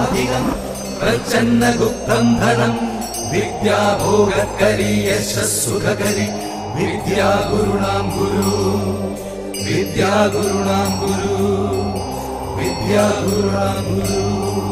ധനാധികം പ്രച്ഛന്നഗുപ്തം ധനം വിദ്യാഭോഗകരി യശസ്സുഖകരി വിദ്യാഗുരുണാം ഗുരു വിദ്യാഗുരുണാം ഗുരു വിദ്യാഗുരുണാം ഗുരു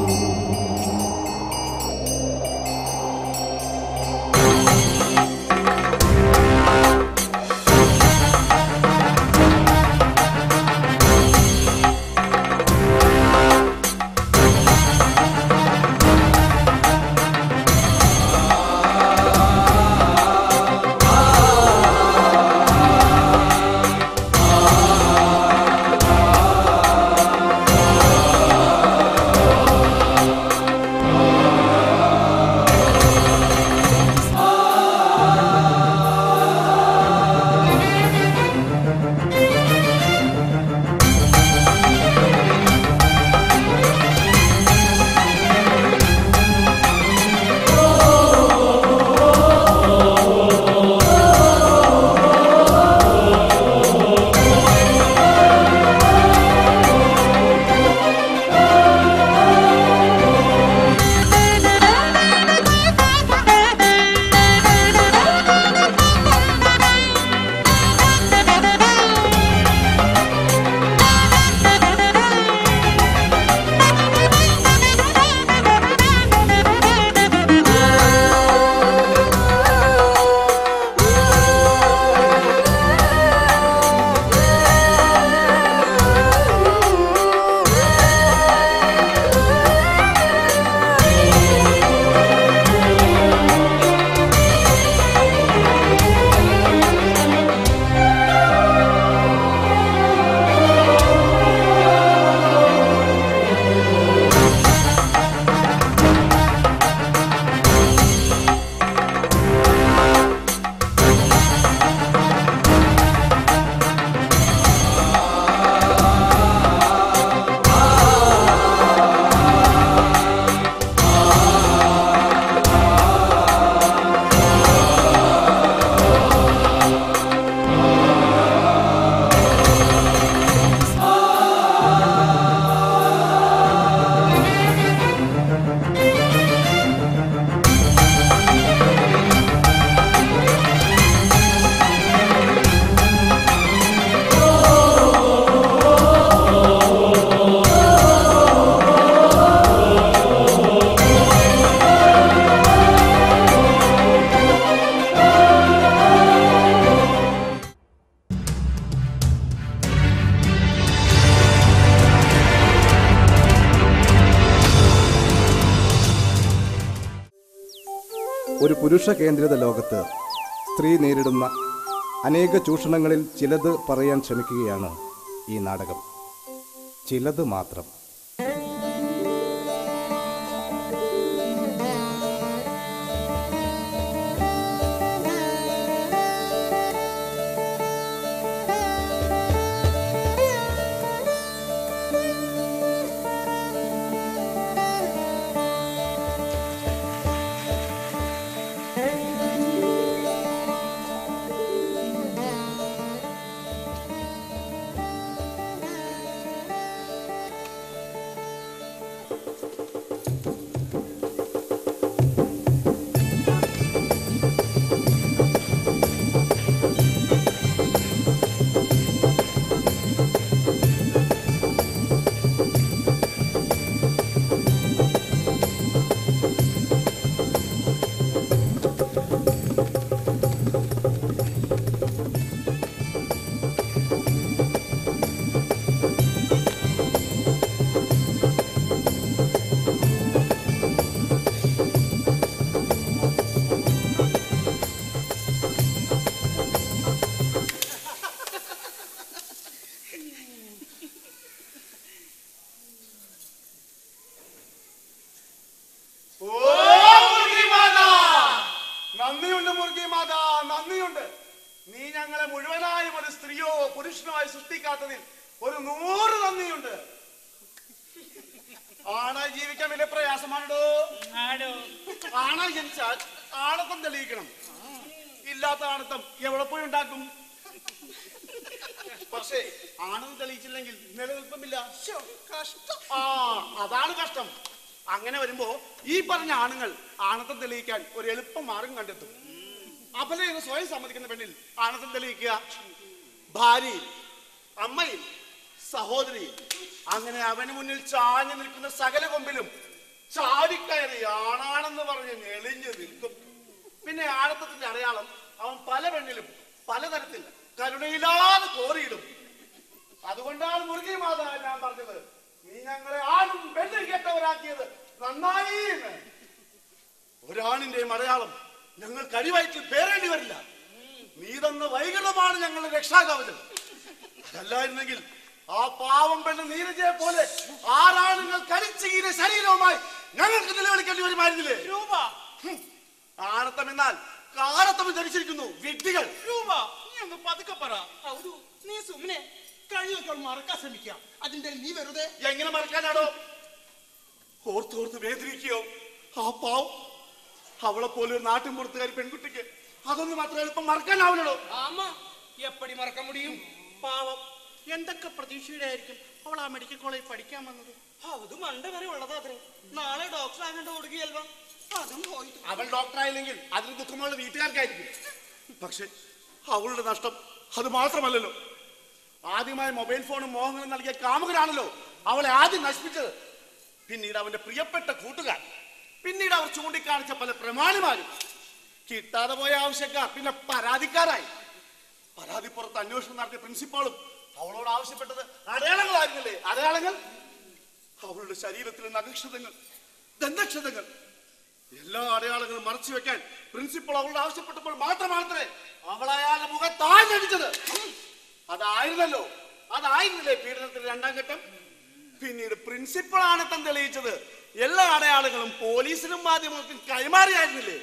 ഒരു പുരുഷ കേന്ദ്രിത ലോകത്ത് സ്ത്രീ നേരിടുന്ന അനേക ചൂഷണങ്ങളിൽ ചിലത് പറയാൻ ശ്രമിക്കുകയാണ് ഈ നാടകം ചിലത് മാത്രം ഓ മുറുകി മാതാ നന്ദിയുണ്ട് മുറുകി മാതാ നന്ദിയുണ്ട് നീ ഞങ്ങളെ മുഴുവനായും ഒരു സ്ത്രീയോ പുരുഷനോ ആയി സൃഷ്ടിക്കാത്തതിൽ ഒരു നൂറ് നന്ദിയുണ്ട് ആണായി ജീവിക്കാൻ വലിയ പ്രയാസമാണോ ആണായി ജനിച്ചാൽ ആണത്വം തെളിയിക്കണം ഇല്ലാത്ത ആണത്വം എവിടെ പോയി ഉണ്ടാക്കും പക്ഷേ ആണെന്ന് തെളിയിച്ചില്ലെങ്കിൽ നിലനിൽപ്പമില്ല ശ്ശോ, കഷ്ടം ആ അതാണ് കഷ്ടം അങ്ങനെ വരുമ്പോ ഈ പറഞ്ഞ ആണുങ്ങൾ ആണത്തം തെളിയിക്കാൻ ഒരു എളുപ്പ മാർഗം കണ്ടെത്തും അപല എന്ന് സ്വയം സമ്മതിക്കുന്ന പെണ്ണിൽ ആണത്തം തെളിയിക്കുക ഭാര്യയിൽ അമ്മയിൽ സഹോദരിയിൽ അങ്ങനെ അവന് മുന്നിൽ ചാഞ്ഞു നിൽക്കുന്ന സകല കൊമ്പിലും ചാടിക്കയറി ആണാണെന്ന് പറഞ്ഞ് ഞെളിഞ്ഞു നിൽക്കും പിന്നെ ആണത്തത്തിന്റെ അടയാളം അവൻ പല പെണ്ണിലും പലതരത്തിൽ കരുണയില്ലാതെ കോറിയിടും അതുകൊണ്ടാണ് മുറുകി മാതാ ഞാൻ പറഞ്ഞത് നീ ഞങ്ങളെ ആണും പെണ്ണും കേട്ടവരാക്കിയത് നന്നായി എന്ന് ഒരാണിന്റെയും അടയാളം ഞങ്ങൾ കഴിവയറ്റിൽ പേരേണ്ടി വരില്ല നീ തന്ന വൈകൃതമാണ് ഞങ്ങളുടെ രക്ഷാകവചം അതല്ലായിരുന്നെങ്കിൽ ആ പാവം പെണ്ണ് നീരജയെ പോലെ ആറാണുങ്ങൾ കരിച്ചീര ശരീരവുമായി ഞങ്ങൾക്ക് നിലവിളിക്കേണ്ടി വരുമായിരുന്നില്ലേ രൂപ ഹും. ആണത്തം എന്നാൽ കാരത്തം ധരിച്ചിരിക്കുന്നു വിഡ്ഢികൾ രൂപ നീ ഒന്ന് പതുക്കെ പറ ഔരു, നീ സുമ്നെ കഴിയൊക്കെ മറക്കാൻ ശ്രമിക്കാം അതിന്റെ നീ വെറുതെ എങ്ങനെ മറക്കാനാണോ ഓർത്തോർത്ത് വേദനിക്കുകയോ ആ പാവം അവളെ പോലെ ഒരു നാട്ടിൻ പുറത്തുകാരി പെൺകുട്ടിക്ക് അതൊന്നും അത്ര എളുപ്പം മറക്കാനാവില്ലടോ ആമ എപ്പടി മറക്കാൻ മുടിയും പാവം എന്തൊക്കെ പ്രതീക്ഷയുടെ ആയിരിക്കും അവൾ ആ മെഡിക്കൽ കോളേജിൽ പഠിക്കാൻ വന്നത് അത് മണ്ട വരെ ഉള്ളതാത്രേ നാളെ ഡോക്ടർ ആകേണ്ട കൊടുക്കുകയല്ലോ അതും പോയി അവൾ ഡോക്ടറായില്ലെങ്കിൽ അതിന് ദുഃഖമുള്ള വീട്ടുകാർക്കായിരിക്കും പക്ഷെ അവളുടെ നഷ്ടം അത് മാത്രമല്ലല്ലോ ആദ്യമായി മൊബൈൽ ഫോണും മോഹങ്ങളും നൽകിയ കാമുകനാണല്ലോ അവളെ ആദ്യം നശിപ്പിച്ചത് പിന്നീട് അവന്റെ പ്രിയപ്പെട്ട കൂട്ടുകാർ പിന്നീട് അവർ ചൂണ്ടിക്കാണിച്ച പല പ്രമാണിമാരും കിട്ടാതെ പോയ ആവശ്യക്കാർ പിന്നെ പരാതിക്കാരായി പരാതി പുറത്ത് അന്വേഷണം നടത്തിയ പ്രിൻസിപ്പാളും അവളോട് ആവശ്യപ്പെട്ടത് അടയാളങ്ങളായിരുന്നില്ലേ അടയാളങ്ങൾ അവളുടെ ശരീരത്തിലെ നഖക്ഷതങ്ങൾ ദന്തക്ഷതങ്ങൾ എല്ലാ അടയാളങ്ങളും മറച്ചു വെക്കാൻ പ്രിൻസിപ്പൾ അവളോട് ആവശ്യപ്പെട്ടപ്പോൾ മാത്രമാണത്രേ അവൾ അയാളുടെ മുഖം താഴ്ന്നടിച്ചത് അതായിരുന്നല്ലോ അതായിരുന്നില്ലേ പീഡനത്തിന്റെ രണ്ടാം ഘട്ടം പിന്നീട് പ്രിൻസിപ്പൾ ആണ് തൻ തെളിയിച്ചത് എല്ലാ അടയാളങ്ങളും പോലീസിനും മാധ്യമങ്ങൾക്കും കൈമാറിയായിരുന്നില്ലേ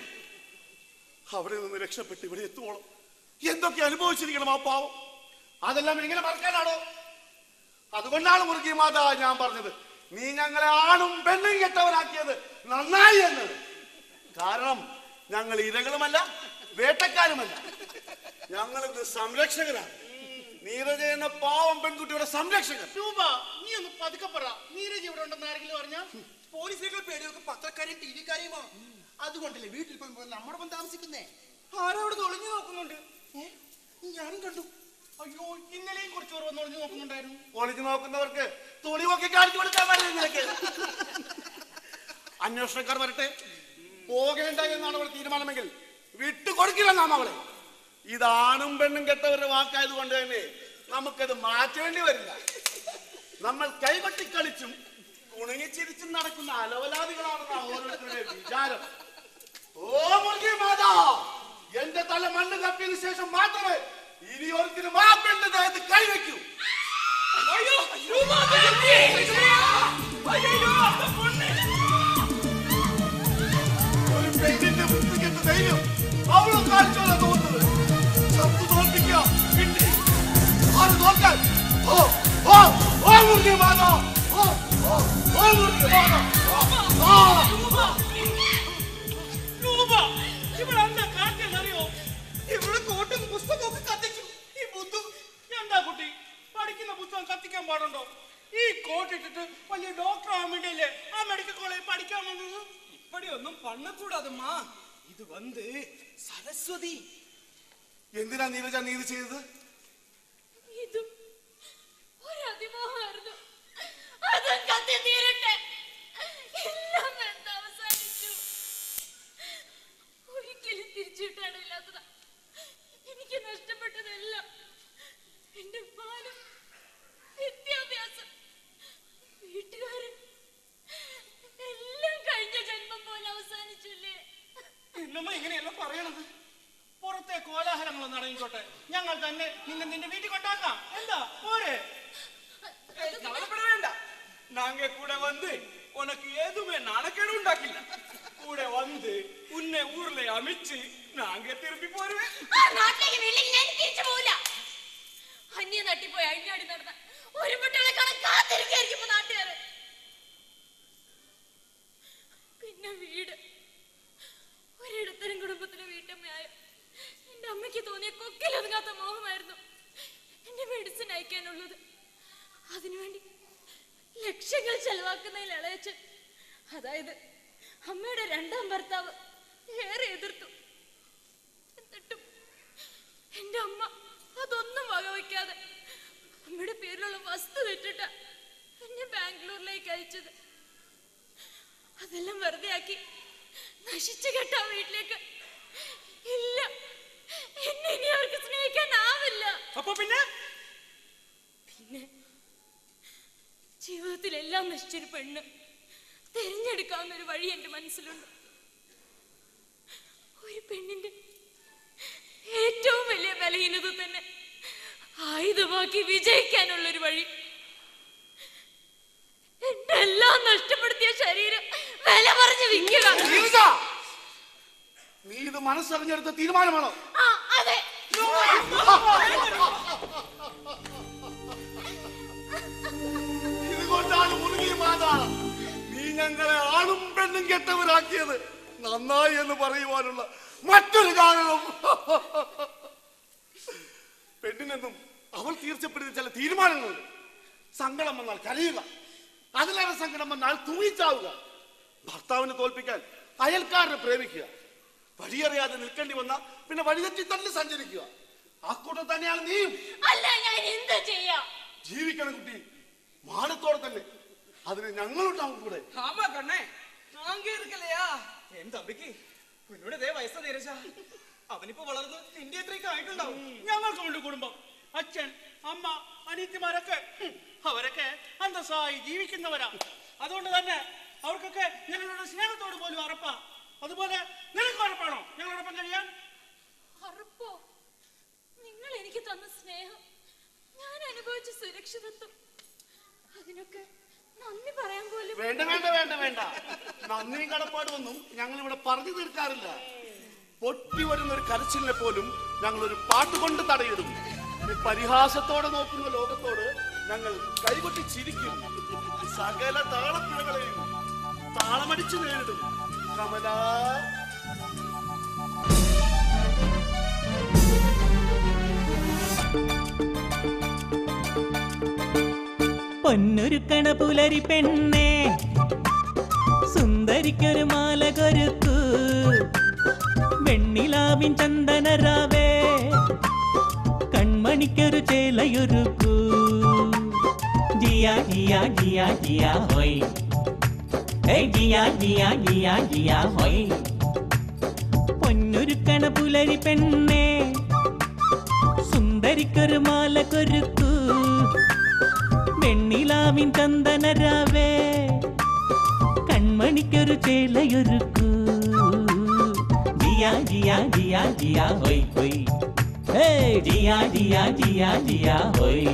അവിടെ നിന്ന് രക്ഷപ്പെട്ട് ഇവിടെ എത്തുവോളം എന്തൊക്കെ അനുഭവിച്ചിരിക്കണം ആ പാവം അതെല്ലാം എങ്ങനെ മറക്കാനാണോ അതുകൊണ്ടാണ് മുറുകി മാതാ ഞാൻ പറഞ്ഞത് നീ ഞങ്ങളെ ആണും പെണ്ണും കെട്ടവരാക്കിയത് നന്നായി എന്ന് കാരണം ഞങ്ങൾ ഇരകളുമല്ല വേട്ടക്കാരുമല്ല ഞങ്ങൾ ഇത് സംരക്ഷകരാണ് നീരജ എന്ന പാവം പെൺകുട്ടിയുടെ സംരക്ഷകൻ രൂപ നീ ഒന്ന് പതുക്കെ പറ നീരജ് ഇവിടെ ഉണ്ടെന്ന് ആരെങ്കിലും പറഞ്ഞാൽ പോലീസുകൾ പേടിയൊക്കെ പത്രക്കാരെയും ടി വിക്കാരെയുമോ അതുകൊണ്ടല്ലേ വീട്ടിൽ പോയി നമ്മുടെ താമസിക്കുന്നേ ആരവിടെ ഒളിഞ്ഞു നോക്കുന്നുണ്ട് ഏ? ഞാനും കണ്ടു അയ്യോ ഇന്നലെയും കുറച്ച് പേർ വന്ന് ഒളിഞ്ഞു നോക്കുന്നുണ്ടായിരുന്നു ഒളിഞ്ഞു നോക്കുന്നവർക്ക് തുണി ഒക്കെ കാണിച്ചു കൊടുക്കാൻ പറ്റില്ല നിനക്ക് അന്വേഷണക്കാർ വരട്ടെ പോകേണ്ട എന്നാണ് അവൾ തീരുമാനമെങ്കിൽ വിട്ടു കൊടുക്കില്ല നാം അവളെ ഇതാണും പെണ്ണും കെട്ടവരുടെ വാക്കായത് കൊണ്ട് തന്നെ നമുക്കത് മാറ്റേണ്ടി വരില്ല നമ്മൾ കൈകൊട്ടി കളിച്ചും കുണുങ്ങിച്ചിരിച്ചും നടക്കുന്ന അലവലാദികളാണെന്ന ഓരോരുത്തരുടെ വിചാരം ഓ മുറുകി മാതാ എന്റെ തല മണ്ണ് തപ്പിയതിനു ശേഷം മാത്രമേ ഇനി ഒരിക്കലും ആ പെണ്ണ് ദേഹത്ത് കൈവയ്ക്കൂ അയ്യോ ഒരു പെണ്ണിന്റെ വൃത്തികെട്ട ധൈര്യം അവളെ കാണിച്ചോളാ തോന്നുന്നത് ശബ്ദം തോൽപ്പിക്കുക പിന്നെ ആര് തോൽക്കാൻ ഓ ഓ ഓ മുറുകി മാതാ ഓ ഓ ഓ മുറുകി മാതാ ആ രൂപ ഇവിടെ എന്താ കാട്ടിയെന്നറിയോ ഇവിടെ കോട്ടും പുസ്തകമൊക്കെ കത്തിച്ചു ഈ ബുദ്ധു എന്താ കുട്ടി പഠിക്കുന്ന പുസ്തകം കത്തിക്കാൻ പാടുണ്ടോ ഈ കോട്ടിട്ടിട്ട് വലിയ ഡോക്ടർ ആവാൻ വേണ്ടിയല്ലേ ആ മെഡിക്കൽ കോളേജിൽ പഠിക്കാൻ വന്നത് ഇപ്പടിയൊന്നും പണ്ണക്കൂടാതമ്മാ ഇത് വന്ന് സരസ്വതി എന്തിനാ നീരജ നീ ഇത് ചെയ്തത് ഇതും ഒരതിമോഹമായിരുന്നു അതും കത്തി തീരട്ടെ എല്ലാം എന്താ അവസാനിച്ചു ഒരിക്കലും തിരിച്ചിട്ടാണില്ലാത്തതാ എനിക്ക് നഷ്ടപ്പെട്ടതെല്ലാം എന്റെ മാനം വിദ്യാഭ്യാസം വീട്ടുകാരൻ എല്ലാം കഴിഞ്ഞ ജന്മം പോലെ അവസാനിച്ചില്ലേ എന്നമ്മ ഇങ്ങനെയല്ല പറയണത് പുറത്തെ കോലാഹലങ്ങളൊന്നും അടങ്ങിക്കോട്ടെ ഞങ്ങൾ തന്നെ നിന്നെ നിന്റെ വീട്ടിൽ കൊണ്ടാക്കാം എന്താ പോരെ ஏய், கவலைப்பட வேண்டாம் நாங்க கூட வந்து உனக்கு எதுவுமே நாணக்கேடு உண்டாக்கிല്ല கூட வந்து உன்னை ஊர்ல அமைச்சு நாங்க திரும்பி போருவேன் ആ നാട്ടിലേക്ക് വീട്ടിലേക്ക് ഞാൻ തിരിച്ചു പോവില്ല അന്യ നട്ടിപ്പോയി അഴിഞ്ഞാടി നടന്ന ഒരു കുട്ടികളെ കാണാൻ കാത്തിരിക്കായിരിക്കും ഇപ്പൊ നാട്ടുകാര് പിന്നെ വീട് ഒരിടത്തരം കുടുംബത്തിലെ വീട്ടമ്മയായ എന്റെ അമ്മയ്ക്ക് തോന്നിയ കൊക്കിലൊതുങ്ങാത്ത മോഹമായിരുന്നു എന്റെ മെഡിസിൻ അയക്കാനുള്ളത് അതിനുവേണ്ടി ലക്ഷങ്ങൾ ചെലവാക്കുന്നതിൽ ഇളയച്ചൻ അതായത് അമ്മയുടെ രണ്ടാം ഭർത്താവ് ഏറെ എതിർത്തു എന്നിട്ടും എന്റെ അമ്മ അതൊന്നും വകവയ്ക്കാതെ അമ്മയുടെ പേരിലുള്ള വസ്തു വിറ്റിട്ട എന്നെ ബാംഗ്ലൂരിലേക്ക് അയച്ചത് അതെല്ലാം വെറുതെ ആക്കി നശിച്ചു കെട്ട ആ വീട്ടിലേക്ക് ഇല്ല എന്നെ ഇനി അവർക്ക് സ്നേഹിക്കാനാവില്ല അപ്പൊ പിന്നെ പിന്നെ ജീവിതത്തിലെല്ലാം നശിച്ചൊരു പെണ്ണ് തിരഞ്ഞെടുക്കാവുന്ന ഒരു വഴി എന്റെ മനസ്സിലുണ്ട് ഒരു പെണ്ണിന്റെ ഏറ്റവും വലിയ ബലഹീനത തന്നെ ആയുധമാക്കി വിജയിക്കാനുള്ള ഒരു വഴി എന്റെ എല്ലാം നഷ്ടപ്പെടുത്തിയ ശരീരം വില പറഞ്ഞു വിൽക്കുക നീലിക, നീ ഇത് മനസ്സറിഞ്ഞെടുത്ത തീരുമാനമാണോ ആ അതെ ഇതുകൊണ്ടാണ് മുറുകി മാതാ നീ ഞങ്ങളെ ആണും പെണ്ണും കെട്ടവരാക്കിയത് നന്നായി എന്ന് പറയുവാനുള്ള മറ്റൊരു കാരണം പെണ്ണിനെന്നും അവൾ തീർച്ചപ്പെടുത്തിയ ചില തീരുമാനങ്ങളുണ്ട് സങ്കടം വന്നാൽ കരയുക അതിലേറെ സങ്കടം വന്നാൽ തൂങ്ങിച്ചാവുക ഭർത്താവിനെ തോൽപ്പിക്കാൻ അയൽക്കാരനെ പ്രേമിക്കുക വഴിയറിയാതെ നിൽക്കേണ്ടി വന്ന പിന്നെ വഴിതെറ്റി തന്നെ സഞ്ചരിക്കുക ആ കൂട്ടം തന്നെയാണ് നീയും അല്ല ഞാൻ എന്താ ചെയ്യാ ജീവിക്കണം കുട്ടി മാനത്തോടെ തന്നെ അതിന് ഞങ്ങളുണ്ടാവും കൂടെ ஆமா கண்ணே நாங்க இருக்கலையா എൻ തമ്പിക്ക് കുഞ്ഞുടെ ദേ വയസ്സ നീരജ അവനിപ്പോ വളർന്ന് നിന്റെ അത്രയ്ക്ക് ആയിട്ടുണ്ടാവും ഞങ്ങൾക്കുണ്ട് കുടുംബം അച്ഛൻ അമ്മ അനിയത്തിമാരൊക്കെ ഹും, അവരൊക്കെ അന്തസ്സായി ജീവിക്കുന്നവരാ അതുകൊണ്ട് തന്നെ അവർക്കൊക്കെ ഞങ്ങളുടെ സ്നേഹത്തോട് പോലും അറപ്പാ അതുപോലെ നിനക്ക് ഉറപ്പാണോ ഞങ്ങളോടൊപ്പം കഴിയാൻ ഉറപ്പോ നിങ്ങൾ എനിക്ക് തന്ന സ്നേഹം ഞാൻ അനുഭവിച്ച സുരക്ഷിതത്വം അതിനൊക്കെ നന്ദി പറയാൻ പോലും വേണ്ട വേണ്ട വേണ്ട വേണ്ട നന്ദിയും കടപ്പാടും ഒന്നും ഞങ്ങൾ ഇവിടെ പറഞ്ഞു തീർക്കാറില്ല പൊട്ടി വരുന്ന ഒരു കരച്ചിലിനെ പോലും ഞങ്ങൾ ഒരു പാട്ട് കൊണ്ട് തടയിടും ഈ പരിഹാസത്തോടെ നോക്കുന്ന ലോകത്തോട് ഞങ്ങൾ കൈകൊട്ടി ചിരിക്കും സകല താളപ്പിഴകളെയും താളമടിച്ചു നേരിടും കമല പൊന്നൊരുക്കണ പുലരി പെണ്ണേ സുന്ദരിക്കൊരു മാല കൊരുക്കൂ വെണ്ണിലാവിൻ ചന്ദനരാവേ കൺമണിക്കൊരു ചേലയൊരുക്കൂ ജിയ ജിയ ജിയ ജിയ ഹോയ് ഏയ് ജിയ ജിയ ജിയ ജിയ ഹോയ് പൊന്നൊരുക്കണ പുലരി പെണ്ണേ സുന്ദരിക്കൊരു മാല കൊരുക്കൂ വെണ്ണിലാവിൻ ചന്ദനരാവേ കൺമണിക്കൊരു ചേലയൊരുക്കൂ ജിയ ജിയ ജിയ ജിയ ഹോയ് ഹോയ് ഹേ ജിയ ജിയ ജിയ ജിയ ഹോയ്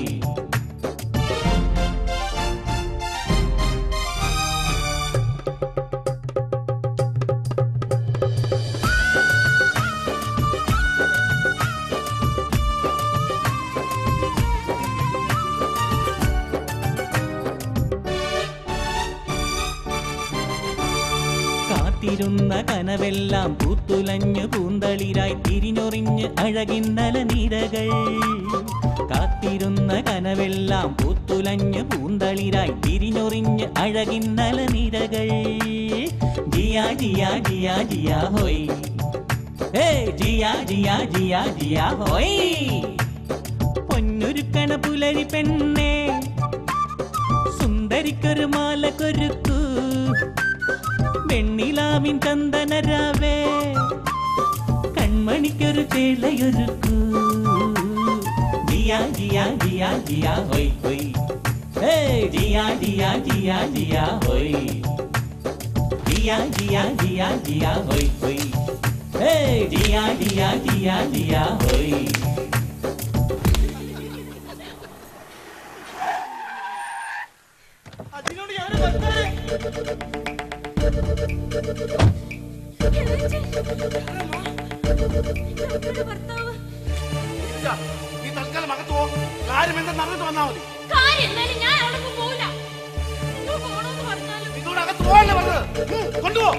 കാത്തിരുന്ന കനവെല്ലാം പൂത്തുലഞ്ഞു പൂന്തളിരായി തിരിഞ്ഞൊറിഞ്ഞ് അഴകിന്നല നിരകൾ കാത്തിരുന്ന കനവെല്ലാം പൂത്തുലഞ്ഞു പൂന്തളിരായി തിരിഞ്ഞൊറിഞ്ഞ് അഴകിന്നല നിരകൾ ജിയ ജിയ ജിയ ജിയ ഹോയ് ഹേ ജിയ ജിയ ജിയ ജിയ ഹോയ് പൊന്നൊരുക്കണ പുലരി പെണ്ണേ സുന്ദരിക്കൊരു മാല കൊരുക്കൂ വെണ്ണിലാവിൻ ചന്ദനരാവേ കൺമണിക്കൊരു ചേലയൊരുക്കൂ ജിയ ജിയ ജിയ ജിയ ഹോയ് ഹോയ് ഹേ ജിയ ജിയ ജിയ ജിയ ഹോയ് ജിയ ജിയ ജിയ ജിയ ഹോയ് ഹോയ് ഹേ ജിയ ജിയ ജിയ ജിയ ഹോയ് അതിനോട് ഞാൻ വർത്താനം അമ്മയുടെ ഭർത്താവ് ഇല്ല, നീ തൽക്കാലം അകത്ത് പോ കാര്യം എന്തെന്ന് അറിഞ്ഞിട്ട് വന്നാൽ മതി കാര്യം എന്നാലും ഞാൻ അവിടെ പോവില്ല നിങ്ങൾ പോണോന്ന് പറഞ്ഞാലും നിന്നോട് അകത്ത് പോകല്ലേ പറഞ്ഞത് ഉം, കൊണ്ടുപോ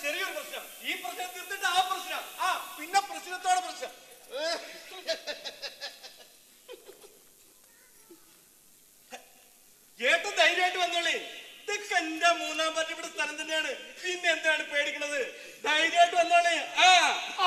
ചെറിയൊരു പ്രശ്നം ഈ പ്രശ്നം തീർത്തിട്ട് ആ പ്രശ്നം ആ പിന്നെ പ്രശ്നത്തോടെ പ്രശ്നം ഏട്ടൻ ധൈര്യമായിട്ട് വന്നോളേ ഇതൊക്കെ എന്റെ മൂന്നാം പാർട്ടി ഇവിടെ സ്ഥലം തന്നെയാണ് പിന്നെ എന്താണ് പേടിക്കണത് ധൈര്യമായിട്ട് വന്നോളേ ആ ആ,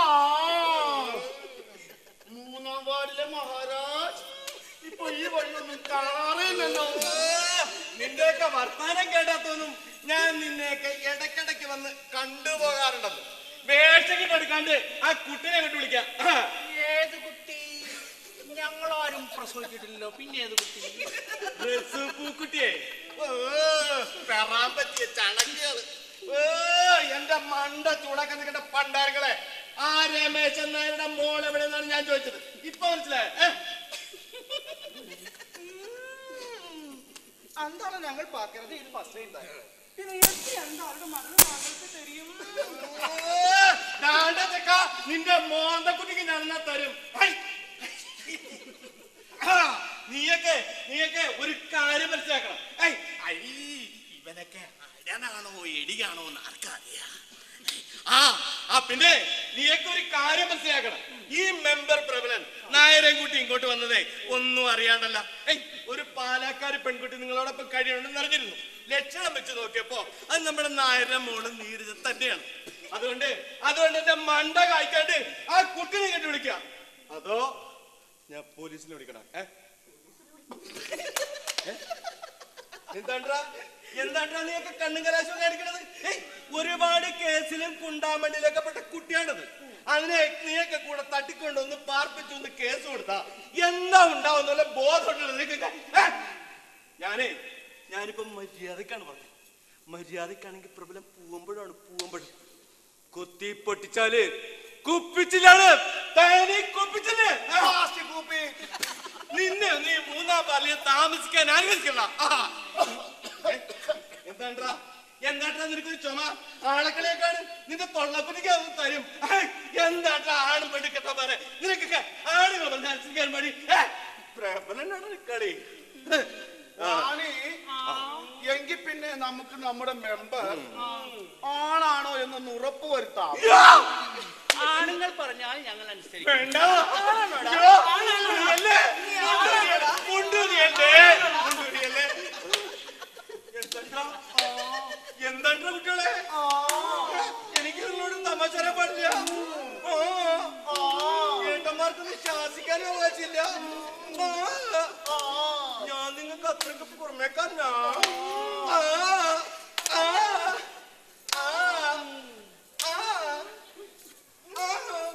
മൂന്നാം വാർഡിലെ മഹാരാജ് ഇപ്പൊ ഈ വഴിയൊന്നും കാണാറില്ലല്ലോ നിന്റെയൊക്കെ വർത്താനം കേട്ടാത്തൊന്നും ഞാൻ നിന്നെയൊക്കെ ഇടയ്ക്കിടയ്ക്ക് വന്ന് കണ്ടുപോകാറുണ്ടത് വേഷക്കിട്ട് എടുക്കാണ്ട് ആ കുട്ടിനെ അങ്ങോട്ട് വിളിക്കാം ആ. ഏത് കുട്ടി ഞങ്ങളാരും പ്രസവിച്ചിട്ടില്ലല്ലോ പിന്നെ ഏത് കുട്ടി ഡ്രസ്സ് പൂക്കുട്ടിയെ ഓ, പെറാൻ പറ്റിയ ചണക്കുകള് ഓ എന്റെ മണ്ട ചൂടാക്കാൻ നിൽക്കേണ്ട പണ്ടാരങ്ങളെ ആ രമേശൻ നായരുടെ മോൾ എവിടെയെന്നാണ് ഞാൻ ചോദിച്ചത് ഇപ്പൊ മനസ്സിലായോ ഏ? എന്താണ് ഞങ്ങൾ പാക്കുന്നത് ഇത് ഫസ്റ്റ് ടൈം പിന്നെ എനിക്ക് എന്താളുടെ മകള് മകൾക്ക് തരും ഓ, ദാണ്ട ചെക്ക, നിന്റെ മോന്തക്കുട്ടിക്ക് ഞാൻ എന്നാ തരും ഹൈ. ആ, നീയൊക്കെ നീയൊക്കെ ഒരു കാര്യം മനസ്സിലാക്കണം ഐ, ഐ, ഇവനൊക്കെ അടനാണോ എടിയാണോ എന്ന് ആർക്കറിയാം ആ ആ പിന്നെ നീയൊക്കെ ഒരു കാര്യം മനസ്സിലാക്കണം ഈ മെമ്പർ പ്രബലൻ നായരെ കൂട്ടി ഇങ്ങോട്ട് വന്നതേ ഒന്നും അറിയാണ്ടല്ല ഏയ് ഒരു പാലക്കാട് പെൺകുട്ടി നിങ്ങളോടൊപ്പം കഴിയണമെന്ന് അറിഞ്ഞിരുന്നു ലക്ഷണം വെച്ച് നോക്കിയപ്പോ അത് നമ്മുടെ നായരുടെ മോള് നീരജ തന്നെയാണ് അതുകൊണ്ട് അതുകൊണ്ട് എന്റെ മണ്ട കായ്ക്കാണ്ട് ആ കുട്ടിനെ ഇങ്ങോട്ട് വിളിക്കാം അതോ ഞാൻ പോലീസിനെ വിളിക്കണം ഏ എന്താണ്ടാ എന്താണ്ടാ നീയൊക്കെ കണ്ണും കലാശവും കാണിക്കണത് ഏയ്, ഒരുപാട് കേസിലും കുണ്ടാമണ്ണിലൊക്കെ പെട്ട കുട്ടിയാണത് അതിനെ നീയൊക്കെ കൂടെ തട്ടിക്കൊണ്ടൊന്ന് പാർപ്പിച്ചു ഒന്ന് കേസ് കൊടുത്താ എന്താ ഉണ്ടാവുന്നല്ല ബോധമുണ്ടല്ലോ നിനക്കൊക്കെ ഏ? ഞാനേ ഞാനിപ്പോ മര്യാദക്കാണ് പറഞ്ഞത് മര്യാദക്കാണെങ്കിൽ പ്രബലം പൂവമ്പഴാണ് പൂവമ്പഴം കുത്തി പൊട്ടിച്ചാല് കുപ്പിച്ചില്ലാണ് തേനി കുപ്പിച്ചില്ലേ ആ. നിന്നെ നീ മൂന്നാം പാലിൽ താമസിക്കാൻ അനുവദിക്കണ്ട എന്താണ്ടാ എന്താണ്ടാ നിനക്കൊരു ചുമ ആളക്കളിയൊക്കെയാണ് നിന്റെ തൊള്ളക്കുട്ടിക്ക് അത് തരും ഏയ്, എന്താണ്ടാ ആണും പെണ്ണുക്കെട്ടാ പറ നിനക്കൊക്കെ ആണുങ്ങൾ പറഞ്ഞ് അനുസരിക്കാൻ മതി പ്രബലനാണ് കളി ഞാനേ എങ്കി പിന്നെ നമുക്ക് നമ്മുടെ മെമ്പർ ആണാണോ എന്നൊന്ന് ഉറപ്പ് വരുത്താം ആണുങ്ങൾ പറഞ്ഞാൽ ഞങ്ങൾ അനുസരിക്കും വേണ്ട അയ്യോ, നീയല്ലേ? മുണ്ടുതിയല്ലേ? മുണ്ടുതിയല്ലേ? എന്താണ്ടാ? എന്താണ്ടാ കുട്ടികളെ എനിക്ക് നിങ്ങളോട് തമാശ പറയാൻ പാടില്ല ആ. ഏട്ടന്മാർക്കൊന്നും ശാസിക്കാനും അവകാശമില്ല ആ. ഞാൻ നിങ്ങൾക്ക് അത്രയ്ക്ക് പുറമേക്കാരനാ ആ. ആ. ആ. ആ. ആ.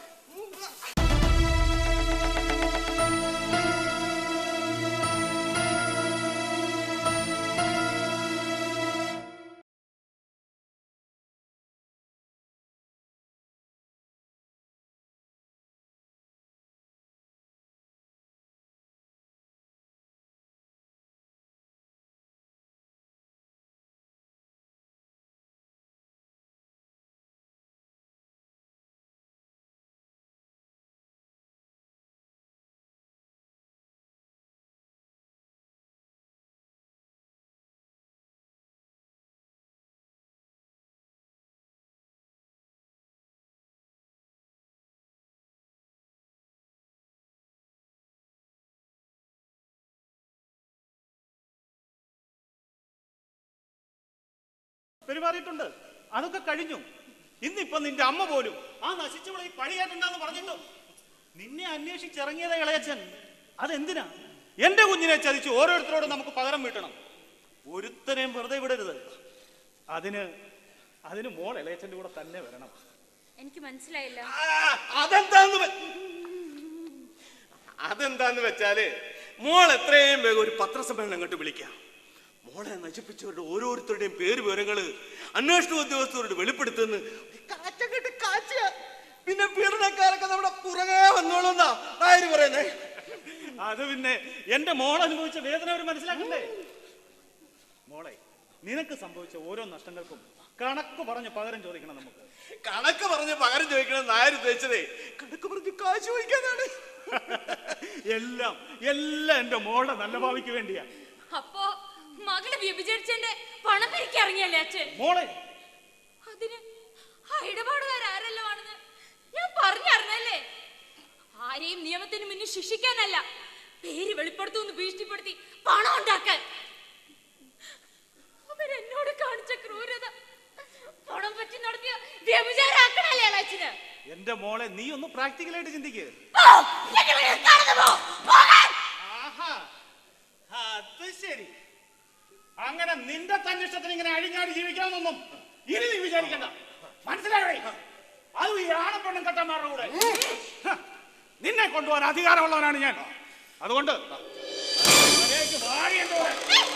പെരുമാറിയിട്ടുണ്ട് അതൊക്കെ കഴിഞ്ഞു ഇന്നിപ്പൊ നിന്റെ അമ്മ പോലും ആ നശിച്ചവളെ ഈ പണിയേറ്റണ്ടെന്ന് പറഞ്ഞിട്ടു നിന്നെ അന്വേഷിച്ചിറങ്ങിയതാ ഇളയച്ചൻ അതെന്തിനാ എന്റെ കുഞ്ഞിനെ ചതിച്ച് ഓരോരുത്തരോടും നമുക്ക് പകരം വീട്ടണം ഒരുത്തനെയും വെറുതെ വിടരുത് അതിന് അതിന് മോൾ ഇളയച്ചന്റെ കൂടെ തന്നെ വരണം എനിക്ക് മനസ്സിലായില്ല ആ, അതെന്താന്ന് വെ- അതെന്താന്ന് വെച്ചാല് മോൾ എത്രയും വേഗം ഒരു പത്രസമ്മേളനം അങ്ങോട്ട് വിളിക്കാം മോളെ നശിപ്പിച്ചവരുടെ ഓരോരുത്തരുടെയും പേര് വിവരങ്ങള് അന്വേഷണ ഉദ്യോഗസ്ഥരോട് വെളിപ്പെടുത്തുന്നു കാറ്റങ്ങട്ട് കാച്ച പിന്നെ പീഡനക്കാരൊക്കെ നമ്മുടെ പുറകെ വന്നോളുന്നാ ആര് പറയുന്നേ അത് പിന്നെ എന്റെ മോൾ അനുഭവിച്ച വേദന അവർ മനസ്സിലാക്കണ്ടേ മോളെ നിനക്ക് സംഭവിച്ച ഓരോ നഷ്ടങ്ങൾക്കും കണക്ക് പറഞ്ഞ് പകരം ചോദിക്കണം നമുക്ക് കണക്ക് പറഞ്ഞ് പകരം ചോദിക്കണം നായർ ഉദ്ദേശിച്ചതേ കണക്ക് പറഞ്ഞ് കാശ് ചോദിക്കാനാണ് എല്ലാം എല്ലാം എന്റെ മോളുടെ നല്ല ഭാവിക്ക് വേണ്ടിയാ അപ്പോ മകള് വ്യഭിചരിച്ചെന്റെ പണം പിരിക്കി ഇറങ്ങിയല്ലേ അച്ഛൻ മോളെ അതിന് ശിക്ഷിക്കാനല്ല പേര് വെളിപ്പെടുത്തുമെന്ന് ഭീഷണിപ്പെടുത്തി പണം ഉണ്ടാക്കാൻ അവരെന്നോട് കാണിച്ച ക്രൂരത പണം പറ്റി നടത്തിയ വ്യഭിചാരാക്കണല്ലേ അച്ഛന് എന്റെ മോളെ നീ ഒന്ന് പ്രാക്ടിക്കലായിട്ട് ചിന്തിക്ക് ആഹാ അത് ശരി അങ്ങനെ നിന്റെ തന്നിഷ്ടത്തിന് ഇങ്ങനെ അഴിഞ്ഞാടി ജീവിക്കാമെന്നൊന്നും ഇനി നീ വിചാരിക്കണ്ട മനസ്സിലായോ അത് ഈ ആണും പെണ്ണും കട്ടന്മാരുടെ കൂടെ ഹ, നിന്നെ കൊണ്ടുപോകാൻ അധികാരമുള്ളവനാണ് ഞാൻ അതുകൊണ്ട് മര്യാദയ്ക്ക് വാടി എൻ്റെ കൂടെ.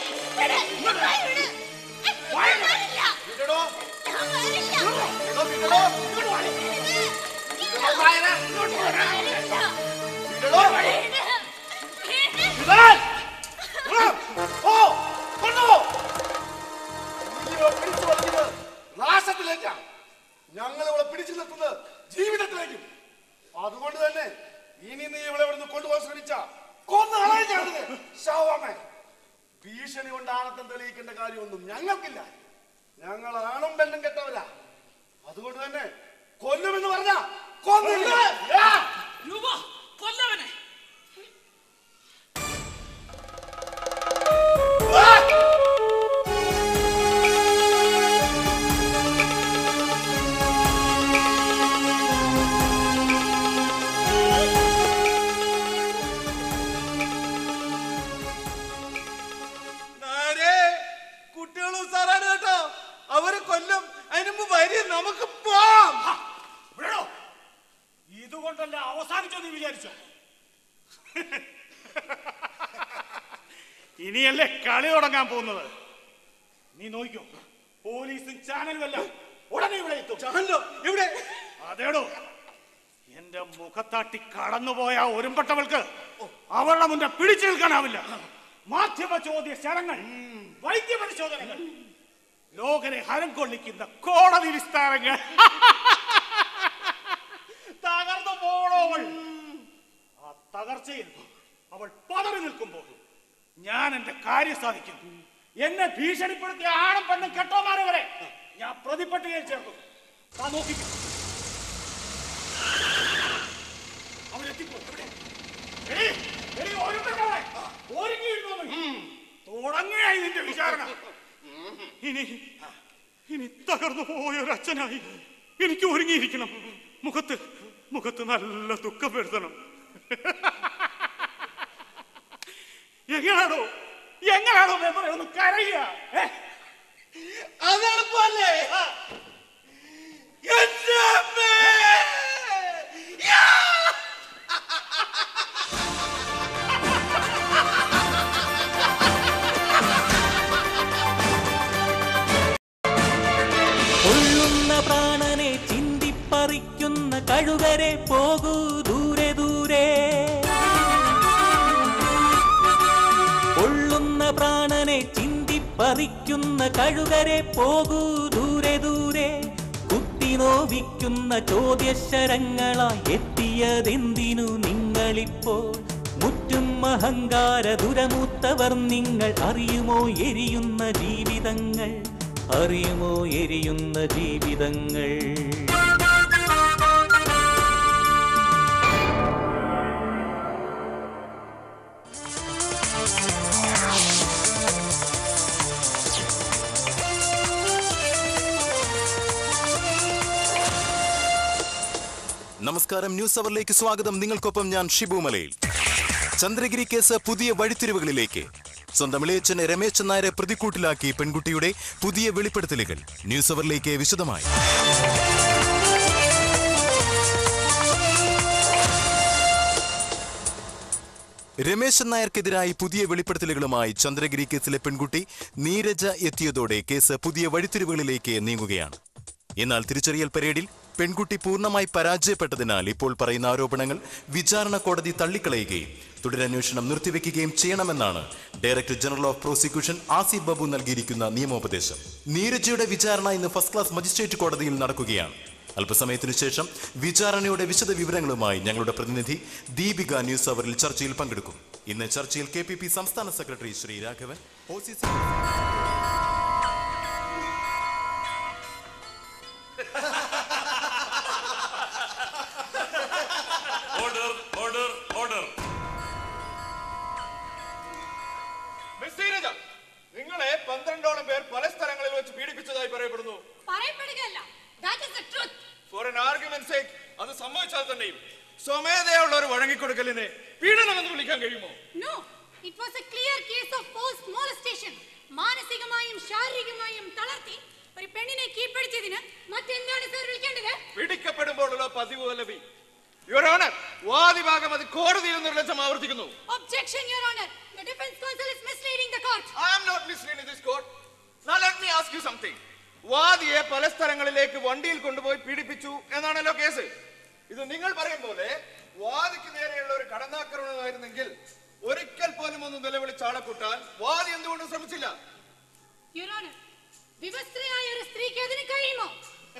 വിടടോ. വിടടോ, വിടടോ. വിടടോ, നായരെ. വിടടോ. വിടാൻ. ഓ, കൊണ്ടുപോ. നീ ഇവളെ പിടിച്ചു വലിക്കുന്നത് നാശത്തിലേക്കാണ് ഞങ്ങൾ ഇവളെ പിടിച്ചു നിർത്തുന്നത് ജീവിതത്തിലേക്കും അതുകൊണ്ട് തന്നെ ഇനി നീ ഇവളെ ഇവിടുന്ന് കൊണ്ടുപോകാൻ ശ്രമിച്ച കൊന്നു കളയുന്നത് ശവമേ ഭീഷണി കൊണ്ട് ആണത്തം തെളിയിക്കേണ്ട കാര്യമൊന്നും ഞങ്ങൾക്കില്ല ഞങ്ങൾ ആണും പെണ്ണും കെട്ടവരാ അതുകൊണ്ട് തന്നെ കൊല്ലുമെന്ന് പറഞ്ഞ കൊന്നില്ല യാ! രൂപ കൊല്ലവനെ കുട്ടികളും സാറാണ് കേട്ടോ അവര് കൊല്ലും അതിന് മുമ്പ് വരി നമുക്ക് പോവാം വിടടോ. ഇതുകൊണ്ടല്ല അവസാനിച്ചോ നീ വിചാരിച്ചോ ഇനിയല്ലേ കളി തുടങ്ങാൻ പോകുന്നത് നീ നോക്കിക്കോ പോലീസും ചാനലും എല്ലാം ഉടനെ ഇവിടെ എത്തും ചാനലോ ഇവിടെ അതേടോ എന്റെ മുഖത്താട്ടി കടന്നുപോയ ഒരുമ്പെട്ടവൾക്ക് അവരുടെ മുന്നേ പിടിച്ചു നിൽക്കാനാവില്ല മാധ്യമ ചോദ്യ ശരങ്ങൾ വൈദ്യ പരിശോധനകൾ ലോകരെ ഹരം കൊള്ളിക്കുന്ന കോടതി വിസ്താരങ്ങൾ തകർന്നു പോണോ അവൾ ആ തകർച്ചയിൽ അവൾ പതറി നിൽക്കുമ്പോൾ ഞാൻ എന്റെ കാര്യം സാധിക്കും എന്നെ ഭീഷണിപ്പെടുത്തിയ ആണും പെണ്ണും കെട്ടോമാരെ വരെ ഞാൻ പ്രതിപട്ടികയിൽ ചേർക്കും താ നോക്കിക്കോ അവരെത്തിപ്പോ എവിടെ? എടീ, എടീ, ഒരുത്തനവിടെ. ഒരുങ്ങിയിരുന്നോന്ന്. തുടങ്ങിയായി നിന്റെ വിചാരണ ഇനി ഇനി തകർന്നു പോയ ഒരു അച്ഛനായി എനിക്ക് ഒരുങ്ങിയിരിക്കണം മുഖത്ത് മുഖത്ത് നല്ല ദുഃഖം വരുത്തണം എങ്ങനാണോ എങ്ങനാണോ മെമ്പറെ ഒന്ന് കരയുക ഏ? അതെളുപ്പല്ലേ എന്റെ അമ്മേ! യാ! കൊള്ളുന്ന പ്രാണനെ ചിന്തിപ്പറിക്കുന്ന കഴുകരെ പോകൂ ദൂരെ ദൂരെ കൊള്ളുന്ന പ്രാണനെ ചിന്തിപ്പറിക്കുന്ന കഴുകരെ പോകൂ ദൂരെ ദൂരെ കുത്തി നോവിക്കുന്ന ചോദ്യശരങ്ങളായി എത്തിയതെന്തിനു നിങ്ങളിപ്പോൾ മുറ്റും അഹങ്കാര ദുരമൂത്തവർ നിങ്ങൾ അറിയുമോ എരിയുന്ന ജീവിതങ്ങൾ അറിയുമോ എരിയുന്ന ജീവിതങ്ങൾ നമസ്കാരം ന്യൂസ് അവറിലേക്ക് സ്വാഗതം നിങ്ങൾക്കൊപ്പം ഞാൻ ഷിബു മലയിൽ ചന്ദ്രഗിരി കേസ് പുതിയ വഴിത്തിരിവുകളിലേക്ക് സ്വന്തം ഇളയച്ചൻ രമേശൻ നായരെ പ്രതിക്കൂട്ടിലാക്കി പെൺകുട്ടിയുടെ പുതിയ വെളിപ്പെടുത്തലുകൾ ന്യൂസ് അവറിലേക്ക് വിശദമായി രമേശൻ നായർക്കെതിരായി പുതിയ വെളിപ്പെടുത്തലുകളുമായി ചന്ദ്രഗിരി കേസിലെ പെൺകുട്ടി നീരജ എത്തിയതോടെ കേസ് പുതിയ വഴിത്തിരിവുകളിലേക്ക് നീങ്ങുകയാണ് എന്നാൽ തിരിച്ചറിയൽ പരേഡിൽ പെൺകുട്ടി പൂർണ്ണമായി പരാജയപ്പെട്ടതിനാൽ ഇപ്പോൾ പറയുന്ന ആരോപണങ്ങൾ വിചാരണ കോടതി തള്ളിക്കളയുകയും തുടരന്വേഷണം നിർത്തിവെക്കുകയും ചെയ്യണമെന്നാണ് director general of prosecution Asif Babu നൽകിയിരിക്കുന്ന നിയമോപദേശം നീരജയുടെ വിചാരണ ഇന്ന് ഫസ്റ്റ് ക്ലാസ് മജിസ്ട്രേറ്റ് കോടതിയിൽ നടക്കുകയാണ് അല്പസമയത്തിനു ശേഷം വിചാരണയുടെ വിശദ വിവരങ്ങളുമായി ഞങ്ങളുടെ പ്രതിനിധി ദീപിക ന്യൂസ് അവറിൽ ചർച്ചയിൽ പങ്കെടുക്കും ഇന്ന് ചർച്ചയിൽ കെ പി പി സംസ്ഥാന secretary Shri Raghavan O C C order order order for an argument sake അത് സംഭവിച്ചാൽ തന്നെയും സ്വമേധയുള്ള ഒരു വഴങ്ങിക്കൊടുക്കലിനെ പീഡനമെന്ന് വിളിക്കാൻ കഴിയുമോ no it was a clear case of force molestation മാനസികമായും ശാരീരികമായും തളർത്തി ഒരു പെണ്ണിനെ കീഴ്പ്പെടുത്തിയതിന് മറ്റെന്താണ് സാർ വിളിക്കേണ്ടത് പിടിക്കപ്പെടുമ്പോഴുള്ള പതിവ് പല്ലവി യുവർ ഓണർ വാദിഭാഗം അത് കോടതിയിൽ നിർലക്ഷം ആവർത്തിക്കുന്നു objection your honour the defence counsel is misleading the court I am not misleading this court. Now let me ask you something. വാദിയെ പല സ്ഥലങ്ങളിലേക്ക് വണ്ടിയിൽ കൊണ്ടുപോയി പീഡിപ്പിച്ചു എന്നാണല്ലോ കേസ് ഇത് നിങ്ങൾ പറയും പോലെ വാദിക്ക് നേരെയുള്ള ഒരു കടന്നാക്രമണമായിരുന്നെങ്കിൽ ഒരിക്കൽ പോലും ഒന്ന് നിലവിളിച്ച് ആളെ കൂട്ടാൻ വാദി എന്തുകൊണ്ട് ശ്രമിച്ചില്ല യുവർ ഓണർ വിവസ്ത്രയായ ഒരു സ്ത്രീക്ക് അതിന് കഴിയുമോ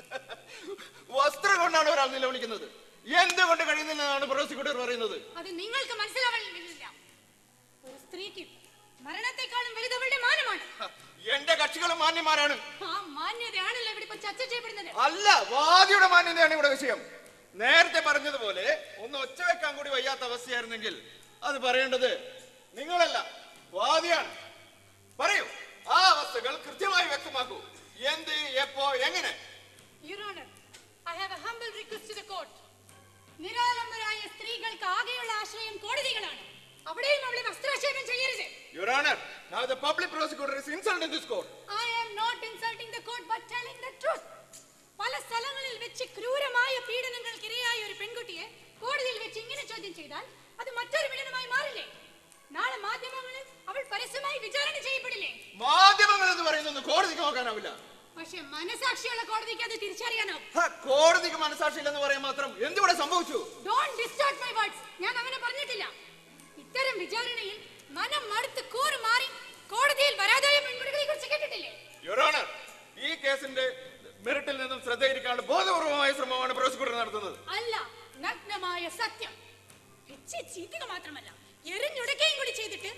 വസ്ത്രം കൊണ്ടാണ് ഒരാൾ നിലവിളിക്കുന്നത് എന്തുകൊണ്ട് കഴിയുന്നില്ല എന്നാണ് പ്രോസിക്യൂട്ടർ പറയുന്നത് അത് നിങ്ങൾക്ക് മനസ്സിലാവുന്നില്ല ഒരു സ്ത്രീക്ക് മരണത്തെക്കാളും വലുത് അവളുടെ മാനമാണ് എന്റെ കക്ഷികളും മാന്യന്മാരാണ് ആ മാന്യതയാണല്ലോ ഇവിടെ ഇപ്പൊ ചർച്ച ചെയ്യപ്പെടുന്നത് അല്ല വാദിയുടെ മാന്യതയാണ് ഇവിടെ വിഷയം നേരത്തെ പറഞ്ഞതുപോലെ ഒന്ന് ഒച്ച വെക്കാൻ കൂടി വയ്യാത്ത അവസ്ഥയായിരുന്നെങ്കിൽ അത് പറയേണ്ടത് നിങ്ങളല്ല വാദിയാണ് പറയൂ ആ അവസ്ഥകൾ കൃത്യമായി വ്യക്തമാക്കൂ എന്ത് എപ്പോ എങ്ങനെ your honour I have a humble request to the court നിരാലംബരായ സ്ത്രീകൾക്ക് ആകെയുള്ള ആശ്രയം കോടതികളാണ് അവിടെയും അവളെ വസ്ത്രാക്ഷേപം ചെയ്യരുത് your honour now the public prosecutor is insulting this court I am not insulting the court but telling the truth പല സ്ഥലങ്ങളിൽ വെച്ച് ക്രൂരമായ പീഡനങ്ങൾക്ക് ഇരയായ ഒരു പെൺകുട്ടിയെ കോടതിയിൽ വെച്ച് ഇങ്ങനെ ചോദ്യം ചെയ്താൽ അത് മറ്റൊരു പീഡനമായി മാറില്ലേ നാളെ മാധ്യമങ്ങളിൽ അവൾ പരസ്യമായി വിചാരണ ചെയ്യപ്പെടില്ലേ മാധ്യമങ്ങൾ എന്ന് പറയുന്നത് കോടതിക്ക് നോക്കാനാവില്ല പക്ഷെ മനസാക്ഷിയുള്ള കോടതിക്ക് അത് തിരിച്ചറിയാനാവും ഹ, കോടതിക്ക് മനസാക്ഷിയില്ലെന്ന് പറയാൻ മാത്രം എന്തിവിടെ സംഭവിച്ചു ഡോണ്ട് ഡിസ്റ്റോർട്ട് മൈ വേർഡ്സ് ഞാൻ അങ്ങനെ പറഞ്ഞിട്ടില്ല ഇത്തരം വിചാരണയിൽ മനം മടുത്ത് കൂറ് മാറി കോടതിയിൽ വരാതായ പെൺകുട്ടികളെ കുറിച്ച് കേട്ടിട്ടില്ലേ യുവർ ഓണർ ഈ കേസിന്റെ മെറിറ്റിൽ നിന്നും ശ്രദ്ധയിരിക്കാനുള്ള ബോധപൂർവമായ ശ്രമമാണ് പ്രോസിക്യൂട്ടർ നടത്തുന്നത് അല്ല നഗ്നമായ സത്യം പിച്ചി ചീറ്റുക മാത്രമല്ല എറിഞ്ഞുടക്കുകയും കൂടി ചെയ്തിട്ട്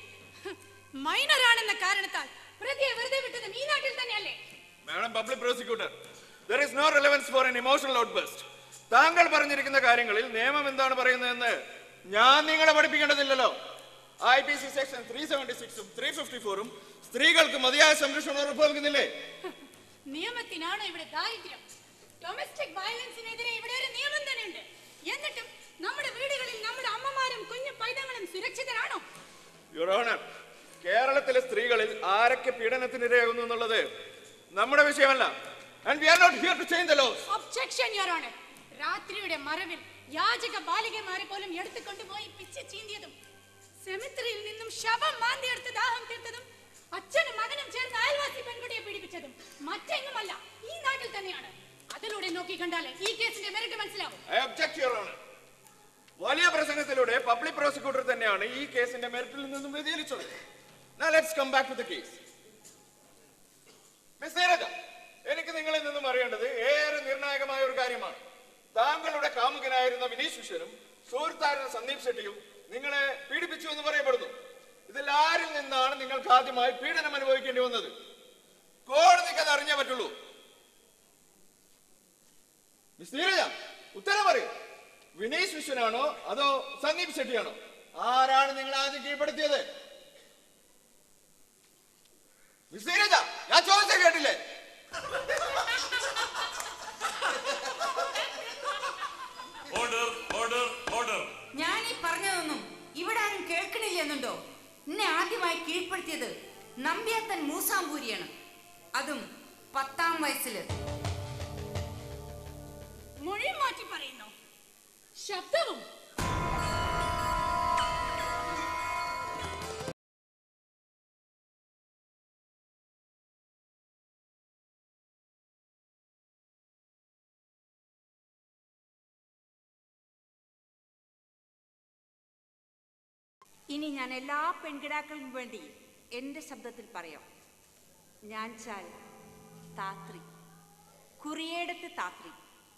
മൈനറാണെന്ന കാരണത്താൽ പ്രതിയെ വെറുതെ വിട്ടതും ഈ നാട്ടിൽ തന്നെയല്ലേ madam public prosecutor there is no relevance for an emotional outburst താങ്കൾ പറഞ്ഞിരിക്കുന്ന കാര്യങ്ങളിൽ നിയമം എന്താണ് പറയുന്നതെന്ന് ഞാൻ നിങ്ങളെ പഠിപ്പിക്കേണ്ടതില്ലല്ലോ I P C section three seventy സിക്സും ത്രീ ഫിഫ്റ്റി ഫോറും സ്ത്രീകൾക്ക് മതിയായ സംരക്ഷണം ഉറപ്പ് നൽകുന്നില്ലേ നിയമത്തിനാണ് ഇവിടെ ദാരിദ്ര്യം ഡൊമസ്റ്റിക് വയലൻസിനെതിരെ ഇവിടെ ഒരു നിയമം തന്നെയുണ്ട് എന്നിട്ടും നമ്മുടെ വീടുകളിൽ നമ്മുടെ അമ്മമാരും കുഞ്ഞു പൈതങ്ങളും സുരക്ഷിതരാണോ യുവർ ഓണർ കേരളത്തിലെ സ്ത്രീകളിൽ ആരൊക്കെ പീഡനത്തിനിരയാകുന്നു എന്നുള്ളത് നമ്മുടെ വിഷയമല്ല and we are not here to change the laws objection your honour രാത്രിയുടെ മറവിൽ യാചക ബാലികമാരെ പോലും എടുത്തുകൊണ്ടുപോയി പിച്ച് ചീന്തിയതും സെമിത്രിയിൽ നിന്നും ശവം മാന്തിയെടുത്ത് ദാഹം തീർത്തതും അച്ഛനും മകനും ചേർന്ന് അയൽവാസി പെൺകുട്ടിയെ പീഡിപ്പിച്ചതും മറ്റെങ്ങുമല്ല ഈ നാട്ടിൽ തന്നെയാണ് അതിലൂടെ നോക്കി കണ്ടാലേ ഈ കേസിന്റെ മെറിറ്റ് മനസ്സിലാവും ഐ ഒബ്ജക്ട് യുവർ ഓണർ വലിയ പ്രസംഗത്തിലൂടെ പബ്ലിക് പ്രോസിക്യൂട്ടർ തന്നെയാണ് ഈ കേസിന്റെ മെറിറ്റിൽ നിന്നും വ്യതിചലിച്ചത് Now let's come back to the case. Miss Neeraja, എനിക്ക് നിങ്ങളിൽ നിന്നും അറിയേണ്ടത് ഏറെ നിർണായകമായ ഒരു കാര്യമാണ് താങ്കളുടെ കാമുകനായിരുന്ന വിനീഷ് വിശ്വനും സുഹൃത്തായിരുന്ന സന്ദീപ് ഷെട്ടിയും നിങ്ങളെ പീഡിപ്പിച്ചു എന്ന് പറയപ്പെടുന്നു ഇതിൽ ആരിൽ നിന്നാണ് നിങ്ങൾക്ക് ആദ്യമായി പീഡനം അനുഭവിക്കേണ്ടി വന്നത് കോടതിക്ക് അത് അറിഞ്ഞേ പറ്റുള്ളൂ മിസ് നീരജ ഉത്തരം പറയൂ വിനീഷ് വിശ്വനാണോ അതോ സന്ദീപ് ഷെട്ടിയാണോ ആരാണ് നിങ്ങൾ ആദ്യം കീഴ്പ്പെടുത്തിയത് മിസ് നീരജ ഞാൻ ചോദിച്ചത് കേട്ടില്ലേ ഓർഡർ ഓർഡർ ഓർഡർ ഞാൻ ഈ പറഞ്ഞതൊന്നും ഇവിടെ ആരും കേൾക്കണില്ലെന്നുണ്ടോ എന്നെ ആദ്യമായി കീഴ്പ്പെടുത്തിയത് നമ്പ്യാത്തൻ മൂസാമ്പൂരിയാണ് അതും പത്താം വയസ്സില് മൊഴി മാറ്റി പറയുന്നു ശബ്ദവും ഇനി ഞാൻ എല്ലാ പെൺകിടാക്കൾക്കും വേണ്ടി എൻ്റെ ശബ്ദത്തിൽ പറയാം ഞാൻ ചാൽ താത്രി കുറിയേടത്ത് താത്രി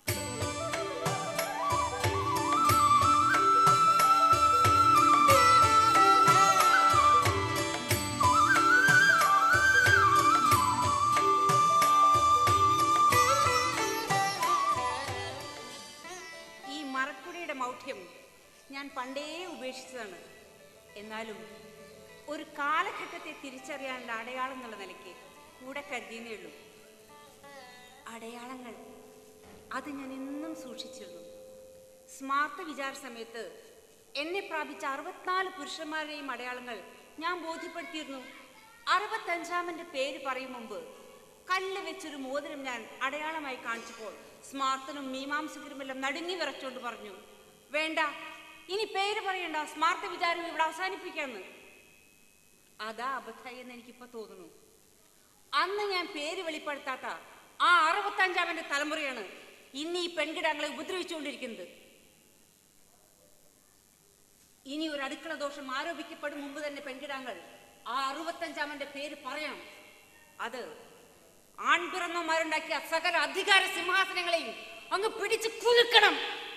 ഈ മറക്കുടിയുടെ മൗഢ്യം ഞാൻ പണ്ടേ ഉപേക്ഷിച്ചതാണ് എന്നാലും ഒരു കാലഘട്ടത്തെ തിരിച്ചറിയാനുള്ള അടയാളം എന്നുള്ള നിലയ്ക്ക് കൂടെ കരുതിയെന്നേ ഉള്ളൂ അടയാളങ്ങൾ അത് ഞാൻ എന്നും സൂക്ഷിച്ചിരുന്നു സ്മാർട്ട് വിചാര സമയത്ത് എന്നെ പ്രാപിച്ച അറുപത്തിനാല് പുരുഷന്മാരുടെയും അടയാളങ്ങൾ ഞാൻ ബോധ്യപ്പെടുത്തിയിരുന്നു അറുപത്തഞ്ചാമന്റെ പേര് പറയും മുമ്പ് കല്ല് വെച്ചൊരു മോതിരം ഞാൻ അടയാളമായി കാണിച്ചപ്പോൾ സ്മാർത്തനും മീമാംസകരുമെല്ലാം നടുങ്ങി വിറച്ചുകൊണ്ട് പറഞ്ഞു വേണ്ട ഇനി പേര് പറയണ്ട സ്മാർട്ട് വിചാരം ഇവിടെ അവസാനിപ്പിക്കാന്ന് അതാ അബദ്ധായി എന്ന് എനിക്കിപ്പോ തോന്നുന്നു അന്ന് ഞാൻ പേര് വെളിപ്പെടുത്താത്ത ആ അറുപത്തഞ്ചാമന്റെ തലമുറയാണ് ഇന്ന് ഈ പെൺകിടാങ്ങളെ ഉപദ്രവിച്ചുകൊണ്ടിരിക്കുന്നത് ഇനി ഒരു അടുക്കള ദോഷം ആരോപിക്കപ്പെടും മുമ്പ് തന്നെ പെൺകിടാങ്ങൾ ആ അറുപത്തഞ്ചാമന്റെ പേര് പറയണം അത് ആൺപിറന്നമാരുണ്ടാക്കിയ സകല അധികാര സിംഹാസനങ്ങളെയും അങ്ങ് പിടിച്ച് കുലുക്കണം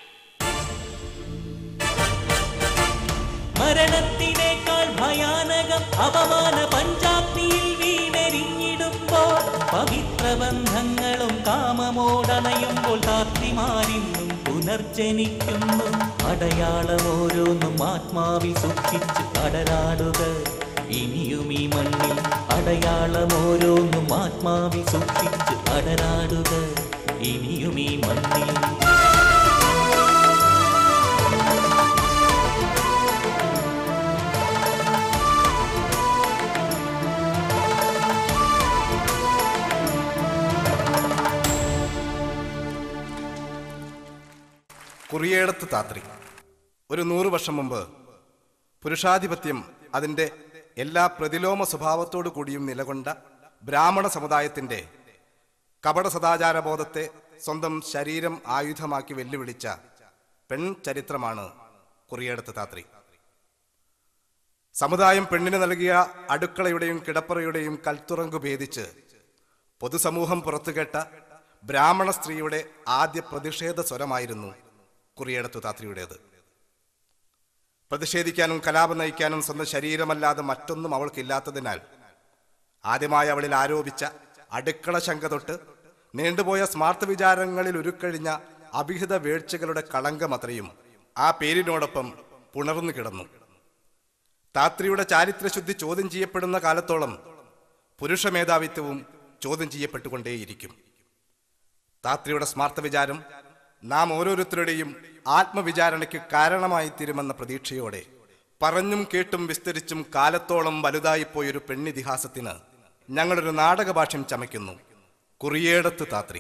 മരണത്തിനേക്കാൾ ഭയാനകം അപമാന പഞ്ചാഗ്നിയിൽ വീണെരിഞ്ഞിടുമ്പോൾ പവിത്ര ബന്ധങ്ങളും കാമമോടണയുമ്പോൾ താത്രിമാരിന്നും പുനർജനിക്കുന്നു അടയാളം ഓരോന്നും ആത്മാവിൽ സൂക്ഷിച്ച് അടരാടുക ഇനിയും ഈ മണ്ണിൽ അടയാളം ഓരോന്നും ആത്മാവിൽ സൂക്ഷിച്ച് അടരാടുക ഇനിയും ഈ മണ്ണിൽ കുറിയേടത്ത് താത്രി ഒരു നൂറ് വർഷം മുമ്പ് പുരുഷാധിപത്യം അതിൻ്റെ എല്ലാ പ്രതിലോമ സ്വഭാവത്തോടു കൂടിയും നിലകൊണ്ട ബ്രാഹ്മണ സമുദായത്തിൻ്റെ കപട സദാചാരബോധത്തെ സ്വന്തം ശരീരം ആയുധമാക്കി വെല്ലുവിളിച്ച പെൺ ചരിത്രമാണ് കുറിയേടത്ത് താത്രി സമുദായം പെണ്ണിന് നൽകിയ അടുക്കളയുടെയും കിടപ്പറയുടെയും കൽത്തുറങ്കു ഭേദിച്ച് പൊതുസമൂഹം പുറത്തുകേട്ട ബ്രാഹ്മണ സ്ത്രീയുടെ ആദ്യ പ്രതിഷേധ സ്വരമായിരുന്നു കുറിയേടത്തു താത്രിയുടേത് പ്രതിഷേധിക്കാനും കലാപം നയിക്കാനും സ്വന്തം ശരീരമല്ലാതെ മറ്റൊന്നും അവൾക്കില്ലാത്തതിനാൽ ആദ്യമായി അവളിൽ ആരോപിച്ച അടുക്കള ശങ്ക തൊട്ട് നീണ്ടുപോയ സ്മാർട്ട് വിചാരങ്ങളിൽ ഉരുക്കഴിഞ്ഞ അഭിഹിത വീഴ്ചകളുടെ കളങ്കമത്രയും ആ പേരിനോടൊപ്പം പുണർന്നു കിടന്നു താത്രിയുടെ ചാരിത്രശുദ്ധി ചോദ്യം ചെയ്യപ്പെടുന്ന കാലത്തോളം പുരുഷ മേധാവിത്വവും ചോദ്യം ചെയ്യപ്പെട്ടുകൊണ്ടേയിരിക്കും താത്രിയുടെ സ്മാർത്ഥ വിചാരം നാം ഓരോരുത്തരുടെയും ആത്മവിചാരണയ്ക്ക് കാരണമായി തീരുമെന്ന പ്രതീക്ഷയോടെ പറഞ്ഞും കേട്ടും വിസ്തരിച്ചും കാലത്തോളം വലുതായിപ്പോയൊരു പെണ്ണിതിഹാസത്തിന് ഞങ്ങളൊരു നാടകഭാഷ്യം ചമയ്ക്കുന്നു കുറിയേടത്ത് താത്രി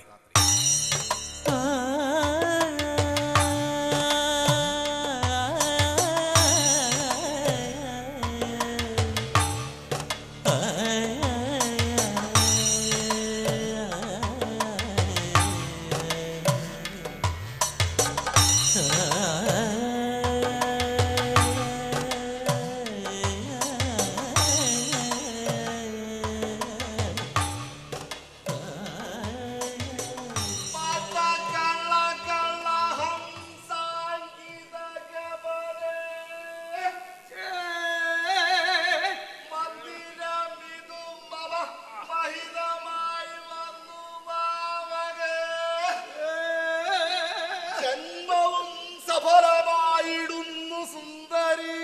ജന്മവും സഫലമായിടുന്നു സുന്ദരി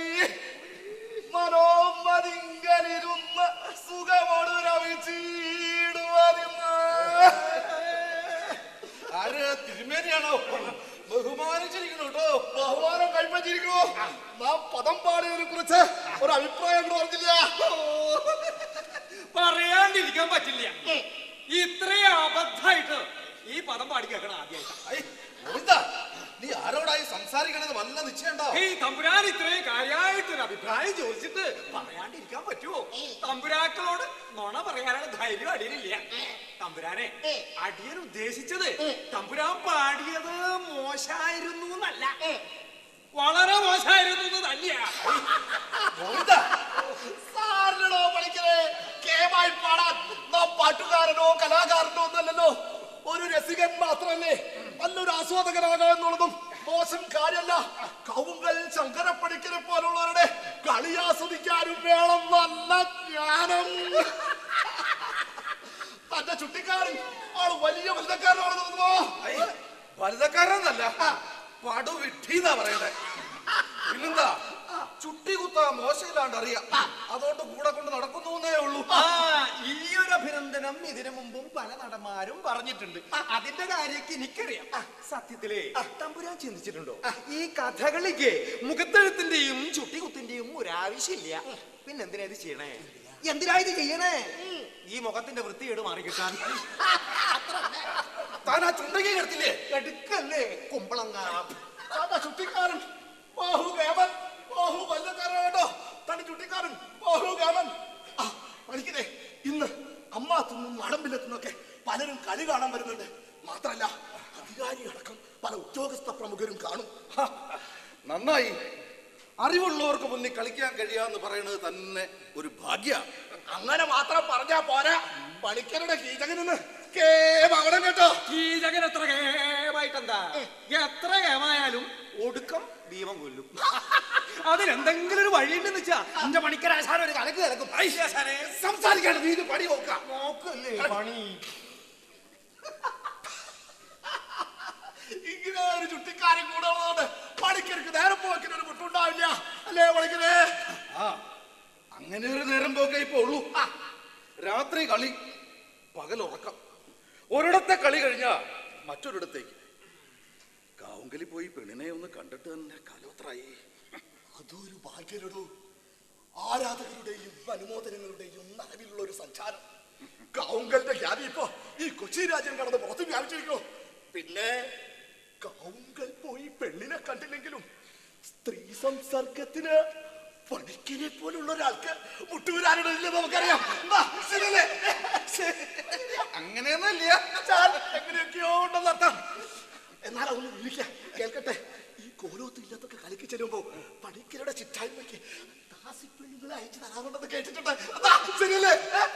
മനോമതിങ്കലിരുന്ന് സുഖമോട് രവിച്ചിടുവരുന്ന ആര് തിരുമേനിയാണോ ബഹുമാനിച്ചിരിക്കുന്നു കേട്ടോ ബഹുമാനം കൈപ്പറ്റിയിരിക്കണോ നാം പദം പാടിയതിനെ കുറിച്ച് ഒരു അഭിപ്രായം കൂടെ പറഞ്ഞില്ല പറയാണ്ടിരിക്കാൻ പറ്റില്ല ഇത്രയും അബദ്ധായിട്ട് ഈ പദം പാടി കേൾക്കണം ആദ്യമായിട്ട് നീ ആരോടായി സംസാരിക്കണത് വല്ല നിശ്ചയണ്ടോ ഈ തമ്പുരാൻ ഇത്രയും കാര്യമായിട്ടൊരു അഭിപ്രായം ചോദിച്ചിട്ട് പറയാണ്ടിരിക്കാൻ പറ്റുമോ തമ്പുരാക്കളോട് നുണ പറയാനുള്ള ധൈര്യം അടിയനില്ല തമ്പുരാനെ അടിയൻ ഉദ്ദേശിച്ചത് തമ്പുരാൻ പാടിയത് മോശമായിരുന്നു എന്നല്ല വളരെ മോശമായിരുന്നു എന്ന് തന്നെയാ സാറിനോ പഠിക്കണേ കേമായി പാടാൻ നാം പാട്ടുകാരനോ കലാകാരനോ ഒന്നല്ലല്ലോ ഒരു രസികൻ മാത്രമല്ലേ നല്ലൊരു ആസ്വാദകനാകാം എന്നുള്ളതും മോശം കാര്യമല്ല കവുങ്കൽ ശങ്കരപ്പടിക്കനെ പോലുള്ളവരുടെ കളി ആസ്വദിക്കാനും വേണം നല്ല ജ്ഞാനം തന്റെ ചുട്ടിക്കാരൻ ആള് വലിയ വലുതക്കാരനാണെന്ന് തോന്നുന്നു വലുതക്കാരനല്ല പടു വിട്ടിന്നാ പറയുന്നത് പിന്നെന്താ ചുട്ടി കുത്താ മോശമില്ലാണ്ട് അറിയാം അതുകൊണ്ട് കൂടെ കൊണ്ട് നടക്കുന്നേ ഉള്ളൂ ആ ഈ ഒരു അഭിനന്ദനം ഇതിനു മുമ്പും പല നടന്മാരും പറഞ്ഞിട്ടുണ്ട് അതിന്റെ കാര്യമൊക്കെ എനിക്കറിയാം സത്യത്തിലേ തമ്പുരാൻ ചിന്തിച്ചിട്ടുണ്ടോ ഈ കഥകളിക്ക് മുഖത്തെഴുത്തിന്റെയും ചുട്ടികുത്തിന്റെയും ഒരാവശ്യമില്ല പിന്നെന്തിനാ ഇത് ചെയ്യണേ എന്തിനാ ഇത് ചെയ്യണേ ഈ മുഖത്തിന്റെ വൃത്തികേട് മാറിക്കിട്ടാൻ താൻ ആ ചുണ്ടകി കിടത്തില്ലേ എടുക്കല്ലേ കുമ്പളങ്ങ താൻ ആ ചുട്ടിക്കാരൻ ബാഹു കേമൻ ബാഹു വല്ലക്കാരൻ കേട്ടോ തന്റെ ചുട്ടിക്കാരൻ ബാഹു കേമൻ ആ, പണിക്കരെ ഇന്ന് അമ്മാത്തുനിന്നും മടമ്പിലെത്തുന്നൊക്കെ പലരും കളി കാണാൻ വരുന്നുണ്ട് മാത്രല്ല അധികാരി അടക്കം പല ഉദ്യോഗസ്ഥ പ്രമുഖരും കാണും ഹ, നന്നായി അറിവുള്ളവർക്ക് മുന്നിൽ കളിക്കാൻ കഴിയാന്ന് പറയുന്നത് തന്നെ ഒരു ഭാഗ്യ അങ്ങനെ മാത്രം പറഞ്ഞാ പോരാ പണിക്കരുടെ കീചകനെന്ന് കേമാവണം കേട്ടോ കീചകൻ എത്ര കേമായിട്ടെന്താ എത്ര കേമായാലും ഒടുക്കം ദീപം കൊല്ലും അതിനെന്തെങ്കിലും ഒരു വഴിയുണ്ടെന്ന് വെച്ചാ എന്റെ പണിക്കരാശാനം ഒരു കലക്ക് കലക്കും ഐശ്വരാശാനെ സംസാരിക്കാണ്ട് നീ ഇത് പണി നോക്കാം നോക്കല്ലേ പണി ഇങ്ങനെ ഒരു ചുട്ടിക്കാരൻ കൂടെ ഉള്ളതുകൊണ്ട് പണിക്കർക്ക് നേരം പോക്കിന് ഒരു മുട്ടുണ്ടാവില്ല അല്ലേ പണിക്കരെ ആ അങ്ങനെ ഒരു നേരം പോക്കേ ഇപ്പൊ ഉള്ളൂ ആ, രാത്രി കളി പകൽ ഉറക്കം ഒരിടത്തെ കളി കഴിഞ്ഞാ മറ്റൊരിടത്തേക്ക് കാവുങ്കലി പോയി പെണ്ണിനെ ഒന്ന് കണ്ടിട്ട് തന്നെ കാലോത്രായി അതൊരു ഭാഗ്യരടോ ആരാധകരുടെയും അനുമോദനങ്ങളുടെയും നനവിലുള്ള ഒരു സഞ്ചാരം കാവുങ്കലിന്റെ ഖ്യാതി ഇപ്പൊ ഈ കൊച്ചി രാജ്യം കടന്ന് പുറത്ത് വ്യാപിച്ചിരിക്കണോ പിന്നെ കാവുങ്കൽ പോയി പെണ്ണിനെ കണ്ടില്ലെങ്കിലും സ്ത്രീ സംസർഗത്തിന് പണിക്കിനെ പോലുള്ള ഒരാൾക്ക് മുട്ടുവരാനിടയില്ല നമുക്കറിയാം എന്താ, ശരിയല്ലേ? അങ്ങനെയൊന്നുമില്ല ചാൽ എങ്ങനെയൊക്കെയോ ഉണ്ടെന്ന് അർത്ഥം എന്നാൽ അതൊന്ന് വിളിക്കാം കേൾക്കട്ടെ ഈ കോലോത്തില്ലാത്തൊക്കെ കളിക്ക് ചെല്ലുമ്പോ പണിക്കരുടെ ചിറ്റായ്മയ്ക്ക് ദാസിപ്പെണ്ണുകളെ അയച്ചു തരാറുണ്ടെന്ന് കേട്ടിട്ടുണ്ട് അതാ, ശരിയല്ലേ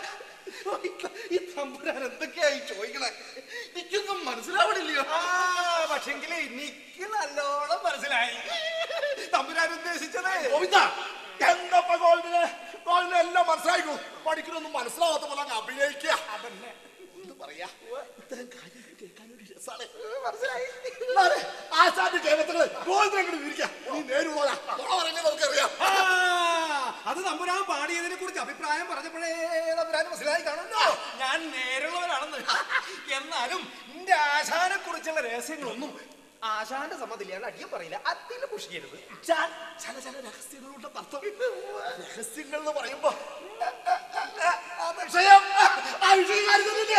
ഈ തമ്പുരാൻ എന്തൊക്കെയായി ചോദിക്കണേ എനിക്കൊന്നും മനസ്സിലാവണില്ലയോ പക്ഷെങ്കില് എനിക്ക് നല്ലോണം മനസ്സിലായി തമ്പുരാൻ ഉദ്ദേശിച്ചത് ഗോവിന്ദ എന്തപ്പ ഗോവിന്ദന് ഗോവിന്ദന് എല്ലാം മനസ്സിലായിക്കോ പഠിക്കണൊന്നും മനസ്സിലാവാത്ത പോലെ അങ്ങ് അഭിനയിക്കുക അതന്നെ എന്ത് പറയാ ഇത്തരം കാര്യങ്ങൾ കേൾക്കാൻ ഒരു രസാണ് മനസ്സിലായി ആശാന്റെ കേരളത്തില് ഗോവിന്ദൻ അങ്ങോട്ട് വിരിക്കാം നീ നേരുള്ളതാ നുണ പറയുന്നത് നമുക്കറിയാം ആ, അത് തമ്പുരാൻ പാടിയതിനെ കുറിച്ച് അഭിപ്രായം പറഞ്ഞപ്പോഴേ തമ്പുരാൻ മനസ്സിലായി കാണുമല്ലോ ഞാൻ നേരുള്ളവരാണെന്ന് എന്നാലും എന്റെ ആശാനെ കുറിച്ചുള്ള രഹസ്യങ്ങളൊന്നും ആശാന്റെ സമ്മതില്ലാണ്ട് അടിയം പറയില്ല അതിന് പുഷിക്കരുത് ചാൻ ചില ചില രഹസ്യങ്ങളുണ്ട് അർത്ഥം രഹസ്യങ്ങൾ എന്ന് പറയുമ്പോ ആ വിഷയം ആ വിഷയം കരുതുന്നില്ലേ?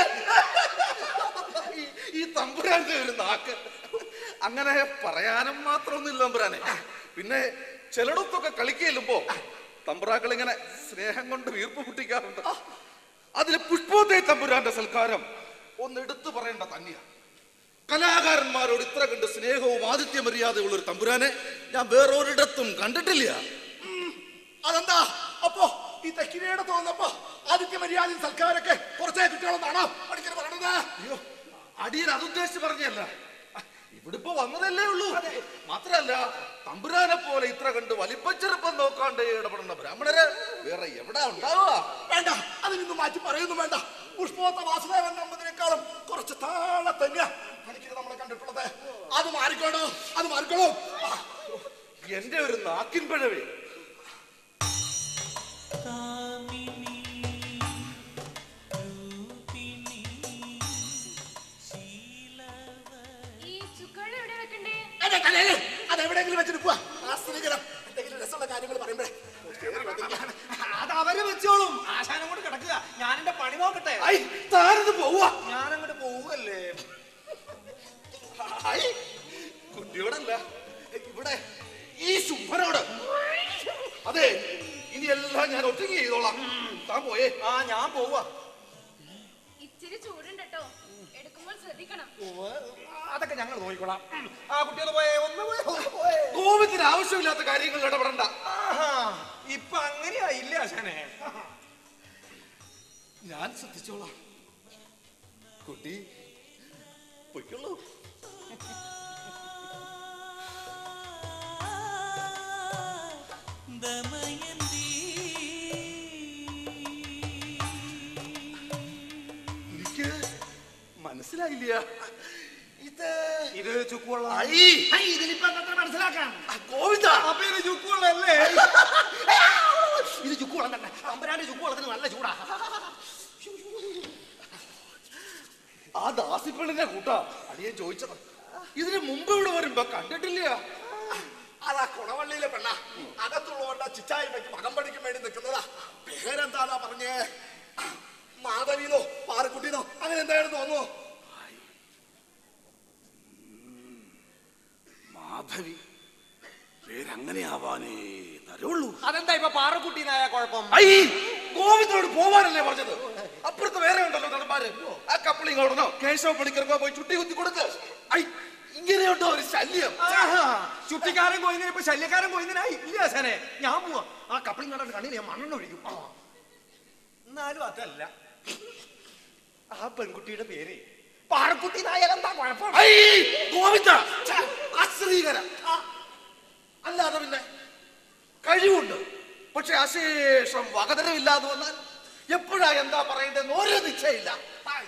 ഈ- ഈ തമ്പുരാന്റെ ഒരു നാക്ക് അങ്ങനെ പറയാനും മാത്രമൊന്നുമില്ല തമ്പുരാനെ പിന്നെ ചിലയിടത്തൊക്കെ കളിക്കല്ലുമ്പോ തമ്പുരാക്കൾ ഇങ്ങനെ സ്നേഹം കൊണ്ട് വീർപ്പ് മുട്ടിക്കാറുണ്ട് അതിൽ പുഷ്പോദയ തമ്പുരാന്റെ സൽക്കാരം ഒന്ന് എടുത്തു പറയേണ്ട തന്നെയാണ് കലാകാരന്മാരോട് ഇത്ര കണ്ട് സ്നേഹവും ആതിഥ്യ മര്യാദയുള്ള ഒരു തമ്പുരാനെ ഞാൻ വേറൊരിടത്തും കണ്ടിട്ടില്ല ഉം, അതെന്താ അപ്പോ ഈ തെക്കിനയുടെ തോന്നപ്പോ ആതിഥ്യ മര്യാദയും സൽക്കാരൊക്കെ കുറച്ചേ കുട്ടികളെന്നാണോ പഠിക്കൽ പറയണത് അയ്യോ അടിയൻ അതുദ്ദേശിച്ച് പറഞ്ഞല്ല ഇവിടെ ഇപ്പൊ വന്നതല്ലേ ഉള്ളൂ മാത്രല്ല തമ്പുരാനെ പോലെ ഇത്ര കണ്ട് വലിപ്പച്ചെറുപ്പം നോക്കാണ്ട് ഇടപെടുന്ന ബ്രാഹ്മണര് വേറെ എവിടെ ഉണ്ടാവുക വേണ്ട അതിനൊന്നും മാറ്റി പറയുന്നു വേണ്ട പുഷ്പോത്ത വാസുദേവൻ നമ്പതിനേക്കാളും കുറച്ച് താഴെ തന്നെയാ പണിക്കര് നമ്മളെ കണ്ടിട്ടുള്ളത് അത് മാറിക്കോണോ അത് മാറിക്കോളൂ ആ, എന്റെ ഒരു നാക്കിൻ പിഴവേ ഈ ചുക്കുവെള്ളം എവിടെ വെക്കണ്ടേ അതെ തലേ അത് എവിടെയെങ്കിലും വെച്ചിട്ട് പോവാ ആസ്തികരം എന്തെങ്കിലും രസമുള്ള കാര്യങ്ങൾ പറയുമ്പോഴേ അത് അവര് വെച്ചോളും ആശാനം കൊണ്ട് കിടക്കുക ഞാൻ എന്റെ പണി നോക്കട്ടെ ഐ, താനത് പോവാ ഞാൻ അങ്ങോട്ട് പോവുകല്ലേ ഐ, കുട്ടിയോടല്ല ഇവിടെ ഈ ശുംഭനോട് അതെ ഇനി എല്ലാം ഞാൻ ഒറ്റയ്ക്ക് ചെയ്തോളാം താൻ പോയേ ആ ഞാൻ പോവാ ഇച്ചിരി ചൂടുണ്ട് കേട്ടോ എടുക്കുമ്പോൾ ശ്രദ്ധിക്കണം അതൊക്കെ ഞങ്ങൾ നോക്കിക്കോളാം ഉം. ആ കുട്ടികൾ പോയേ ഒന്ന് പോയേ ഒന്ന് പോയേ കോപത്തിന് ആവശ്യമില്ലാത്ത കാര്യങ്ങൾ ഇടപെടണ്ട ആഹാ, ഇപ്പൊ അങ്ങനെയായില്ല ആശാനെ ഞാൻ ശ്രദ്ധിച്ചോളാം കുട്ടി പൊയ്ക്കുള്ളൂ എനിക്ക് മനസ്സിലായില്ല ഇത് ഇത് ചുക്കുവെള്ളം ഐ, ഇതിലിപ്പോ എന്താ മനസ്സിലാക്കാം ഗോവിന്ദ അപ്പൊ ഇത് ചുക്കുവെള്ളല്ലേ ഇത് ചുക്കുവളം തന്നെ തമ്പുരാന്റെ ചുക്കുവളത്തിന് നല്ല ചൂടാ ആ ദാസിപ്പെണ്ണിന്റെ കൂട്ടാ അടിയൻ ചോദിച്ചത് ഇതിന് മുമ്പ് ഇവിടെ വരുമ്പോ കണ്ടിട്ടില്ല അതാ കുളവള്ളിയിലെ പെണ്ണ അകത്തുള്ളവണ്ട ചിച്ചായി വെച്ച് മകം പഠിക്കാൻ വേണ്ടി നിൽക്കുന്നതാ പേരെന്താന്നാ പറഞ്ഞേ മാധവിന്നോ പാറക്കുട്ടിന്നോ അങ്ങനെ എന്തായിരുന്നു തോന്നുന്നു മാധവി പേരങ്ങനെയാവാനേ തരുള്ളൂ അതെന്താ ഇപ്പൊ പാറക്കുട്ടീനായ കുഴപ്പം ഐ ഗോവിന്ദനോട് പോവാനല്ലേ പറഞ്ഞത് അപ്പുറത്ത് വേറെ ഉണ്ടല്ലോ നടന്മാര് ആ കപ്പിളിങ് ഓടണോ കേശവ പണിക്കർക്കോ പോയി ചുട്ടി കുത്തി കൊടുക്ക് ഐ ഇങ്ങനെയുണ്ടോ ഒരു ശല്യം ആഹാ, ചുട്ടിക്കാരൻ പോയിന് ഇപ്പൊ ശല്യക്കാരൻ പോയിനായി ഇല്ല സനെ ഞാൻ പോവാ ആ കപ്പിളിങ് കണ്ടിട്ട് കണ്ണിൽ ഞാൻ മണ്ണെണ്ണ ഒഴിക്കും ആ. എന്നാലും അതല്ല ആ പെൺകുട്ടിയുടെ പേര് പാറക്കുട്ടി നായാൽ എന്താ കുഴപ്പം ഐ ഗോവിന്ദ ഛെ, അശ്രീകര ആ, അല്ലാതെ പിന്നെ കഴിവുണ്ട് പക്ഷെ അശേഷം വകതരമില്ലാതെ വന്നാൽ എപ്പോഴാ എന്താ പറയേണ്ടതെന്ന് ഒരു നിശ്ചയില്ല ഹായ്.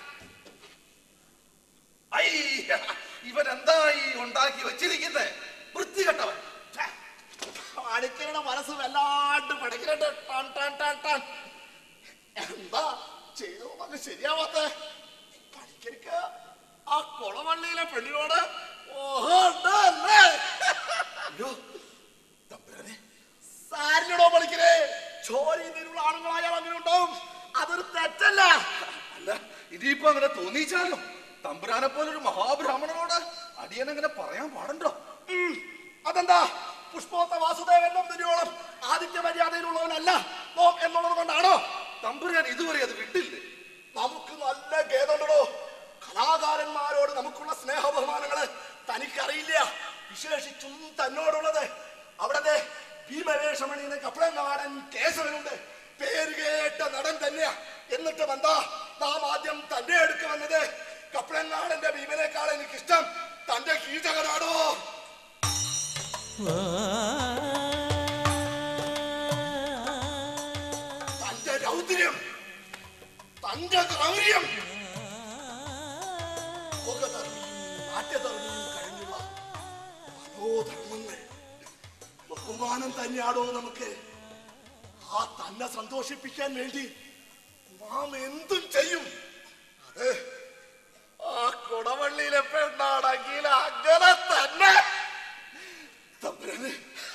ഐ ഇവൻ എന്താ ഈ ഉണ്ടാക്കി വെച്ചിരിക്കുന്നത് വൃത്തികെട്ടവൻ ഛെ, മാണിക്കരുടെ മനസ്സ് വല്ലാണ്ട് പടക്കിരട്ട് ടാൻ ടാൻ ടാൻ ടാൻ എന്താ ചെയ്തു അത് ശരിയാവാത്ത പണിക്കരിക്ക ആ കുളവള്ളിയിലെ പെണ്ണിനോട് ഓഹോ ഉണ്ടല്ലേ? അയ്യോ, തമ്പുരാനെ, സാരില്ലടോ പണിക്കരെ ചോരിയുള്ള ആണുങ്ങളായാൽ അങ്ങനെ ഉണ്ടാവും അതൊരു തെറ്റല്ല അല്ല ഇനിയിപ്പോ അങ്ങനെ തോന്നിച്ചാലോ തമ്പുരാനെ പോലൊരു മഹാബ്രാഹ്മണനോട് അടിയൻ അങ്ങനെ പറയാൻ പാടുണ്ടോ ഉം, അതെന്താ പുഷ്പോത്ത വാസുദേവൻ നമ്പൂതിരിയോളം ആദിത്യ മര്യാദയിലുള്ളവനല്ല നോം എന്നുള്ളത് കൊണ്ടാണോ തമ്പുരാൻ ഇതുവരെ അത് വിട്ടില്ലേ നമുക്ക് നല്ല ഖേദമുണ്ടോ കലാകാരന്മാരോട് നമുക്കുള്ള സ്നേഹ ബഹുമാനങ്ങള് തനിക്കറിയില്ല വിശേഷിച്ചും തന്നോടുള്ളത് അവിടെ ഭീമവേഷമണിയുന്ന കപ്പളങ്ങാടൻ കേശവനുണ്ട് പേര് കേട്ട നടൻ തന്നെയാ എന്നിട്ട് എന്താ നാം ആദ്യം തന്റെ അടുക്ക് വന്നത് കപ്പളങ്ങാടന്റെ ഭീമനേക്കാൾ എനിക്കിഷ്ടം തന്റെ കീചകനാടോ തന്റെ രൗദ്രം തന്റെ ക്രൗര്യം ലോകധർമ്മിയും നാട്യധർമ്മിയും കഴിഞ്ഞുള്ള മനോധർമ്മങ്ങൾ ബഹുമാനം തന്നെയാണോ നമുക്ക് ആ തന്നെ സന്തോഷിപ്പിക്കാൻ വേണ്ടി നാം എന്തും ചെയ്യും അത് ആ കുടവള്ളിയിലെ പെണ്ണാണെങ്കിൽ അങ്ങനെ തന്നെ തമ്പുരാന്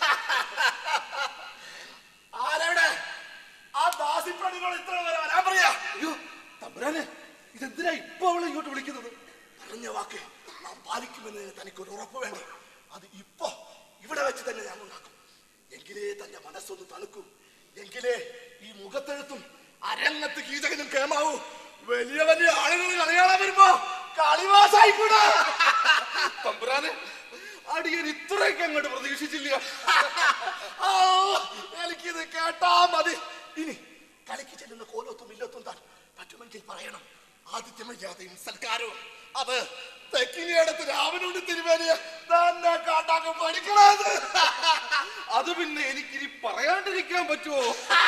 ആരവിടെ ആ ദാസിപ്പണികൾ ഇത്ര വരെ വരാൻ പറയാ അയ്യോ തമ്പുരാനെ ഇതെന്തിനാ ഇപ്പൊ അവളെ ഇങ്ങോട്ട് വിളിക്കുന്നത് പറഞ്ഞ വാക്ക് നാം പാലിക്കുമെന്ന് തനിക്കൊരു ഉറപ്പ് വേണം അത് ഇപ്പൊ ഇവിടെ വെച്ച് തന്നെ ഞാൻ ഉണ്ടാക്കും എങ്കിലേ തന്റെ മനസ്സൊന്ന് തണുക്കൂ എങ്കിലേ ഈ മുഖത്തെഴുത്തും അരങ്ങത്ത് കീചകനും കേമാവൂ വലിയ വലിയ ആളുകൾ കളിയാളാൻ വരുമ്പോ കളിവാസായിക്കൂടാ തമ്പുരാനെ അടിയൻ ഇത്രയൊക്കെ അങ്ങോട്ട് പ്രതീക്ഷിച്ചില്ല ആ, എനിക്കിത് കേട്ടാ മതി ഇനി കളിക്ക് ചെല്ലുന്ന കോലത്തും ഇല്ലത്തും താൻ പറ്റുമെങ്കിൽ പറയണം ആദിത്യ മര്യാദയും സൽക്കാരവും അത് തെക്കിനിയടുത്ത് രാമനുണ്ട് തിരുവേലിയ തന്നെ കാട്ടാക്കം പഠിക്കണത് അത് പിന്നെ എനിക്കിനി പറയാണ്ടിരിക്കാൻ പറ്റുമോ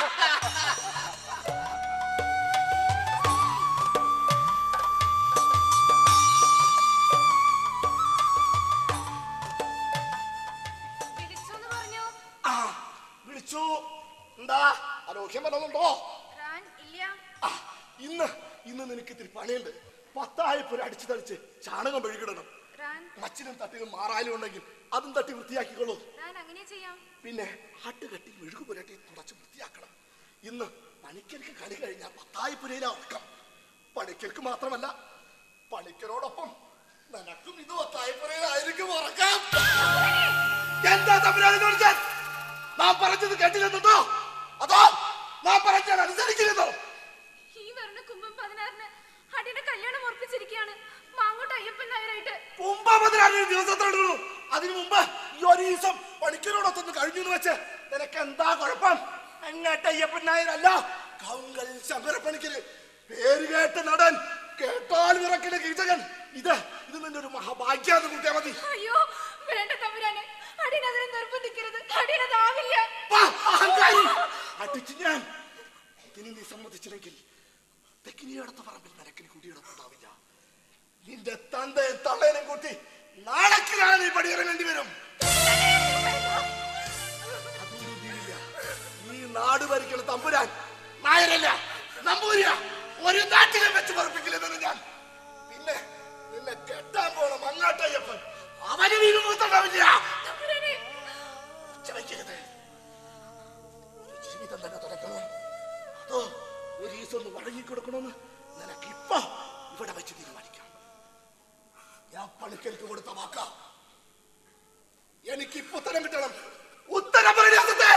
വിളിച്ചോന്ന് പറഞ്ഞു ആ വിളിച്ചു എന്താ അലോഹ്യം വന്നതുണ്ടോ റാൻ ഇല്ല ആ, ഇന്ന് ഇന്ന് നിനക്ക് ഇത്തിരി പണിയുണ്ട് പത്തായപ്പുര അടിച്ചു തളിച്ച് ചാണകം മെഴുകിടണം റാൻ മച്ചിനും തട്ടിനും മാറാലും ഉണ്ടെങ്കിൽ അതും തട്ടി വൃത്തിയാക്കിക്കോളൂ റാൻ അങ്ങനെ ചെയ്യാം പിന്നെ ആട്ടുകട്ടി മെഴുകു പുരട്ടി തുടച്ച് വൃത്തിയാക്കണം ഇന്ന് പണിക്കർക്ക് കളി കഴിഞ്ഞാൽ പത്തായിപ്പുരയിലെ ഉറക്കം പണിക്കർക്ക് മാത്രമല്ല പണിക്കരോടൊപ്പം നിനക്കും ഇത് പത്തായിപ്പുരയിലായിരിക്കും ഉറക്കം എന്താ തമ്പുരാനെ വിളിച്ചാൽ നാം പറഞ്ഞത് കേട്ടില്ലെന്നുണ്ടോ അതോ നാം പറഞ്ഞാൽ അനുസരിക്കില്ലെന്നോ ഈ വരുന്ന കുംഭം പതിനാറിന് അടിയുടെ കല്യാണം ഉറപ്പിച്ചിരിക്കുകയാണ് മാങ്ങോട്ട് അയ്യപ്പൻ നായരായിട്ട് കുംഭഭദ്രാന് ദിവസത്തോടുള്ളൂ അതിനു മുമ്പ് ഈ ഒരു ദിവസം പണിക്കരോടൊത്തൊന്ന് കഴിഞ്ഞു എന്ന് വെച്ച് നിനക്ക് എന്താ കുഴപ്പം അങ്ങേട്ട അയ്യപ്പൻ നായരല്ല കൗങ്കൽ ശങ്കരപ്പണിക്കര് പേര് കേട്ട നടൻ കേട്ടാൽ വിറക്കിന്റെ കീചകൻ ഇത് ഇത് നിന്റെ ഒരു മഹാഭാഗ്യാന്ന് കൂട്ടിയാ മതി അയ്യോ വേണ്ട തമ്പുരാനെ അടിയനതിനെ നിർബന്ധിക്കരുത് അടിയനതാവില്ല വാ, അഹങ്കാരി അടിച്ച് ഞാൻ ഇനി നീ സമ്മതിച്ചില്ലെങ്കിൽ തെക്കിനിയടുത്ത പറമ്പിൽ നിനക്കിന് കുടിയിടപ്പുണ്ടാവില്ല നിന്റെ തന്തയും തള്ളേനും കൂട്ടി നാളെക്കിലാണ് നീ പടിയിറങ്ങേണ്ടി വരും അതൊന്നും തീരില്ല. നീ നാട് ഭരിക്കുന്ന തമ്പുരാൻ നായരല്ല നമ്പൂരിയ ഒരു നാട്ടിലും വെച്ച് പറപ്പിക്കില്ലെന്ന് ഞാൻ പിന്നെ നിന്നെ കെട്ടാൻ പോണ മങ്ങാട്ടയ്യപ്പൻ അവന് നീ മുഖത്തുണ്ടാവില്ല ഉച്ചവയ്ക്കരുത് ഒരു ജീവിതം തന്നെ തുറക്കണോ അതോ ഒരു ദിവസം ഒന്ന് വഴങ്ങിക്കൊടുക്കണമെന്ന് നിനക്ക് ഇപ്പൊ ഇവിടെ വെച്ച് തീരുമാനിക്കാം ഞാൻ പണിക്കൽക്ക് കൊടുത്ത വാക്ക എനിക്ക് ഇപ്പൊ ഉത്തരം കിട്ടണം ഉത്തരം പറയാതെ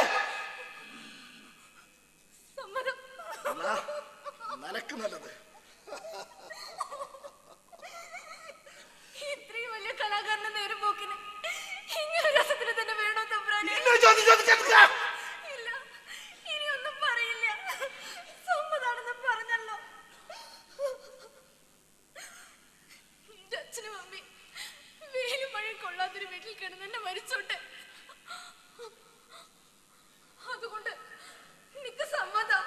സമ്മതം നിനക്ക് നല്ലത് ഇത്രയും വലിയ കലാകാരന്റെ നേരം പോക്കിന് ഇങ്ങനെ രസത്തിന് തന്നെ വേണോ തമ്പ്രാനെ ഇല്ല, ചോദി, ചോദി, ചോദിക്ക. ഇല്ല ഇനിയൊന്നും പറയില്ല സമ്മതാണെന്ന് പറഞ്ഞല്ലോ എന്റെ അച്ഛനും അമ്മയും വെയിലും മഴയും കൊള്ളാത്തൊരു വീട്ടിൽ കിടന്ന് എന്നെ മരിച്ചോട്ടെ അതുകൊണ്ട് നിക്ക് സമ്മതം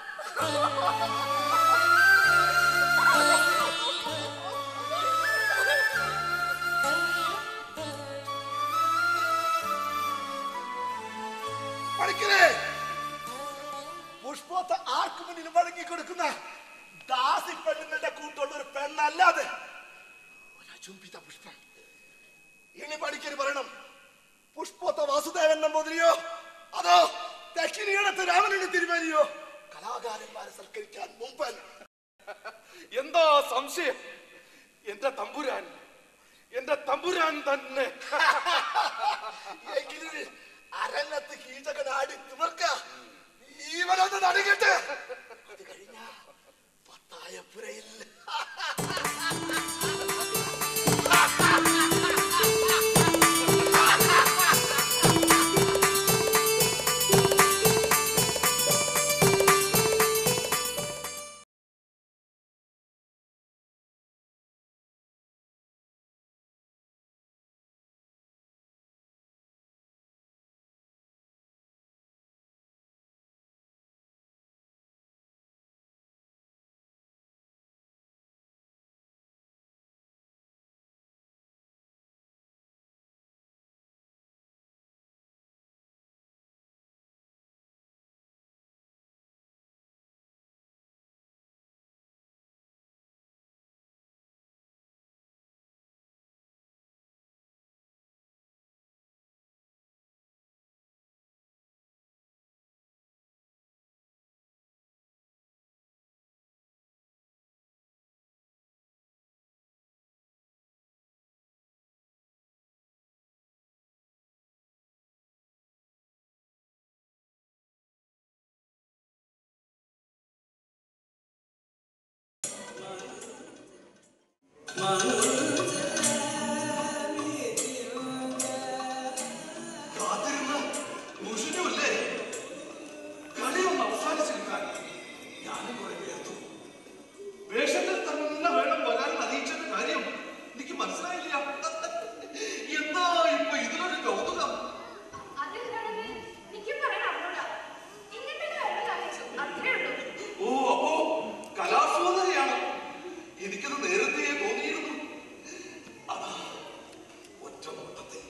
പഠിക്കണേ പുഷ്പത്തെ ആർക്കു മുന്നിൽ വഴങ്ങി കൊടുക്കുന്ന ദാസി പെണ്ണുങ്ങളുടെ കൂട്ടുള്ള ഒരു പെണ്ണല്ലാതെ ഒരു അചുംബിത പുഷ്പം ഇനി പഠിക്കര് പറയണം പുഷ്പത്തെ വാസുദേവൻ നമ്പൂതിരിയോ അതോ ദക്ഷിണീടത്ത് രാമനുണ്ണി തിരുമേനിയോ കലാകാരന്മാരെ സൽക്കരിക്കാൻ മുമ്പൻ എന്താ സംശയം എന്റെ തമ്പുരാൻ എന്റെ തമ്പുരാൻ തന്നെ എങ്കിലും അരങ്ങത്ത് കീചകനാടി തിമർക്ക ഈവനൊന്ന് നടുങ്ങിട്ട് അത് കഴിഞ്ഞ പത്തായപ്പുരയിൽ കാത്തിരുന്ന് മുഷിഞ്ഞുല്ലേ കളിയൊന്ന് അവസാനിച്ചിരിക്കാൻ ഞാനും കുറെ പേർത്തു വേഷത്തിൽ തന്നെ വേണം വരാൻ അറിയിച്ചത് കാര്യം എനിക്ക് മനസ്സിലായില്ല എന്താ ഇപ്പൊ ഇതിലൊരു കൗതുകം ഓ അപ്പോ കലാസ്വാദനയാണ് എനിക്കത് നേരത്തെ തോന്നിയിരുന്നു അതാ ഒറ്റ നോട്ടത്തിൽ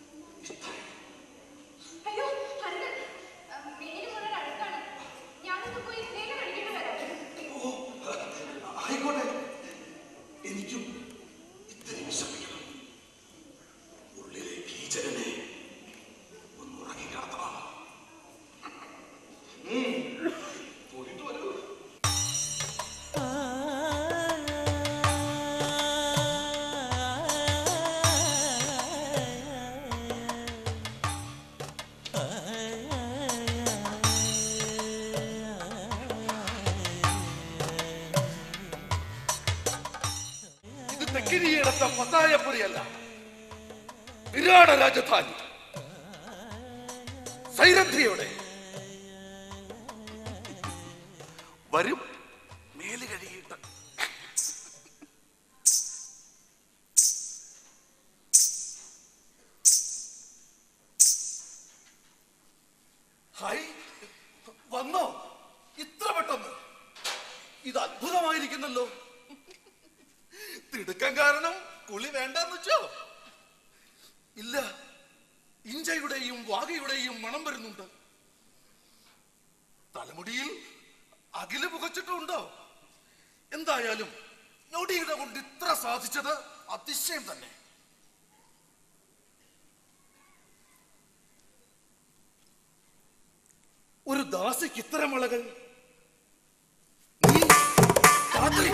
അയ്യോ ഹരിതൻ മീന് മുഴുവൻ അടുത്താണ് ഞാനൊന്ന് പോയി തേയില കഴിക്കേണ്ടി വരാം ആയിക്കോട്ടെ എനിക്കും ഇത്തിരി വിശ്രമിക്കണം ഉള്ളിലെ കീചകനെ ഒന്ന് ഉറങ്ങി കിടത്തണം ഉം, പോയിട്ട് വരൂ ഇത് തെക്കിനിയിടത്ത പത്തായപ്പുരിയല്ല വിരാട രാജധാനി സൈരന്ധ്രിയുടെ വരും മേല് കഴുകിയിട്ട് ഹായ് വന്നോ ഇത്ര പെട്ടെന്ന് ഇത് അത്ഭുതമായിരിക്കുന്നല്ലോ തിടുക്കം കാരണം കുളി വേണ്ടെന്ന് വെച്ചോ ഇല്ല ഇഞ്ചയുടെയും വാകയുടെയും മണം വരുന്നുണ്ട് തലമുടിയിൽ അകില് പുകച്ചിട്ടുണ്ടോ എന്തായാലും ഞൊടിയുടെ കൊണ്ട് ഇത്ര സാധിച്ചത് അതിശയം തന്നെ ഒരു ദാസിക്ക് ഇത്തരം വളകൾ നീ രാത്രി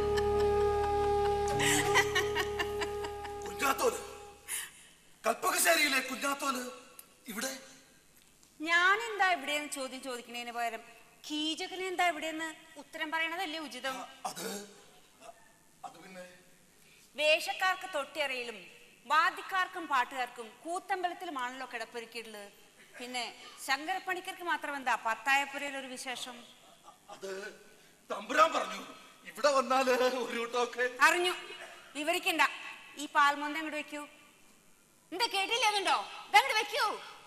കുഞ്ഞാത്തോല് കൽപ്പകശാരിയിലെ കുഞ്ഞാത്തോല് ഇവിടെ ഞാൻ എന്താ ഇവിടെയെന്ന് ചോദ്യം ചോദിക്കണേന് പകരം കീചകൻ എന്താ ഇവിടെയെന്ന് ഉത്തരം പറയണതല്ലേ ഉചിതം അത് അത് പിന്നെ വേഷക്കാർക്ക് തൊട്ടിയറയിലും വാദ്യക്കാർക്കും പാട്ടുകാർക്കും കൂത്തമ്പലത്തിലുമാണല്ലോ കിടപ്പൊരുക്കിയിട്ടുള്ളത് പിന്നെ ശങ്കരപ്പണിക്കർക്ക് മാത്രം എന്താ പത്തായപ്പുരയിൽ ഒരു വിശേഷം അത് തമ്പുരാൻ പറഞ്ഞു ഇവിടെ വന്നാല് ഒരു കൂട്ടമൊക്കെ അറിഞ്ഞു വിവരിക്കണ്ട ഈ പാൽമൊന്ത അങ്ങോട്ട് വെക്കൂ എന്താ കേട്ടില്ലെന്നുണ്ടോ ഇതങ്ങോട്ട് വെക്കൂ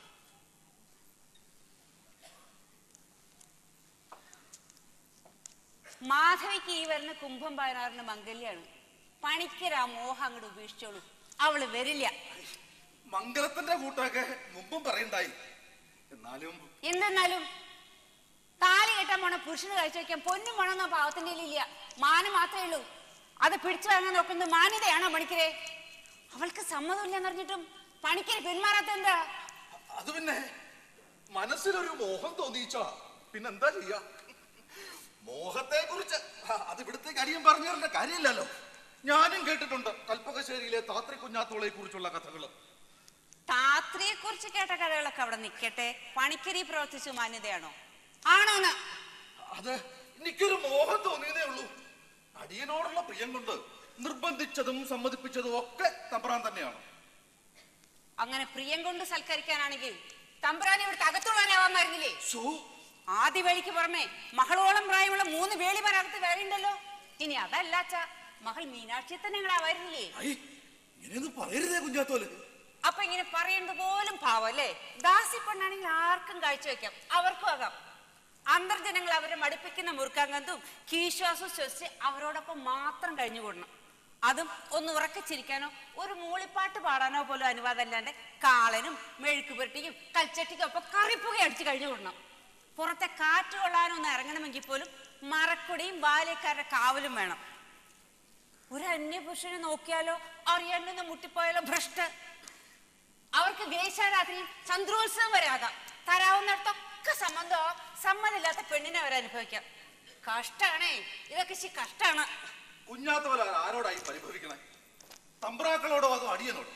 മാധവിക്ക് ഈ വരുന്ന കുംഭം പതിനാറിന് മംഗല്യാണ് പണിക്കരാ മോഹം അങ്ങോട്ട് ഉപേക്ഷിച്ചോളൂ അവള് വരില്ല മംഗലത്തിന്റെ കൂട്ടമൊക്കെ മുമ്പും പറയണ്ടായി എന്നാലും എന്തെന്നാലും താലി കെട്ടാൻ പോണ പുരുഷന് കഴിച്ചു വെക്കാൻ പൊന്നും പണമെന്നോ പാവത്തിന്റെ ഇല്ല മാനം മാത്രമേ ഉള്ളൂ അത് പിടിച്ചു വാങ്ങാൻ നോക്കുന്നത് മാന്യതയാണോ പണിക്കരെ അവൾക്ക് സമ്മതമില്ലെന്ന് അറിഞ്ഞിട്ടും പണിക്കര് പിന്മാറാത്ത എന്താ അത് പിന്നെ മനസ്സിലൊരു മോഹം തോന്നിച്ചാ പിന്നെന്താ ചെയ്യാ മോഹത്തെ കുറിച്ച് അത് ഇവിടുത്തെ കാര്യം പറഞ്ഞു തരേണ്ട കാര്യമില്ലല്ലോ ഞാനും കേട്ടിട്ടുണ്ട് കൽപ്പകശ്ശേരിയിലെ താത്രി കുഞ്ഞാത്തോളെ കുറിച്ചുള്ള കഥകള് താത്രിയെ കുറിച്ച് കേട്ട കഥകളൊക്കെ അവിടെ നിൽക്കട്ടെ പണിക്കരി പ്രവർത്തിച്ചു മാന്യതയാണോ ആണോന്ന് അത് എനിക്കൊരു മോഹം തോന്നിയതേ ഉള്ളൂ അടിയനോടുള്ള പ്രിയം കൊണ്ട് നിർബന്ധിച്ചതും സമ്മതിപ്പിച്ചതും ഒക്കെ തമ്പ്രാൻ തന്നെയാണ് അങ്ങനെ പ്രിയം കൊണ്ട് സൽക്കരിക്കാനാണെങ്കിൽ തമ്പുരാനെ ഇവിടുത്തെ അകത്തുള്ളവനാവാമായിരുന്നില്ലേ ആദ്യ വേളിക്ക് പുറമെ മകളോളം പ്രായമുള്ള മൂന്ന് വേളിമാരകത്ത് വേറെ ഉണ്ടല്ലോ ഇനി അതല്ലാച്ച മകൾ മീനാക്ഷിയെ തന്നെ ഞങ്ങളാവായിരുന്നില്ലേ ഇങ്ങനെയൊന്നും പറയരുതേ കുഞ്ഞാത്തോല് അപ്പൊ ഇങ്ങനെ പറയേണ്ടത് പോലും പാവം അല്ലേ ദാസി പെണ്ണാണെങ്കിൽ ആർക്കും കാഴ്ചവെക്കാം അവർക്കും ആകാം അന്തർജനങ്ങൾ അവരെ മടുപ്പിക്കുന്ന മുറുക്കാങ്കന്തും കീശ്വാസവും ശ്വസിച്ച് അവരോടൊപ്പം മാത്രം കഴിഞ്ഞുകൂടണം അതും ഒന്ന് ഉറക്കച്ചിരിക്കാനോ ഒരു മൂളിപ്പാട്ട് പാടാനോ പോലും അനുവാദമല്ലാണ്ട് കാളനും മെഴുക്ക് പുരട്ടിക്കും കൽച്ചട്ടിക്കും ഒപ്പം കറിപ്പുക അടിച്ച് കഴിഞ്ഞുകൂടണം പുറത്തെ കാറ്റ് കൊള്ളാനോ ഒന്ന് ഇറങ്ങണമെങ്കിൽ പോലും മറക്കുടിയും ബാല്യക്കാരുടെ കാവലും വേണം ഒരു അന്യപുരുഷനെ നോക്കിയാലോ അറിയാണ്ടെന്ന് മുട്ടിപ്പോയാലോ ഭ്രഷ്ട അവർക്ക് വേശ്യാരാത്രി ചന്ദ്രോത്സവം വരെ ആകാം തരാവുന്നിടത്തൊക്കെ സംബന്ധമോ സമ്മതമില്ലാത്ത പെണ്ണിനെ അവർ അനുഭവിക്കാം കഷ്ടാണേ ഇതൊക്കെ ശി കഷ്ടാണ് കുഞ്ഞാത്തോല ആരോടായി പരിഭവിക്കണേ തമ്പ്രാക്കളോടോ അതോ അടിയനോടോ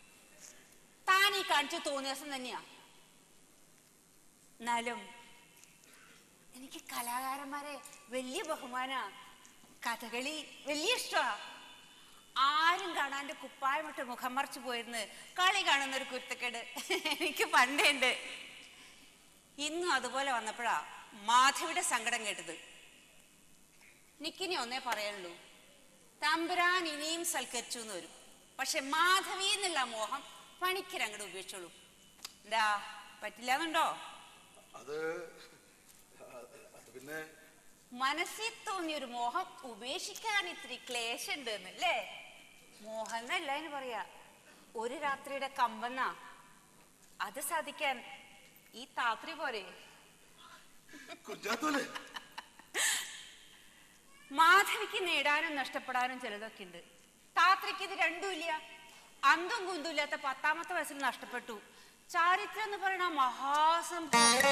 താൻ ഈ കാണിച്ചു തോന്നിയ ദിവസം തന്നെയാ എന്നാലും എനിക്ക് കലാകാരന്മാരെ വലിയ ബഹുമാന കഥകളി വലിയ ഇഷ്ടമാ ആരും കാണാണ്ട് കുപ്പായമിട്ട് മുഖം മറച്ചു പോയിരുന്ന് കളി കാണുന്ന ഒരു കുരുത്തക്കേട് എനിക്ക് പണ്ടേ ഉണ്ട് ഇന്നും അതുപോലെ വന്നപ്പോഴാ മാധവിയുടെ സങ്കടം കേട്ടത് നിക്കിനി ഒന്നേ പറയാനുള്ളൂ തമ്പുരാൻ ഇനിയും സൽക്കരിച്ചു എന്ന് വരും പക്ഷെ മാധവി എന്നുള്ള മോഹം പണിക്കരങ്ങട് ഉപേക്ഷിച്ചോളൂ എന്താ പറ്റില്ലാന്നുണ്ടോ അത് അത് പിന്നെ മനസ്സിൽ തോന്നിയ ഒരു മോഹം ഉപേക്ഷിക്കാൻ ഇത്തിരി ക്ലേശുണ്ട് എന്നല്ലേ മോഹം എന്നല്ല എന്ന് പറയാ ഒരു രാത്രിയുടെ കമ്പന്ന അത് സാധിക്കാൻ ഈ താത്രി പോരെ കുഞ്ഞാത്തോലെ മാധവിക്ക് നേടാനും നഷ്ടപ്പെടാനും ചിലതൊക്കെ ഉണ്ട് താത്രിക്ക് ഇത് രണ്ടും ഇല്ല അന്തും കുന്തും ഇല്ലാത്ത പത്താമത്തെ വയസ്സിൽ നഷ്ടപ്പെട്ടു ചാരിത്രം എന്ന് പറയുന്ന മഹാസംഭവം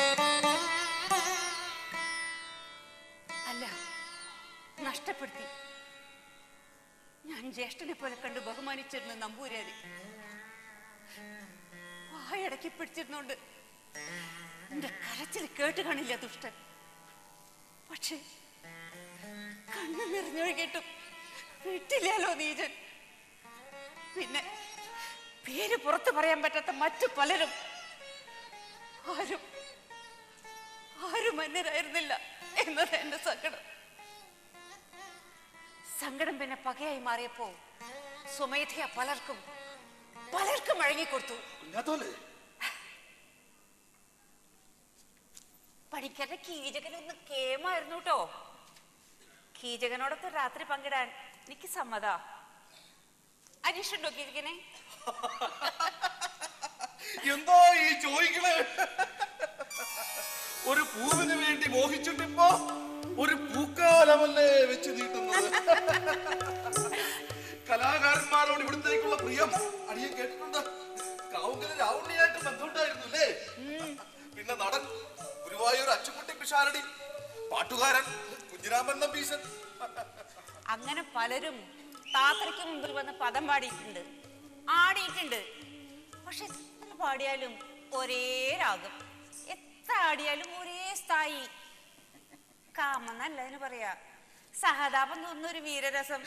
അല്ല നഷ്ടപ്പെടുത്തി ഞാൻ ജ്യേഷ്ഠനെ പോലെ കണ്ട് ബഹുമാനിച്ചിരുന്ന നമ്പൂരാരി വായടക്കി പിടിച്ചിരുന്നോണ്ട് എന്റെ കരച്ചിൽ കേട്ട് കാണില്ല ദുഷ്ടൻ പക്ഷേ കണ്ണു നിറഞ്ഞൊഴുകിയിട്ടും വിട്ടില്ലല്ലോ നീജൻ പിന്നെ പേര് പുറത്തു പറയാൻ പറ്റാത്ത മറ്റു പലരും ആരും ആരും മന്യരായിരുന്നില്ല എന്നത് എന്റെ സങ്കടം സങ്കടം പിന്നെ പകയായി മാറിയപ്പോ സ്വമേധയ പലർക്കും പലർക്കും വഴങ്ങിക്കൊടുത്തു കുഞ്ഞാത്തോലെ പണിക്കരുടെ കീചകനൊന്ന് കേമായിരുന്നു കേട്ടോ കീചകനോടൊപ്പം രാത്രി പങ്കിടാൻ എനിക്ക് സമ്മത അനീഷുണ്ടോ കീചകനെ എന്തോ ഈ ചോദിക്കണേ ഒരു പൂവിന് വേണ്ടി മോഹിച്ചിട്ടിപ്പോ ഒരു പൂക്കാലമല്ലേ വെച്ച് നീട്ടുന്നത് കലാകാരന്മാരോട് ഇവിടത്തേക്കുള്ള പ്രിയം അടിയെ കേട്ടിട്ടുണ്ട് കാവുങ്കല് രാവുണ്ണിയായിട്ട് ബന്ധമുണ്ടായിരുന്നു അല്ലേ പിന്നെ നടൻ ഗുരുവായൂർ അച്ചുകുട്ടി പിഷാരടി പാട്ടുകാരൻ കുഞ്ഞിരാമൻ നമ്പീശൻ അങ്ങനെ പലരും താത്രയ്ക്ക് മുമ്പിൽ വന്ന് പദം പാടിയിട്ടുണ്ട് ആടിയിട്ടുണ്ട് പക്ഷെ എത്ര പാടിയാലും ഒരേ രാഗം എത്ര ആടിയാലും ഒരേ സ്ഥായി കാമെന്നല്ല അതിന് പറയാ സഹതാപം തോന്നുന്ന ഒരു വീരരസം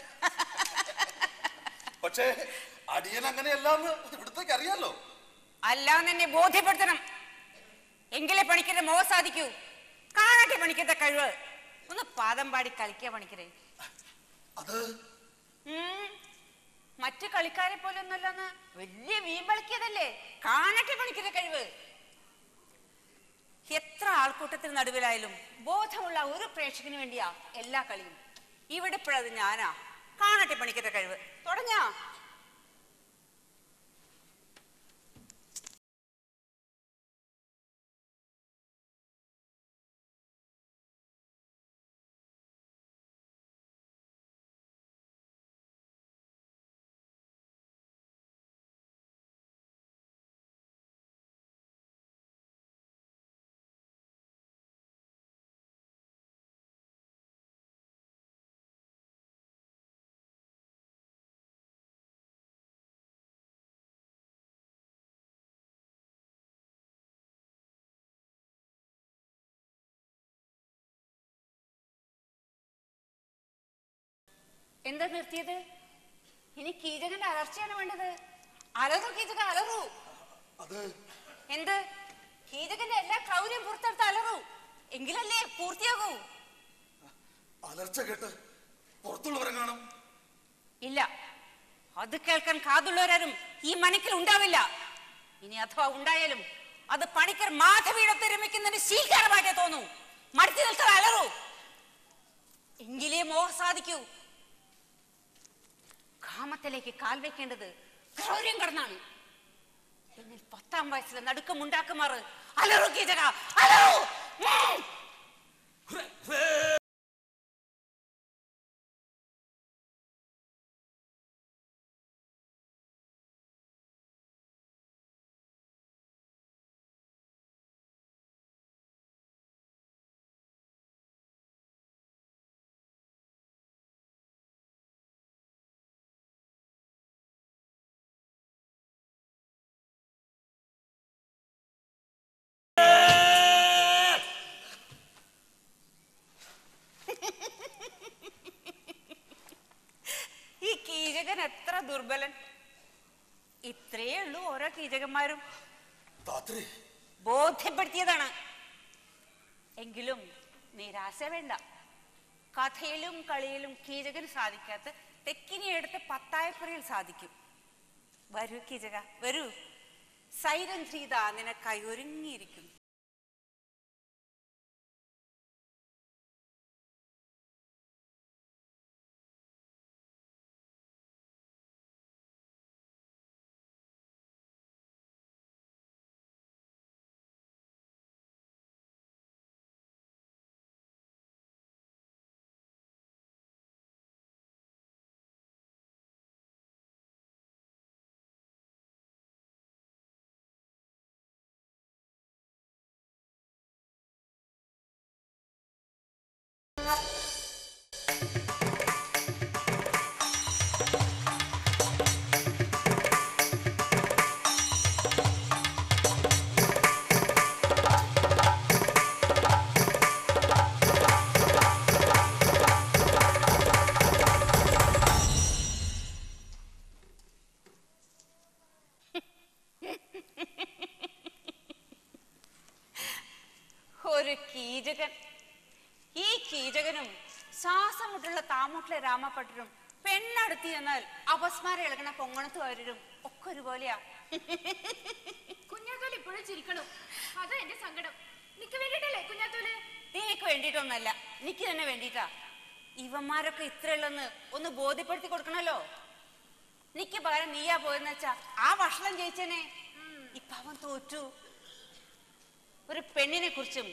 പക്ഷേ അടിയൻ അങ്ങനെയല്ലാന്ന് ഇവിടത്തേക്ക് അറിയാലോ അല്ലാന്ന് എന്നെ ബോധ്യപ്പെടുത്തണം എങ്കിലേ പണിക്കരുടെ മോഹ സാധിക്കൂ കാണട്ടെ പണിക്കത്തെ കഴിവ് ഒന്ന് പാദം പാടി കളിക്കുക പണിക്കരെ അത് ഉം. മറ്റു കളിക്കാരെ പോലെ ഒന്നല്ലെന്ന് വലിയ വീമ്പളിക്കിയതല്ലേ കാണട്ടെ പണിക്കരുടെ കഴിവ് എത്ര ആൾക്കൂട്ടത്തിന് നടുവിലായാലും ബോധമുള്ള ഒരു പ്രേക്ഷകന് വേണ്ടിയാ എല്ലാ കളിയും ഇവിടെ ഇപ്പോഴത് ഞാനാ കാണട്ടെ പണിക്കരുടെ കഴിവ് തുടങ്ങാ എന്താ നിർത്തിയത് ഇനി കീചകന്റെ അലർച്ചയാണ് വേണ്ടത് അലറു കീചക അലറു അത് എന്ത് കീചകന്റെ എല്ലാ ക്രൗര്യം പുറത്തെടുത്ത് അലറു എങ്കിലല്ലേ പൂർത്തിയാകൂ അലർച്ച കേട്ട് പുറത്തുള്ളവരെ കാണും ഇല്ല അത് കേൾക്കാൻ കാതുള്ളവരാരും ഈ മനക്കിൽ ഉണ്ടാവില്ല ഇനി അഥവാ ഉണ്ടായാലും അത് പണിക്കർ മാധവിയുടെ തിരമിക്കുന്നതിന് ശീൽക്കാരമായിട്ടേ തോന്നൂ മടുത്തി നിൽക്കാൻ അലറൂ എങ്കിലേ മോഹ സാധിക്കൂ കാമത്തിലേക്ക് കാൽ വെക്കേണ്ടത് ക്രൗര്യം കടന്നാണ് എന്നിൽ പത്താം വയസ്സിലെ നടുക്കം ഉണ്ടാക്കുമാറ് അലറു കീചക അലറു ഉം. ഈ കീചകൻ എത്ര ദുർബലൻ ഇത്രയേ ഉള്ളൂ ഓരോ കീചകന്മാരും താത്രി ബോധ്യപ്പെടുത്തിയതാണ് എങ്കിലും നിരാശ വേണ്ട കഥയിലും കളിയിലും കീചകന് സാധിക്കാത്ത തെക്കിനി എടുത്ത് പത്തായപ്പുറയിൽ സാധിക്കും വരൂ കീചക വരൂ സൈരഞ്ജീത നിനക്കായി ഒരുങ്ങിയിരിക്കുന്നു ഒരു കീചകൻ ഈ കീചകനും ശ്വാസം മുട്ടുള്ള താമൂട്ടിലെ രാമപ്പട്ടരും പെണ്ണടുത്തി എന്നാൽ അപസ്മാരം ഇളകണ പൊങ്ങണത്ത് വരരും ഒക്കെ ഒരുപോലെയാ കുഞ്ഞാത്തോല് ഇപ്പോഴും ചിരിക്കണം അതാ എന്റെ സങ്കടം നിക്ക് വേണ്ടിട്ടല്ലേ കുഞ്ഞാത്തോല് നീക്ക് വേണ്ടിയിട്ടൊന്നല്ല എനിക്ക് തന്നെ വേണ്ടിയിട്ടാ ഇവന്മാരൊക്കെ ഇത്രയുള്ളെന്ന് ഒന്ന് ബോധ്യപ്പെടുത്തി കൊടുക്കണല്ലോ നിക്ക് പകരം നീയാ പോയെന്ന് വെച്ചാ ആ ഭക്ഷണം ജയിച്ചനെ ഇപ്പൊ അവൻ തോറ്റു ഒരു പെണ്ണിനെ കുറിച്ചും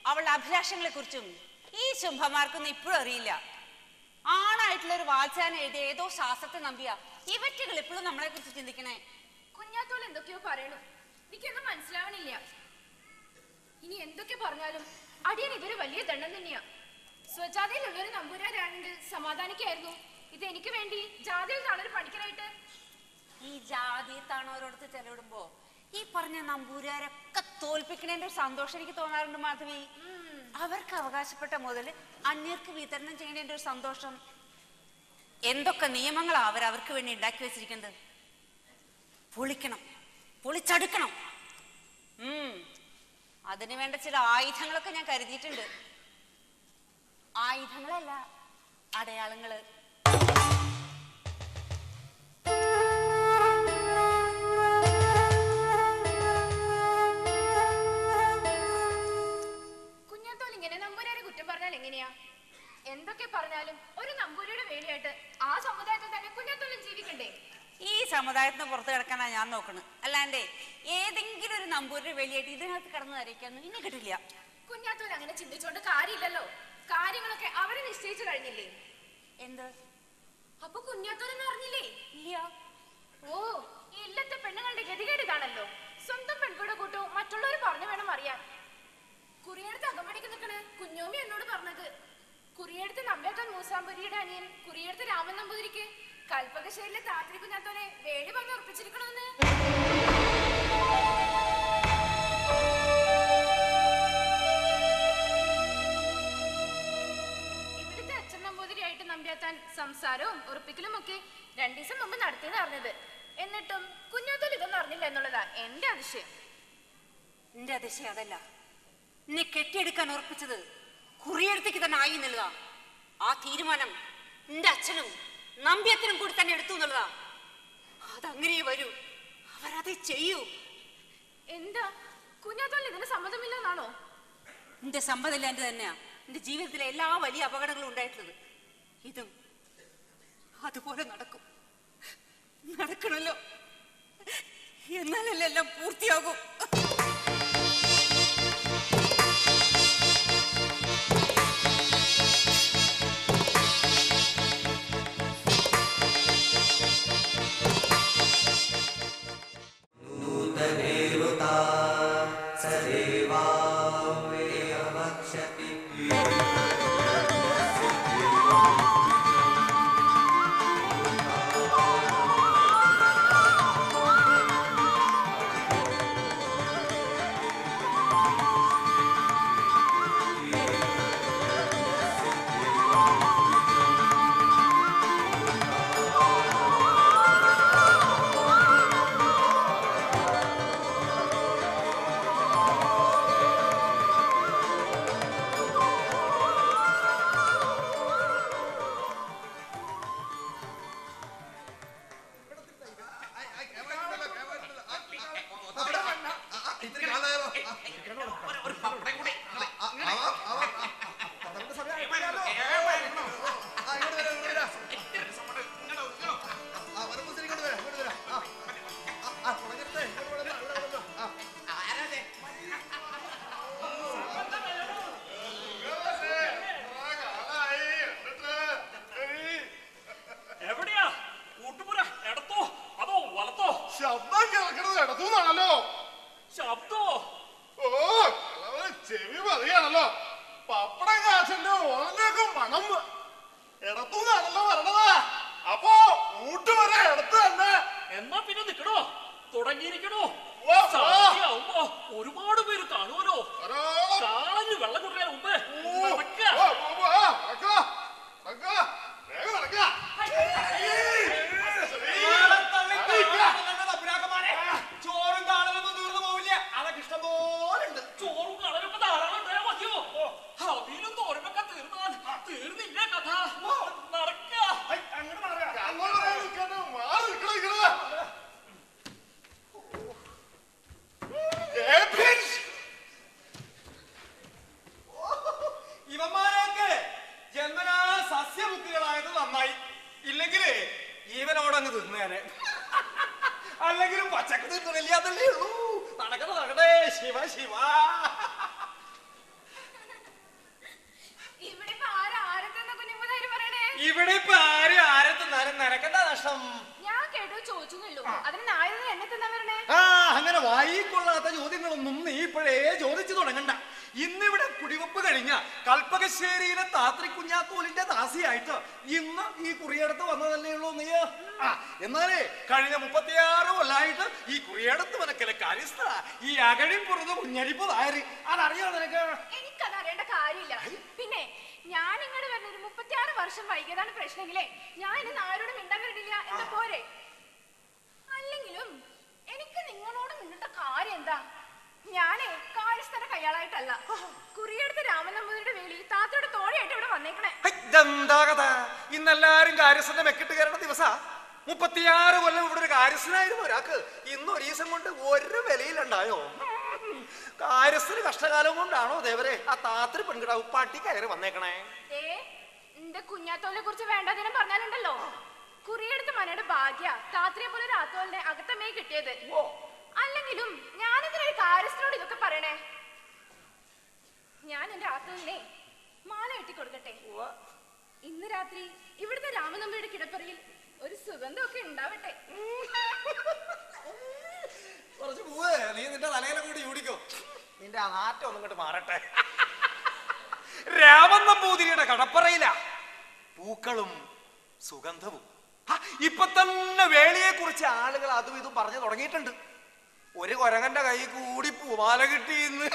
അവളുടെ അഭിലാഷങ്ങളെ കുറിച്ചും ഈ ശുംഭമാർക്കൊന്നും ഇപ്പോഴും അറിയില്ല ആണായിട്ടുള്ള ഒരു വാത്സാനം എഴുതിയ ഏതോ ശാസ്ത്രത്തെ നമ്പിയ ഇവറ്റുകൾ ഇപ്പോഴും നമ്മളെ കുറിച്ച് ചിന്തിക്കണേ കുഞ്ഞാത്തോൾ എന്തൊക്കെയോ പറയണു എനിക്കൊന്നും മനസ്സിലാവണില്ല ഇനി എന്തൊക്കെ പറഞ്ഞാലും അടിയൻ ഇതൊരു വലിയ ദണ്ഡം തന്നെയാ സ്വജാതിയിലുള്ള ഒരു നമ്പൂരാരാണെങ്കിൽ സമാധാനിക്കായിരുന്നു ഇത് എനിക്ക് വേണ്ടി ജാതിയിൽ നാളൊരു പണിക്കരായിട്ട് ഈ ജാതി തണോരോടത്ത് ചെലവിടുമ്പോ ഈ പറഞ്ഞ നമ്പൂരാരൊക്കെ തോൽപ്പിക്കണേന്റെ ഒരു സന്തോഷം എനിക്ക് തോന്നാറുണ്ട് മാധവി അവർക്ക് അവകാശപ്പെട്ട മുതൽ അന്യർക്ക് വിതരണം ചെയ്യുന്നതിന്റെ ഒരു സന്തോഷം എന്തൊക്കെ നിയമങ്ങളാ അവർ അവർക്ക് വേണ്ടി ഉണ്ടാക്കി വെച്ചിരിക്കുന്നത് പൊളിക്കണം പൊളിച്ചടുക്കണം ഉം അതിനു വേണ്ട ചില ആയുധങ്ങളൊക്കെ ഞാൻ കരുതിയിട്ടുണ്ട് ആയുധങ്ങളല്ല അടയാളങ്ങള് കുഞ്ഞാത്തോൽ ഇങ്ങനെ നമ്പൂരാരെ കുറ്റം പറഞ്ഞാൽ എങ്ങനെയാ എന്തൊക്കെ പറഞ്ഞാലും ഒരു നമ്പൂരിയുടെ വേലിയായിട്ട് ആ സമുദായത്തിൽ തന്നെ കുഞ്ഞാത്തോലും ജീവിക്കണ്ടേ ഈ സമുദായത്തിന് പുറത്ത് കിടക്കാനാ ഞാൻ നോക്കുന്നത് അല്ലാണ്ടേ ഏതെങ്കിലും ഒരു നമ്പൂരിന്റെ വെളിയായിട്ട് ഇതിനകത്ത് കിടന്ന് ധരിക്കാനൊന്നും ഇനി കിട്ടില്ല കുഞ്ഞാത്തോൽ അങ്ങനെ ചിന്തിച്ചോണ്ട് കാര്യമില്ലല്ലോ കാര്യങ്ങളൊക്കെ അവര് നിശ്ചയിച്ചു കഴിഞ്ഞില്ലേ എന്ത് അപ്പൊ കുഞ്ഞാത്തോലെന്ന് അറിഞ്ഞില്ലേ ഇല്ല ഓ ഈ ഇല്ലത്തെ പെണ്ണുങ്ങളുടെ ഗതികേട് ഇതാണല്ലോ സ്വന്തം പെൺകൂടെ കൂട്ടു മറ്റുള്ളവർ പറഞ്ഞു വേണം അറിയാൻ കുറിയെടുത്ത് അകമടിക്ക് നിൽക്കണ് കുഞ്ഞോമി എന്നോട് പറഞ്ഞത് കുറിയെടുത്ത് നമ്പേക്കാൻ മൂസാമ്പുരിയുടെ അനിയൻ കുറിയെടുത്ത് രാമൻ നമ്പൂതിരിക്ക് കൽപ്പകശ്ശേരിയിലെ താത്രി കുഞ്ഞാത്തോനെ വേടി പറഞ്ഞ് ഉറപ്പിച്ചിരിക്കണമെന്ന് ഇവിടുത്തെ അച്ഛൻ നമ്പൂതിരിയായിട്ട് നമ്പ്യാത്താൻ സംസാരവും ഉറപ്പിക്കലും ഒക്കെ രണ്ടു ദിവസം മുമ്പ് നടത്തിയെന്ന് അറിഞ്ഞത് എന്നിട്ടും കുഞ്ഞാത്തോൽ ഇതൊന്നും അറിഞ്ഞില്ല എന്നുള്ളതാ എന്റെ അതിശയം നിന്റെ അതിശയം അതല്ല നിന്നെ കെട്ടിയെടുക്കാൻ ഉറപ്പിച്ചത് കുറിയെടുത്തേക്ക് തന്നെ ആയി എന്നുള്ളതാ ആ തീരുമാനം നിന്റെ അച്ഛനും നമ്പ്യത്തിനും കൂടി തന്നെ എടുത്തു എന്നുള്ളതാ അതങ്ങനെ വരൂ അവരത് ചെയ്യൂ എന്താ കുഞ്ഞാത്തോൽ ഇതിന് സമ്മതമില്ലെന്നാണോ നിന്റെ സമ്മതമില്ല എന്റെ തന്നെയാ നിന്റെ ജീവിതത്തിലെ എല്ലാ വലിയ അപകടങ്ങളും ഉണ്ടായിട്ടുള്ളത് ഇതും അതുപോലെ നടക്കും നടക്കണല്ലോ എന്നാലല്ലേ എല്ലാം പൂർത്തിയാകും नूतनेरुता सदेवा वक्षति എവിടെയാ കൂട്ടുപുര ഇടത്തോ അതോ വലത്തോ ശബ്ദം കേൾക്കുന്നത് ഇടത്തുനിന്നാണല്ലോ ശബ്ദോ ഓ കിളവന് ചെവി പതിയാണല്ലോ പപ്പടം കാശന്റെ ഓനൊക്കെ മണം ഇടത്തുനിന്നാണല്ലോ വരണത് അപ്പോ ഊട്ടുവരെ ഇടത്ത് തന്നെ എന്നാ പിന്നെ നിക്കണോ തുടങ്ങിയിരിക്കണോ വാ, വാ. സന്ധ്യയാവുമ്പോ ഒരുപാട് പേര് കാണുമല്ലോ കാളഞ്ഞ് വെള്ളം കുടിക്കാൻ മുമ്പ് നടക്ക. ഓ, ഓ, ഓ, ആ, നടക്ക, നടക്ക, വേഗം നടക്ക. ചോറും കാണലൊന്നും തീർന്നു പോവില്ല അതൊക്കെ ഇഷ്ടം പോലെ ഉണ്ട് ചോറും കളരൊക്കെ ധാരാളം ഉണ്ടായാ മതിയോ അവിയിലും തോരനൊക്കെ തീർന്നാൽ തീർന്നില്ല കഥ നടക്ക അങ്ങോട്ട് പറയാൻ നിൽക്കാണ്ട് മാറി നിൽക്കണ നിൽക്കണ. ഏപ്പിൻസ്. ഇവന്മാരൊക്കെ ജന്മനാ സസ്യബുദ്ധികളായത് നന്നായി ഇല്ലെങ്കില് ജീവനോടങ്ങ് തിന്നേനെ അല്ലെങ്കിലും പച്ചക്ക് തിന്നില്ല അതല്ലേ ഉള്ളൂ നടക്കണ നടക്കണേ ശിവ ശിവ വേഷം ഞാൻ കേട്ടു ചോദിച്ചുള്ളൂ അതിന് നായർ എന്നെ തന്നെ വരണേ ആ അങ്ങനെ വായിക്കൊള്ളാത്ത ചോദ്യങ്ങളൊന്നും നീ ഇപ്പോഴേ ചോദിച്ചു തുടങ്ങണ്ട ഇന്നിവിടെ കുടിവെപ്പ് കഴിഞ്ഞ കൽപ്പകശ്ശേരിയിലെ താത്രി കുഞ്ഞാത്തൂലിന്റെ ദാസിയായിട്ട് ഇന്ന് ഈ കുറിയടത്ത് വന്നതല്ലേ ഉള്ളൂ നീ ആ എന്നാലേ കഴിഞ്ഞ മുപ്പത്തിയാറ് കൊല്ലായിട്ട് ഈ കുറിയടത്ത് വനക്കലെ കാര്യസ്ഥ ഈ അകഴി പുറത്ത് കുഞ്ഞരിപ്പ് തായറി അതറിയോ നിനക്ക് എനിക്കത് അറിയേണ്ട കാര്യമില്ല പിന്നെ ഞാൻ ഇങ്ങോട്ട് വരുന്ന ഒരു മുപ്പത്തിയാറ് വർഷം വൈകിയതാണ് പ്രശ്നമെങ്കിലേ ഞാൻ ഇനി നായരോട് മിണ്ടാൻ വരണില്ല എന്താ പോരെ അല്ലെങ്കിലും എനിക്ക് നിങ്ങളോട് മിണ്ടേണ്ട കാര്യം എന്താ ഞാനേ കാര്യസ്ഥന്റെ കയ്യാളായിട്ടല്ല കുറിയെടുത്ത് രാമൻ നമ്പൂതിരിയുടെ വേലി താത്തയുടെ തോഴയായിട്ട് ഇവിടെ വന്നേക്കണേ ഇതെന്താ കഥ ഇന്നെല്ലാരും കാര്യസ്ഥന്റെ മെക്കിട്ട് കയറുന്ന ദിവസ മുപ്പത്തിയാറ് കൊല്ലം ഇവിടെ ഒരു കാര്യസ്ഥനായിരുന്നു ഒരാൾക്ക് ഇന്ന് ഒരു ദിവസം കൊണ്ട് ഒരു വിലയിലുണ്ടായോ കാര്യസ്ഥന് കഷ്ടകാലം കൊണ്ടാണോ ദേവരെ ആ താത്രി പെൺകിടാവ് പട്ടി കയറി വന്നേക്കണേ ദേ എന്റെ കുഞ്ഞാത്തോലിനെ കുറിച്ച് വേണ്ടതിനും പറഞ്ഞാലുണ്ടല്ലോ കുറിയെടുത്ത് മനയുടെ ഭാഗ്യ താത്രിയെ പോലെ ഒരു ആത്തോലിനെ അകത്തമ്മേ കിട്ടിയത് അല്ലെങ്കിലും ഞാനെന്തിനാ ഒരു കാര്യസ്ഥനോട് ഇതൊക്കെ പറയണേ ഞാൻ എന്റെ ആത്തോലിനെ മാല കെട്ടി കൊടുക്കട്ടെ ഇന്ന് രാത്രി ഇവിടുത്തെ രാമനമ്പിയുടെ കിടപ്പറയിൽ ഒരു സുഗന്ധമൊക്കെ ഉണ്ടാവട്ടെ കുറച്ച് പോവേ നീ നിന്റെ തലയിലെ കൂടി യൂടിക്കോ നിന്റെ ആ നാറ്റം ഒന്നും ഇങ്ങോട്ട് മാറട്ടെ രാമൻ നമ്പൂതിരിയുടെ കടപ്പറയില പൂക്കളും സുഗന്ധവും ആ, ഇപ്പൊ തന്നെ വേളിയെ കുറിച്ച് ആളുകൾ അതും ഇതും പറഞ്ഞു തുടങ്ങിയിട്ടുണ്ട് ഒരു കൊരങ്ങന്റെ കൈ കൂടി പൂമാല കിട്ടി ഇന്ന്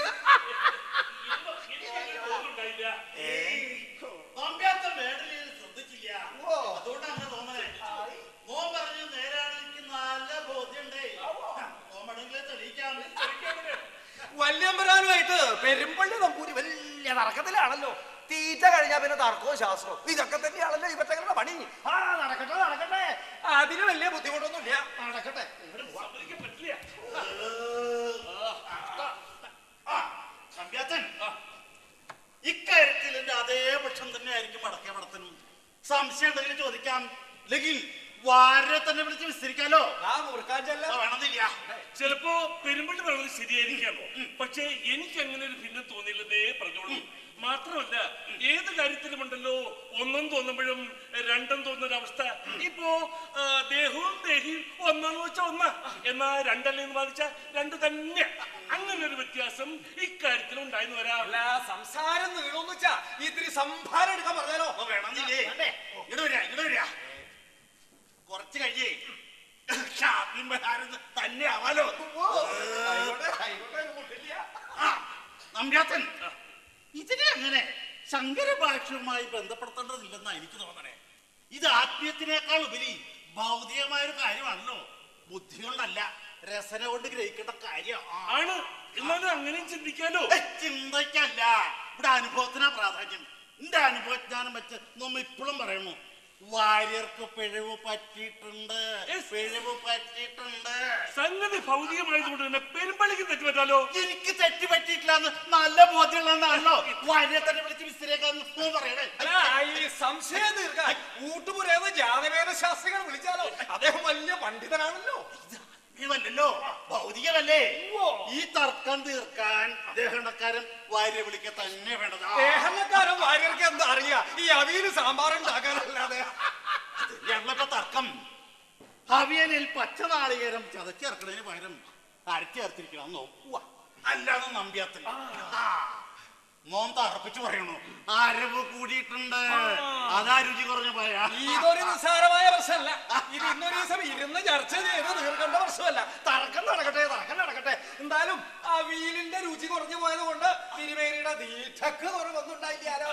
നമ്പ്യാത്ത വേടലിൽ ശ്രദ്ധിച്ചില്ല അതുകൊണ്ടാണ് അങ്ങനെ തോന്നണേ മോൻ പറഞ്ഞു നേരാണ് എനിക്ക് നല്ല ബോധ്യണ്ടേ മോമണെങ്കിലേ തെളിയിക്കാം വല്യമ്പരാനുമായിട്ട് പെരുമ്പള്ളി നമ്പൂരി വലിയ തർക്കത്തിലാണല്ലോ തീറ്റ കഴിഞ്ഞാ പിന്നെ തർക്കവും ശാസ്ത്രവും ഇതൊക്കെ തന്നെയാണല്ലോ ഇവറ്റകളുടെ പണി ആ നടക്കട്ടെ നടക്കട്ടെ അതിന് വലിയ ബുദ്ധിമുട്ടൊന്നുമില്ല നടക്കട്ടെ നമ്പ്യാത്തൻ ഇക്കാര്യത്തിൽ എന്റെ അതേ പക്ഷം തന്നെ ആയിരിക്കും വടക്കേ വടത്തനും സംശയം ഉണ്ടെങ്കിൽ ചോദിക്കാം അല്ലെങ്കിൽ വാരെ തന്നെ വിളിച്ച് വിസ്തരിക്കാലോ ആ മുറുക്കാഞ്ചല്ല വേണമെന്നില്ല ചിലപ്പോ പെരുമ്പള്ളി പറഞ്ഞത് ശരിയായിരിക്കാം പക്ഷേ എനിക്ക് അങ്ങനെ ഒരു ഭിന്നം തോന്നിയില്ലെന്നേ പറഞ്ഞോളൂ മാത്രമല്ല ഏത് കാര്യത്തിലുമുണ്ടല്ലോ ഒന്നും തോന്നുമ്പോഴും രണ്ടും തോന്നുന്ന അവസ്ഥ ഇപ്പോ ആ, ദേഹവും ദേഹിയും ഒന്നെന്ന് വെച്ചാൽ ഒന്ന് എന്നാ രണ്ടല്ലെന്ന് ബാധിച്ച രണ്ട് തന്നെ അങ്ങനെ ഒരു വ്യത്യാസം ഇക്കാര്യത്തിലും ഉണ്ടായിരുന്നു വരാം അല്ല സംസാരം നീളോന്ന് വെച്ചാ ഇത്തിരി സംഭാരം എടുക്കാൻ പറഞ്ഞാലോ വേണമെന്നില്ലേ ഇങ്ങോട്ട് വരിക ഇങ്ങോട്ട് വരിക കുറച്ച് കഴിഞ്ഞേ ഷാപ്പിംഗ് തന്നെ ആവാലോ നമ്പ്യാത്തൻ ഇതിനെ അങ്ങനെ ശങ്കര ഭാഷയുമായി ബന്ധപ്പെടുത്തേണ്ടതില്ലെന്നാ എനിക്ക് തോന്നണേ ഇത് ആത്മീയത്തിനേക്കാൾ ഉപരി ഭൗതികമായ ഒരു കാര്യമാണല്ലോ ബുദ്ധി കൊണ്ടല്ല രസന കൊണ്ട് ഗ്രഹിക്കേണ്ട കാര്യം ആണ് എന്നാലും അങ്ങനെയും ചിന്തിക്കാലോ ചിന്തയ്ക്കല്ല ഇവിടെ അനുഭവത്തിനാ പ്രാധാന്യം എന്റെ അനുഭവജ്ഞാനം വെച്ച് നമ്മ ഇപ്പോഴും പറയുന്നു വാര്യർക്ക് പിഴവ് പറ്റിയിട്ടുണ്ട് പിഴവ് പറ്റിയിട്ടുണ്ട് സംഗതി ഭൗതികമായതുകൊണ്ട് തന്നെ പെരുമ്പള്ളിക്ക് തെറ്റുപറ്റാലോ എനിക്ക് തെറ്റ് പറ്റിയിട്ടില്ല എന്ന് നല്ല ബോധ്യമുള്ളതാണല്ലോ വാര്യരെ തന്നെ വിളിച്ച് വിസ്തരിക്കാന്ന് പറയണേ അല്ല ഈ സംശയം തീർക്കാൻ ഊട്ടുപുരേന്ന് ജാതവേദ ശാസ്ത്രികൾ വിളിച്ചാലോ അദ്ദേഹം വലിയ പണ്ഡിതനാണല്ലോ ഭൗതികമല്ലല്ലോ ഭൗതികമല്ലേ ഈ തർക്കം തീർക്കാൻ ദേഹണക്കാരൻ വാര്യ വിളിക്ക തന്നെ വേണ്ടത് ദേഹക്കാരൻ വാര്യർക്ക് എന്താ അറിയാ ഈ അവിയല് സാമ്പാറുണ്ടാക്കാനല്ലാതെ ഞങ്ങളുടെ തർക്കം അവിയലിൽ പച്ച നാളികേരം ചതച്ചിറക്കണതിന് പകരം അരച്ചേർത്തിരിക്കണം നോക്കുക അല്ലാതെ നമ്പ്യാത്തില്ല മോൻ തറപ്പിച്ചു പറയണു അരവ് കൂടിയിട്ടുണ്ട് അതാ രുചി കുറഞ്ഞ പറയാ ഇതൊരു നിസ്സാരമായ പ്രശ്നമല്ല ഇത് ഇന്നൊരു ദിവസം ഇരുന്ന് ചർച്ച ചെയ്ത് തീർക്കേണ്ട പ്രശ്നമല്ല തർക്കം നടക്കട്ടെ തർക്കം നടക്കട്ടെ എന്തായാലും ആ വീലിന്റെ രുചി കുറഞ്ഞു പോയത് കൊണ്ട് തിരുമേനിയുടെ ദീക്ഷക്ക് കുറവൊന്നുണ്ടായില്ലാലോ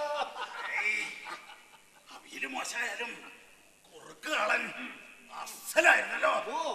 അവിയല് മോശമായാലും കുറുക്ക് കളൻ അസലായിരുന്നല്ലോ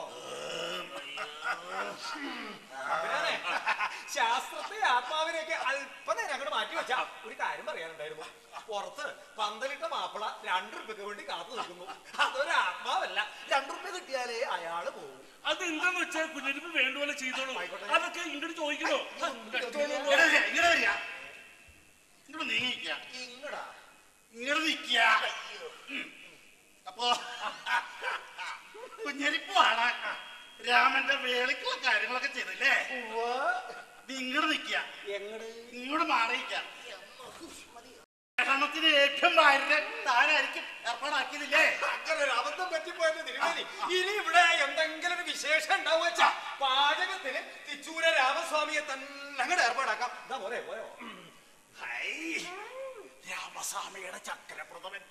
അവരാണേ, ശാസ്ത്രത്തെ ആത്മാവിനെയൊക്കെ അല്പനേരം അങ്ങോട്ട് മാറ്റി വെച്ചാ ഒരു കാര്യം പറയാനുണ്ടായിരുന്നു പുറത്ത് പന്തലിട്ട മാപ്പിള രണ്ടു റുപ്യക്ക് വേണ്ടി കാത്തു നിൽക്കുന്നു അതൊരു ആത്മാവല്ല രണ്ടു റുപ്യ കിട്ടിയാലേ അയാള് പോകും അതെന്താന്ന് വെച്ചാൽ കുഞ്ഞിരിപ്പ് വേണ്ട പോലെ ചെയ്തോളൂ അതൊക്കെ ഇങ്ങോട്ട് ചോദിക്കണോ ഇങ്ങനെ വരിക, ഇങ്ങനെ വരിക. ഇങ്ങോട്ട് നീങ്ങിക്ക ഇങ്ങടാ ഇങ്ങോട്ട് നിക്ക ഉം. അപ്പോ കുഞ്ഞരിപ്പ് കാണാൻ രാമന്റെ വേളിക്കുള്ള കാര്യങ്ങളൊക്കെ ചെയ്തില്ലേ നീ ഇങ്ങോട്ട് നിക്ക ഇങ്ങോട്ട് മാറിയിക്ക കല്യാണത്തിന് ഏറ്റവും ഭാര്യ താനായിരിക്കും ഏർപ്പാടാക്കിയതില്ലേ അങ്ങനെ ഒരു അബദ്ധം പറ്റിപ്പോയത് തിരുമേനി ഇനി ഇവിടെ എന്തെങ്കിലും ഒരു വിശേഷം ഉണ്ടാവുക വെച്ചാ പാചകത്തിന് തിച്ചൂര രാമസ്വാമിയെ തന്നെ അങ്ങോട്ട് ഏർപ്പാടാക്കാം ഇതാ പോരെ പോയോ ഹൈ, രാമസ്വാമിയുടെ ചക്രപ്രഥമൻ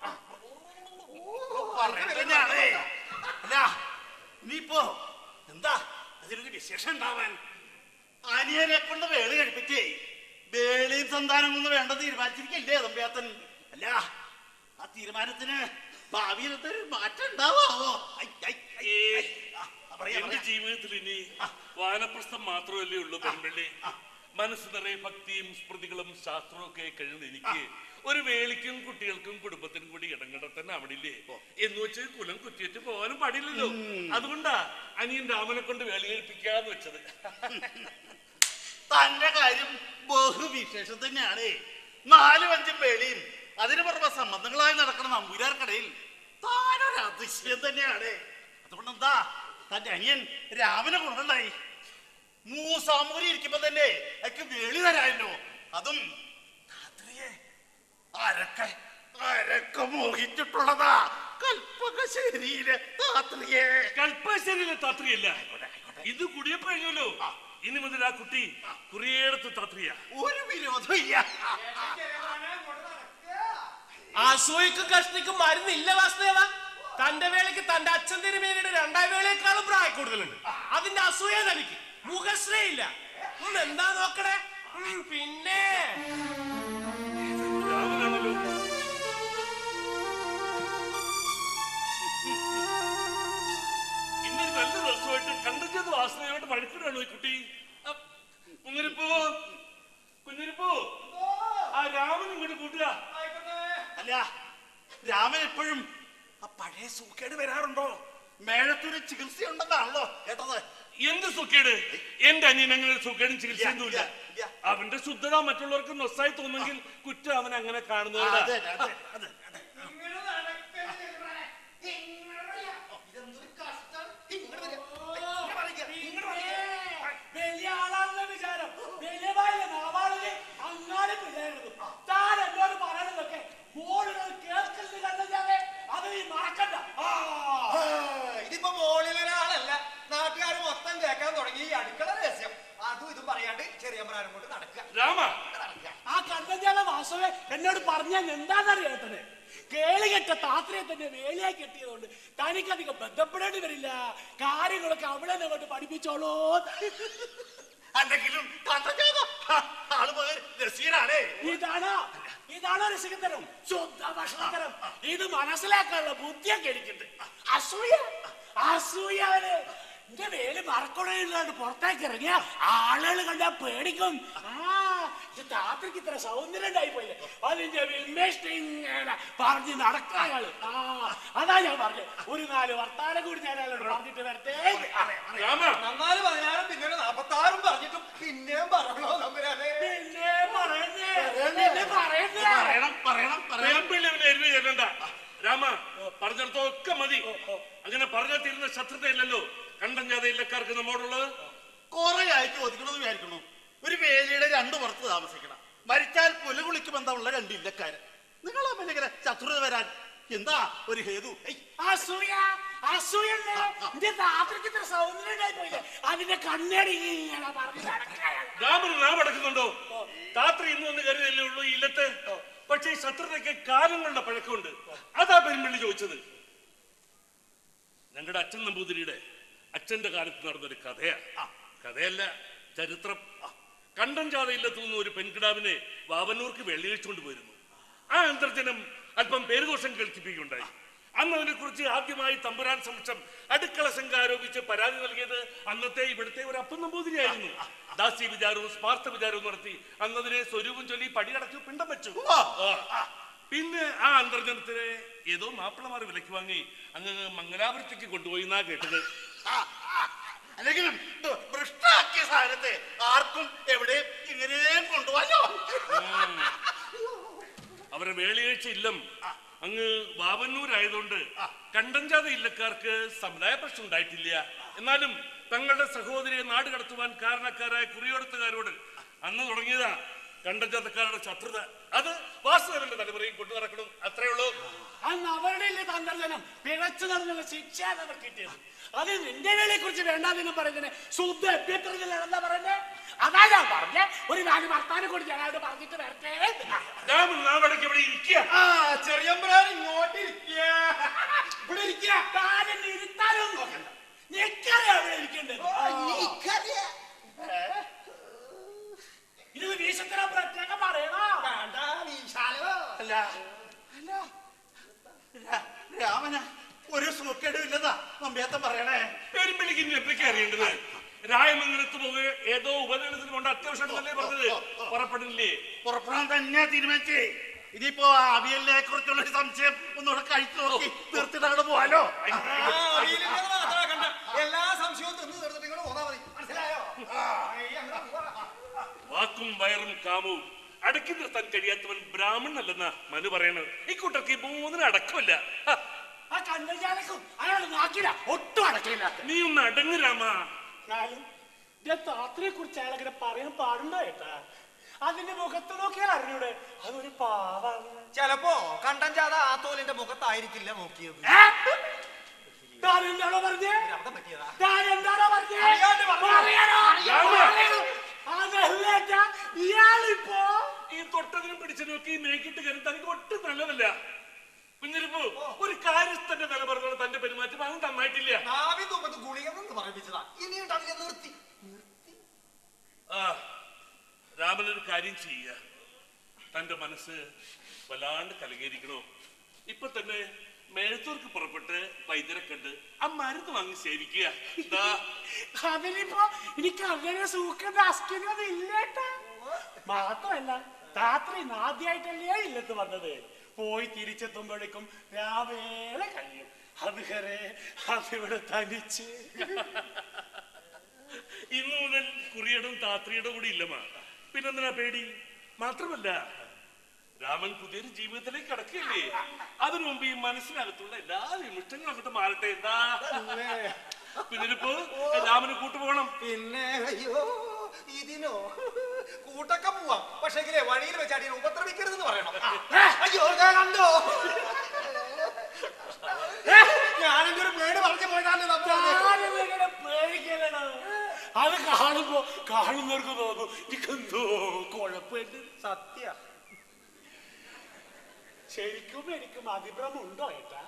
പറഞ്ഞാണേ അല്ല നീപ്പോ എന്താ അതിനൊരു വിശേഷം ഉണ്ടാവാൻ അനിയനെ കൊണ്ട് വേളി കഴിപ്പിച്ചേ വേളിയും സന്താനം ഒന്നും വേണ്ട തീരുമാനിച്ചിരിക്കല്ലേ തമ്പ്യാത്തൻ അല്ല ആ തീരുമാനത്തിന് ഭാവിയിൽ എന്തൊരു മാറ്റം ഉണ്ടാവാവോ ഐ, ഐ, ഐ, ഐ. ആ, പറയാ, എന്റെ പറയാ. ജീവിതത്തിൽ ഇനി വാനപ്രസ്ഥം മാത്രമല്ലേ ഉള്ളൂ പെൺപിള്ളി മനസ്സ് നിറയെ ഭക്തിയും സ്മൃതികളും ശാസ്ത്രവും ഒക്കെ കഴിയുന്ന എനിക്ക് ഒരു വേളിക്കും കുട്ടികൾക്കും കുടുംബത്തിനും കൂടി ഇടം കണ്ടെത്താൻ അവിടില്ലേ എന്ന് വെച്ച് കുലം കുറ്റിയിട്ട് പോകാനും പാടില്ലല്ലോ അതുകൊണ്ടാ അനിയൻ രാമനെ കൊണ്ട് വേളി കഴിപ്പിക്കാന്ന് വെച്ചത് തന്റെ കാര്യം ബഹുവിശേഷം തന്നെയാണ് നാലും അഞ്ചും വേളിയും അതിന് പുറമെ സംബന്ധങ്ങളായി നടക്കുന്ന നമ്പൂരാർക്കടയിൽ താനൊരു അതിശയം തന്നെയാണ് അതുകൊണ്ട് എന്താ തന്റെ അനിയൻ രാമനെ കൊണ്ടുണ്ടായി മൂസാമൂരി ഇരിക്കുമ്പോ തന്നെ എനിക്ക് വേളി തരാമല്ലോ അതും രാത്രിയെ അരക്ക അരക്ക മോഹിച്ചിട്ടുള്ളതാ കൽപ്പകശ്ശേരിയിലെ രാത്രിയെ കൽപ്പശ്ശേരിയിലെ താത്രിയല്ല ഇത് കുടിയപ്പഴഞ്ഞല്ലോ ഇനി മുതൽ ആ കുട്ടി കുറിയേടത്ത് താത്രിയാ ഒരു വിരോധം ഇല്ല അസൂയക്കും കഷ്ണിക്കും മരുന്നില്ല വാസുദേവ തന്റെ വേളയ്ക്ക് തന്റെ അച്ഛൻ തിരുമേനിയുടെ രണ്ടാം വേളയേക്കാളും പ്രായം കൂടുതലുണ്ട് അതിന്റെ അസൂയ തനിക്ക് മുഖശ്രയില്ല ഉം, എന്താ നോക്കണേ ഉം, പിന്നെ ഇന്നൊരു നല്ല ദിവസമായിട്ട് കണ്ടത് വാസനയോട്ട് വഴക്കിടാണോ ഈ കുട്ടി അ, കുഞ്ഞിരിപ്പൂ കുഞ്ഞിരിപ്പൂ ആ രാമൻ ഇങ്ങോട്ട് കൂട്ടുക അല്ല രാമൻ എപ്പോഴും ആ പഴയ സൂക്കേട് വരാറുണ്ടോ മേഴത്തൊരു ചികിത്സ ഉണ്ടെന്നാണല്ലോ കേട്ടത് എന്ത് സുഖേട് എന്റെ അനിയൻ അങ്ങനെ ഒരു സുഖേടും ചികിത്സയൊന്നുമില്ല അവന്റെ ശുദ്ധത മറ്റുള്ളവർക്ക് നൊസ്സായി തോന്നുമെങ്കിൽ കുറ്റം അവൻ അങ്ങനെ അതെ, കാണുന്നവരാ അതെ, അതെ. വലിയ ആളാണെന്ന വിചാരം വലിയ വായിലെ നാവാളില് അങ്ങാടി പിള്ളേരുന്നു താൻ എന്നോട് പറയണതൊക്കെ മോളുകൾ കേൾക്കുന്നത് കണ്ടേ അത് നീ മറക്കണ്ട ആ. ഇതിപ്പോ മോളിൽ ഒരാളല്ല നാട്ടുകാർ മൊത്തം കേൾക്കാൻ തുടങ്ങി ഈ അടുക്കള രഹസ്യം അതും ഇതും പറയാണ്ട് ചെറിയമ്മരാനും കൊണ്ട് നടക്കുക രാമ ആ കണ്ണഞ്ചാല വാസവെ എന്നോട് പറഞ്ഞാൽ എന്താണെന്നറിയാത്തത് കേളികെട്ട താത്രയെ തന്നെ വേലിയായി കെട്ടിയതുകൊണ്ട് തനിക്കധികം ബന്ധപ്പെടേണ്ടി വരില്ല കാര്യങ്ങളൊക്കെ അവിടെ തന്നെ കൊണ്ട് പഠിപ്പിച്ചോളൂ അല്ലെങ്കിലും കണ്ടോ ആള് പോയ രസീനാണേ ഇതാണോ ഇതാണോ രസികത്തരം ശുദ്ധ ഭക്ഷണത്തരം ഇത് മനസ്സിലാക്കാനുള്ള ബുദ്ധിയൊക്കെ എനിക്കുണ്ട് അസൂയ അസൂയവന് എന്റെ വേല് മറക്കണയില്ലാണ്ട് പുറത്തേക്ക് ഇറങ്ങിയ ആളുകൾ കണ്ടാ പേടിക്കും ആ ഇത് താത്രയ്ക്ക് ഇത്ര സൗന്ദര്യം ഉണ്ടായി പോയില്ലേ അതിന്റെ വിൽമേഷ്ണ ഇങ്ങനെ പറഞ്ഞ് നടക്കാള് ആ അതാ ഞാൻ പറഞ്ഞത് ഒരു നാല് വർത്താനം കൂടി ഞാൻ അയാളോട് പറഞ്ഞിട്ട് വരട്ടെ നന്നാല് പതിനാറും പിന്നെ ഒരു നാപ്പത്താറും പറഞ്ഞിട്ടും പിന്നെയും പറയണോ നമ്പരാനെ പിന്നെ പറയുന്നേ പിന്നെ പറയുന്നേ പറയണം പറയണം വേമ്പിള്ളവനെ എരിവ് ചെല്ലണ്ട രാമ പറഞ്ഞിടത്തൊക്കെ മതി അങ്ങനെ പറഞ്ഞാൽ തീരുന്ന ശത്രുതയില്ലല്ലോ കണ്ടം ജാത ഇല്ലക്കാർക്ക് നമ്മോടുള്ളത് കുറെ ആയി ചോദിക്കണമെന്ന് വിചാരിക്കണു ഒരു വേലിയുടെ രണ്ടു പുറത്ത് താമസിക്കണം മരിച്ചാൽ പുലകുളിക്ക് ബന്ധമുള്ള രണ്ട് ഇല്ലക്കാര് നിങ്ങൾ തമ്മിൽ ഇങ്ങനെ ശത്രുത വരാൻ എന്താ ഒരു ഹേതു ഏയ്, അസൂയ അസൂയല്ലേ എന്റെ താത്രയ്ക്ക് ഇത്ര സൗന്ദര്യം ഉണ്ടായി പോയില്ലേ അതിന്റെ കണ്ണടി ഇങ്ങനെ പറഞ്ഞ് നടക്കാണ് രാമന് നാം അടക്കുന്നുണ്ടോ താത്ര ഇന്ന് വന്ന് കരുതല്ലേ ഉള്ളൂ ഈ ഇല്ലത്ത് പക്ഷേ ഈ ശത്രുതയ്ക്ക് കാലങ്ങളുടെ പഴക്കമുണ്ട് അതാ പെരുമ്പള്ളി ചോദിച്ചത് ഞങ്ങളുടെ അച്ഛൻ നമ്പൂതിരിയുടെ അച്ഛന്റെ കാലത്ത് നടന്നൊരു കഥയാ കഥയല്ല ചരിത്രം കണ്ടം ജാഥയിലെത്തു നിന്ന് ഒരു പെൺകിടാവിനെ വാവന്നൂർക്ക് വെള്ളിയഴിച്ചുകൊണ്ട് പോയിരുന്നു ആ അന്തർജനം അല്പം പേരുദോഷം കേൾപ്പിക്കുകയുണ്ടായി അന്ന് അതിനെ കുറിച്ച് ആദ്യമായി തമ്പുരാൻ സമക്ഷം അടുക്കള സംഘം ആരോപിച്ച് പരാതി നൽകിയത് അന്നത്തെ ഇവിടുത്തെ ഒരു അപ്പം നമ്പൂതിരിയായിരുന്നു ദാസി വിചാരവും സ്മാർത്ഥ വിചാരവും നടത്തി അന്നതിനെ സ്വരൂപം ചൊല്ലി പടിയടച്ചു പിണ്ടം വെച്ചു ആ. പിന്നെ ആ അന്തർജനത്തിനെ ഏതോ മാപ്പിളമാർ വിലക്ക് വാങ്ങി അങ്ങ് മംഗലാപുരത്തേക്ക് കൊണ്ടുപോയി എന്നാ കേട്ടത് അല്ലെങ്കിലും ഇത് ഭ്രഷ്ടാക്കിയ സാധനത്തെ ആർക്കും എവിടെയും ഇങ്ങനെയും കൊണ്ടുപോകാലോ അവരെ വേളിയാഴ്ച ഇല്ലം അങ്ങ് വാവന്നൂരായതുകൊണ്ട് കണ്ടഞ്ചാത ഇല്ലക്കാർക്ക് സമുദായ പ്രശ്നം ഉണ്ടായിട്ടില്ല എന്നാലും തങ്ങളുടെ സഹോദരിയെ നാട് കടത്തുവാൻ കാരണക്കാരായ കുറിയോടത്തുകാരോട് അന്ന് തുടങ്ങിയതാ കണ്ടഞ്ചാതക്കാരുടെ ശത്രുത അത് വാസുദേവന്റെ തലമുറയും കൊണ്ടു നടക്കണം അത്രേ ഉള്ളൂ അന്ന് അവരുടെ ഇല്ലേ തന്ത്രജനം പിഴച്ചു നടന്നുള്ള ശിക്ഷയാണ് അവർ കിട്ടിയത് അത് നിന്റെ വേലയെ കുറിച്ച് വേണ്ടാന്നും പറയുന്നതിന് ശുദ്ധ എപ്പിയത്രത്തിലെന്താ പറഞ്ഞേ അതാ ഞാൻ പറഞ്ഞേ ഒരു നാല് വർത്താനം കൂടി ഞാൻ അവിടെ പറഞ്ഞിട്ട് വരട്ടെ രാമൻ നാവടക്ക് ഇവിടെ ഇരിക്കുക ആ ചെറിയമ്പ്രാൻ ഇങ്ങോട്ട് ഇരിക്കുക ഇവിടെ ഇരിക്കുക താനെന്നെ ഇരുത്താനും നോക്കണ്ട ഞെക്കറിയാ അവിടെ ഇരിക്കേണ്ടത് ഇത് വീശത്തിന് പ്രത്യേകം പറയണോ വേണ്ട വീശാലോ അല്ല അല്ല രാ- രാമന ഒരു സൂക്കേടും ഇല്ലെന്നാ നമ്പ്യാത്തം പറയണേ പെരുമ്പിളിക്ക് ഇനി എന്തൊക്കെ അറിയേണ്ടത് രായമംഗലത്ത് പോവുക ഏതോ ഉപനയനത്തിന് കൊണ്ട് അത്യാവശ്യമായിട്ടല്ലേ പറഞ്ഞത് പുറപ്പെടില്ലേ പുറപ്പെടാൻ തന്നെ തീരുമാനിച്ചേ ഇനിയിപ്പോ അവിയലിനെ കുറിച്ചുള്ള ഒരു സംശയം ഒന്നുകൂടെ കഴിച്ചു നോക്കി തീർത്തിട്ട് അങ്ങോട്ട് പോവാലോ എല്ലാ സംശയവും തിന്ന് തീർത്തിട്ട് ഇങ്ങോട്ട് പോന്നാ മതി മനസ്സിലായോ ആ, ഈ അങ്ങോട്ട് പോവാ. വാക്കും വയറും കാമവും അടക്കി നിർത്താൻ കഴിയാത്തവൻ ബ്രാഹ്മണനല്ലെന്നാ മനു പറയണത് ഈ കൂട്ടർക്ക് ഈ മൂന്നിനും അടക്കമില്ല ഹ, ആ കണ്ടജാലക്കും അയാൾ നാക്കില ഒട്ടും അടക്കില്ല നീ ഒന്ന് അടങ്ങ് രാമ എന്നാലും ഞാൻ താത്രയെ കുറിച്ച് അയാൾ അങ്ങനെ പറയാൻ പാടുണ്ടോ ഏട്ടാ അതിന്റെ മുഖത്ത് നോക്കിയാൽ അറിഞ്ഞൂടെ അതൊരു പാവാണ് ചെലപ്പോ കണ്ടൻ ജാഥ ആ തോലിന്റെ മുഖത്തായിരിക്കില്ല നോക്കിയത് താൻ എന്താണോ പറഞ്ഞേ അബദ്ധം പറ്റിയതാ താൻ എന്താണോ പറഞ്ഞേ അറിയാണ്ട് പറഞ്ഞു. പറയണോ? രാമ. പറയണോ? അതല്ലേട്ടാ ഇയാളിപ്പോ ഈ തൊട്ടതിനും പിടിച്ചു നോക്കി മേക്കിട്ട് കയറി തനിക്ക് ഒട്ടും നല്ലതല്ല കുഞ്ഞിരിപ്പു ഒരു കാര്യസ്ഥന്റെ നില പറഞ്ഞ തന്റെ പെരുമാറ്റം അത് നന്നായിട്ടില്ല നാവിൻ തുമ്പത്ത് ഗുളിക നിന്ന് പറയിപ്പിച്ചതാ ഇനിയുണ്ട് അതിനെ നിർത്തി ആ രാമനൊരു കാര്യം ചെയ്യുക തന്റെ മനസ്സ് വല്ലാണ്ട് കലങ്ങിയിരിക്കണോ ഇപ്പൊ തന്നെ മേഴത്തൂർക്ക് പുറപ്പെട്ട് വൈദ്യരെ കണ്ട് ആ മരുന്ന് വാങ്ങി സേവിക്കുക ദാ, അതിനിപ്പോ എനിക്ക് അങ്ങനെ സൂക്കം അസ്കിനത് ഇല്ലേട്ടാ മാത്രമല്ല രാത്രി ആദ്യമായിട്ടല്ലേ ഇല്ലത്ത് വന്നത് പോയി തിരിച്ചെത്തുമ്പോഴേക്കും രാവേളെ കഴിയും അതുവരെ അതിവിടെ തനിച്ച് ഇന്നു മുതൽ കുറിയടും താത്രിയുടെ കൂടി ഇല്ലമാ പിന്നെന്തിനാ പേടി മാത്രമല്ല രാമൻ പുതിയൊരു ജീവിതത്തിലേക്ക് കടക്കുകയല്ലേ അതിനു മുമ്പ് ഈ മനസ്സിനകത്തുള്ള എല്ലാ വിമിഷ്ടങ്ങളും അങ്ങോട്ട് മാറട്ടെ എന്താ പിന്നിപ്പോ രാമന് കൂട്ടുപോകണം പിന്നെ അയ്യോ ഇതിനോ കൂട്ടൊക്കെ പോവാം പക്ഷെങ്കിലേ വഴിയിൽ വെച്ച് അടിയെ ഉപദ്രവിക്കരുതെന്ന് പറയണം അയ്യോ ഞാൻ കണ്ടോ ഞാനെന്റെ ഒരു പേട് പറഞ്ഞു പോയതാണ് താനിങ്ങനെ പേടിക്കലടാ. അത് കാണുമ്പോ കാണുന്നവർക്ക് തോന്നും എനിക്കെന്തോ കുഴപ്പമുണ്ട് സത്യ ശരിക്കും എനിക്കും അതിഭ്രമം ഉണ്ടോ ഏട്ടാ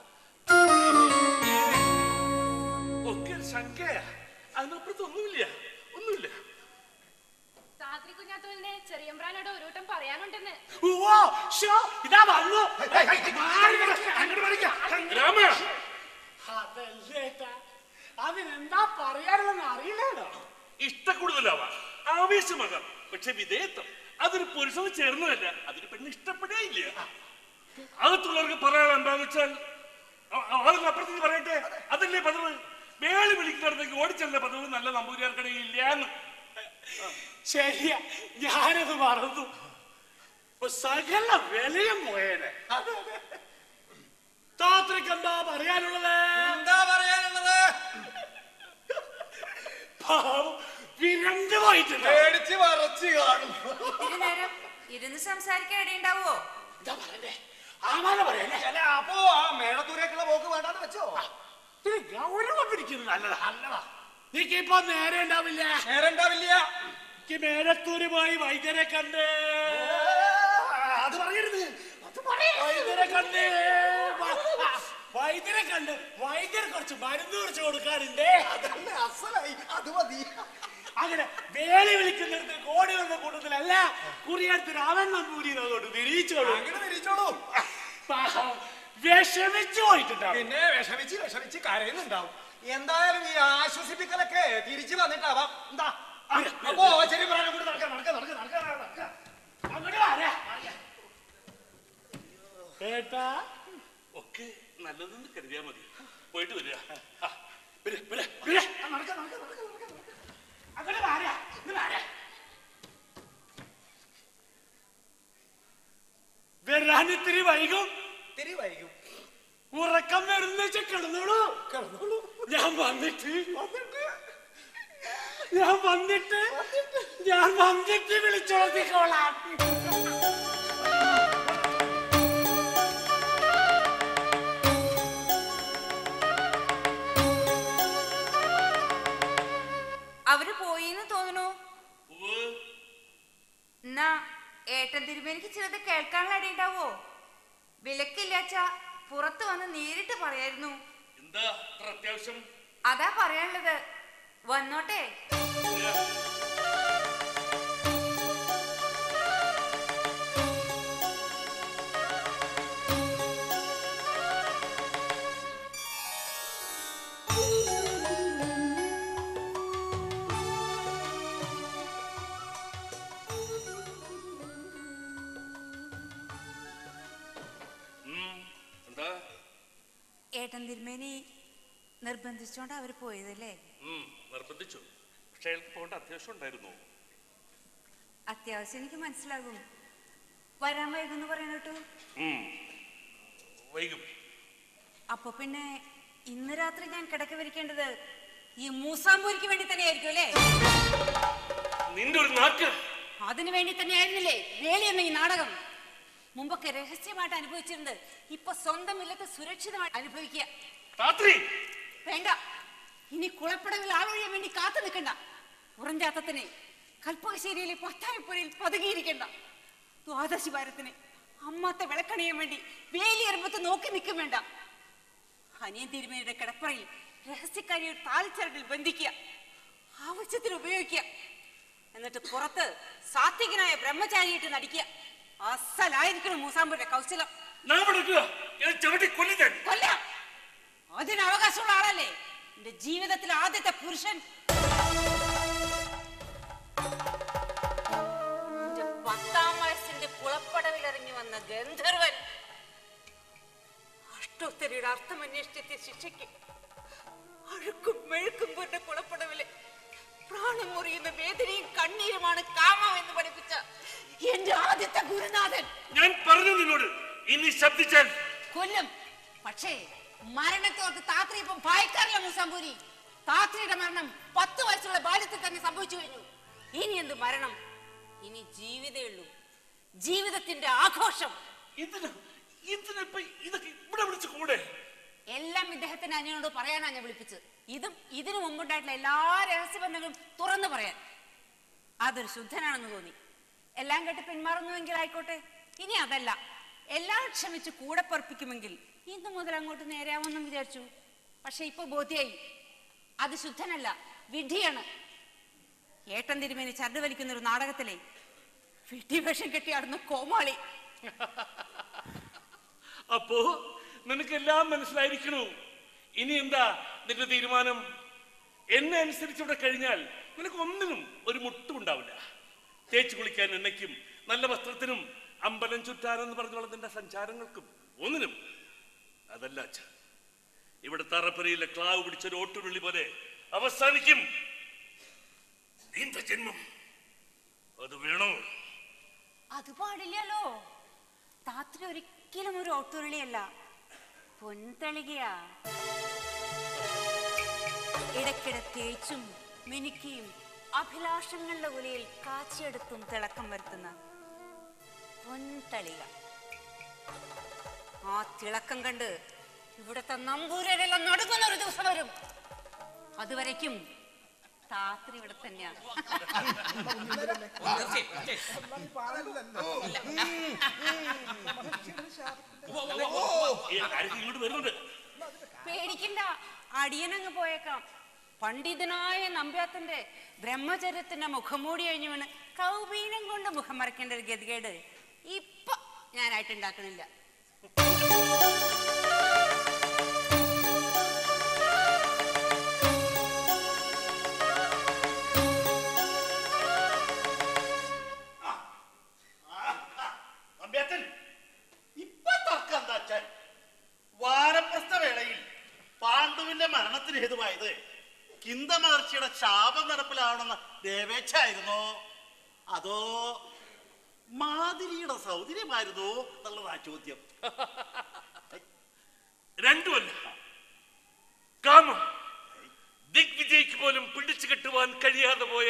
ഒക്കെ ഒരു ശങ്കയാ അതിനപ്പുറത്ത് ഒന്നുമില്ല ഒന്നുമില്ല താത്രി കുഞ്ഞാത്തോലിനെ ചെറിയമ്പ്രാനോട് ഒരു വട്ടം പറയാനുണ്ടെന്ന് ഉവ്വോ, ശ്ശോ, ഇതാ വന്നു മാറി നിൽക്ക്, അങ്ങോട്ട് പഠിക്ക. രാമ അതല്ലേട്ടാ അതിനെന്താ പറയാനുള്ളതെന്ന് അറിയില്ലല്ലോ ഇഷ്ടക്കൂടുതലാവാം ആവേശമാകാം പക്ഷെ വിധേയത്വം അതൊരു പുരുഷന് ചേർന്നതല്ല അതൊരു പെണ്ണ് ഇഷ്ടപ്പെടേ ഇല്ല അകത്തുള്ളവർക്ക് പറയാൻ എന്താന്ന് വെച്ചാൽ അ- അ- അതിനപ്പുറത്തേക്ക് പറയട്ടെ അതല്ലേ പതിവ് വേളി വിളിക്കുന്നിടത്തേക്ക് ഓടിച്ചല്ലേ പതിവ് നല്ല നമ്പൂരിയാർക്കിടയിൽ ഇല്ല എന്ന് ശരിയാ ഞാനത് മറന്നു ഇപ്പൊ സകല വിലയും പോയേനെ താത്രിക്ക് എന്താ പറയാനുള്ളത് എന്താ പറയാനുള്ളത് പാവം വിരണ്ടു പോയിട്ടുണ്ട് പേടിച്ച് വറച്ച് കാണും ഇത്തിരി നേരം ഇരുന്ന് സംസാരിക്കാൻ ഇടയുണ്ടാവോ എന്താ പറയണ്ടേ ആവാതെ പറയല്ലേ അല്ല അപ്പോ ആ മേടത്തൂരേക്കുള്ള പോക്ക് വേണ്ടാന്ന് വെച്ചോ ഇത് ഗൗരവം പിടിക്കുന്നത് നല്ലതാ നല്ലതാ നീക്കിപ്പോ നേരെ ഉണ്ടാവില്ല നേരെ ഉണ്ടാവില്ല എനിക്ക് മേലത്തൂര് പോയി വൈദ്യരെ കണ്ട് അത് പറയരുത് അത് പറയ്. വൈദ്യരെ കണ്ട് വ- ആ, വൈദ്യരെ കണ്ട് വൈദ്യർ കുറച്ച് മരുന്ന് കുറച്ച് കൊടുക്കാറുണ്ട് അതല്ലേ അസലായി അത് മതി അങ്ങനെ വേലി വിളിക്കുന്നിടത്ത് കോടി വന്ന കൂട്ടത്തിലല്ല കുറിയടുത്ത് രാമൻ നമ്പൂരി അതുകൊണ്ട് തിരിച്ചോളൂ അങ്ങനെ തിരിച്ചോളൂ പാവം, വിഷമിച്ചു പോയിട്ടുണ്ടാവും പിന്നെ വിഷമിച്ച് വിഷമിച്ച് കരയുന്നുണ്ടാവും എന്തായാലും ഈ ആശ്വസിപ്പിക്കലൊക്കെ തിരിച്ചു വന്നിട്ടാവാം എന്താ ആ, അപ്പോ ശരി പറയാൻ കൂടി നടക്കാം നടക്കാം നടക്കാം നടക്കാം നടക്കാം അങ്ങോട്ട് വരാ കേട്ടാ ഒക്കെ നല്ലതെന്ന് കരുതിയാ മതി പോയിട്ട് വരിക ആ, വരെ, വരെ, വരെ. ആ, നടക്കാം, നടക്കാം, നടക്കാം, നടക്കാം, നടക്കാം. അങ്ങോട്ട് വരാ ഇങ്ങ് വരാ വരാൻ ഇത്തിരി വൈകും തിരി വൈകും ഉറക്കം വരുന്ന വെച്ച കിടന്നോളൂ കിടന്നോളൂ ഞാൻ വന്നിട്ട് ഞാൻ വന്നിട്ട് ഞാൻ വന്നിട്ട് വിളിച്ചോളത്തിക്കോളാം എന്നാ ഏട്ടൻ തിരുമേനിക്ക് ചിലത് കേൾക്കാനുള്ള ഇടയുണ്ടാവോ വിലക്കില്ലാച്ച പുറത്ത് വന്ന് നേരിട്ട് പറയായിരുന്നു എന്താ അത്ര അത്യാവശ്യം അതാ പറയാനുള്ളത് വന്നോട്ടെ ഉം, എന്താ ഏട്ടൻ തിരുമേനി നിർബന്ധിച്ചോണ്ട് അവര് പോയതല്ലേ ഉം, നിർബന്ധിച്ചു പക്ഷെ അയാൾക്ക് പോകേണ്ട അത്യാവശ്യം ഉണ്ടായിരുന്നു അത്യാവശ്യം എനിക്ക് മനസ്സിലാകും വരാൻ വൈകുന്നു പറയണ കേട്ടു ഉം, വൈകും അപ്പൊ പിന്നെ ഇന്ന് രാത്രി ഞാൻ കിടക്ക വിരിക്കേണ്ടത് ഈ മൂസാമ്പൂരിക്ക് വേണ്ടി തന്നെയായിരിക്കും അല്ലേ നിന്റെ ഒരു നാക്ക് അതിനു വേണ്ടി തന്നെയായിരുന്നില്ലേ വേലി എന്ന ഈ നാടകം മുമ്പൊക്കെ രഹസ്യമായിട്ട് അനുഭവിച്ചിരുന്നത് ഇപ്പൊ സ്വന്തം ഇല്ലത്ത് സുരക്ഷിതമായിട്ട് അനുഭവിക്കുക രാത്രി വേണ്ട ഇനി കുളപ്പടവിൽ ആളൊഴിയാൻ വേണ്ടി കാത്തു നിൽക്കണ്ട ഉറഞ്ചാത്തത്തിന് കൽപ്പകശ്ശേരിയിലെ പത്തായപ്പുരയിൽ പതുങ്ങിയിരിക്കണ്ട ദ്വാദശി വാരത്തിന് അമ്മാത്ത വിളക്കണിയാൻ വേണ്ടി വേലിയറുമ്പത്ത് നോക്കി നിൽക്കും വേണ്ട അനിയൻ തിരുമേനിയുടെ കിടപ്പറയിൽ രഹസ്യക്കാരി ഒരു താൽച്ചരടിൽ ബന്ധിക്കുക ആവശ്യത്തിന് ഉപയോഗിക്കുക എന്നിട്ട് പുറത്ത് സാത്വികനായ ബ്രഹ്മചാരിയായിട്ട് നടിക്കുക അസലായിരിക്കണം മൂസാമ്പൂരിന്റെ കൗശലം ചവിട്ടി കൊല്ലിക്കാൻ കൊല്ലാം അതിന് അവകാശമുള്ള ആളല്ലേ എന്റെ ജീവിതത്തിലെ ആദ്യത്തെ പുരുഷൻ എന്റെ പത്താം വയസ്സിന്റെ കുളപ്പടവിലിറങ്ങി വന്ന ഗന്ധർവൻ അഷ്ടോത്തരയുടെ അർത്ഥം അന്വേഷിച്ചെത്തിയ ശിക്ഷയ്ക്ക് അഴുക്കും മെഴുക്കും കൊണ്ട് കുളപ്പടവില് പ്രാണം മുറിയുന്ന വേദനയും കണ്ണീരുമാണ് കാമം എന്ന് പഠിപ്പിച്ച എന്റെ ആദ്യത്തെ ഗുരുനാഥൻ ഞാൻ പറഞ്ഞു നിന്നോട് ഇനി ശബ്ദിച്ചാൽ കൊല്ലും പക്ഷേ മരണത്തോർക്ക് താത്രി ഇപ്പം ഭയക്കാറില്ല മുസംപൂരി താത്രിയുടെ മരണം പത്ത് വയസ്സുള്ള ബാല്യത്തിൽ തന്നെ സംഭവിച്ചു കഴിഞ്ഞു ഇനി എന്ത് മരണം ഇനി ജീവിതേ ഉള്ളൂ ജീവിതത്തിന്റെ ആഘോഷം ഇതിന് ഇതിനിപ്പോ ഇതൊക്കെ ഇവിടെ വിളിച്ച് കൂടെ എല്ലാം ഇദ്ദേഹത്തിന് അനിയനോട് പറയാനാ ഞാൻ വിളിപ്പിച്ചത് ഇതും ഇതിനു മുമ്പുണ്ടായിട്ടുള്ള എല്ലാ രഹസ്യബന്ധങ്ങളും തുറന്നു പറയാൻ അതൊരു ശുദ്ധനാണെന്ന് തോന്നി എല്ലാം കേട്ട് പിന്മാറുന്നുവെങ്കിൽ ആയിക്കോട്ടെ ഇനി അതല്ല എല്ലാം ക്ഷമിച്ച് കൂടെ പൊറപ്പിക്കുമെങ്കിൽ ഇന്നു മുതൽ അങ്ങോട്ട് നേരെയാവുമെന്നും വിചാരിച്ചു പക്ഷെ ഇപ്പൊ ബോധ്യായി അത് ശുദ്ധനല്ല വിധിയാണ് ഏട്ടൻ തിരുമേനി ചരട് വലിക്കുന്ന ഒരു നാടകത്തിലെ വിധി വേഷം കെട്ടിയാടുന്ന കോമാളി അപ്പോ നിനക്കെല്ലാം മനസ്സിലായിരിക്കണു ഇനി എന്താ നിന്റെ തീരുമാനം എന്നെ അനുസരിച്ചിവിടെ കഴിഞ്ഞാൽ നിനക്ക് ഒന്നിനും ഒരു മുട്ടും ഉണ്ടാവില്ല തേച്ചു കുളിക്കാൻ എണ്ണയ്ക്കും നല്ല വസ്ത്രത്തിനും അമ്പലം ചുറ്റാനെന്ന് പറഞ്ഞുള്ള നിന്റെ സഞ്ചാരങ്ങൾക്കും ഒന്നിനും അതല്ല അച്ഛ ഇവിടെ തറപ്പരയിലെ ക്ലാവ് പിടിച്ചൊരു ഓട്ടുരുള്ളി പോലെ അവസാനിക്കും നിന്റെ ജന്മം അത് വേണോ അത് പാടില്ലല്ലോ താത്രി ഒരിക്കലും ഒരു ഓട്ടുരുളിയല്ല പൊൻതളികയാ ഇടയ്ക്കിടെ തേച്ചും മിനുക്കിയും അഭിലാഷങ്ങളുടെ ഉലയിൽ കാച്ചിയെടുത്തും തിളക്കം വരുത്തുന്ന പൊൻതളിക ആ തിളക്കം കണ്ട് ഇവിടുത്തെ നമ്പൂരരെല്ലാം നടുങ്ങുന്ന ഒരു ദിവസം വരും അതുവരയ്ക്കും താത്രി ഇവിടെ തന്നെയാണ് ഏ, ആരെങ്കിലും ഇങ്ങോട്ട് വരുന്നുണ്ട് പേടിക്കണ്ട അടിയനങ്ങ് പോയേക്കാം പണ്ഡിതനായ നമ്പ്യാത്തന്റെ ബ്രഹ്മചര്യത്തിന്റെ മുഖംമൂടി കഴിഞ്ഞു വീണ് കൗപീനം കൊണ്ട് മുഖം മറക്കേണ്ട ഒരു ഗതികേട് ഇപ്പൊ ഞാനായിട്ട് ഉണ്ടാക്കണില്ല അമ്പ്യാച്ചൻ ഇപ്പൊ തർക്കം എന്താ അച്ഛൻ വാനപ്രസ്ഥ വേളയിൽ പാണ്ഡുവിന്റെ മരണത്തിന് ഹേതുവായത് കിന്ത മഹർഷിയുടെ ശാപം നടപ്പിലാവണമെന്ന ദേവേച്ഛ ആയിരുന്നോ അതോ മാതിരിയുടെ സൗന്ദര്യമായിരുന്നോ എന്നുള്ളതാ ചോദ്യം രണ്ടുമല്ല കാമം ദിഗ്വിജയ്ക്ക് പോലും പിടിച്ചു കെട്ടുവാൻ കഴിയാതെ പോയ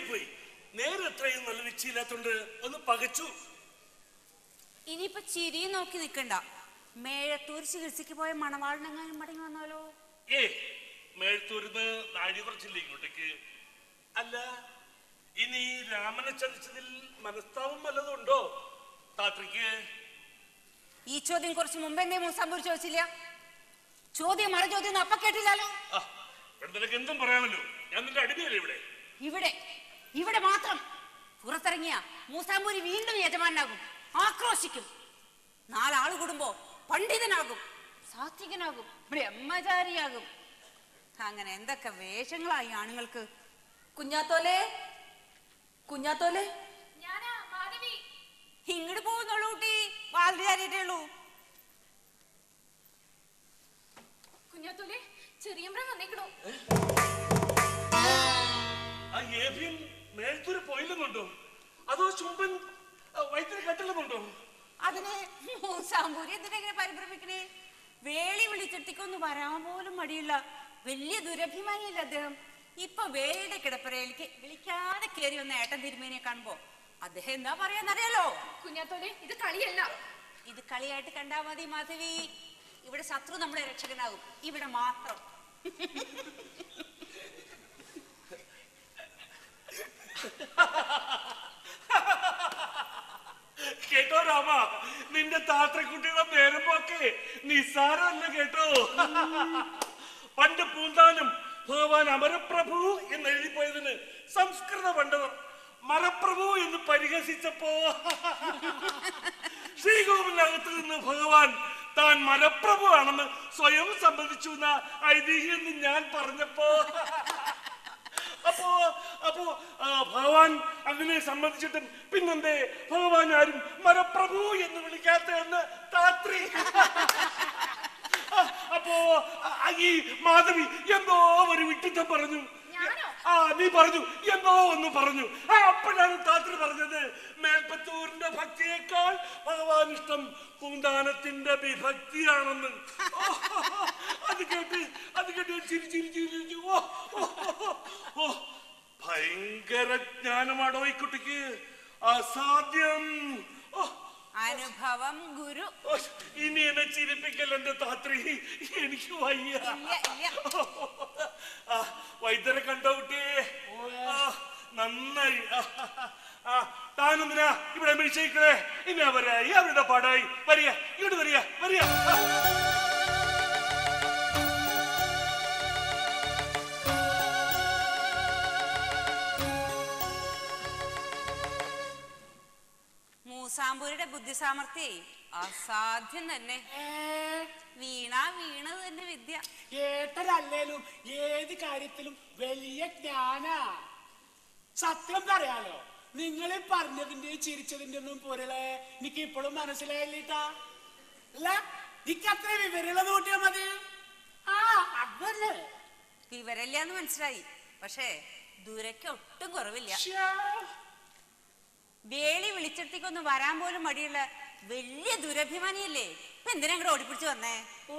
വൈകിപ്പോയി നേരെ എത്രയും നല്ല നിശ്ചയില്ലാത്തോണ്ട് ഒന്ന് പകച്ചു ഇനിയിപ്പൊ ചിരിയും നോക്കി നിൽക്കണ്ട മേഴത്തൂർ ചികിത്സയ്ക്ക് പോയ മണവാളിനെങ്ങാനും മടങ്ങി വന്നാലോ ഏ മേഴ്ത്തൂരിന്ന് നാഴി കുറച്ചില്ലേ ഇങ്ങോട്ടേക്ക് അല്ല ഇനി രാമനെ ചതിച്ചതിൽ മനസ്താപം വല്ലതും ഉണ്ടോ താത്രിക്ക് ഈ ചോദ്യം കുറച്ച് മുമ്പെന്തേ മൂസാമ്പൂർ ചോദിച്ചില്ല ചോദ്യം മറ ചോദ്യം അപ്പ കേട്ടില്ലല്ലോ ആ ഇവിടെ നിനക്ക് എന്തും പറയാമല്ലോ ഞാൻ നിന്റെ അടിമയല്ലേ ഇവിടെ ഇവിടെ ഇവിടെ മാത്രം പുറത്തിറങ്ങിയ മൂസാമ്പൂരി വീണ്ടും യജമാനാകും ആക്രോശിക്കും നാലാള് കൂടുമ്പോ പണ്ഡിതനാകും സാത്വികനാകും ബ്രഹ്മചാരിയാകും അങ്ങനെ എന്തൊക്കെ വേഷങ്ങളായി ആണുങ്ങൾക്ക് കുഞ്ഞാത്തോലെ കുഞ്ഞാത്തോലെ ഞാനാ മാധവി ഇങ്ങോട്ട് പോകുന്നുള്ളൂ കുട്ടി വാതിൽ ചാരിയിട്ടേ ഉള്ളൂ കുഞ്ഞാത്തൂലെ ചെറിയമ്പ്രം വന്നേക്കണു ആ ഏഭ്യൻ മേഴ്ത്തൂര് പോയില്ലെന്നുണ്ടോ അതോ ചുംബൻ വൈദ്യുതി കെട്ടില്ലെന്നുണ്ടോ അതിന് മൂസാമ്പൂരി എന്തിനെങ്ങനെ പരിഭ്രമിക്കണേ വേളി വിളിച്ചെത്തിക്കൊന്ന് വരാൻ പോലും മടിയില്ല വലിയ ദുരഭിമാനിയല്ല അദ്ദേഹം ഇപ്പൊ വേളിയുടെ കിടപ്പറയിലേക്ക് വിളിക്കാതെ കയറി വന്ന ഏട്ടൻ തിരുമേനിയെ കാണുമ്പോ അദ്ദേഹം എന്താ പറയാന്നറിയാലോ കുഞ്ഞാത്തോലെ ഇത് കളിയല്ല ഇത് കളിയായിട്ട് കണ്ടാ മതി മാധവി ഇവിടെ ശത്രു നമ്മുടെ രക്ഷകനാകും ഇവിടെ മാത്രം കേട്ടോ രാമ നിന്റെ താത്രക്കുട്ടിയുടെ പേരുമ്പോക്കെ നിസ്സാരമല്ല കേട്ടോ പണ്ട് പൂന്താനം ഭഗവാൻ അമരപ്രഭു എന്ന് എഴുതിപ്പോയതിന് സംസ്കൃത പണ്ഡിതർ മരപ്രഭു എന്ന് പരിഹസിച്ചപ്പോ ശ്രീകോവിലകത്ത് നിന്ന് ഭഗവാൻ താൻ മരപ്രഭു ആണെന്ന് സ്വയം സമ്മതിച്ചു എന്ന ഐതിഹ്യം എന്ന് ഞാൻ പറഞ്ഞപ്പോ അപ്പോ അപ്പോ ആ, ഭഗവാൻ അങ്ങനെ സമ്മതിച്ചിട്ടും പിന്നെന്തേ ഭഗവാൻ ആരും മരപ്രഭു എന്ന് വിളിക്കാത്ത എന്ന് താത്രി ആ, അപ്പോ ആ, ഈ മാധവി എന്തോ ഒരു വിട്ടിത്തം പറഞ്ഞു ആ നീ പറഞ്ഞു എന്തോ ഒന്ന് പറഞ്ഞു ആ അപ്പോഴാണ് താത്രി പറഞ്ഞത് മേൽപ്പത്തൂരിന്റെ ഭക്തിയേക്കാൾ ഭഗവാൻ ഇഷ്ടം പൂന്താനത്തിന്റെ വിഭക്തിയാണെന്ന് ഓ, അത് കേട്ട് അത് കേട്ട് ഞാൻ ചിരി ചിരി ചിരി ചിരിച്ചു. ഓ, ഓ, ഓ, ഓ, ഭയങ്കര ജ്ഞാനമാണോ ഈ കുട്ടിക്ക് അസാധ്യം ഓ, അനുഭവം ഗുരു ഓ, ഇനി എന്നെ ചിരിപ്പിക്കൽ എന്റെ താത്രി എനിക്ക് വയ്യ ആ, വൈദ്യരെ കണ്ടോ കുട്ടിയെ ആ, നന്നായി ആ, ആ, താനെന്തിനാ ഇവിടെ മിഴിച്ചേക്കണേ ഇനി അവരായി അവരുടെ പാടായി വരിക ഇങ്ങോട്ട് വരിക വരിക ആ. മൂസാമ്പൂരിയുടെ ബുദ്ധിസാമർഥ്യേ അസാധ്യം തന്നെ വീണ വീണത് തന്നെ വിദ്യ ഏട്ടനല്ലേലും ഏത് കാര്യത്തിലും വലിയ ജ്ഞാന സത്യം പറയാലോ നിങ്ങൾ പറഞ്ഞതിന്റെ ചിരിച്ചതിന്റെ ഒന്നും പൊരുളെ എനിക്ക് ഇപ്പോഴും മനസ്സിലായില്ലേട്ടാ അല്ല എനിക്ക് അത്ര വിവരമുള്ളത് കൂട്ടിയാ മതി ആ അതല്ലേ വിവരമില്ല എന്ന് മനസ്സിലായി പക്ഷേ ദൂരയ്ക്ക് ഒട്ടും കുറവില്ല വേളി വിളിച്ചെടുത്തേക്കൊന്ന് വരാൻ പോലും മടിയുള്ള വലിയ ദുരഭിമാനിയല്ലേ ഇപ്പൊ എന്തിനാ അങ്ങോട്ട് ഓടിപ്പിടിച്ച് വന്നേ ഓ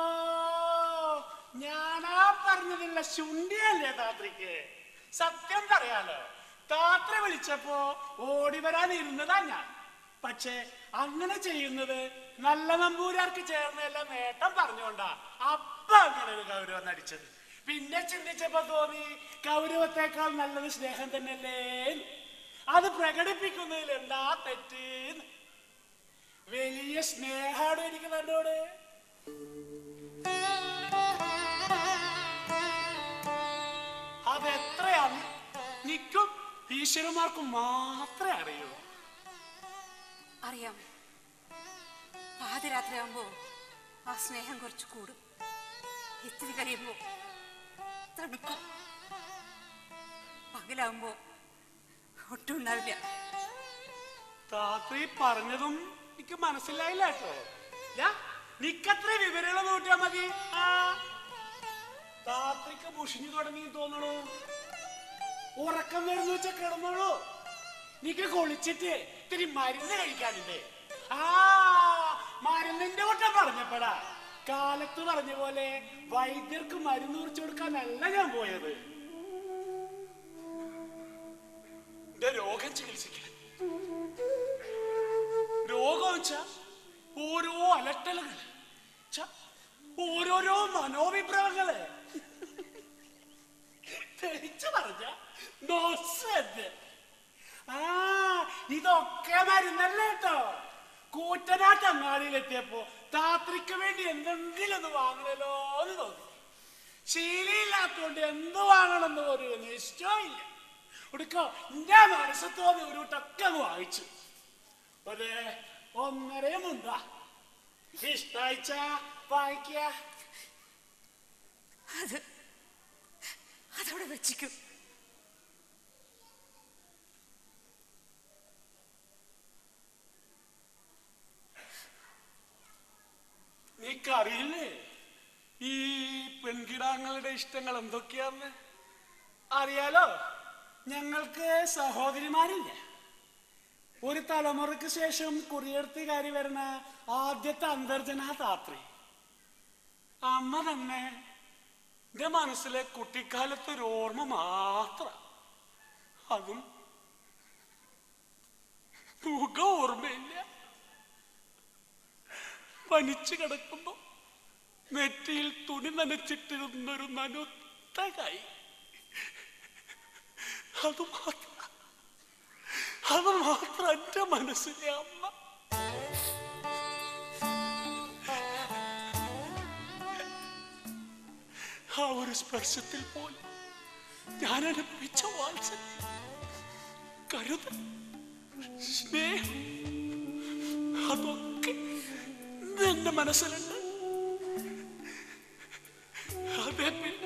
ഞാനാ പറഞ്ഞതില്ല ശുണ്ടിയല്ലേ താത്രിക്ക് സത്യം പറയാലോ താത്ര വിളിച്ചപ്പോ ഓടി വരാൻ ഇരുന്നതാ ഞാൻ പക്ഷേ അങ്ങനെ ചെയ്യുന്നത് നല്ല നമ്പൂരാർക്ക് ചേർന്നല്ല നേട്ടം പറഞ്ഞുകൊണ്ടാ അപ്പൊ അങ്ങനെ ഒരു ഗൗരവം നടിച്ചത് പിന്നെ ചിന്തിച്ചപ്പോ തോന്നി ഗൗരവത്തെക്കാൾ നല്ലത് സ്നേഹം തന്നെയല്ലേ എന്ന്. അത് പ്രകടിപ്പിക്കുന്നതിൽ എന്താ തെറ്റ് എന്ന്. വലിയ സ്നേഹാണ് എനിക്ക് തന്നോട് അതെത്രയാണ് നിക്കും ഈശ്വരന്മാർക്കും മാത്രമേ അറിയൂ അറിയാം പാതിരാത്രിയാകുമ്പോ ആ സ്നേഹം കുറച്ച് കൂടും ഇത്തിരി കഴിയുമ്പോ തണുക്കും പകലാകുമ്പോ ഒട്ടും ഉണ്ടാവില്ല താത്രി പറഞ്ഞതും എനിക്ക് മനസ്സിലായില്ല കേട്ടോ ഞാ നിക്കത്ര വിവരമുള്ള നോക്കിയാ മതി ആ താത്രിക്ക് മുഷിഞ്ഞു തുടങ്ങി തോന്നണു ഉറക്കം വരുന്നു വെച്ചാ കിടന്നോളൂ നിക്ക് കുളിച്ചിട്ട് ഇത്തിരി മരുന്ന് കഴിക്കാനുണ്ട് ആ മരുന്നിന്റെ കൂട്ടം പറഞ്ഞപ്പോഴാ കാലത്ത് പറഞ്ഞ പോലെ വൈദ്യർക്ക് മരുന്ന് കുറിച്ചു കൊടുക്കാനല്ല ഞാൻ പോയത് രോഗം ചികിത്സിക്കാൻ രോഗം വെച്ചാ ഓരോ അലട്ടലുകൾ ച്ച, ഓരോരോ മനോവിഭ്രമങ്ങള് തെളിച്ചു പറഞ്ഞ നോസത് ആ ഇതൊക്കെ മരുന്നല്ലേ കേട്ടോ കൂറ്റനാട്ട് അങ്ങാടിയിലെത്തിയപ്പോ രാത്രിക്ക് വേണ്ടി എന്തെങ്കിലും ഒന്ന് വാങ്ങണല്ലോ എന്ന് തോന്നി ശീലയില്ലാത്തോണ്ട് എന്ത് വാങ്ങണമെന്ന് ഒരു നിശ്ചയമില്ല ഒടുക്കോ ഞാൻ മനസ്സ് തോന്നി ഒരു ടക്ക് അങ്ങ് വാങ്ങിച്ചു ഒരു ഒന്നരയും ഉണ്ടാ ഇഷ്ടായിച്ച വാങ്ങിക്ക അത് അതവിടെ വെച്ചിക്കും നീക്കറിയില്ലേ ഈ പെൺകിടാങ്ങളുടെ ഇഷ്ടങ്ങൾ എന്തൊക്കെയാന്ന് അറിയാലോ ഞങ്ങൾക്ക് സഹോദരിമാരില്ല ഒരു തലമുറയ്ക്ക് ശേഷം കുറിയെടുത്തുകാരി വരുന്ന ആദ്യത്തെ അന്തർജന ധാത്രി അമ്മ തന്നെ എന്റെ മനസ്സിലെ കുട്ടിക്കാലത്തെ ഒരു ഓർമ്മ മാത്രം അതും മുഖ ഓർമ്മയില്ല പനിച്ചു കിടക്കുമ്പോ നെറ്റിയിൽ തുണി നനച്ചിട്ടിരുന്നൊരു നനുത്ത കൈ അത് മാത്രം അത് മാത്രം എന്റെ മനസ്സിലെ അമ്മ ആ ഒരു സ്പർശത്തിൽ പോലും ഞാൻ അനുഭവിച്ച വാത്സല്യം കരുതൽ സ്നേഹം അതൊക്കെ എന്റെ മനസ്സിലുണ്ട് അതെ പിന്നെ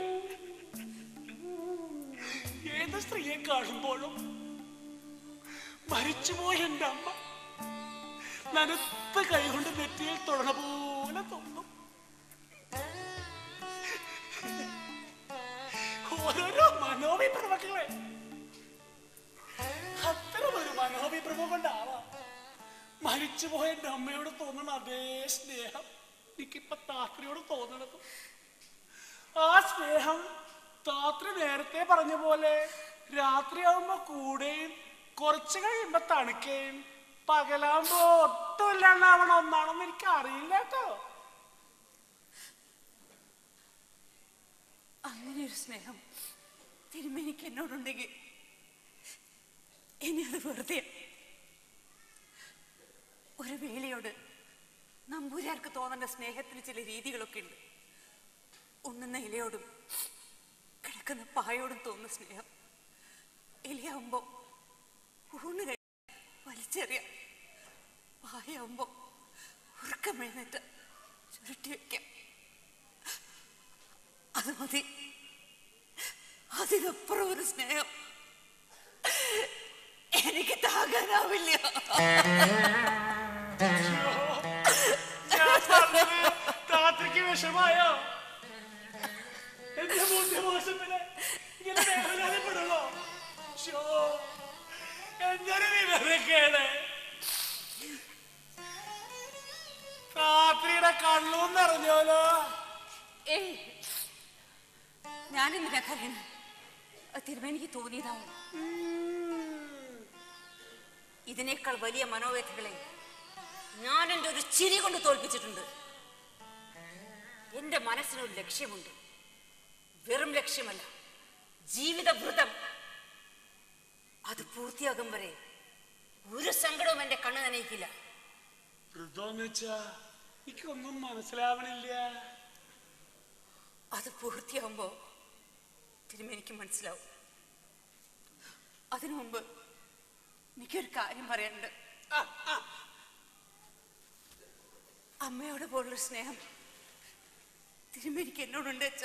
ഏത് സ്ത്രീയെ കാണുമ്പോഴും മരിച്ചുപോയ എന്റെ അമ്മ നനുത്ത കൈകൊണ്ട് നെറ്റിയിൽ തൊടണ പോലെ തോന്നും ഓരോരോ മനോവിഭ്രമങ്ങളെ അത്തരം ഒരു മനോവിഭ്രമം കൊണ്ടാവാം മരിച്ചുപോയ എന്റെ അമ്മയോട് തോന്നുന്ന അതേ സ്നേഹം എനിക്കിപ്പൊ താത്രിയോട് തോന്നണത് ആ സ്നേഹം താത്രി നേരത്തെ പറഞ്ഞ പോലെ രാത്രിയാവുമ്പോ കൂടെയും കുറച്ച് കഴിയുമ്പോ തണുക്കുകയും പകലാവുമ്പോ ഒട്ടും ഇല്ലാണ്ടാവണ ഒന്നാണെന്ന് എനിക്ക് അറിയില്ല കേട്ടോ അങ്ങനെ ഒരു സ്നേഹം തിരുമേനിക്ക് എന്നോടുണ്ടെങ്കിൽ ഇനി അത് വെറുതെ ഒരു വേലയോട് നമ്പൂരാർക്ക് തോന്നേണ്ട സ്നേഹത്തിന് ചില രീതികളൊക്കെ ഉണ്ട് ഉണ്ണുന്ന ഇലയോടും കിടക്കുന്ന പായോടും തോന്നുന്ന സ്നേഹം ഇലയാവുമ്പോ ഊണ് കഴി വലിച്ചെറിയാം പായാവുമ്പോ ഉറക്കം എഴുന്നേറ്റ് ചുരുട്ടി വെക്കാം അത് മതി അതിനപ്പുറം ഒരു സ്നേഹം എനിക്ക് താങ്ങാനാവില്ല ഞാൻ പറഞ്ഞത് താത്രിക്ക് വിഷമായോ എന്റെ ബുദ്ധിമോശത്തിന് ഇങ്ങനെ വേദനപ്പെടുള്ളോ ശോ, എന്തൊരു വിവരക്കേട് രാത്രിയുടെ കണ്ണും നിറഞ്ഞോലോ ഏയ് ഞാനെന്തിനാ കരയണ തിരുമേനിക്ക് തോന്നിയതാവും ഇതിനേക്കാൾ വലിയ മനോവേദകളെ ഞാൻ എൻ്റെ ഒരു ചിരി കൊണ്ട് തോൽപ്പിച്ചിട്ടുണ്ട് എന്റെ മനസ്സിനൊരു ലക്ഷ്യമുണ്ട് വെറും ലക്ഷ്യമല്ല ജീവിതവൃതം അത് പൂർത്തിയാകും വരെ ഒരു സങ്കടവും എന്റെ കണ്ണു നനയിക്കില്ല വൃതോന്ന് വെച്ചാ എനിക്കൊന്നും മനസ്സിലാവണില്ല അത് പൂർത്തിയാവുമ്പോ തിരുമേനിക്ക് മനസ്സിലാവും അതിനു മുമ്പ് എനിക്കൊരു കാര്യം പറയാനുണ്ട് അമ്മയോട് പോലുള്ള സ്നേഹം തിരുമേനിക്ക് എന്നോടുണ്ട് വെച്ച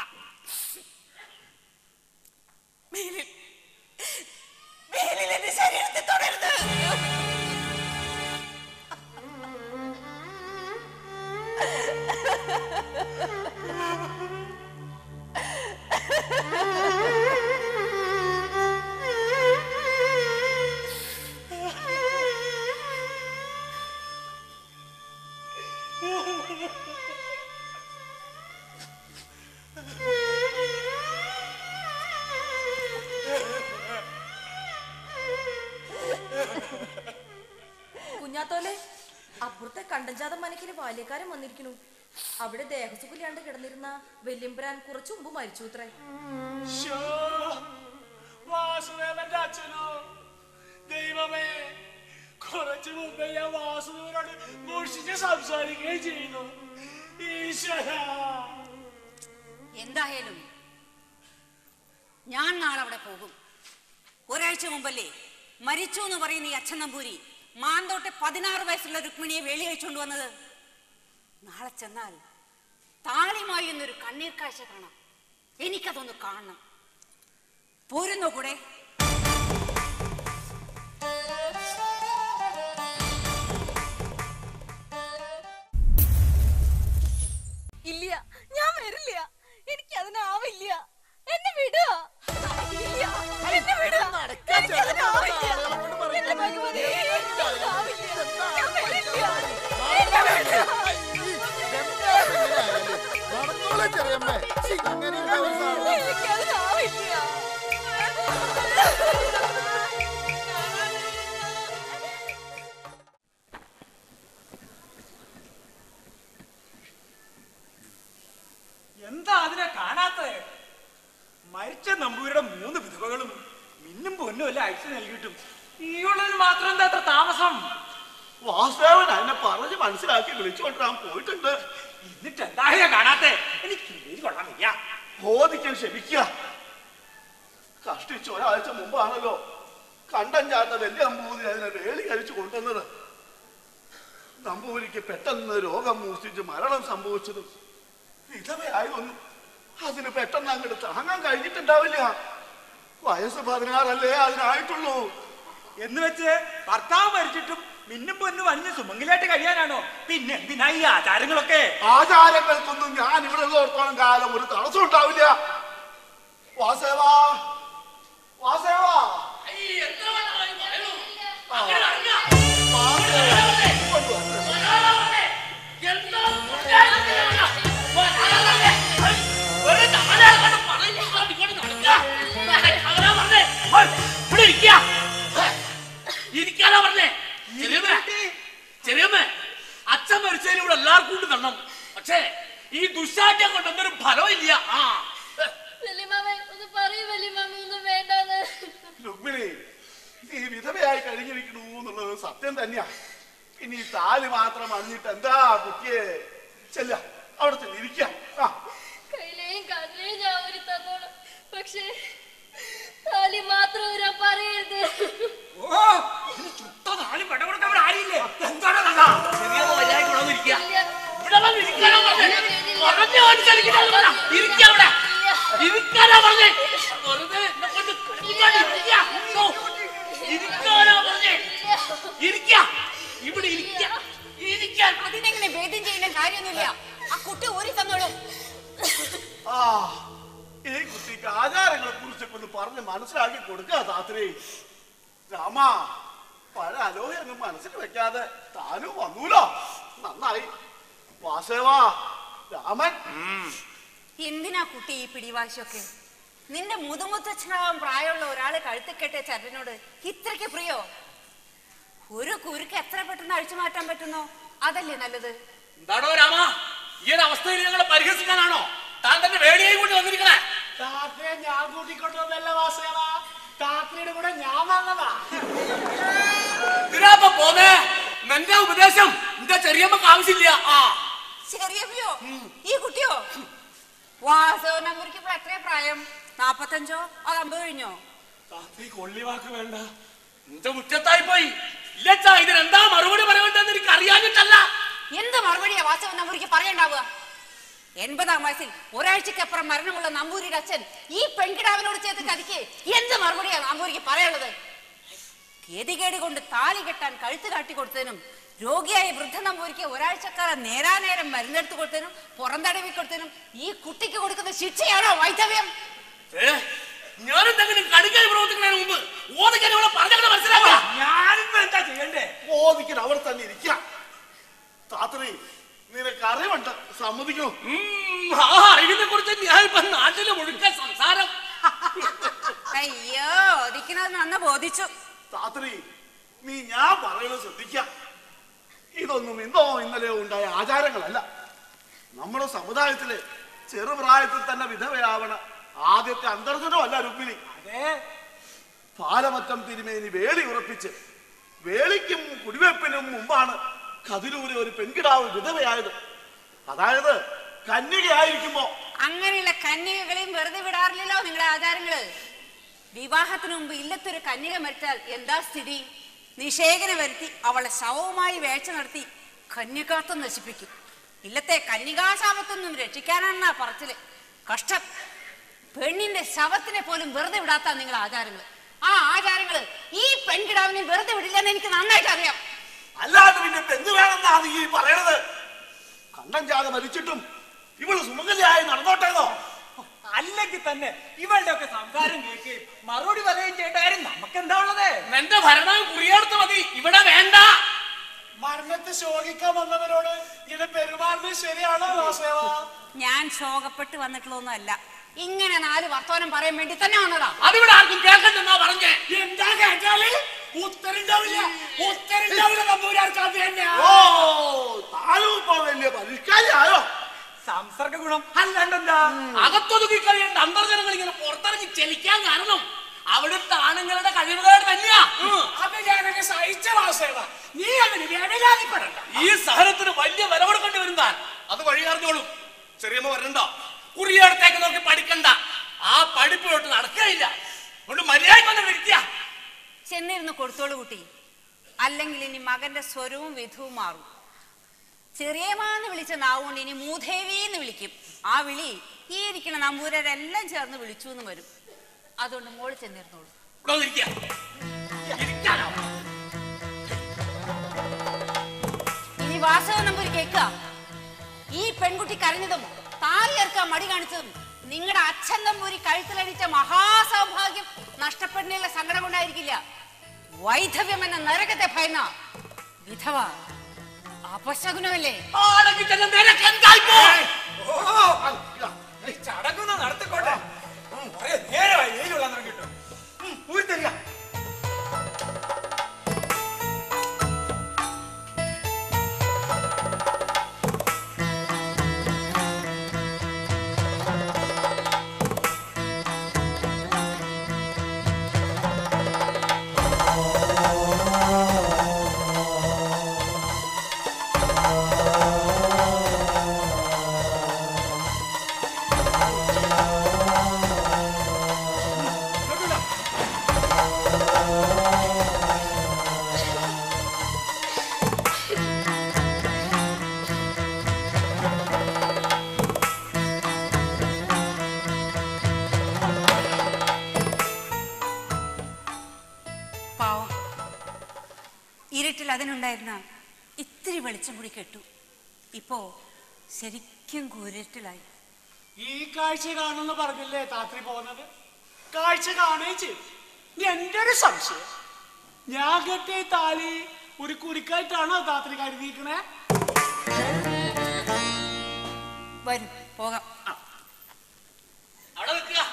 മേലിൽ മേലിൽ എന്റെ ശരീരത്തെ തുടരുത് കുഞ്ഞാത്തോലെ അപ്പുറത്തെ കണ്ടഞ്ചാത മനക്കിന് ബാല്യക്കാരൻ വന്നിരിക്കണു അവിടെ ദേഹസുഖില്ലാണ്ട് കിടന്നിരുന്ന വെല്ലിമ്പ്രാൻ കുറച്ചു മുമ്പ് മരിച്ചു അത്രേ ശ്ശോ, വാസുദേവന്റെ അച്ഛനോ ദൈവമേ കുറച്ചു മുമ്പേ ഞാൻ വാസുദേവനോട് മോഷിച്ച് സംസാരിക്കുകയും ചെയ്യുന്നു ഈശ്വര എന്തായാലും ഞാൻ നാളെ അവിടെ പോകും ഒരാഴ്ച മുമ്പല്ലേ മരിച്ചു എന്ന് പറയുന്ന ഈ അച്ഛൻ നമ്പൂരി മാന്തോട്ടെ പതിനാറ് വയസ്സുള്ള രുക്മിണിയെ വേളി അയച്ചുകൊണ്ട് വന്നത് നാളെ ചെന്നാൽ താളിമായി എന്നൊരു കണ്ണീർ കാഴ്ച കാണാം എനിക്കതൊന്ന് കാണണം പോരുന്നോ കൂടെ ഇല്ല ഞാൻ വരില്ല എനിക്ക് അതിനാവില്ല എന്നെ വിടുക ഇല്ല എന്നെ വിടുക എനിക്ക് അതിനാവില്ല എന്റെ ഭഗവതി എനിക്ക് അതിനാവില്ല ഞാൻ വരില്ല എന്നെ വിടുക എനിക്ക് അതിനാവില്ല എന്താ അതിനെ കാണാത്തത് മരിച്ച നമ്പൂരിയുടെ മൂന്ന് വിധവകളും മിന്നും പൊന്നും എല്ലാം അയച്ചു നൽകിയിട്ടും ഈയുള്ളതിന് മാത്രം എന്താ അത്ര താമസം വാസുദേവൻ അതിനെ പറഞ്ഞ് മനസ്സിലാക്കി വിളിച്ചുകൊണ്ടിരാൻ പോയിട്ടുണ്ട് എന്നിട്ട് എന്താ കാണാത്തെ എനിക്ക് പേര് കൊള്ളാൻ വയ്യ ബോധിക്കാൻ ക്ഷമിക്കുക കഷ്ടിച്ച് ഒരാഴ്ച മുമ്പാണല്ലോ കണ്ടം ചാത്ത വലിയ നമ്പൂതിരി അതിനെ വേളി കഴിച്ചു കൊണ്ടുവന്നത് നമ്പൂരിക്ക് പെട്ടെന്ന് രോഗം മൂർച്ഛിച്ച് മരണം സംഭവിച്ചതും വിധവയായൊന്നും അതിന് പെട്ടെന്ന് അങ്ങോട്ട് താങ്ങാൻ കഴിഞ്ഞിട്ടുണ്ടാവില്ല വയസ്സ് പതിനാറല്ലേ അതിനായിട്ടുള്ളൂ എന്ന് വെച്ച് ഭർത്താവ് മരിച്ചിട്ടും മിന്നും പൊന്നും അഞ്ഞ് സുമംഗലായിട്ട് കഴിയാനാണോ പിന്നെ എന്തിനാ ഈ ആചാരങ്ങളൊക്കെ ആചാരങ്ങൾക്കൊന്നും ഞാൻ ഇവിടെ ഉള്ളിടത്തോളം കാലം ഒരു തടസ്സം ഉണ്ടാവില്ല വാസേവാ വാസേവാ ഇരിക്കാനാ പറഞ്ഞേ ചെറിയമ്മേ ചെറിയമ്മേ അച്ഛൻ മരിച്ചതിന് ഇവിടെ എല്ലാവർക്കും ഉണ്ട് തരണം പക്ഷേ ഈ ദുശാഠ്യം കൊണ്ടൊന്നൊരു ഫലമില്ല ആ വല്യമാമേ ഒന്ന് പറയൂ വല്യമാമ ഒന്നും വേണ്ടാന്ന് രുക്മിണി നീ വിധവയായി കഴിഞ്ഞിരിക്കണു എന്നുള്ളത് സത്യം തന്നെയാ ഇനി ഈ താലി മാത്രം അണിഞ്ഞിട്ട് എന്താ കുട്ടിയെ ചെല്ല അവിടെ ചെന്ന് ഇരിക്കാം ആ കയ്യിലെയും കാലിലെയും ഞാൻ ഒരു തന്നോളാം പക്ഷേ താലി മാത്രം ഊരാൻ പറയരുത് ഓ ഇതിന് ചുട്ട നാലും പെട കൊടുക്കാൻ ആരില്ലേ എന്താണ് കഥ ചെറിയമ്മ മര്യാദയ്ക്ക് ഇവിടെ വന്ന് ഇരിക്കുക. ഇവിടെ വന്ന് ഇരിക്കാനാ പറഞ്ഞേ പറഞ്ഞ അനുസരിക്കുന്നത് പറ. ഇരിക്ക അവിടെ ഇരിക്കാനാ പറഞ്ഞേ വെറുതെ എന്നെ കൊണ്ട് കടിക്കാൻ ഇരിക്ക. ഓ, ഇരിക്കാനാ പറഞ്ഞേ ഇരിക്ക ഇവിടെ ഇരിക്ക ഇരിക്കാൻ അതിനെങ്ങനെ ഭേദം ചെയ്യുന്ന കാര്യമൊന്നുമില്ല ആ കുട്ടി ഊരി തന്നോളൂ ആ ഈ കുട്ടിക്ക് ആചാരങ്ങളെ കുറിച്ചൊക്കെ ഒന്ന് പറഞ്ഞ് മനസ്സിലാക്കി കൊടുക്കുക താത്രി രാമ പഴ അലോഹയൊന്നും മനസ്സിൽ വെക്കാതെ താനും വന്നൂലോ നന്നായി വാസേവാ രാമൻ എന്തിനാ കുട്ടി ഈ പിടിവാശിയൊക്കെ നിന്റെ മുതുമുത്തച്ഛനാവാൻ പ്രായമുള്ള ഒരാളെ കഴുത്തിൽ കെട്ടിയ ചരടിനോട് ഇത്രയ്ക്ക് പ്രിയോ ഒരു കുരുക്ക് എത്ര പെട്ടെന്ന് അഴിച്ചു മാറ്റാൻ പറ്റുന്നോ അതല്ലേ നല്ലത് എന്താണോ രാമ ഈ ഒരു അവസ്ഥയിൽ ഞങ്ങളെ പരിഹസിക്കാനാണോ താൻ തന്നെ വേടിയായി കൂടി വന്നിരിക്കണേ താത്തയെ ഞാൻ കൂട്ടിക്കൊണ്ടുവന്നല്ല വാസേവ താത്തയുടെ കൂടെ ഞാൻ വന്നതാ ഇതിനാപ്പ പോന്നേ നിന്റെ ഉപദേശം എന്റെ ചെറിയമ്മക്ക് ആവശ്യമില്ല ആ ചെറിയമ്മയോ ഈ കുട്ടിയോ വാസവ നമ്പൂരിക്ക് ഇപ്പൊ എത്രയാ പ്രായം നാപ്പത്തഞ്ചോ അത് അമ്പത് കഴിഞ്ഞോ താത്തി കൊള്ളിവാക്ക് വേണ്ട എന്റെ മുറ്റത്തായി പോയി ഇല്ലച്ചാ ഇതിനെന്താ മറുപടി പറയണ്ടെന്ന് എനിക്ക് അറിയാഞ്ഞിട്ടല്ല എന്ത് മറുപടിയാ വാസവ നമ്പൂരിക്ക് പറയണ്ടാവുക എൺപതാം വയസ്സിൽ ഒരാഴ്ചക്കപ്പുറം മരണമുള്ള നമ്പൂരിയുടെ അച്ഛൻ ഈ പെൺകിടാവിനോട് ചേർത്ത് കതിക്ക് എന്ത് മറുപടിയാ നമ്പൂരിക്ക് പറയാനുള്ളത് ഗതികേട് കൊണ്ട് താലി കെട്ടാൻ കഴുത്ത് കാട്ടി കൊടുത്തതിനും രോഗിയായ വൃദ്ധ നമ്പൂരിക്ക് ഒരാഴ്ചക്കാലം നേരാനേരം മരുന്നെടുത്ത് കൊടുത്തതിനും പുറന്തടവി കൊടുത്തതിനും ഈ കുട്ടിക്ക് കൊടുക്കുന്ന ശിക്ഷയാണോ വൈധവ്യം ഏ ഞാൻ എന്തെങ്കിലും കടുകായി പ്രവർത്തിക്കുന്നതിന് മുമ്പ് ഓതിക്കാൻ ഇവിടെ പറഞ്ഞങ്ങനെ മനസ്സിലാക്കുക ഞാനിപ്പോ എന്താ ചെയ്യണ്ടേ ബോധിക്കാൻ അവിടെ തന്നെ ഇരിക്കാം താത്രി നിനക്ക് അറിവുണ്ട് സമ്മതിക്കൂ ആ അറിവിനെ കുറിച്ച് ഞാൻ ഇപ്പൊ നാട്ടില് മുഴുക്ക സംസാരം അയ്യോ ഒതിക്കുന്നത് നന്ന ബോധിച്ചു താത്രി നീ ഞാൻ പറയുന്നത് ശ്രദ്ധിക്കാം ഇതൊന്നും ഇന്നോ ഇന്നലെയോ ഉണ്ടായ ആചാരങ്ങളല്ല നമ്മുടെ സമുദായത്തിലെ ചെറുപ്രായത്തിൽ തന്നെ വിധവയാവണ ആദ്യത്തെ അന്തർജനമല്ല രുക്മിണി പാലമറ്റം തിരുമേനി വേലി ഉറപ്പിച്ച് വേലിക്കും കുടിവെപ്പിനും മുമ്പാണ് കതിരൂര് ഒരു പെൺകിടാവ് വിധവയായത് അതായത് കന്യകയായിരിക്കുമ്പോ അങ്ങനെയുള്ള കന്യകകളെയും വെറുതെ വിടാറില്ലല്ലോ നിങ്ങളുടെ ആചാരങ്ങള് വിവാഹത്തിന് മുമ്പ് ഇല്ലത്തൊരു കന്യക മരിച്ചാൽ എന്താ സ്ഥിതി നിഷേകനെ വരുത്തി അവളെ ശവവുമായി വേഴ്ച നടത്തി കന്യകാത്വം നശിപ്പിക്കും ഇല്ലത്തെ കന്യകാശാപത്തൊന്നും രക്ഷിക്കാനാണെന്നാ പറച്ചില് കഷ്ടം പെണ്ണിന്റെ ശവത്തിനെ പോലും വെറുതെ വിടാത്ത നിങ്ങളുടെ ആചാരങ്ങൾ ആ ആചാരങ്ങള് ഈ പെൺകിടാവിനെ വെറുതെ വിടില്ലെന്ന് എനിക്ക് നന്നായിട്ട് അറിയാം അല്ലാതെ പിന്നെ ഇപ്പൊ എന്ത് വേണമെന്നാണ് ഈ പറയണത് കണ്ടം ജാത മരിച്ചിട്ടും ഇവള് സുമംഗലിയായി നടന്നോട്ടേന്നോ അല്ലെങ്കിൽ തന്നെ ഇവളുടെ ഒക്കെ സംസാരം കേൾക്കുകയും മറുപടി പറയുകയും ചെയ്യേണ്ട കാര്യം നമുക്ക് എന്താ ഉള്ളത് നിന്റെ ഭരണം കുറിയെടുത്ത് മതി ഇവിടെ വേണ്ട മരണത്തെ ശോകിക്കാൻ വന്നവരോട് ഇങ്ങനെ പെരുമാറുന്നത് ശരിയാണോ വാസേവ ഞാൻ ശോകപ്പെട്ട് വന്നിട്ടുള്ളതൊന്നുമല്ല ഇങ്ങനെ നാല് വർത്തമാനം പറയാൻ വേണ്ടി തന്നെ വന്നതാ അതിവിടെ ആർക്കും കേൾക്കണ്ടെന്നാ പറഞ്ഞേ എന്താ കേട്ടാല് ഉത്തരണ്ടാവില്ല ഉത്തരണ്ടാവില്ല തമ്പൂരാർക്ക് അത് തന്നെയാ ഓ താനും ഇപ്പൊ വലിയ പരിഷ്കാരിയായോ സംസർഗ ഗുണം അല്ലാണ്ടെന്താ അകത്തൊതുക്കി കഴിയേണ്ട അന്തർജനങ്ങൾ ഇങ്ങനെ പുറത്തിറങ്ങി ചെലിക്കാൻ കാരണം അവിടുത്തെ ആണുങ്ങളുടെ കഴിവുകൾ തന്നെയാ അത് ഞാനൊക്കെ സഹിച്ച വാസേവ നീ അതിന് വേവലാതിപ്പെടണ്ട ഈ സഹനത്തിന് വലിയ വില കൊടുക്കേണ്ടി വരും താൻ അത് വഴി അറിഞ്ഞോളൂ ചെറിയമ്മ വരണ്ട കുറിയടുത്തേക്ക് നോക്കി പഠിക്കണ്ട ആ പഠിപ്പിലോട്ട് നടക്കുകയില്ല അതുകൊണ്ട് മര്യാദ വ്യക്തിയാ ചെന്നിരുന്ന് കൊടുത്തോളൂ കുട്ടി അല്ലെങ്കിൽ ഇനി മകന്റെ സ്വരവും വിധവും മാറും ചെറിയമാന്ന് വിളിച്ച നാവുകൊണ്ട് ഇനി മൂദേവി എന്ന് വിളിക്കും ആ വിളി ഈ ഇരിക്കുന്ന നമ്പൂരരെല്ലാം ചേർന്ന് വിളിച്ചു എന്ന് വരും അതുകൊണ്ട് മോള് ചെന്നിരുന്നോളൂ ഇവിടെ വന്നിരിക്കുക. ഇരിക്കാനോ? ഇനി വാസവ നമ്പൂരി കേൾക്കുക ഈ പെൺകുട്ടി കരഞ്ഞതും താലിയേർക്കാൻ മടി കാണിച്ചതും നിങ്ങളുടെ അച്ഛൻ നമ്പൂരി കഴുത്തിലടിച്ച മഹാസൗഭാഗ്യം നഷ്ടപ്പെടുന്നതിലുള്ള സങ്കടം കൊണ്ടായിരിക്കില്ല വൈധവ്യം എന്ന നരകത്തെ ഭയന്ന വിധവ അപശകുനമല്ലേ ആണെങ്കിൽ തന്നെ നിനക്ക് എന്തായിപ്പോ? ചടങ്ങൊന്ന് നടത്തിക്കോട്ടെ കുറെ നേരമായി വെയിലുള്ള കിട്ടും ഊരി തരിക പാവം ഇരുട്ടിൽ അതിനുണ്ടായിരുന്ന ഇത്തിരി വെളിച്ചം കൂടി കെട്ടു ഇപ്പോ ശരിക്കും കൂരിട്ടിലായി ഈ കാഴ്ച കാണുന്ന പറഞ്ഞല്ലേ താത്രി പോകുന്നത് കാഴ്ച കാണുകയും ചെയ്തു ഇനി എന്റെ ഒരു സംശയം ഞാൻ കെട്ടിയ ഈ താലി ഒരു കുരുക്കായിട്ടാണോ താത്രി കരുതിയിരിക്കണേ വരും പോകാം അവിടെ നിൽക്കുക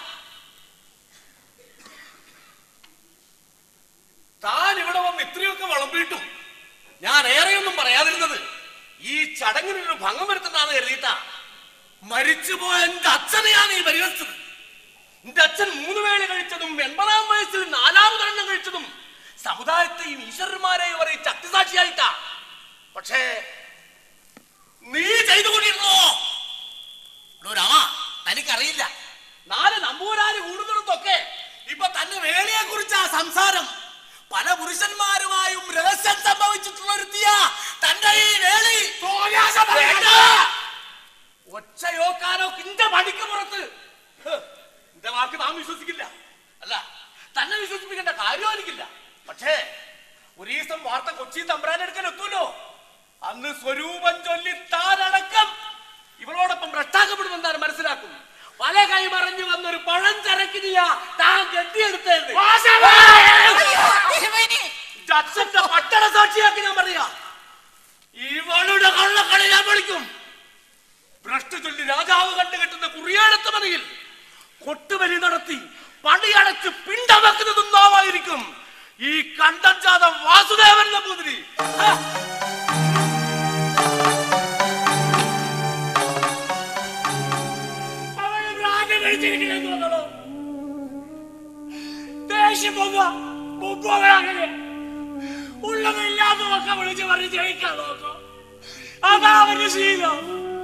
താൻ ഇവിടെ വന്ന് ഇത്രയൊക്കെ വിളമ്പിയിട്ടും ഞാൻ ഏറെയൊന്നും പറയാതിരുന്നത് ഈ ചടങ്ങിനൊരു ഭംഗം വരുത്തുന്നതാണ് കരുതിയിട്ടാ മരിച്ചുപോയ എന്റെ അച്ഛനെയാണ് ഈ പരിഹരിച്ചത് എന്റെ അച്ഛൻ മൂന്ന് വേള കഴിച്ചതും എൺപതാം വയസ്സിൽ നാലാമതെണ്ണം കഴിച്ചതും സമുദായത്തെയും ഈശ്വരന്മാരെയും വരെ ശക്തിസാക്ഷിയായിട്ടാ പക്ഷേ നീ ചെയ്തുകൊണ്ടിരുന്നോ എടോ രാമാ തനിക്കറിയില്ല നാല് നമ്പൂരാര് കൂടുന്നിടത്തൊക്കെ ഇപ്പൊ തന്നെ വേളിയെ കുറിച്ചാ സംസാരം പല പുരുഷന്മാരുമായും രഹസ്യം സംഭവിച്ചിട്ടുള്ള ഒരുത്തിയ തന്റെ ഈ വേളി വേണ്ട. ഒച്ചയോക്കാനോ കിന്റെ മടിക്ക് പുറത്ത് ഹ്, എന്റെ വാക്ക് നാം വിശ്വസിക്കില്ല അല്ല തന്നെ വിശ്വസിപ്പിക്കേണ്ട കാര്യം എനിക്കില്ല പക്ഷേ ഒരു ദിവസം വാർത്ത കൊച്ചി തമ്പ്രാനെടുക്കൽ എത്തുമല്ലോ അന്ന് സ്വരൂപം ചൊല്ലി താനടക്കം ഇവളോടൊപ്പം ഭ്രഷ്ടാക്കപ്പെടുമെന്നാണ് മനസ്സിലാക്കും പല കൈമറിഞ്ഞു വന്നൊരു പഴഞ്ചരക്കിനിയാ താൻ കെട്ടിയെടുത്തത് അച്ഛന്റെ പട്ടണ സാക്ഷിയാക്കി ഞാൻ പറയാ ഇവളുടെ കള്ളക്കളി ഞാൻ വിളിക്കും ഭ്രഷ്ട ചൊല്ലി രാജാവ് കണ്ടുകെട്ടുന്ന കുറിയാടത്ത് മതിയിൽ കൊട്ടുബലി നടത്തി പണിയടച്ച് പിണ്ടമക്കുന്നതും നാവായിരിക്കും ഈ കണ്ടം ജാത വാസുദേവൻ നമ്പൂതിരി ഹ! ദേഷ്യം പൊങ്ങുക പൊങ്ങുക അങ്ങനെ ഉള്ളതും ഇല്ലാത്തതും ഒക്കെ വിളിച്ച് പറഞ്ഞ് ജയിക്കാൻ നോക്കും അതാ അവന്റെ ശീലം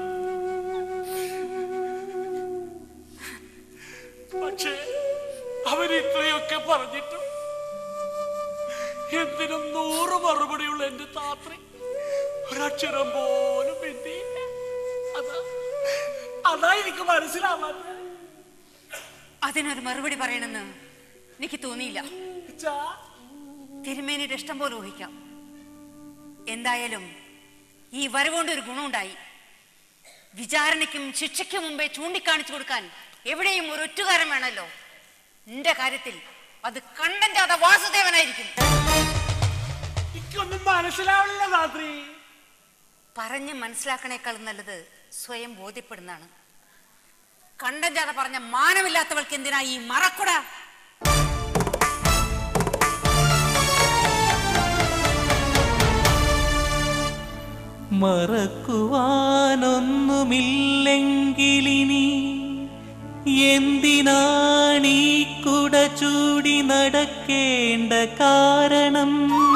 പക്ഷേ അവൻ ഇത്രയൊക്കെ പറഞ്ഞിട്ടും എന്തിനും നൂറ് മറുപടിയുള്ള എന്റെ താത്രി ഒരക്ഷരം പോലും മിണ്ടിയില്ല അതാ അതാ എനിക്ക് മനസ്സിലാവാത്തത് അതിനൊരു മറുപടി പറയണമെന്ന് എനിക്ക് തോന്നിയില്ല തിരുമേനിയുടെ ഇഷ്ടം പോലെ ഊഹിക്കാം എന്തായാലും ഈ വരവുകൊണ്ട് ഒരു ഗുണമുണ്ടായി വിചാരണയ്ക്കും ശിക്ഷയ്ക്കും മുമ്പേ ചൂണ്ടിക്കാണിച്ചു കൊടുക്കാൻ എവിടെയും ഒരു ഒറ്റുകാരൻ വേണമല്ലോ നിന്റെ കാര്യത്തിൽ അത് കണ്ടന്റ് വാസുദേവനായിരിക്കും എനിക്കൊന്നും മനസ്സിലാവില്ല രാത്രി പറഞ്ഞ് മനസ്സിലാക്കണേക്കാൾ നല്ലത് സ്വയം ബോധ്യപ്പെടുന്നതാണ് കണ്ടഞ്ചാത പറഞ്ഞ മാനമില്ലാത്തവൾക്ക് എന്തിനാ ഈ മറക്കുട മറക്കുവാനൊന്നുമില്ലെങ്കിലിനി എന്തിനാണീ കുട ചൂടി നടക്കേണ്ട കാരണം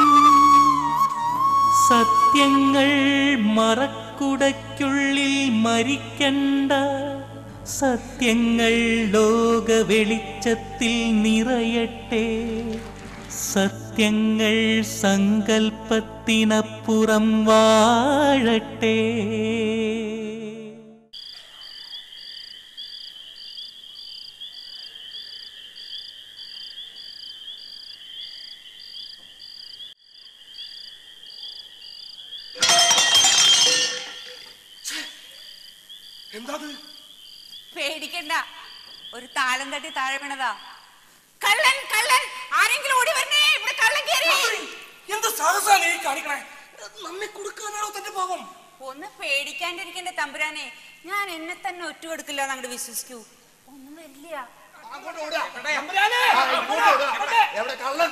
സത്യങ്ങൾ മറക്കുടയ്ക്കുള്ളിൽ മരിക്കണ്ട സത്യങ്ങൾ ലോക വെളിച്ചത്തിൽ നിറയട്ടെ സത്യങ്ങൾ സങ്കൽപ്പത്തിനപ്പുറം വാഴട്ടെ എന്താ പേടിക്കണ്ട ഒരു താളം തട്ടി താഴെ വീണതാ കള്ളൻ കള്ളൻ ആരെങ്കിലും ഓടി വരണേ ഇവിടെ കള്ളൻ കയറി എന്ത് സാഹസാണ് ഈ കാണിക്കണേ നമ്മെ കൊടുക്കാനാണോ തന്റെ പാവം ഒന്ന് പേടിക്കാണ്ടിരിക്കണ്ടേ തമ്പുരാനെ ഞാൻ എന്നെ തന്നെ ഒറ്റ കൊടുക്കില്ല എന്നങ്ങോട്ട് വിശ്വസിക്കൂ ഒന്നും വരില്ല എവിടെ കള്ളൻ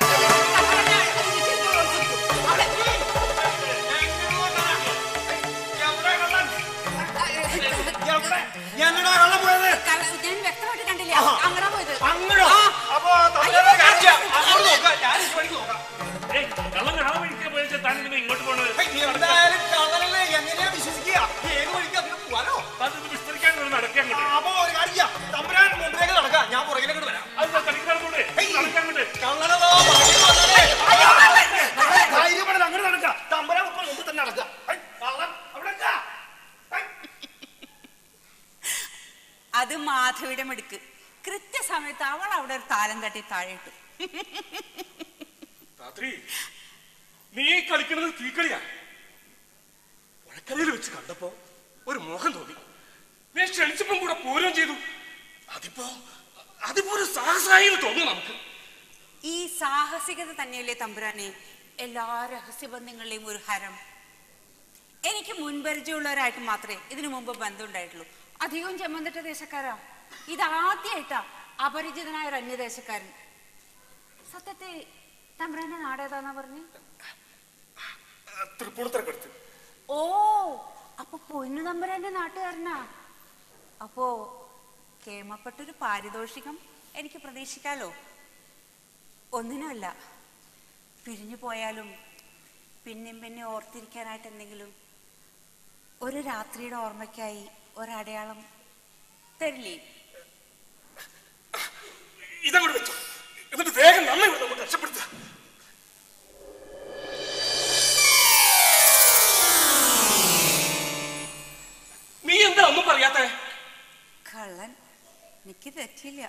ഞങ്ങളുടെ കള്ളം പോയത് ഞാൻ വ്യക്തമായിട്ട് കണ്ടില്ല അങ്ങടാ പോയത് അങ്ങടോ ആ. അപ്പൊ അയ്യോ, ഏയ്, കള്ളൻ ആ വഴിക്കാ പോയാൽ താൻ ഇങ്ങനെ ഇങ്ങോട്ട് പോണത് എന്തായാലും കള്ളനല്ലേ എങ്ങനെയാ വിശ്വസിക്കുക ഏത് വഴിക്ക് അതിന് പോവാനോ അതൊന്ന് വിസ്തരിക്കാൻ ഒരു നടക്കാൻ അങ്ങോട്ട്. അപ്പൊ ഒരു കാര്യം ചെയ്യാം. തമ്പുരാൻ മുമ്പിലേക്ക് നടക്കാം ഞാൻ പുറകിലേക്ക് വരാം അത് കളിക്കാൻ കൂടെ നടക്കാൻ അങ്ങോട്ട്. കള്ളനതോ പുറകിൽ വന്നതേ. ധൈര്യപ്പെടാൻ അങ്ങനെ നടക്കാം തമ്പരാൻ ഉപ്പ മുമ്പ് തന്നെ നടക്കാം ഹൈ, കള്ളൻ അവിടെ നിൽക്കാ. അത് മാധവിയുടെ മിടുക്ക് കൃത്യസമയത്ത് അവൾ അവിടെ ഒരു താലം തട്ടി താഴെ ഇട്ടു രാത്രി നീ കളിക്കുന്നത് തീക്കളിയാ വഴക്കരയിൽ വെച്ച് കണ്ടപ്പോ ഒരു മോഹം തോന്നി നീ ക്ഷണിച്ചപ്പം കൂടെ പോരും ചെയ്തു അതിപ്പോ അതിപ്പോ ഒരു സാഹസായി തോന്നുന്നു നമുക്ക് ഈ സാഹസികത തന്നെയല്ലേ തമ്പുരാനെ എല്ലാ രഹസ്യബന്ധങ്ങളിലെയും ഒരു ഹരം എനിക്ക് മുൻപരിചയമുള്ളവരായിട്ട് മാത്രമേ ഇതിനു മുമ്പ് ബന്ധം ഉണ്ടായിട്ടുള്ളൂ അധികവും ചെമ്മന്തിട്ട ദേശക്കാരാ ഇതാദ്യമായിട്ടാ അപരിചിതനായ ഒരു അന്യദേശക്കാരൻ സത്യത്തെ തമ്പുരാന്റെ നാടേതാന്നാ പറഞ്ഞു തൃപ്പൂണിത്തറക്കടുത്ത് ഓ അപ്പൊ പൊന്നു തമ്പുരാന്റെ നാട്ടുകാരനാ അപ്പോ കേമപ്പെട്ടൊരു പാരിതോഷികം എനിക്ക് പ്രതീക്ഷിക്കാലോ ഒന്നിനുമല്ല പിരിഞ്ഞു പോയാലും പിന്നെയും പിന്നെ ഓർത്തിരിക്കാനായിട്ട് എന്തെങ്കിലും ഒരു രാത്രിയുടെ ഓർമ്മയ്ക്കായി ഒരടയാളം തരില്ലേ ഇതങ്ങോട്ട് വെച്ചോ എന്നിട്ട് വേഗം നമ്മെ ഇവിടെ നമുക്ക് രക്ഷപ്പെടുത്തുക നീ എന്താ ഒന്നും പറയാത്തേ കള്ളൻ എനിക്ക് തെറ്റില്ല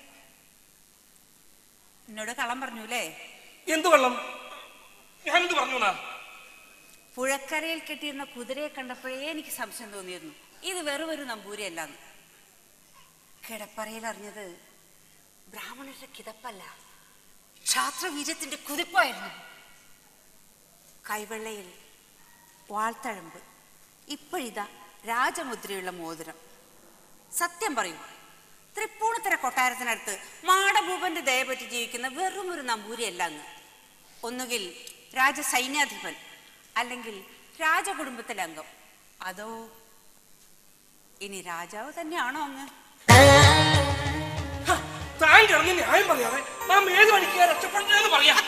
എന്നോട് കള്ളം പറഞ്ഞു അല്ലേ എന്ത് വെള്ളം ഞാനെന്ത് പറഞ്ഞു എന്നാ പുഴക്കരയിൽ കെട്ടിയിരുന്ന കുതിരയെ കണ്ടപ്പോഴേ എനിക്ക് സംശയം തോന്നിയിരുന്നു ഇത് വെറും ഒരു നമ്പൂരിയല്ലാന്ന് കിടപ്പറയിൽ അറിഞ്ഞത് ബ്രാഹ്മണരുടെ കിതപ്പല്ല ക്ഷാത്രവീര്യത്തിന്റെ കുതിപ്പായിരുന്നു കൈവെള്ളയിൽ വാൾത്തഴമ്പ് ഇപ്പോഴിതാ രാജമുദ്രയുള്ള മോതിരം സത്യം പറയൂ തൃപ്പൂണിത്തര കൊട്ടാരത്തിനടുത്ത് മാടഭൂപന്റെ ദയപറ്റി ജീവിക്കുന്ന വെറും ഒരു നമ്പൂരിയല്ല അങ്ങ് ഒന്നുകിൽ രാജസൈന്യാധിപൻ അല്ലെങ്കിൽ രാജകുടുംബത്തിലെ അംഗം അതോ ഇനി രാജാവ് തന്നെയാണോ അങ്ങ് താൻ കിടന്ന് ന്യായം പറയാതെ നാം ഏത് വഴിക്കാ രക്ഷപ്പെടുന്നതെന്ന് പറയാം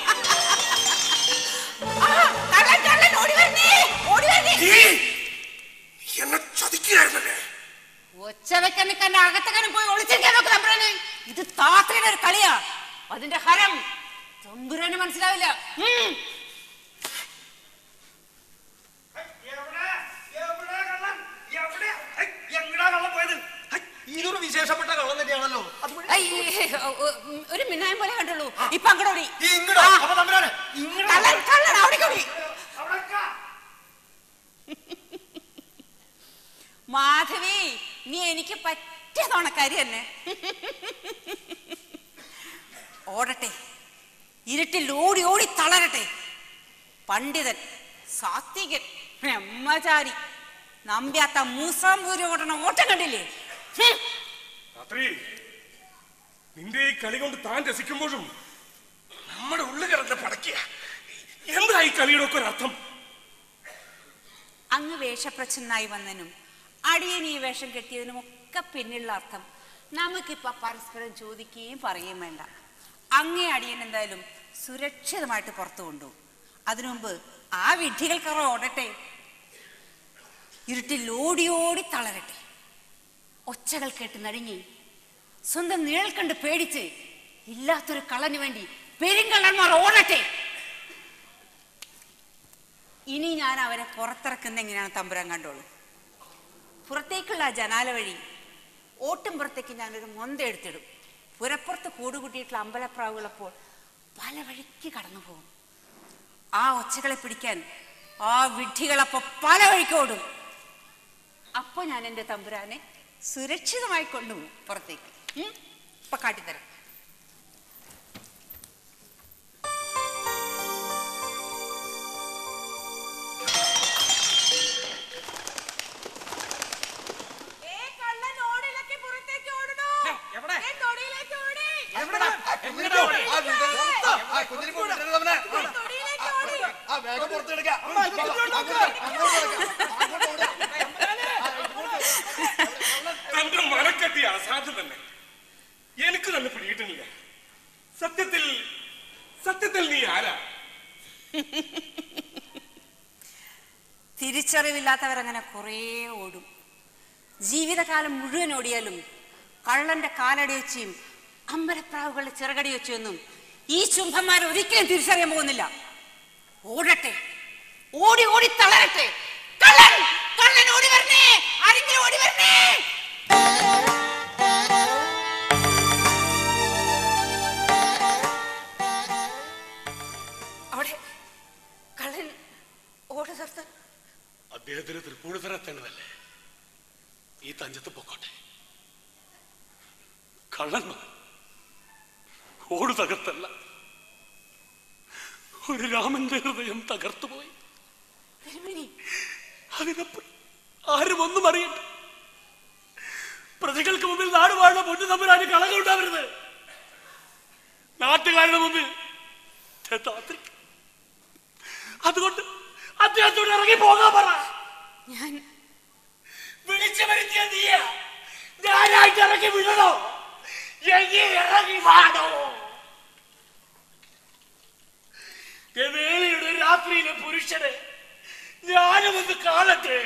എന്നെ ചതിക്കുകയായിരുന്നല്ലേ ഒച്ചവെക്കാൻ നിൽക്കാൻ അകത്തകനും പോയി ഒളിച്ചിരിക്കാൻ നോക്ക് തമ്പുരാനെ ഇത് താത്രയുടെ ഒരു കളിയാ അതിന്റെ ഹരം തമ്പുരാന് മനസ്സിലാവില്ല ഉം. ഇതൊരു വിശേഷപ്പെട്ട കള്ളം തന്നെയാണല്ലോ ഐ, ഒ- ഒ- ഒരു മിന്നായം പോലെ കണ്ടുള്ളൂ ഇപ്പൊ അങ്ങോട്ടോടി ഇങ്ങടോ? അപ്പൊ തമ്പുരാനെ, കള്ളൻ കള്ളൻ അവിടേക്ക് ഓടി മാധവി നീ എനിക്ക് പറ്റിയ തോണക്കാരി തന്നെ ഓടട്ടെ ഇരുട്ടിൽ ഓടി ഓടി തളരട്ടെ പണ്ഡിതൻ സാത്വികൻ ബ്രഹ്മചാരി നമ്പ്യാത്ത മൂസാമ്പൂരി ഓടണ ഓട്ടം കണ്ടില്ലേ ഹും. രാത്രി നിന്റെ ഈ കളി കൊണ്ട് താൻ രസിക്കുമ്പോഴും നമ്മുടെ ഉള്ളിൽ കിടന്ന് പടക്കുക എന്താ ഈ കളിയുടെ ഒക്കെ ഒരു അർത്ഥം അങ്ങ് വേഷപ്രച്ഛന്നായി വന്നതിനും അടിയൻ ഈ വേഷം കെട്ടിയതിനും ഒക്കെ പിന്നിലുള്ള അർത്ഥം നമുക്കിപ്പോ പരസ്പരം ചോദിക്കുകയും പറയുകയും വേണ്ട അങ്ങേ അടിയൻ എന്തായാലും സുരക്ഷിതമായിട്ട് പുറത്തു കൊണ്ടുപോകും അതിനു മുമ്പ് ആ വിഡ്ഢികൾക്കറ ഓടട്ടെ ഇരുട്ടിൽ ഓടി ഓടി തളരട്ടെ ഒച്ചകൾ കേട്ട് നടുങ്ങി സ്വന്തം നിഴൽ കണ്ട് പേടിച്ച് ഇല്ലാത്തൊരു കള്ളന് വേണ്ടി പെരുങ്കള്ളന്മാർ ഓടട്ടെ ഇനി ഞാൻ അവരെ പുറത്തിറക്കുന്ന എങ്ങനെയാണ് തമ്പുരാൻ കണ്ടോളൂ പുറത്തേക്കുള്ള ആ ജനാല വഴി ഓട്ടും പുറത്തേക്ക് ഞാനൊരു മൊന്ത എടുത്തിടും പുരപ്പുറത്ത് കൂടുകൂട്ടിയിട്ടുള്ള അമ്പലപ്രാവുകളപ്പോൾ പല വഴിക്ക് കടന്നു പോകും ആ ഒച്ചകളെ പിടിക്കാൻ ആ വിഡ്ഢികളപ്പോ പല വഴിക്കോടും അപ്പൊ ഞാൻ എൻ്റെ തമ്പുരാനെ സുരക്ഷിതമായി കൊണ്ടുപോകും പുറത്തേക്ക് ഉം? ഇപ്പൊ കാട്ടിത്തരാം തന്റെ മനക്കെട്ടി അസാധ്യം തന്നെ എനിക്ക് തന്നെ പിടികിട്ടുന്നില്ല സത്യത്തിൽ സത്യത്തിൽ നീ ആരാ തിരിച്ചറിവില്ലാത്തവരങ്ങനെ കുറേ ഓടും ജീവിതകാലം മുഴുവൻ ഓടിയാലും കള്ളന്റെ കാലടി വെച്ചും അമ്പലപ്രാവുകളുടെ ചിറകടി വെച്ചൊന്നും ഈ ശുംഭന്മാർ ഒരിക്കലും തിരിച്ചറിയാൻ പോകുന്നില്ല ഓടട്ടെ ഓടി ഓടി തളരട്ടെ കള്ളൻ കള്ളൻ ഓടി വരണേ ആരെങ്കിലും ഓടി വരണേ അവിടെ കള്ളൻ ഓടി നിർത്താൻ അദ്ദേഹത്തിന് തൃപ്പൂണിത്തറ എത്തേണ്ടതല്ലേ ഈ തഞ്ചത്ത് പൊക്കോട്ടെ കള്ളന്മാർ ഓട് തകർത്തല്ല ഒരു രാമന്റെ ഹൃദയം തകർത്തുപോയി തിരുമേനി അതിനപ്പുറം ആരും ഒന്നും അറിയണ്ട പ്രജകൾക്ക് മുമ്പിൽ നാട് വാഴുന്ന പൊന്നു തമ്പുരാന് കളകൾ ഉണ്ടാവരുത് നാട്ടുകാരുടെ മുമ്പിൽ ക്ഷേത്രാത്രി. അതുകൊണ്ട് അദ്ദേഹത്തോട് ഇറങ്ങി പോകാൻ പറ ഞാൻ വിളിച്ചു വരുത്തിയ നീയ ഞാനായിട്ട് ഇറങ്ങി വിടണോ എങ്കിൽ ഇറങ്ങി വാടോ വേളിയുടെ രാത്രിയിലെ പുരുഷനെ ഞാനും ഒന്ന് കാണട്ടെ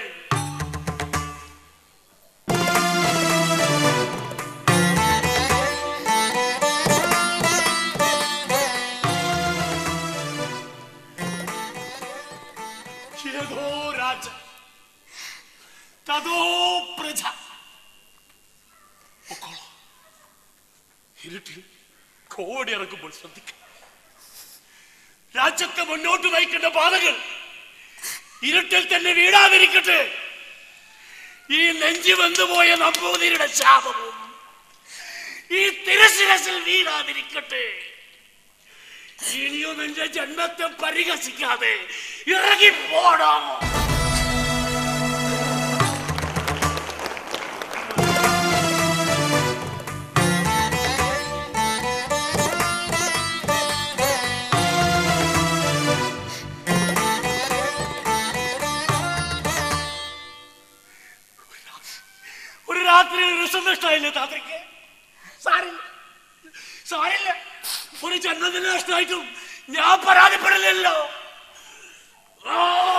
ഏതോ രാജ തതോ പ്രജ പൊക്കോളൂ. ഇരുട്ടിൽ കോടി ഇറക്കുമ്പോൾ ശ്രദ്ധിക്കണം രാജ്യത്തെ മുന്നോട്ട് നയിക്കേണ്ട പാതകൾ ഇരുട്ടിൽ തന്നെ വീഴാതിരിക്കട്ടെ ഈ നെഞ്ചി വന്നുപോയ നമ്പൂതിരിയുടെ ശാപവും ഈ തിരശിരസിൽ വീഴാതിരിക്കട്ടെ ഇനിയും എന്റെ ജന്മത്തെ പരിഹസിക്കാതെ ഇറങ്ങിപ്പോടോ ഒരു രാത്രി രസം നഷ്ടമായില്ലേ താത്തയ്ക്ക് സാരില്ല സാരില്ല ഒരു ജന്മദിന നഷ്ടമായിട്ടും ഞാൻ പരാതിപ്പെടില്ലല്ലോ ആ!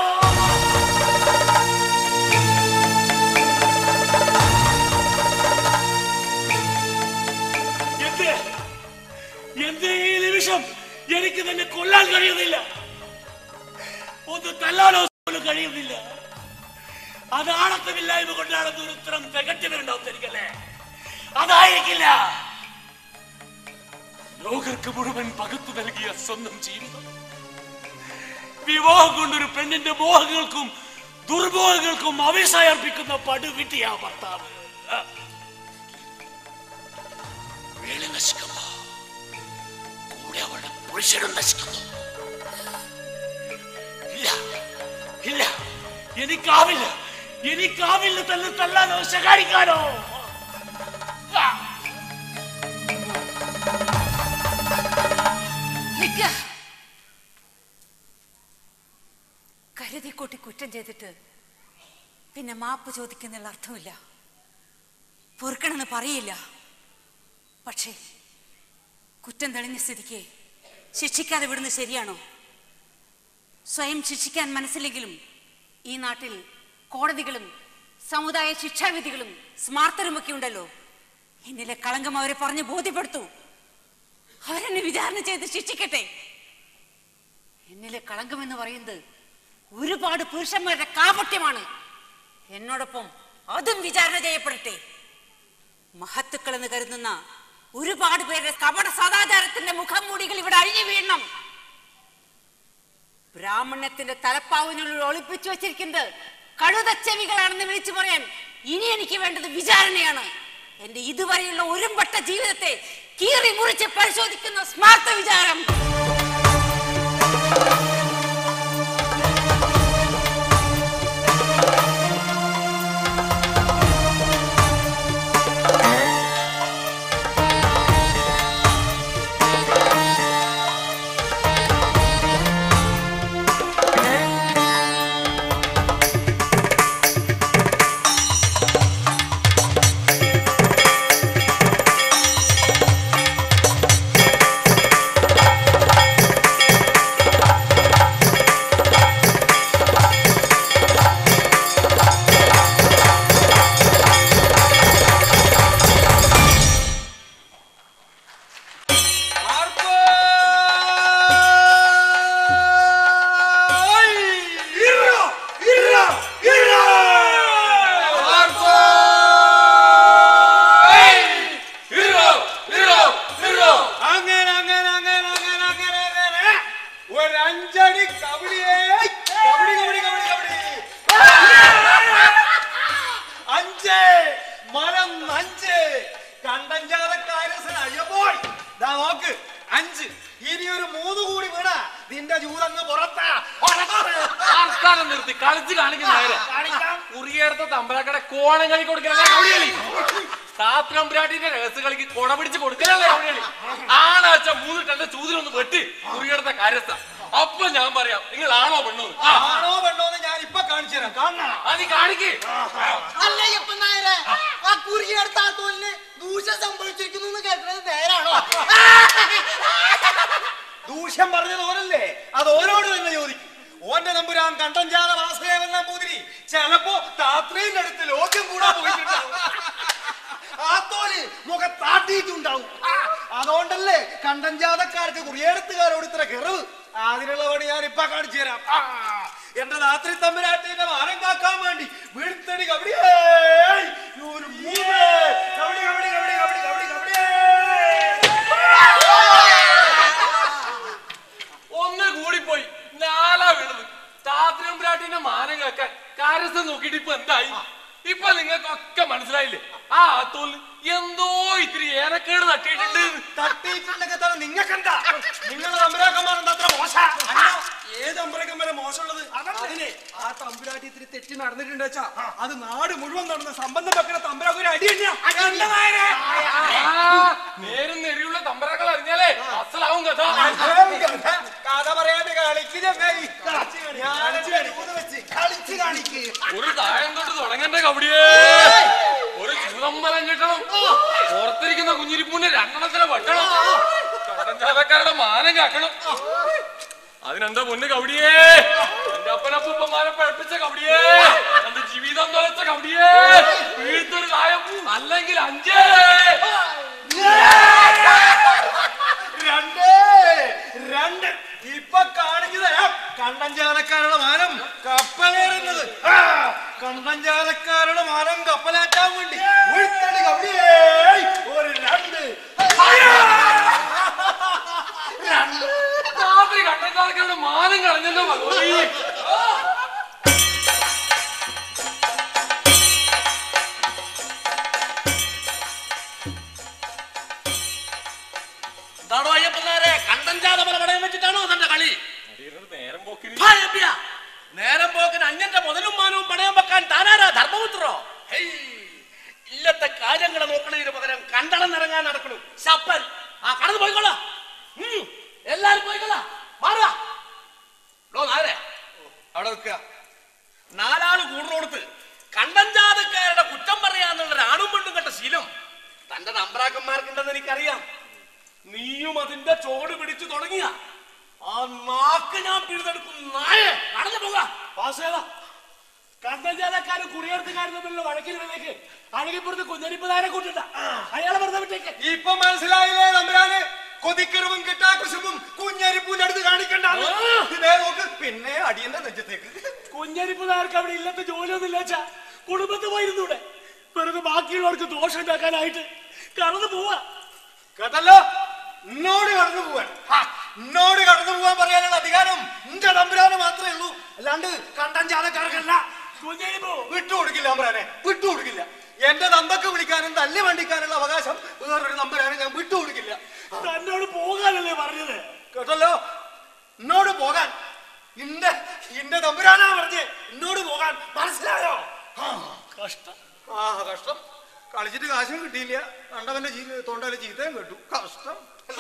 എന്തേ എന്തേ ഈ നിമിഷം എനിക്ക് തന്നെ കൊല്ലാൻ കഴിയുന്നില്ല ഒന്ന് തല്ലാനോ പോലും കഴിയുന്നില്ല അത് ആണത്തമില്ലായ്മ കൊണ്ടാണെന്ന് ഒരു ഉത്തരം തികട്ടിലുണ്ടാവും എനിക്കല്ലേ അതായിരിക്കില്ല ലോകർക്ക് മുഴുവൻ പകുത്തു നൽകിയ സ്വന്തം ജീവിതം വിവാഹം കൊണ്ടൊരു പെണ്ണിന്റെ മോഹങ്ങൾക്കും ദുർമോഹങ്ങൾക്കും അവിസയർപ്പിക്കുന്ന പടുവിട്ടിയാ ഭർത്താവ് ആ. വേളി നശിക്കുമ്പോ കൂടെ അവളുടെ പുരുഷനും നശിക്കുന്നു ഇല്ല ഇല്ല എനിക്കാവില്ല എനിക്കാവില്ല തന്നെ തല്ലാനോ ശകാരിക്കാനോ ആ. നിക്ക കരുതിക്കൂട്ടി കുറ്റം ചെയ്തിട്ട് പിന്നെ മാപ്പ് ചോദിക്കുന്നതിൽ അർത്ഥമില്ല പൊറുക്കണമെന്ന് പറയില്ല പക്ഷേ കുറ്റം തെളിഞ്ഞ സ്ഥിതിക്ക് ശിക്ഷിക്കാതെ വിടുന്നത് ശരിയാണോ സ്വയം ശിക്ഷിക്കാൻ മനസ്സില്ലെങ്കിലും ഈ നാട്ടിൽ കോടതികളും സമുദായ ശിക്ഷാവിധികളും സ്മാർത്തരുമൊക്കെ ഉണ്ടല്ലോ എന്നിലെ കളങ്കം അവരെ പറഞ്ഞ് ബോധ്യപ്പെടുത്തൂ അവരെന്നെ വിചാരണ ചെയ്ത് ശിക്ഷിക്കട്ടെ എന്നിലെ കളങ്കം എന്ന് പറയുന്നത് ഒരുപാട് പുരുഷന്മാരുടെ കാപട്യമാണ് എന്നോടൊപ്പം അതും വിചാരണ ചെയ്യപ്പെടട്ടെ മഹത്തുക്കൾ എന്ന് കരുതുന്ന ഒരുപാട് പേരുടെ കപട സദാചാരത്തിന്റെ മുഖംമൂടികൾ ഇവിടെ അഴിഞ്ഞു വീഴണം ബ്രാഹ്മണ്യത്തിന്റെ തലപ്പാവിനുള്ളിൽ ഒളിപ്പിച്ചു വെച്ചിരിക്കുന്നത് കഴുതച്ചെവികളാണെന്ന് വിളിച്ചു പറയാൻ ഇനി എനിക്ക് വേണ്ടത് വിചാരണയാണ് എന്റെ ഇതുവരെയുള്ള ഒരുമ്പെട്ട ജീവിതത്തെ കീറി മുറിച്ച് പരിശോധിക്കുന്ന സ്മാർത്ത വിചാരം അങ്ങനെ അങ്ങനെ അങ്ങനെ അങ്ങനെ അങ്ങനെ അങ്ങനെ ഒരു അഞ്ചടി കബഡിയേ കബഡി കബഡി കബഡി കബഡി അഞ്ച് മരം അഞ്ച് കണ്ടഞ്ചാതക്കാരസന അയ്യപ്പോൾ ദാ നോക്ക് അഞ്ച് ഇനി ഒരു മൂന്ന് കൂടി വീണ നിന്റെ ജൂതങ്ങ് പുറത്താ ആർക്കാരം നിർത്തി കളിച്ച് കാണിക്കുന്ന നേരെ കുറിയെടുത്ത തമ്പലക്കട കോണം കളി കൊടുക്കലല്ലേ കബഡികളി സാത്രംപുരാട്ടിന്റെ രഹസ്യ കളിക്ക് കൊട പിടിച്ച് കൊടുക്കലല്ലേ കബഡികളി ആണാച്ച മൂന്ന് ടന്റെ ചൂതിലൊന്ന് വെട്ടി കുറിയെടുത്ത കാര്യസ്ഥ അപ്പൊ ഞാൻ പറയാം നിങ്ങൾ ആണോ പെണ്ണോ ആണോ പെണ്ണോന്ന് ഞാൻ ഇപ്പൊ കാണിച്ചു തരാം കാണണം അത് കാണിക്ക് അല്ലയ്യപ്പ നായരെ ആ കുറിയെടുത്ത ആ തോലിന് ദൂഷ്യം സംഭവിച്ചിരിക്കുന്നു എന്ന് കേൾക്കുന്നത് നേരാണോ ദൂഷ്യം പറഞ്ഞത് ഓനല്ലേ അത് ഓരോട് തന്നെ ചോദിക്കും ഓന്റെ നമ്പുരാൻ കണ്ടഞ്ചാത വാസുദേവൻ നമ്പൂതിരി ചിലപ്പോ താത്രയുടെ അടുത്ത് ലോക്യം കൂടാ പോയിട്ടുണ്ടാവും ആ തോല് മുഖത്താട്ടിയിട്ടുണ്ടാവും അതുകൊണ്ടല്ലേ കണ്ടഞ്ചാതക്കാർക്ക് കുറിയെടുത്തുകാരോട് ഇത്ര കിറവ് അതിനുള്ള പണി ഞാൻ ഇപ്പൊ കാണിച്ചു തരാം ആ, എന്റെ രാത്രി തമ്പുരാട്ടിന്റെ മാനം കാക്കാൻ വേണ്ടി വീഴ്ത്തടി കബഡിയേ ഒരു മൂന്ന് കബഡി കബഡി കബഡി കബഡി കബഡി കബഡിയേ ഒന്ന് കൂടിപ്പോയി നാലാ വീണത് താത്രംപുരാട്ടിന്റെ മാനം കേൾക്കാൻ കാര്യസ്ഥ നോക്കിയിട്ട് ഇപ്പൊ എന്തായി ഇപ്പൊ നിങ്ങൾക്കൊക്കെ മനസ്സിലായില്ലേ ആ തോല് എന്തോ ഇത്തിരി ഏനക്കേട് തട്ടിയിട്ടുണ്ട് തട്ടിയിട്ടുണ്ടെങ്കിൽ തന്നെ നിങ്ങൾക്കെന്താ നിങ്ങളുടെ തമ്പുരാക്കന്മാരെന്താ അത്ര മോശ ഏത് അമ്പലക്കന്മാരെ മോശമുള്ളത് അതിനെ ആ തമ്പുരാട്ടി ഇത്തിരി തെറ്റി നടന്നിട്ടുണ്ട് വെച്ചാ അത് നാട് മുഴുവൻ നടന്ന സംബന്ധം വെക്കുന്ന തമ്പുരാക്ക് ഒരു അടി തന്നെയാ നേരും നെറിയുള്ള തമ്പരകൾ അറിഞ്ഞാലേ അസലാവും കഥ കഥ പറയാണ്ട് കളിക്ക് ചങ്ങായി കളിച്ച് കാണിക്ക് ഒരു താഴം തൊട്ട് തുടങ്ങണ്ട കബഡിയേ ഒരു ചൂതമ്പലം കിട്ടണം പുറത്തിരിക്കുന്ന കുഞ്ഞിരിപ്പൂന്റെ രണ്ടെണ്ണത്തിനെ വെട്ടണം കണ്ടഞ്ചാതക്കാരുടെ മാനം കാക്കണം അതിനെന്താ മുന്ന് കവടിയേ എന്റെ അപ്പനപ്പൂപ്പന്മാരെ പഴപ്പിച്ച കവടിയേ എന്റെ ജീവിതം തുലച്ച കവടിയേ വീഴ്ത്തൊരു കായം അല്ലെങ്കിൽ അഞ്ചേ രണ്ട് രണ്ട് ഇപ്പൊ കാണിച്ചു തരാം കണ്ടഞ്ചാലക്കാരുടെ മാനം കപ്പലേറുന്നത് ആ, കണ്ടഞ്ചാലക്കാരുടെ മാനം കപ്പലാറ്റാൻ വേണ്ടി ഉഴുത്തടി കവിടിയേ ഒരു രണ്ട് രണ്ട് രാത്രി കണ്ടഞ്ചാതക്കാരുടെ മാനം കളഞ്ഞല്ലോ ഭഗവതി എന്താണോ അയ്യപ്പനാരെ കണ്ടഞ്ചാത പല പടയം വെച്ചിട്ടാണോ തന്റെ കളി നേരം പോക്കിന് ഭയപ്പിയ. നേരം പോക്കിന് അന്യന്റെ മുതലും മാനവും പണയം വെക്കാൻ താനാരാ ധർമ്മപുത്രോ ഹെയ്. ഇല്ലത്തെ കാര്യങ്ങളെ നോക്കണതിന് പകരം കണ്ടളം നിറങ്ങാൻ നടക്കണു ശപ്പൻ ആ കടന്നു പോയിക്കൊള്ളാം ഉം. എല്ലാരും പോയിക്കൊള്ളാം മാറുക ലോ നാരെ അവിടെ നിൽക്കുക നാലാള് കൂടുന്നോടത്ത് കണ്ടഞ്ചാതക്കാരുടെ കുറ്റം പറയാന്നുള്ള ആണും പെണ്ണും കെട്ട ശീലം തന്റെ നമ്പ്രാക്കന്മാർക്കുണ്ടെന്ന് എനിക്കറിയാം നീയും അതിന്റെ ചോട് പിടിച്ചു തുടങ്ങിയ ആ നാക്ക് ഞാൻ പിഴുതെടുക്കും നായെ നടന്നു പോകാം വാസുദേവ കണ്ടഞ്ചാലക്കാരും കുറിയർത്തുകാരും തമ്മിലുള്ള വഴക്കിനിടയിലേക്ക് അഴകിപ്പുറത്ത് കുഞ്ഞരിപ്പതാരെ കൂട്ടണ്ട അയാളെ വെറുതെ വിട്ടേക്ക് ഇപ്പൊ മനസ്സിലായില്ലേ നമ്പരാന് കൊതിക്കറുവും കിട്ടാക്കുശുമ്പും കുഞ്ഞരിപ്പൂന്റെ അടുത്ത് കാണിക്കണ്ട ഇതേ നോക്ക് പിന്നെ അടിയന്റെ നെഞ്ചത്തേക്ക് കുഞ്ഞരിപ്പതാർക്ക് അവിടെ ഇല്ലത്തെ ജോലിയൊന്നും ഇല്ലാച്ചാ കുടുംബത്ത് പോയിരുന്നൂടെ വെറുതെ ബാക്കിയുള്ളവർക്ക് ദോഷം ഉണ്ടാക്കാനായിട്ട് കടന്നു പോവാ കേട്ടല്ലോ എന്നോട് കടന്നു പോവാൻ ഹാ, എന്നോട് കടന്നു പോവാൻ പറയാനുള്ള അധികാരം എന്റെ തമ്പുരാന് മാത്രമേ ഉള്ളൂ അല്ലാണ്ട് കണ്ടൻ ജാതക്കാർക്കല്ല വിട്ടുകൊടുക്കില്ല തമ്പുരാനെ വിട്ടുകൊടുക്കില്ല എന്റെ തന്തക്ക് വിളിക്കാനും തല്ലി വണ്ടിക്കാനുള്ള അവകാശം വേറൊരു നമ്പരാനെ ഞാൻ വിട്ടുകൊടുക്കില്ല തന്നോട് പോകാനല്ലേ പറഞ്ഞത് കേട്ടല്ലോ എന്നോട് പോകാൻ ഇന്റെ ഇന്റെ തമ്പുരാനാ പറഞ്ഞ് എന്നോട് പോകാൻ മനസ്സിലായോ ആ, കഷ്ടം ആ കഷ്ടം കളിച്ചിട്ട് കാശും കിട്ടിയില്ല കണ്ടവന്റെ ജീ തൊണ്ടവന്റെ ചീത്തയും കേട്ടു കഷ്ടം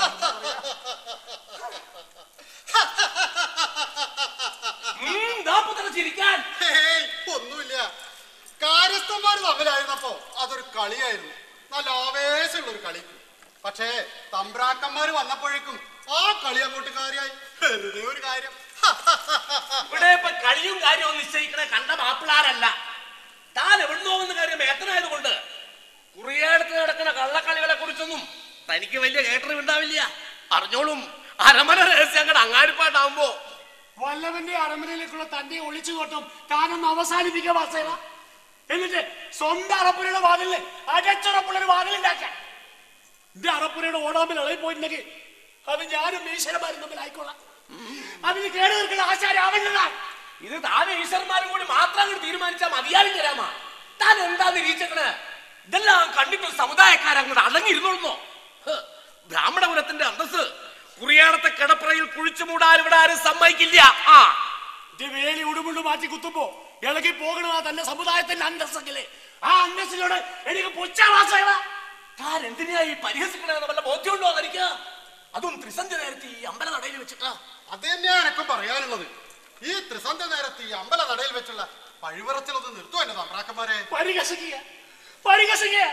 ചിരിക്കാൻ ഹേയ്, ഒന്നുമില്ല കാര്യസ്ഥന്മാർ തമ്മിലായിരുന്നപ്പോ അതൊരു കളിയായിരുന്നു നല്ല ആവേശമുള്ള ഒരു കളി പക്ഷേ തമ്പ്രാക്കന്മാര് വന്നപ്പോഴേക്കും ആ കളി അങ്ങോട്ട് കാര്യമായി വെറുതെ ഒരു കാര്യം ഇവിടെ ഇപ്പൊ കളിയും കാര്യവും നിശ്ചയിക്കണ കണ്ട മാപ്പിളാരല്ല താൻ എവിടുന്നോ എന്ന കാര്യം ഏത്തനായതുകൊണ്ട് കുറിയാടത്ത് നടക്കുന്ന കള്ളക്കളികളെ കുറിച്ചൊന്നും തനിക്ക് വലിയ കേട്ടറിവ് ഉണ്ടാവില്ല അറിഞ്ഞോളും അരമന രഹസ്യം അങ്ങോട്ട് അങ്ങാടിപ്പാട്ടാവുമ്പോ വല്ലവന്റെ അരമനയിലേക്കുള്ള തന്റെ ഒളിച്ചുകോട്ടം താനൊന്ന് അവസാനിപ്പിക്കുക വാസേവ എന്നിട്ട് സ്വന്തം അറപ്പുരയുടെ വാതിലിൽ അടച്ചുറപ്പുള്ളൊരു വാതിലുണ്ടാക്കാൻ എന്റെ അറപ്പുരയുടെ ഓടാമ്പിൽ ഇളകി പോയിട്ടുണ്ടെങ്കിൽ അത് ഞാനും ഈശ്വരന്മാരും തമ്മിൽ ആയിക്കോളാം അതിന് കേട് തീർക്കുന്ന ആശാരം അവൻ്റെതാണ് ഇത് താൻ ഈശ്വരന്മാരും കൂടി മാത്രം അങ്ങോട്ട് തീരുമാനിച്ചാൽ മതിയാവില്ല രാമ താൻ എന്താ നിരീക്ഷിക്കണേ ഇതെല്ലാം കണ്ടിട്ട് സമുദായക്കാരങ്ങോട്ട് അടങ്ങിയിരുന്നോളുന്നോ ഹ്, ബ്രാഹ്മണപുരത്തിന്റെ അന്തസ് കുറിയാടത്തെ കിടപ്പറയിൽ കുഴിച്ചു മൂടാൻ ഇവിടെ ആരും സമ്മതിക്കില്ല ആ ഇത് വേലി ഉടുമുണ്ട് മാറ്റി കുത്തുമ്പോ ഇളകി പോകണതാ തന്റെ സമുദായത്തിന്റെ അന്തസ്സെങ്കില് ആ അന്തസ്സിനോട് എനിക്ക് പുച്ഛവാസേവ താൻ എന്തിനാ ഈ പരിഹസിക്കണമെന്ന് വല്ല ബോധ്യമുണ്ടോ തനിക്ക് അതും ത്രിസന്ധ്യ നേരത്തെ ഈ അമ്പല നടയിൽ വെച്ചിട്ടാ അത് തന്നെയാണ് എനക്കും പറയാനുള്ളത് ഈ ത്രിസന്ധ്യ നേരത്ത് ഈ അമ്പല നടയിൽ വെച്ചുള്ള പഴിവിറച്ചിലൊന്ന് നിർത്തും എന്റെ തമ്പ്രാക്കന്മാരെ പരിഹസിക്കുക പരിഹസിക്കുക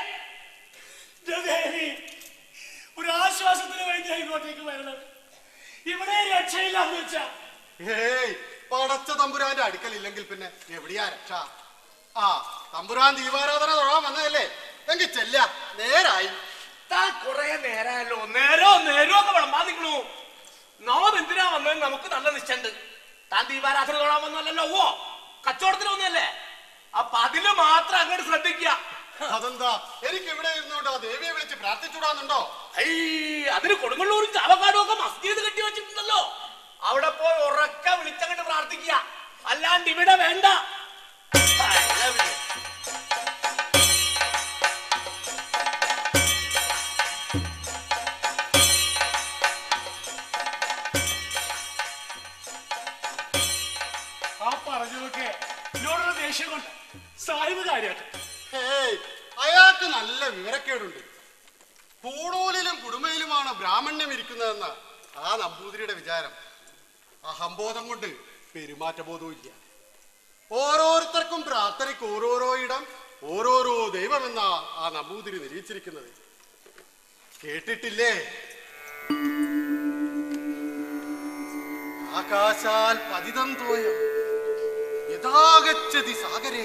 ദേവി ഒരു ആശ്വാസത്തിന് വേണ്ടി ഇങ്ങോട്ടേക്ക് വരണത് ഇവിടെ രക്ഷയില്ലാന്ന് വെച്ചാ ഏയ് പടച്ച തമ്പുരാന്റെ അടുക്കലില്ലെങ്കിൽ പിന്നെ എവിടെയാ രക്ഷ ആ തമ്പുരാൻ ദീപാരാധന തൊഴാൻ വന്നതല്ലേ എങ്കിൽ ചെല്ല നേരായി താൻ കുറെ നേരമല്ലോ നേരോ നേരോ ഒക്കെ വിളമ്പാൻ നിൽക്കണു നാം എന്തിനാ വന്നത് നമുക്ക് നല്ല നിശ്ചണ്ട് താൻ ദീപാരാധന തൊഴാൻ വന്നല്ലോ ഓ കച്ചവടത്തിന് വന്നല്ലേ അപ്പൊ അതില് മാത്രം അങ്ങോട്ട് ശ്രദ്ധിക്കുക അതെന്താ എനിക്ക് ഇവിടെ ഇരുന്നുകൊണ്ട് ആ ദേവിയെ വിളിച്ച് പ്രാർത്ഥിച്ചുടാന്നുണ്ടോ ഐ, അതിന് കൊടുങ്ങല്ലൂരും ചാവക്കാടും ഒക്കെ മസ്ജിദ് കെട്ടി വെച്ചിട്ടുണ്ടല്ലോ അവിടെ പോയി ഉറക്ക വിളിച്ചങ്ങോട്ട് പ്രാർത്ഥിക്കുക അല്ലാണ്ട് ഇവിടെ വേണ്ട ആ പറഞ്ഞതൊക്കെ എന്നോടുള്ള ദേഷ്യം കൊണ്ട് സാഹിബ് കാര്യമായിട്ട് ഹേയ് അയാൾക്ക് നല്ല വിവരക്കേടുണ്ട് പൂണൂലിലും കുടുമയിലുമാണ് ബ്രാഹ്മണ്യം ഇരിക്കുന്നതെന്ന ആ നമ്പൂതിരിയുടെ വിചാരം അഹംബോധം കൊണ്ട് പെരുമാറ്റബോധവും ഇല്ല ഓരോരുത്തർക്കും പ്രാർത്ഥനയ്ക്ക് ഓരോരോ ഇടം ഓരോരോ ദൈവമെന്ന ആ നമ്പൂതിരി നിരീക്ഷിച്ചിരിക്കുന്നത് കേട്ടിട്ടില്ലേ ആകാശാൽ പതിതം തോയം യഥാഗച്ഛതി സാഗരേ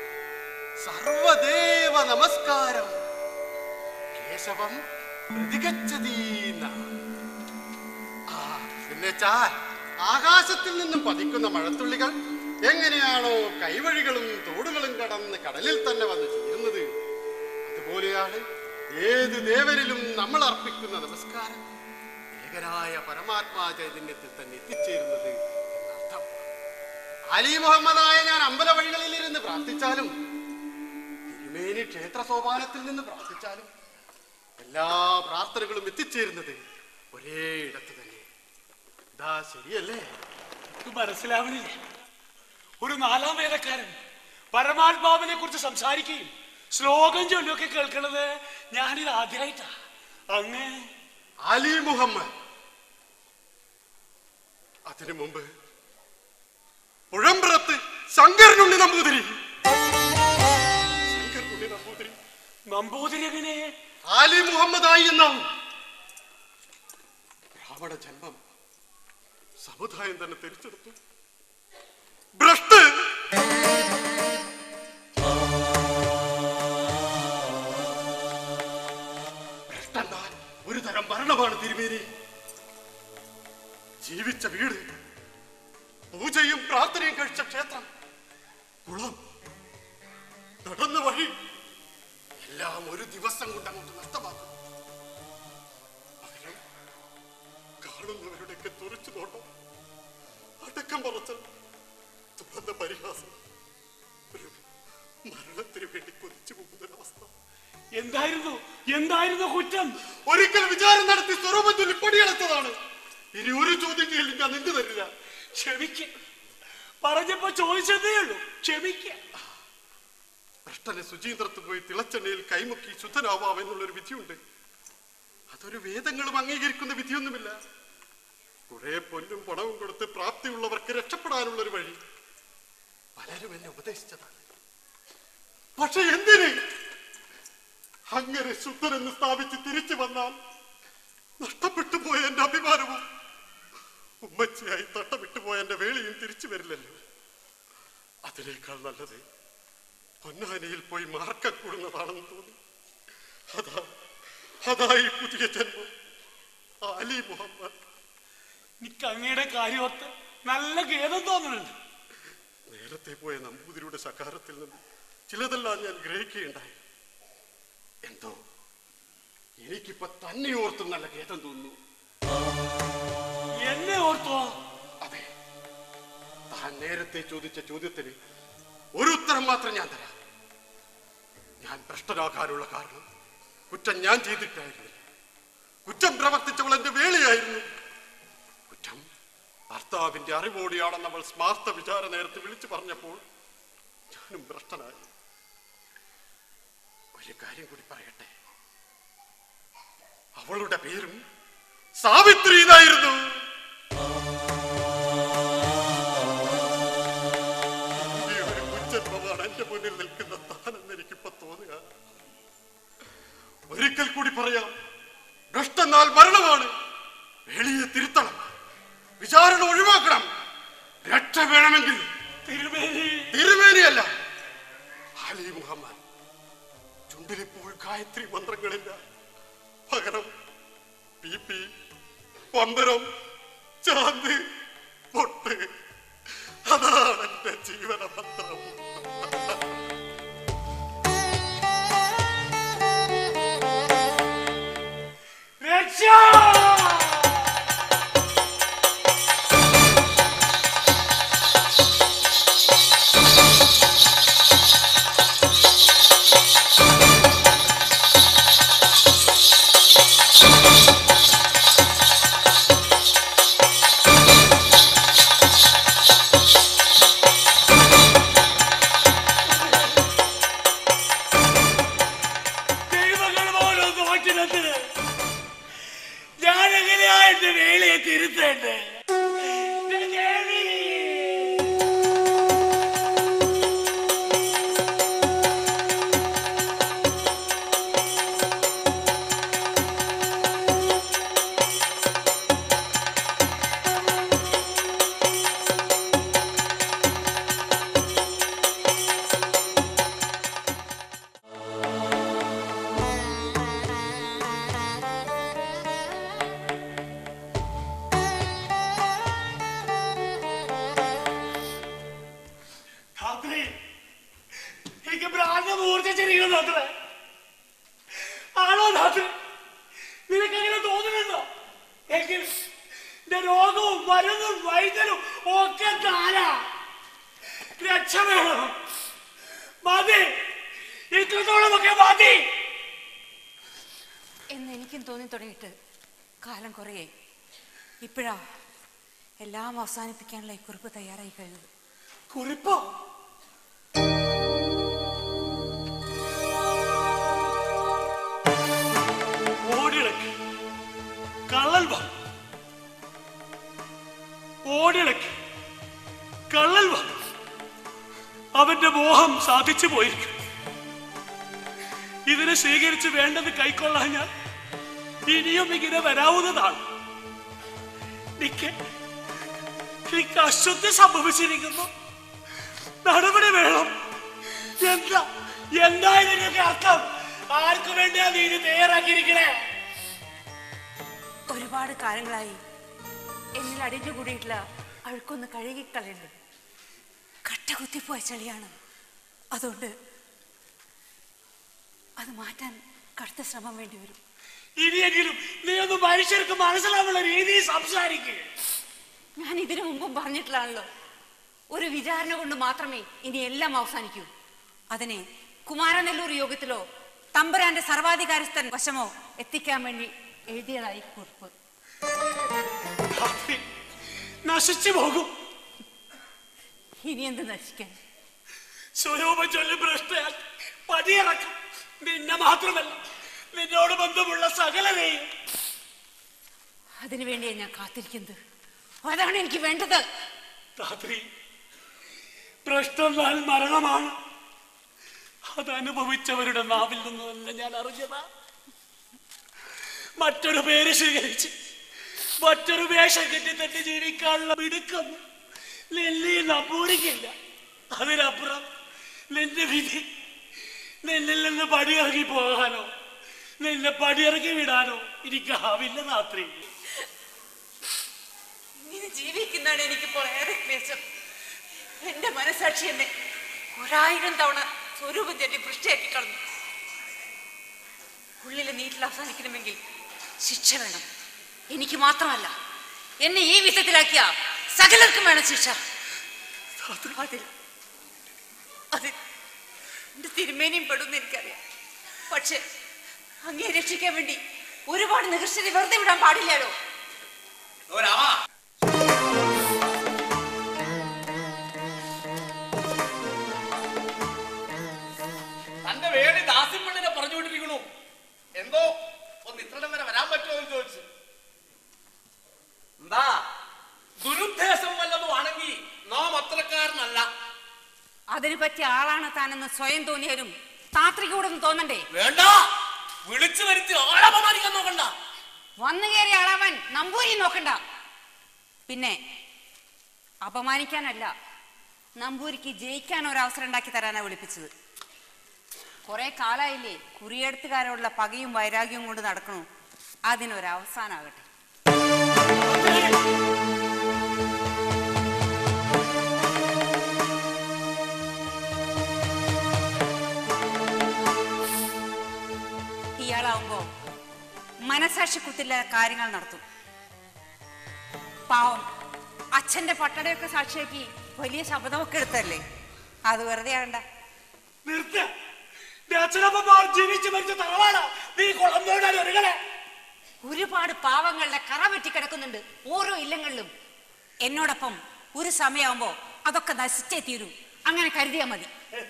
സർവദേവ നമസ്കാരം കേശവം പ്രതിഗച്ഛതീന്ന ആ എന്നുവെച്ചാൽ ആകാശത്തിൽ നിന്നും പതിക്കുന്ന മഴത്തുള്ളികൾ എങ്ങനെയാണോ കൈവഴികളും തോടുകളും കടന്ന് കടലിൽ തന്നെ വന്ന് ചേരുന്നത് അതുപോലെയാണ് ഏത് ദേവരിലും നമ്മൾ അർപ്പിക്കുന്ന നമസ്കാരം ഏകനായ പരമാത്മാ ചൈതന്യത്തിൽ തന്നെ എത്തിച്ചേരുന്നത് എന്നർത്ഥം അലി മുഹമ്മദായ ഞാൻ അമ്പല വഴികളിൽ ഇരുന്ന് പ്രാർത്ഥിച്ചാലും തിരുമേനി ക്ഷേത്ര സോപാനത്തിൽ നിന്ന് പ്രാർത്ഥിച്ചാലും എല്ലാ പ്രാർത്ഥനകളും എത്തിച്ചേരുന്നത് ഒരേ ഇടത്ത് തന്നെ ഇതാ ശരിയല്ലേ ഇത് മനസ്സിലാവണില്ല ഒരു നാലാം വേദക്കാരൻ പരമാത്മാവിനെ കുറിച്ച് സംസാരിക്കുകയും ശ്ലോകം ചൊല്ലുമൊക്കെ കേൾക്കണത് ഞാനിത് ആദ്യമായിട്ടാ അങ്ങ് അലി മുഹമ്മദ് അതിനു മുമ്പ് പുഴമ്പുറത്ത് ശങ്കരനുണ്ണി നമ്പൂതിരി ശങ്കരനുണ്ണി നമ്പൂതിരി നമ്പൂതിരി എങ്ങനെ ആലി മുഹമ്മദായി എന്നാണ് ബ്രാഹ്മണ ജന്മം സമുദായം തന്നെ തിരിച്ചെടുത്തു ഭ്രഷ്ട് ഭ്രഷ്ടെന്നാൽ ഒരു തരം ഭരണമാണ് തിരുമേനി ജീവിച്ച വീട് പൂജയും പ്രാർത്ഥനയും കഴിച്ച ക്ഷേത്രം കുളം നടന്ന വഴി എല്ലാം ഒരു ദിവസം കൊണ്ട് അങ്ങോട്ട് നഷ്ടമാക്കും പകരം കാണുന്നവരുടെയൊക്കെ തുറച്ചു നോട്ടം അടക്കം പറച്ചൽ തുറന്ന പരിഹാസം ഒരു മരണത്തിന് വേണ്ടി കൊതിച്ചു പോകുന്നൊരവസ്ഥ എന്തായിരുന്നു എന്തായിരുന്നു കുറ്റം ഒരിക്കൽ വിചാരം നടത്തി സ്വരൂപം ചൊല്ലി പടിയടച്ചതാണ് ഇനി ഒരു ചോദ്യം ചെയ്യലിൽ ഞാൻ നിന്നു തരില്ല ക്ഷമിക്ക പറഞ്ഞപ്പോ ചോദിച്ചതേ ഉള്ളൂ ക്ഷമിക്ക ഭ്രഷ്ടനെ ശുചീന്ദ്രത്ത് പോയി തിളച്ചെണ്ണയിൽ കൈമുക്കി ശുദ്ധനാവാം എന്നുള്ളൊരു വിധിയുണ്ട് അതൊരു വേദങ്ങളും അംഗീകരിക്കുന്ന വിധിയൊന്നുമില്ല കുറെ പൊന്നും പണവും കൊടുത്ത് പ്രാപ്തിയുള്ളവർക്ക് രക്ഷപ്പെടാനുള്ള ഒരു വഴി പലരും എന്നെ ഉപദേശിച്ചതാണ് പക്ഷെ എന്തിന് അങ്ങനെ ശുദ്ധനെന്ന് സ്ഥാപിച്ച് തിരിച്ചു വന്നാൽ നഷ്ടപ്പെട്ടു പോയ എന്റെ അഭിമാനവും ഉമ്മച്ചിയായി തട്ടമിട്ടു പോയ എന്റെ വേളിയും തിരിച്ചു വരില്ലല്ലോ അതിനേക്കാൾ നല്ലത് പൊന്നാനിയിൽ പോയി മാർക്കൂടുന്നതാണെന്ന് തോന്നി അതാ അതായി പുതിയ ജന്മം അലി മുഹമ്മദ് എനിക്ക് അങ്ങയുടെ കാര്യമൊത്ത് നല്ല ഖേദം തോന്നുന്നുണ്ട് നേരത്തെ പോയ നമ്പൂതിരിയുടെ ശകാരത്തിൽ നിന്ന് ചിലതെല്ലാം ഞാൻ ഗ്രഹിക്കുകയുണ്ടായി എന്തോ എനിക്കിപ്പോ തന്നെ ഓർത്തും നല്ല ഖേദം തോന്നുന്നു എന്നെ ഓർത്തോ അതെ താൻ നേരത്തെ ചോദിച്ച ചോദ്യത്തിന് ഒരു ഉത്തരം മാത്രം ഞാൻ തരാം ഞാൻ ഭ്രഷ്ടനാകാനുള്ള കാരണം കുറ്റം ഞാൻ ചെയ്തിട്ടായിരുന്നില്ല കുറ്റം പ്രവർത്തിച്ചവൾ എന്റെ വേളിയായിരുന്നു കുറ്റം ഭർത്താവിന്റെ അറിവോടെയാണെന്ന് അവൾ സ്മാർത്ത വിചാര നേരത്തെ വിളിച്ചു പറഞ്ഞപ്പോൾ ഞാനും ഭ്രഷ്ടനായി ഒരു കാര്യം കൂടി പറയട്ടെ അവളുടെ പേരും സാവിത്രി എന്നായിരുന്നു ഈ ഒരു മുജ്ജന്മമാണ് എന്റെ മുന്നിൽ നിൽക്കുന്ന താനെന്ന് എനിക്കിപ്പോ തോന്നുക ഒരിക്കൽ കൂടി പറയാം ഭ്രഷ്ടെന്നാൽ മരണമാണ് വെളിയെ തിരുത്തണം വിചാരണ ഒഴിവാക്കണം രക്ഷ വേണമെങ്കിൽ തിരുമേനി തിരുമേനിയല്ല അലി മുഹമ്മദ് ചുണ്ടിലിപ്പോൾ ഗായത്രി മന്ത്രങ്ങളില്ല പകരം പി പി പമ്പരം ചാന്ത് പൊട്ട് അതാണ് എന്റെ ജീവന മന്ത്രം രക്ഷ ആ ജീവിച്ചിരിക്കുന്നു അത്രേ ആണോ ധാത്രി നിനക്കങ്ങനെ തോന്നുന്നുണ്ടോ എങ്കിൽ എന്റെ രോഗവും മരുന്നും വൈദ്യനും ഒക്കെ താനാ രക്ഷ വേണം മതി ഇത്രത്തോളമൊക്കെ മതി എന്ന് എനിക്കും തോന്നി തുടങ്ങിയിട്ട് കാലം കുറേ ഇപ്പോഴാ എല്ലാം അവസാനിപ്പിക്കാനുള്ള ഈ കുറിപ്പ് തയ്യാറായി കഴിഞ്ഞത് കുറിപ്പോ ഓടിളക്കി കള്ളൽ വാ ഓടിളക്കി കള്ളൽ വാ അവന്റെ മോഹം സാധിച്ചു പോയിരിക്കും ഇതിനെ സ്വീകരിച്ച് വേണ്ടത് കൈക്കൊള്ളാൻ ഞാൻ ഇനിയും ഇങ്ങനെ വരാവുന്നതാണ് എനിക്ക് എനിക്ക് അശുദ്ധി സംഭവിച്ചിരിക്കുന്നു നടപടി വേണം എന്താ എന്താ ഇതിനൊക്കെ അർത്ഥം ആർക്കു വേണ്ടിയാ നീ ഇത് തയ്യാറാക്കിയിരിക്കണേ ഒരുപാട് കാലങ്ങളായി എന്നിൽ അടിഞ്ഞുകൂടിയിട്ടുള്ള അഴുക്കൊന്ന് കഴുകിക്കളയുന്നത് കട്ട കുത്തിപ്പോയ ചളിയാണ് അതുകൊണ്ട് അത് മാറ്റാൻ കടുത്ത ശ്രമം വേണ്ടി വരും ഇനിയെങ്കിലും നീ ഒന്ന് മനുഷ്യർക്ക് മനസ്സിലാവുന്ന രീതിയിൽ സംസാരിക്കുക ഞാൻ ഇതിനു മുമ്പും പറഞ്ഞിട്ടുള്ളതാണല്ലോ ഒരു വിചാരണ കൊണ്ട് മാത്രമേ ഇനി എല്ലാം അവസാനിക്കൂ അതിനെ കുമാരനെല്ലൂർ യോഗത്തിലോ തമ്പുരാന്റെ സർവാധികാരസ്ഥൻ വശമോ എത്തിക്കാൻ വേണ്ടി എഴുതിയതായി കുറിപ്പ് നശിച്ചു പോകും ഇനി എന്ത് നശിക്കാൻ സ്വരൂപം ചൊല്ലി ഭ്രഷ്ടയാൽ പടിയിറക്കും നിന്നെ മാത്രമല്ല നിന്നോട് ബന്ധമുള്ള സകലരെയും അതിനുവേണ്ടിയാണ് ഞാൻ കാത്തിരിക്കുന്നത് അതാണ് എനിക്ക് വേണ്ടത് രാത്രി ഭ്രഷ്ടന്നാൽ മരണമാണ് അത് അനുഭവിച്ചവരുടെ നാവിൽ നിന്നല്ല ഞാൻ അറിഞ്ഞതാ മറ്റൊരു പേര് സ്വീകരിച്ച് മറ്റൊരു വേഷം കെട്ടി തട്ടി ജീവിക്കാനുള്ള മിടുക്കം നെല്ലി നമ്പൂരിക്കില്ല അതിനപ്പുറം നിന്റെ വിധി നിന്നിൽ നിന്ന് പടിയിറങ്ങി പോകാനോ നിന്നെ പടിയിറക്കി വിടാനോ എനിക്കാവില്ല രാത്രി ഇങ്ങനെ ജീവിക്കുന്നതാണ് എനിക്കിപ്പോൾ ഏറെ ക്ലേശം എന്റെ മനസാക്ഷി എന്നെ ഒരായിരം തവണ സ്വരൂപം തെറ്റി വൃഷ്ടിയാക്കി കളഞ്ഞു ഉള്ളിലെ നീറ്റിൽ അവസാനിക്കണമെങ്കിൽ ശിക്ഷ വേണം എനിക്ക് മാത്രമല്ല എന്നെ ഈ വിധത്തിലാക്കിയ സകലർക്കും വേണം ശിക്ഷ അതിൽ അതിൽ എന്റെ തിരുമേനിയും പെടുമെന്ന് എനിക്കറിയാം പക്ഷെ അങ്ങേ രക്ഷിക്കാൻ വേണ്ടി ഒരുപാട് നികർഷതി വെറുതെ വിടാൻ പാടില്ലല്ലോ തന്റെ വേടി ദാസിമണ്ണിനെ പറഞ്ഞുകൊണ്ടിരിക്കണു എന്തോ ഒന്ന് ഇത്രടം വരെ വരാൻ പറ്റുമോ എന്ന് ചോദിച്ചു എന്താ ദുരുദ്ദേശം വല്ലതും ആണെങ്കിൽ നാം അത്രക്കാരനല്ല അതിന് പറ്റിയ ആളാണ് താനെന്ന് സ്വയം തോന്നിയാലും താത്രികൂടൊന്നും തോന്നണ്ടേ വേണ്ട വിളിച്ചു വരുത്തി ആളപമാനിക്കാൻ നോക്കണ്ട വന്നു കയറിയ ആളവൻ നമ്പൂരി നോക്കണ്ട പിന്നെ അപമാനിക്കാനല്ല നമ്പൂരിക്ക് ജയിക്കാൻ ഒരു അവസരം ഉണ്ടാക്കി തരാനാ വിളിപ്പിച്ചത് കുറെ കാലായില്ലേ കുറിയെടുത്തുകാരോടുള്ള പകയും വൈരാഗ്യവും കൊണ്ട് നടക്കണു അതിനൊരു അവസാനാകട്ടെ ഇയാളാവുമ്പോ മനസാക്ഷി കുത്തില്ല കാര്യങ്ങൾ നടത്തും പാവം അച്ഛന്റെ പട്ടടയൊക്കെ സാക്ഷിയാക്കി വലിയ ശബ്ദമൊക്കെ എടുത്തല്ലേ അത് വെറുതെ ആകണ്ട നിർത്ത അച്ഛനമ്മമാർ ജീവിച്ചു മരിച്ച തറവാടാ നീ കുളം തോടാൻ ഒരുങ്ങളെ ഒരുപാട് പാവങ്ങളുടെ കറ പറ്റി കിടക്കുന്നുണ്ട് ഓരോ ഇല്ലങ്ങളിലും എന്നോടൊപ്പം ഒരു സമയമാകുമ്പോ അതൊക്കെ നശിച്ചേ തീരൂ അങ്ങനെ കരുതിയാ മതി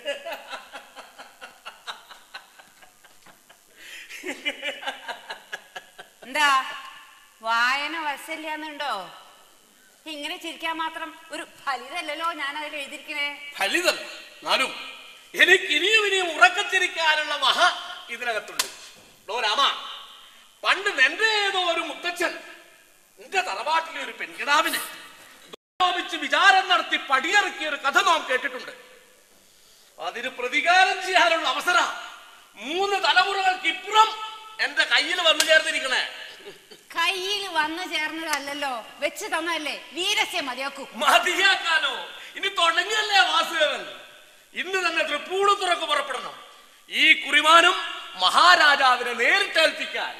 എന്താ വായന വശല്യാന്നുണ്ടോ ഇങ്ങനെ ചിരിക്കാൻ മാത്രം ഒരു ഫലിതല്ലല്ലോ ഞാൻ അതിൽ എഴുതിയിരിക്കണേ ഫലിതം നാനും എനിക്ക് ഇനിയും ഇനിയും ഉറക്കത്തിരിക്കാനുള്ള മഹ ഇതിനകത്തുണ്ട് ഡോ രാമ പണ്ട് നിന്റെ ഏതോ ഒരു മുത്തച്ഛൻ നിന്റെ തറവാട്ടിലെ ഒരു പെൺകിടാവിനെ ദുരോപിച്ച് വിചാരം നടത്തി പടിയിറക്കിയ ഒരു കഥ നാം കേട്ടിട്ടുണ്ട് അതിന് പ്രതികാരം ചെയ്യാനുള്ള അവസര മൂന്ന് തലമുറകൾക്ക് ഇപ്പുറം എന്റെ കയ്യിൽ വന്നു ചേർന്നിരിക്കണേ കയ്യിൽ വന്നു ചേർന്നതല്ലല്ലോ വെച്ച് തന്നല്ലേ വീരസ്യ മതിയാക്കൂ മതിയാക്കാനോ ഇനി തുടങ്ങിയല്ലേ വാസുദേവൻ ഇന്ന് തന്നെ തൃപ്പൂണിത്തുറക്ക് പുറപ്പെടണം ഈ കുറിമാനം മഹാരാജാവിനെ നേരിട്ടേൽപ്പിക്കാൻ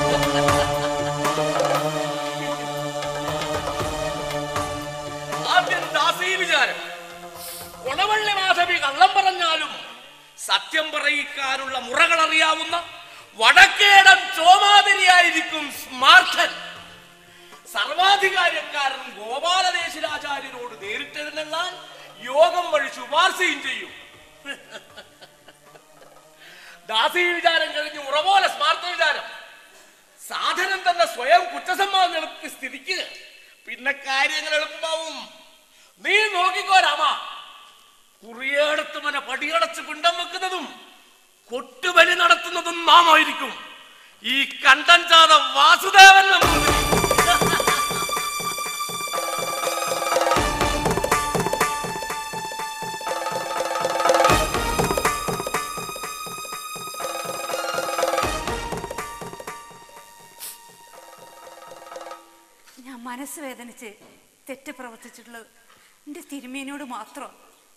ആദ്യം ദാസീ വിചാരം കൊണവള്ളി മാധവി കള്ളം പറഞ്ഞാലും സത്യം പറയിക്കാനുള്ള മുറകൾ അറിയാവുന്ന വടക്കേടം ചോമാതിരിയായിരിക്കും സ്മാർത്ഥൻ സർവാധികാരക്കാരൻ ഗോപാലദേശരാചാര്യരോട് നേരിട്ടെഴുന്നള്ളാൻ യോഗം വഴി ശുപാർശയും ചെയ്യും ദാസി വിചാരം കഴിഞ്ഞ് ഉറപോലെ സ്മാർത്ഥ വിചാരം സാധനം തന്നെ സ്വയം കുറ്റസമ്മതം നടത്തിയ സ്ഥിതിക്ക് പിന്നെ കാര്യങ്ങൾ എളുപ്പമാവും നീ നോക്കിക്കോ രാമ കുറിയേടത്ത് മന പടിയടച്ച് പിണ്ടം വെക്കുന്നതും കൊട്ടുബലി നടത്തുന്നതും നാമായിരിക്കും ഈ കണ്ടൻ ചാത വാസുദേവൻ നമ്പൂതിരി ഞാൻ മനസ്സ് വേദനിച്ച് തെറ്റ് പ്രവർത്തിച്ചിട്ടുള്ളത് എൻ്റെ തിരുമേനിയോട് മാത്രം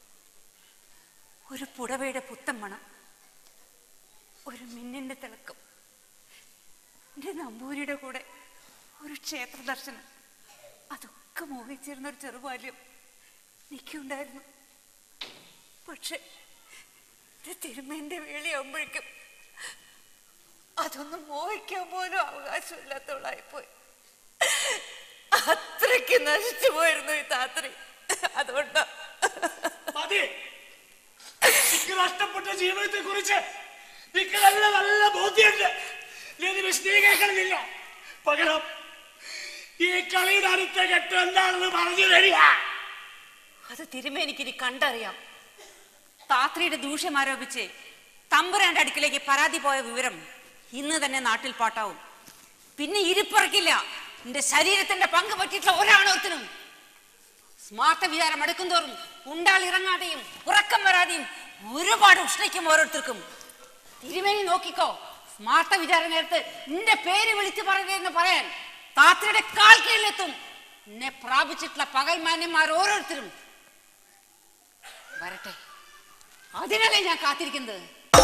ഒരു പുടവയുടെ പുത്തൻ മണം ഒരു മിന്നിൻ്റെ തിളക്കം എൻ്റെ നമ്പൂരിയുടെ കൂടെ ഒരു ക്ഷേത്ര ദർശനം അതൊക്കെ മോഹിച്ചിരുന്ന ഒരു ചെറുബാല്യം എനിക്കുണ്ടായിരുന്നു പക്ഷെ എൻ്റെ തിരുമേൻ്റെ വേളിയാകുമ്പോഴേക്കും അതൊന്നും മോഹിക്കാൻ പോലും അവകാശമില്ലാത്തവളായിപ്പോയി അത്രയ്ക്ക് നശിച്ചു പോയിരുന്നു ഈ താത്രി അതുകൊണ്ടാ മതി എനിക്ക് നഷ്ടപ്പെട്ട ജീവിതത്തെ കുറിച്ച് എനിക്ക് നല്ല നല്ല ബോധ്യമുണ്ട് നീ ഇത് വിശദീകരിക്കണമെന്നില്ല പകരം ഈ കളിയുടെ അടുത്ത ഘട്ടം എന്താണെന്ന് പറഞ്ഞു തരിക അത് തിരുമേനിക്കിനി കണ്ടറിയാം താത്രിയുടെ ദൂഷ്യം ആരോപിച്ച് തമ്പുരാന്റെ അടുക്കിലേക്ക് പരാതി പോയ വിവരം ഇന്ന് തന്നെ നാട്ടിൽ പാട്ടാവും പിന്നെ ഇരിപ്പറക്കില്ല എന്റെ ശരീരത്തിന്റെ പങ്ക് പറ്റിയിട്ടുള്ള ഒരാണോർത്തിനും സ്മാർത്ത വിചാരം അടുക്കും തോറും ഉണ്ടാൾ ഇറങ്ങാതെയും ഉറക്കം വരാതെയും ഒരുപാട് ഉഷ്ണിക്കും ഓരോരുത്തർക്കും തിരുമേനി നോക്കിക്കോ സ്മാർത്ത വിചാരം നേരത്ത് നിന്റെ പേര് വിളിച്ചു പറയുകയെന്ന് പറയാൻ താത്രയുടെ കാൽ കീഴിലെത്തും എന്നെ പ്രാപിച്ചിട്ടുള്ള പകൽമാന്യന്മാർ ഓരോരുത്തരും വരട്ടെ അതിനല്ലേ ഞാൻ കാത്തിരിക്കുന്നത്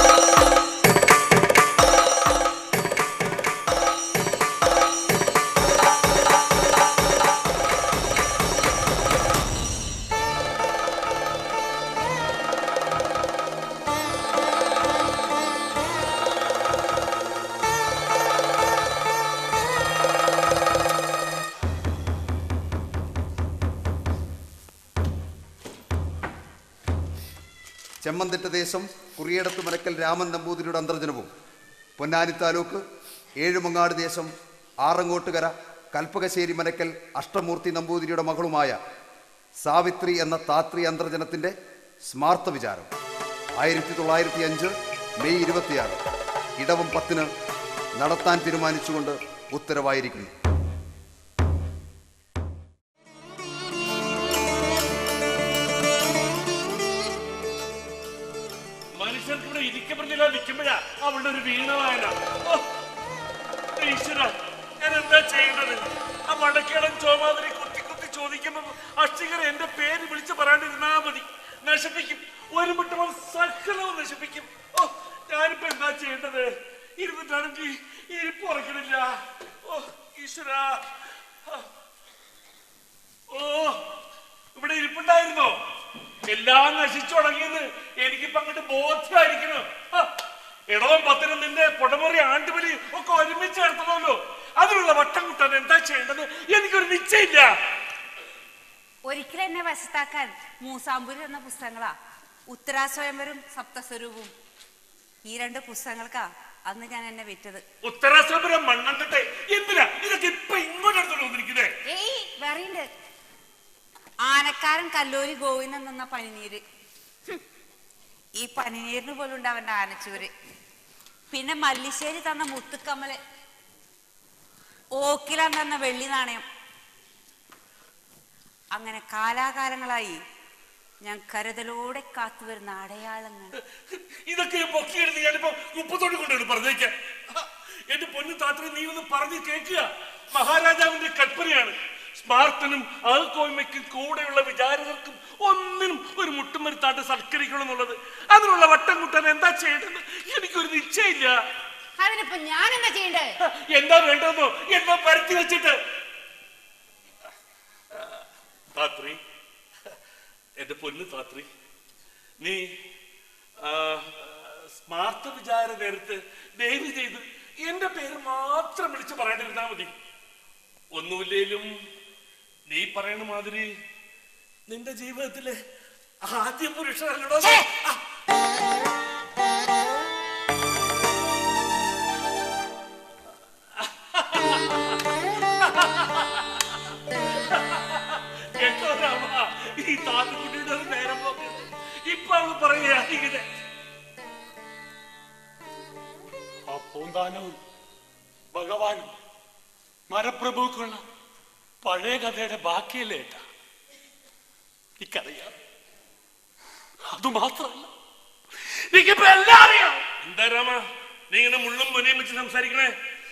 ചെമ്മന്തിട്ട ദേശം കുറിയടത്ത് മരക്കൽ രാമൻ നമ്പൂതിരിയുടെ അന്തർജനവും പൊന്നാനി താലൂക്ക് ഏഴുമങ്ങാട് ദേശം ആറങ്ങോട്ടുകര കൽപ്പകശ്ശേരി മനക്കൽ അഷ്ടമൂർത്തി നമ്പൂതിരിയുടെ മകളുമായ സാവിത്രി എന്ന താത്രി അന്തർജനത്തിൻ്റെ സ്മാർത്ഥ വിചാരം ആയിരത്തി തൊള്ളായിരത്തി അഞ്ച് മെയ് ഇരുപത്തിയാറ് ഇടവം പത്തിന് നടത്താൻ തീരുമാനിച്ചുകൊണ്ട് ഉത്തരവായിരിക്കുന്നു മനുഷ്യർക്ക് ഇവിടെ ഇരിക്കപ്പെടുന്നില്ല നിൽക്കുമ്പോഴാ അവളുടെ ഒരു വീണ വായന ഓ, ഈശ്വരാ, ഞാൻ എന്താ ചെയ്യേണ്ടത് ആ മടക്കേടൻ ചോമാതിരി കുത്തി കുത്തി ചോദിക്കുമ്പോ അക്ഷികർ എന്റെ പേര് വിളിച്ചു പറയാണ്ടിരുന്നാ മതി നശിപ്പിക്കും ഒരു മുട്ടവൻ സകലവും നശിപ്പിക്കും ഓ ഞാനിപ്പോ എന്താ ചെയ്യേണ്ടത് ഇരുന്നിട്ടാണെങ്കിൽ ഇരിപ്പ് ഉറക്കണില്ല ഓ ഈശ്വരാ ഓ ഇവിടെ ഇരിപ്പുണ്ടായിരുന്നോ എല്ലാം നശിച്ചു തുടങ്ങിയത് എനിക്കിപ്പോ അങ്ങോട്ട് ബോധ്യമായിരിക്കണം ഹ, ഇടവം പത്തിനും നിന്റെ പൊടമുറി ആണ്ടുബലി ഒക്കെ ഒരുമിച്ച് നടത്തണമല്ലോ അതിനുള്ള വട്ടം കുട്ടാൻ എന്താ ചെയ്യേണ്ടത് എനിക്കൊരു നിശ്ചയില്ല ഒരിക്കലും എന്നെ വശത്താക്കാൻ മൂസാമ്പുരി എന്ന പുസ്തകങ്ങളാ ഉത്തരാസ്വയംവരും സപ്തസ്വരൂപവും ഈ രണ്ട് പുസ്തകങ്ങൾക്കാ അന്ന് ഞാൻ എന്നെ വിറ്റത് ഉത്തരാസപുരം മണ്ണങ്കട്ടെ എന്തിനാ ഇതൊക്കെ ഇപ്പൊ ഇങ്ങോട്ട് എടുത്തോണ്ട് വന്നിരിക്കുന്നേ ഏയ് വേറെയുണ്ട് ആനക്കാരൻ കല്ലൂരി ഗോവിന്ദൻ എന്ന പനിനീര് ഹും. ഈ പനിനീരിന് പോലും ഉണ്ട് അവന്റെ ആനച്ചൂര് പിന്നെ മല്ലിശ്ശേരി തന്ന മുത്തുക്കമ്മല് ഓക്കിലാൻ തന്ന വെള്ളി നാണയം അങ്ങനെ കാലാകാലങ്ങളായി ഞാൻ കരുതലോടെ കാത്തുവരുന്ന അടയാളങ്ങൾ ഇതൊക്കെ ഞാൻ പൊക്കിയെടുത്ത് ഞാനിപ്പോ കുപ്പത്തോട് കൊണ്ടാണ് പറഞ്ഞേക്കാൻ എന്റെ പൊന്നു താത്രി നീ ഒന്ന് പറഞ്ഞു കേൾക്കുക മഹാരാജാവിന്റെ കൽപ്പനയാണ് സ്മാർത്തനും ആൾക്കോയ്മയ്ക്കും കൂടെയുള്ള വിചാരകർക്കും ഒന്നിനും ഒരു മുട്ടും വരുത്താണ്ട് സൽക്കരിക്കണം എന്നുള്ളത് അതിനുള്ള വട്ടം കൂട്ടാൻ എന്താ ചെയ്യേണ്ടത് എനിക്കൊരു നിശ്ചയില്ല അതിനിപ്പോ ഞാൻ എന്താ ചെയ്യണ്ടേ എന്താ വേണ്ടതെന്നോ എന്താ പരത്തി വെച്ചിട്ട് താത്രി എന്റെ പൊന്നു താത്രി നീ ആ, സ്മാർത്ത വിചാര നേരത്ത് ദയവ് ചെയ്ത് എന്റെ പേര് മാത്രം വിളിച്ച് പറയാണ്ടിരുന്നാ മതി ഒന്നുമില്ലേലും നീ പറയണ മാതിരി നിന്റെ ജീവിതത്തിലെ ആദ്യ പുരുഷനല്ലടോ കേട്ടോ രാമ ഈ താത്തുകുട്ടിയുടെ ഒരു നേരം പോക്ക് ഇപ്പൊ അവള് പറയാ ഇങ്ങനെ ആ പൂന്താനവും ഭഗവാനും മരപ്രഭുക്കുള്ള പഴയ കഥയുടെ ബാക്കിയല്ലേ ഏട്ടാ എനിക്കറിയാം അതുമാത്രമല്ല എനിക്കിപ്പോ എല്ലാം അറിയാം എന്താ രാമ നീ ഇങ്ങനെ മുള്ളും മുനയും വെച്ച് സംസാരിക്കണേ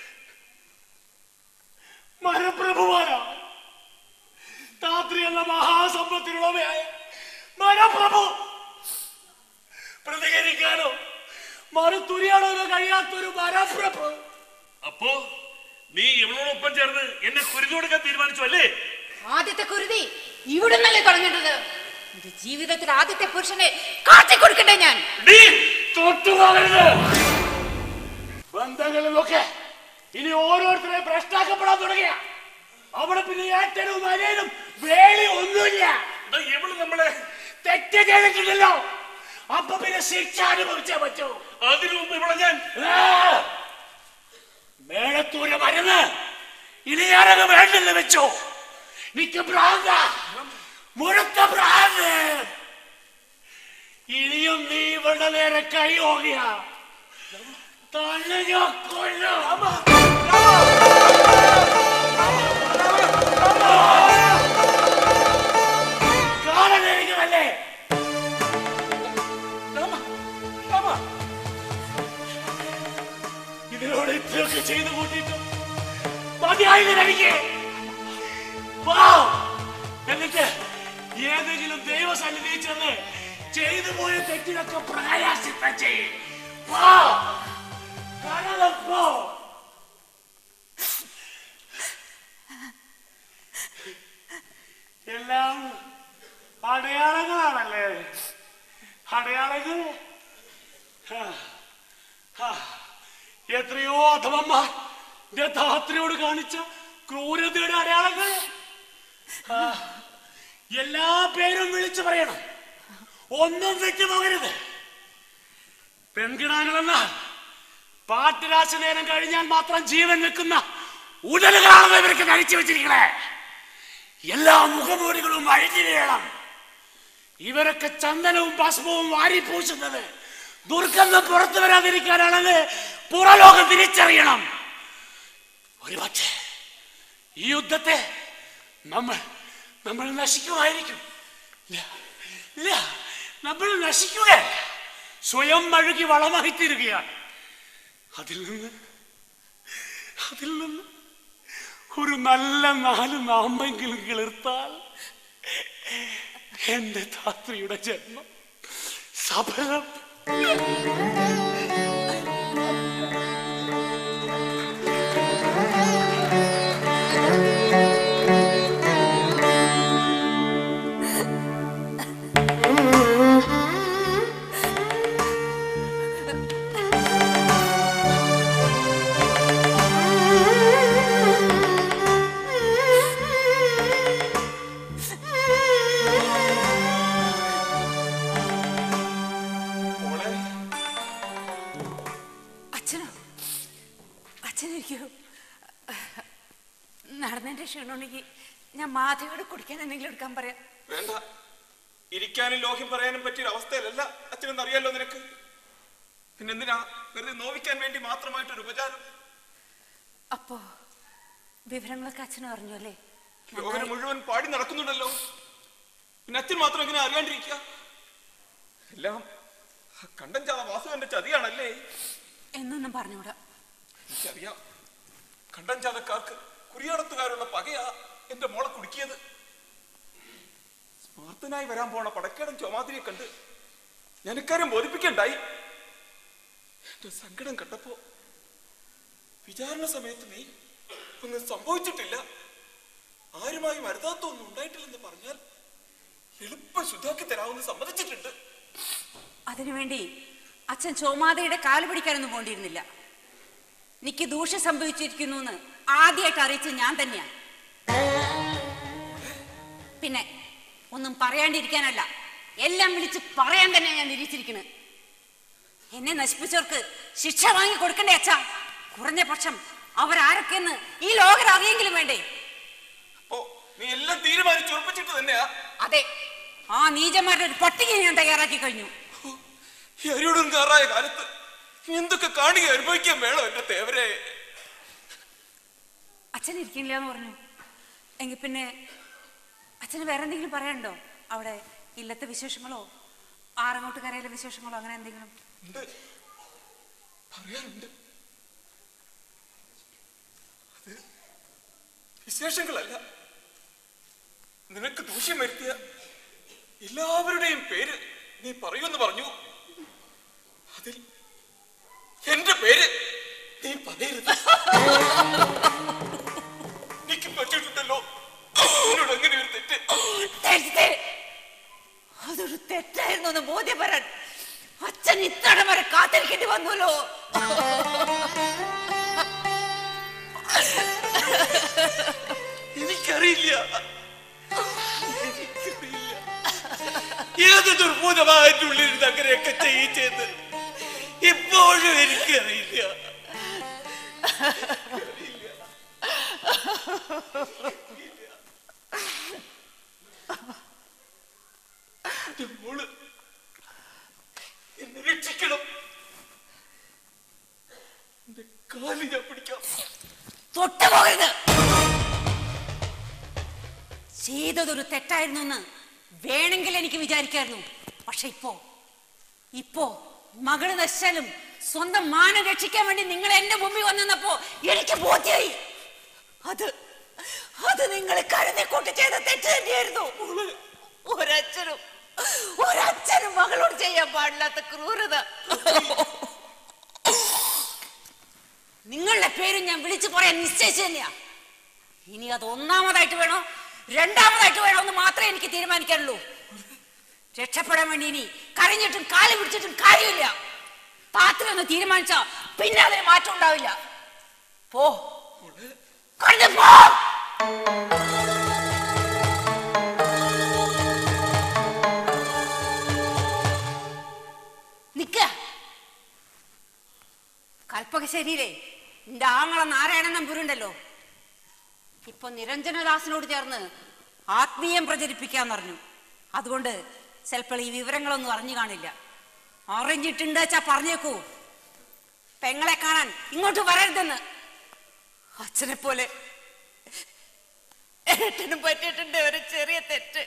മരപ്രഭുവാനാ രാത്രി എന്ന മഹാസമ്പത്തിനുടമയായ മരപ്രഭു പ്രതികരിക്കാനോ മറുതുരിയാണോ കഴിയാത്തൊരു മരപ്രഭു അപ്പോ നീ ഇവളോടൊപ്പം ചേർന്ന് എന്നെ കുരുതി കൊടുക്കാൻ തീരുമാനിച്ചു അല്ലേ ആദ്യത്തെ കുരുതി ഇവിടുന്നല്ലേ തുടങ്ങേണ്ടത് എന്റെ ജീവിതത്തിൽ ആദ്യത്തെ പുരുഷനെ കാട്ടിക്കൊടുക്കണ്ടേ ഞാൻ നീ തൊട്ടുപോകരുത് ബന്ധങ്ങളിലൊക്കെ ഇനി ഓരോരുത്തരെ ഭ്രഷ്ടാക്കപ്പെടാൻ തുടങ്ങിയ അവിടെ പിന്നെ ഏറ്റവും അനിയനും വേളി ഒന്നുമില്ല ഇവള് നമ്മളെ തെറ്റ് ചെയ്തിട്ടുണ്ടല്ലോ അപ്പൊ പിന്നെ ശിക്ഷ അനുഭവിച്ചേ പറ്റൂ അതിനു മുമ്പ് ഇവിടെ ഞാൻ മേളത്തൂര മരുന്ന് ഇനിയാരൊക്കെ വേണ്ടെന്ന് വെച്ചോ നിക്ക് ഭ്രാന്ത മുഴുത്ത ഭ്രാന്ത് ഇനിയും നീ ഇവിടെ നേരെ കൈ ഓകിയ തന്നെ ഞാൻ കൊല്ലും കാണാനിരിക്കുമല്ലേ ഇതിനോട് ഇത്രയൊക്കെ ചെയ്തു കൂട്ടിയിട്ടും മതിയായില്ല എനിക്ക് വാ എന്നിട്ട് ഏതെങ്കിലും ദൈവസന്നിധി ചെന്ന് ചെയ്തു പോയ തെറ്റിനൊക്കെ പ്രകാശിത്ത ചെയ്യും വാ കാണാതെ പോ എല്ലാം അടയാളങ്ങളാണല്ലേ അടയാളങ്ങൾ ആ, ആ. എത്രയോ അധമന്മാർ എന്റെ ധാത്രിയോട് കാണിച്ച ക്രൂരതയുടെ അടയാളങ്ങൾ ആ, എല്ലാ പേരും വിളിച്ചു പറയണം ഒന്നും വിട്ടുപോകരുത് പെൺകിടാങ്ങളെന്നാൽ പാട്ടുരാശ നേരം കഴിഞ്ഞാൽ മാത്രം ജീവൻ നിൽക്കുന്ന ഉടലുകളാണെന്ന് ഇവർക്ക് കഴിച്ചു വെച്ചിരിക്കണേ എല്ലാ മുഖമൂടികളും അഴിഞ്ഞു വീഴണം ഇവരൊക്കെ ചന്ദനവും ഭസ്മവും വാരി പൂശുന്നത് ദുർഗന്ധം പുറത്തു വരാതിരിക്കാനാണെന്ന് പുറലോകം തിരിച്ചറിയണം ഒരുപക്ഷെ ഈ യുദ്ധത്തെ നമ്മൾ നമ്മൾ നശിക്കുമായിരിക്കും ഇല്ല, ഇല്ല നമ്മൾ നശിക്കുക സ്വയം മഴുകി വളമായി തീരുകയാണ് അതിൽ നിന്ന് അതിൽ നിന്ന് ഒരു നല്ല നാല് നാമ്പെങ്കിലും കിളിർത്താൽ എന്റെ ധാത്രിയുടെ ജന്മം സഫലം അച്ഛനോ അച്ഛനിരിക്കൂ നടന്നതിന്റെ ക്ഷീണമുണ്ടെങ്കിൽ ഞാൻ മാധവിയോട് കുടിക്കാൻ എന്തെങ്കിലും എടുക്കാൻ പറയാം വേണ്ട ഇരിക്കാനും ലോഹ്യം പറയാനും പറ്റിയ അവസ്ഥയിലല്ല അച്ഛനെന്ന് അറിയാലോ നിനക്ക് പിന്നെ എന്തിനാ വെറുതെ നോവിക്കാൻ വേണ്ടി മാത്രമായിട്ടൊരു ഉപചാരം അപ്പോ വിവരങ്ങളൊക്കെ അച്ഛനും അറിഞ്ഞു അല്ലേ ലോകന് മുഴുവൻ പാടി നടക്കുന്നുണ്ടല്ലോ പിന്നെ അച്ഛൻ മാത്രം എങ്ങനെ അറിയാണ്ടിരിക്കുക എല്ലാം ആ കണ്ടൻ ചാത വാസുവിന്റെ ചതിയാണല്ലേ എന്നൊന്നും പറഞ്ഞുകൂടാ എനിക്കറിയാം കണ്ടൻ ചാതക്കാർക്ക് കുറിയാടത്തുകാരുള്ള പകയാ എന്റെ മോളെ കുടുക്കിയത് സ്മാർത്തനായി വരാൻ പോണ പടക്കേടൻ ചോമാതിരിയെ കണ്ട് ഞാൻ ഇക്കാര്യം ബോധിപ്പിക്കണ്ടായി എന്റെ സങ്കടം കണ്ടപ്പോ വിചാരണ സമയത്ത് നീ ഒന്നും സംഭവിച്ചിട്ടില്ല ആരുമായും അരുതാത്തൊന്നും ഉണ്ടായിട്ടില്ലെന്ന് പറഞ്ഞാൽ എളുപ്പം ശുദ്ധാക്കി തരാമെന്ന് സമ്മതിച്ചിട്ടുണ്ട് അതിനുവേണ്ടി അച്ഛൻ ചോമാതയുടെ കാല് പിടിക്കാനൊന്നും പോണ്ടിരുന്നില്ല എനിക്ക് ദൂഷ്യം സംഭവിച്ചിരിക്കുന്നു എന്ന് ആദ്യമായിട്ട് അറിയിച്ച് ഞാൻ തന്നെയാണ് പിന്നെ ഒന്നും പറയാണ്ടിരിക്കാനല്ല എല്ലാം വിളിച്ച് പറയാൻ തന്നെ ഞാൻ നിരീക്ഷിച്ചിരിക്കുന്നത് എന്നെ നശിപ്പിച്ചവർക്ക് ശിക്ഷ വാങ്ങി കൊടുക്കണ്ടേ അച്ഛാ കുറഞ്ഞ പക്ഷം അവരാരൊക്കെയെന്ന് ഈ ലോകർ അറിയെങ്കിലും വേണ്ടേ അപ്പോ നീ എല്ലാം തീരുമാനിച്ച് ഉറപ്പിച്ചിട്ട് തന്നെയാ അതെ ആ നീചന്മാരുടെ ഒരു പട്ടിക ഞാൻ തയ്യാറാക്കി കഴിഞ്ഞു ഈ അരിയോടും കാറായ കാലത്ത് നീ എന്തൊക്കെ കാണുക അനുഭവിക്കാൻ വേണം എന്റെ തേവരെ അച്ഛൻ ഇരിക്കില്ല എന്ന് പറഞ്ഞു എങ്കിൽ പിന്നെ അച്ഛന് വേറെ എന്തെങ്കിലും പറയാനുണ്ടോ അവിടെ ഇല്ലത്തെ വിശേഷങ്ങളോ ആറങ്ങോട്ട് കരയിലെ വിശേഷങ്ങളോ അങ്ങനെ എന്തെങ്കിലും ഉണ്ട് പറയാനുണ്ട് അത് വിശേഷങ്ങളല്ല നിനക്ക് ദൂഷ്യം വരുത്തിയ എല്ലാവരുടെയും പേര് നീ പറയുമെന്ന് പറഞ്ഞു അതിൽ എന്റെ പേര് നീ പറയരുത് എനിക്ക് പറ്റിയിട്ടുണ്ടല്ലോ എന്നോട് അങ്ങനെ ഒരു തെറ്റ് തെറ്റ്. അതൊരു തെറ്റായിരുന്നു എന്ന് ബോധ്യപ്പെടാൻ അച്ഛൻ ഇത്തടം വരെ കാത്തിരിക്കേണ്ടി വന്നല്ലോ എനിക്കറിയില്ല എനിക്കറിയില്ല ഏത് ദുർഭൂതമായ എന്റെ ഉള്ളിൽ അങ്ങനെയൊക്കെ ചെയ്യിച്ചത് ഇപ്പോഴും എനിക്കറിയില്ല എന്റെ മോള് എന്നെ രക്ഷിക്കണം എന്റെ കാല് ഞാൻ പിടിക്കാം തൊട്ടുപോകരുത് ചെയ്തതൊരു തെറ്റായിരുന്നു എന്ന് വേണമെങ്കിൽ എനിക്ക് വിചാരിക്കായിരുന്നു പക്ഷെ ഇപ്പോ ഇപ്പോ മകള് നശിച്ചാലും സ്വന്തം മാനം രക്ഷിക്കാൻ വേണ്ടി നിങ്ങൾ എന്റെ മുമ്പിൽ വന്നപ്പോ എനിക്ക് ബോധ്യായി അത് അത് നിങ്ങൾ കരുതി കൂട്ടി ചെയ്ത തെറ്റ് തന്നെയായിരുന്നു ഒരച്ഛനും ഒരച്ഛനും മകളോട് ചെയ്യാൻ പാടില്ലാത്ത ക്രൂരത നിങ്ങളുടെ പേരും ഞാൻ വിളിച്ചു പറയാൻ നിശ്ചയിച്ചു തന്നെയാ ഇനി അത് ഒന്നാമതായിട്ട് വേണോ രണ്ടാമതായിട്ട് വേണോ എന്ന് മാത്രമേ എനിക്ക് തീരുമാനിക്കാനുള്ളൂ രക്ഷപ്പെടാൻ വേണ്ടി ഇനി കരഞ്ഞിട്ടും കാല് പിടിച്ചിട്ടും കാര്യമില്ല താത്ര ഒന്ന് തീരുമാനിച്ച പിന്നെ അതിന് മാറ്റം ഉണ്ടാവില്ല പോ കടന്നു പോ നിക്ക കൽപ്പകശ്ശേരിയിലെ എന്റെ ആങ്ങള നാരായണൻ നമ്പൂരുണ്ടല്ലോ ഇപ്പൊ നിരഞ്ജനദാസിനോട് ചേർന്ന് ആത്മീയം പ്രചരിപ്പിക്കാന്ന് പറഞ്ഞു അതുകൊണ്ട് ചിലപ്പോൾ ഈ വിവരങ്ങളൊന്നും അറിഞ്ഞു കാണില്ല അറിഞ്ഞിട്ടുണ്ട് വെച്ചാ പറഞ്ഞേക്കൂ പെങ്ങളെ കാണാൻ ഇങ്ങോട്ട് വരരുതെന്ന് അച്ഛനെ പോലെ ഏട്ടനും പറ്റിയിട്ടുണ്ട് ഒരു ചെറിയ തെറ്റ്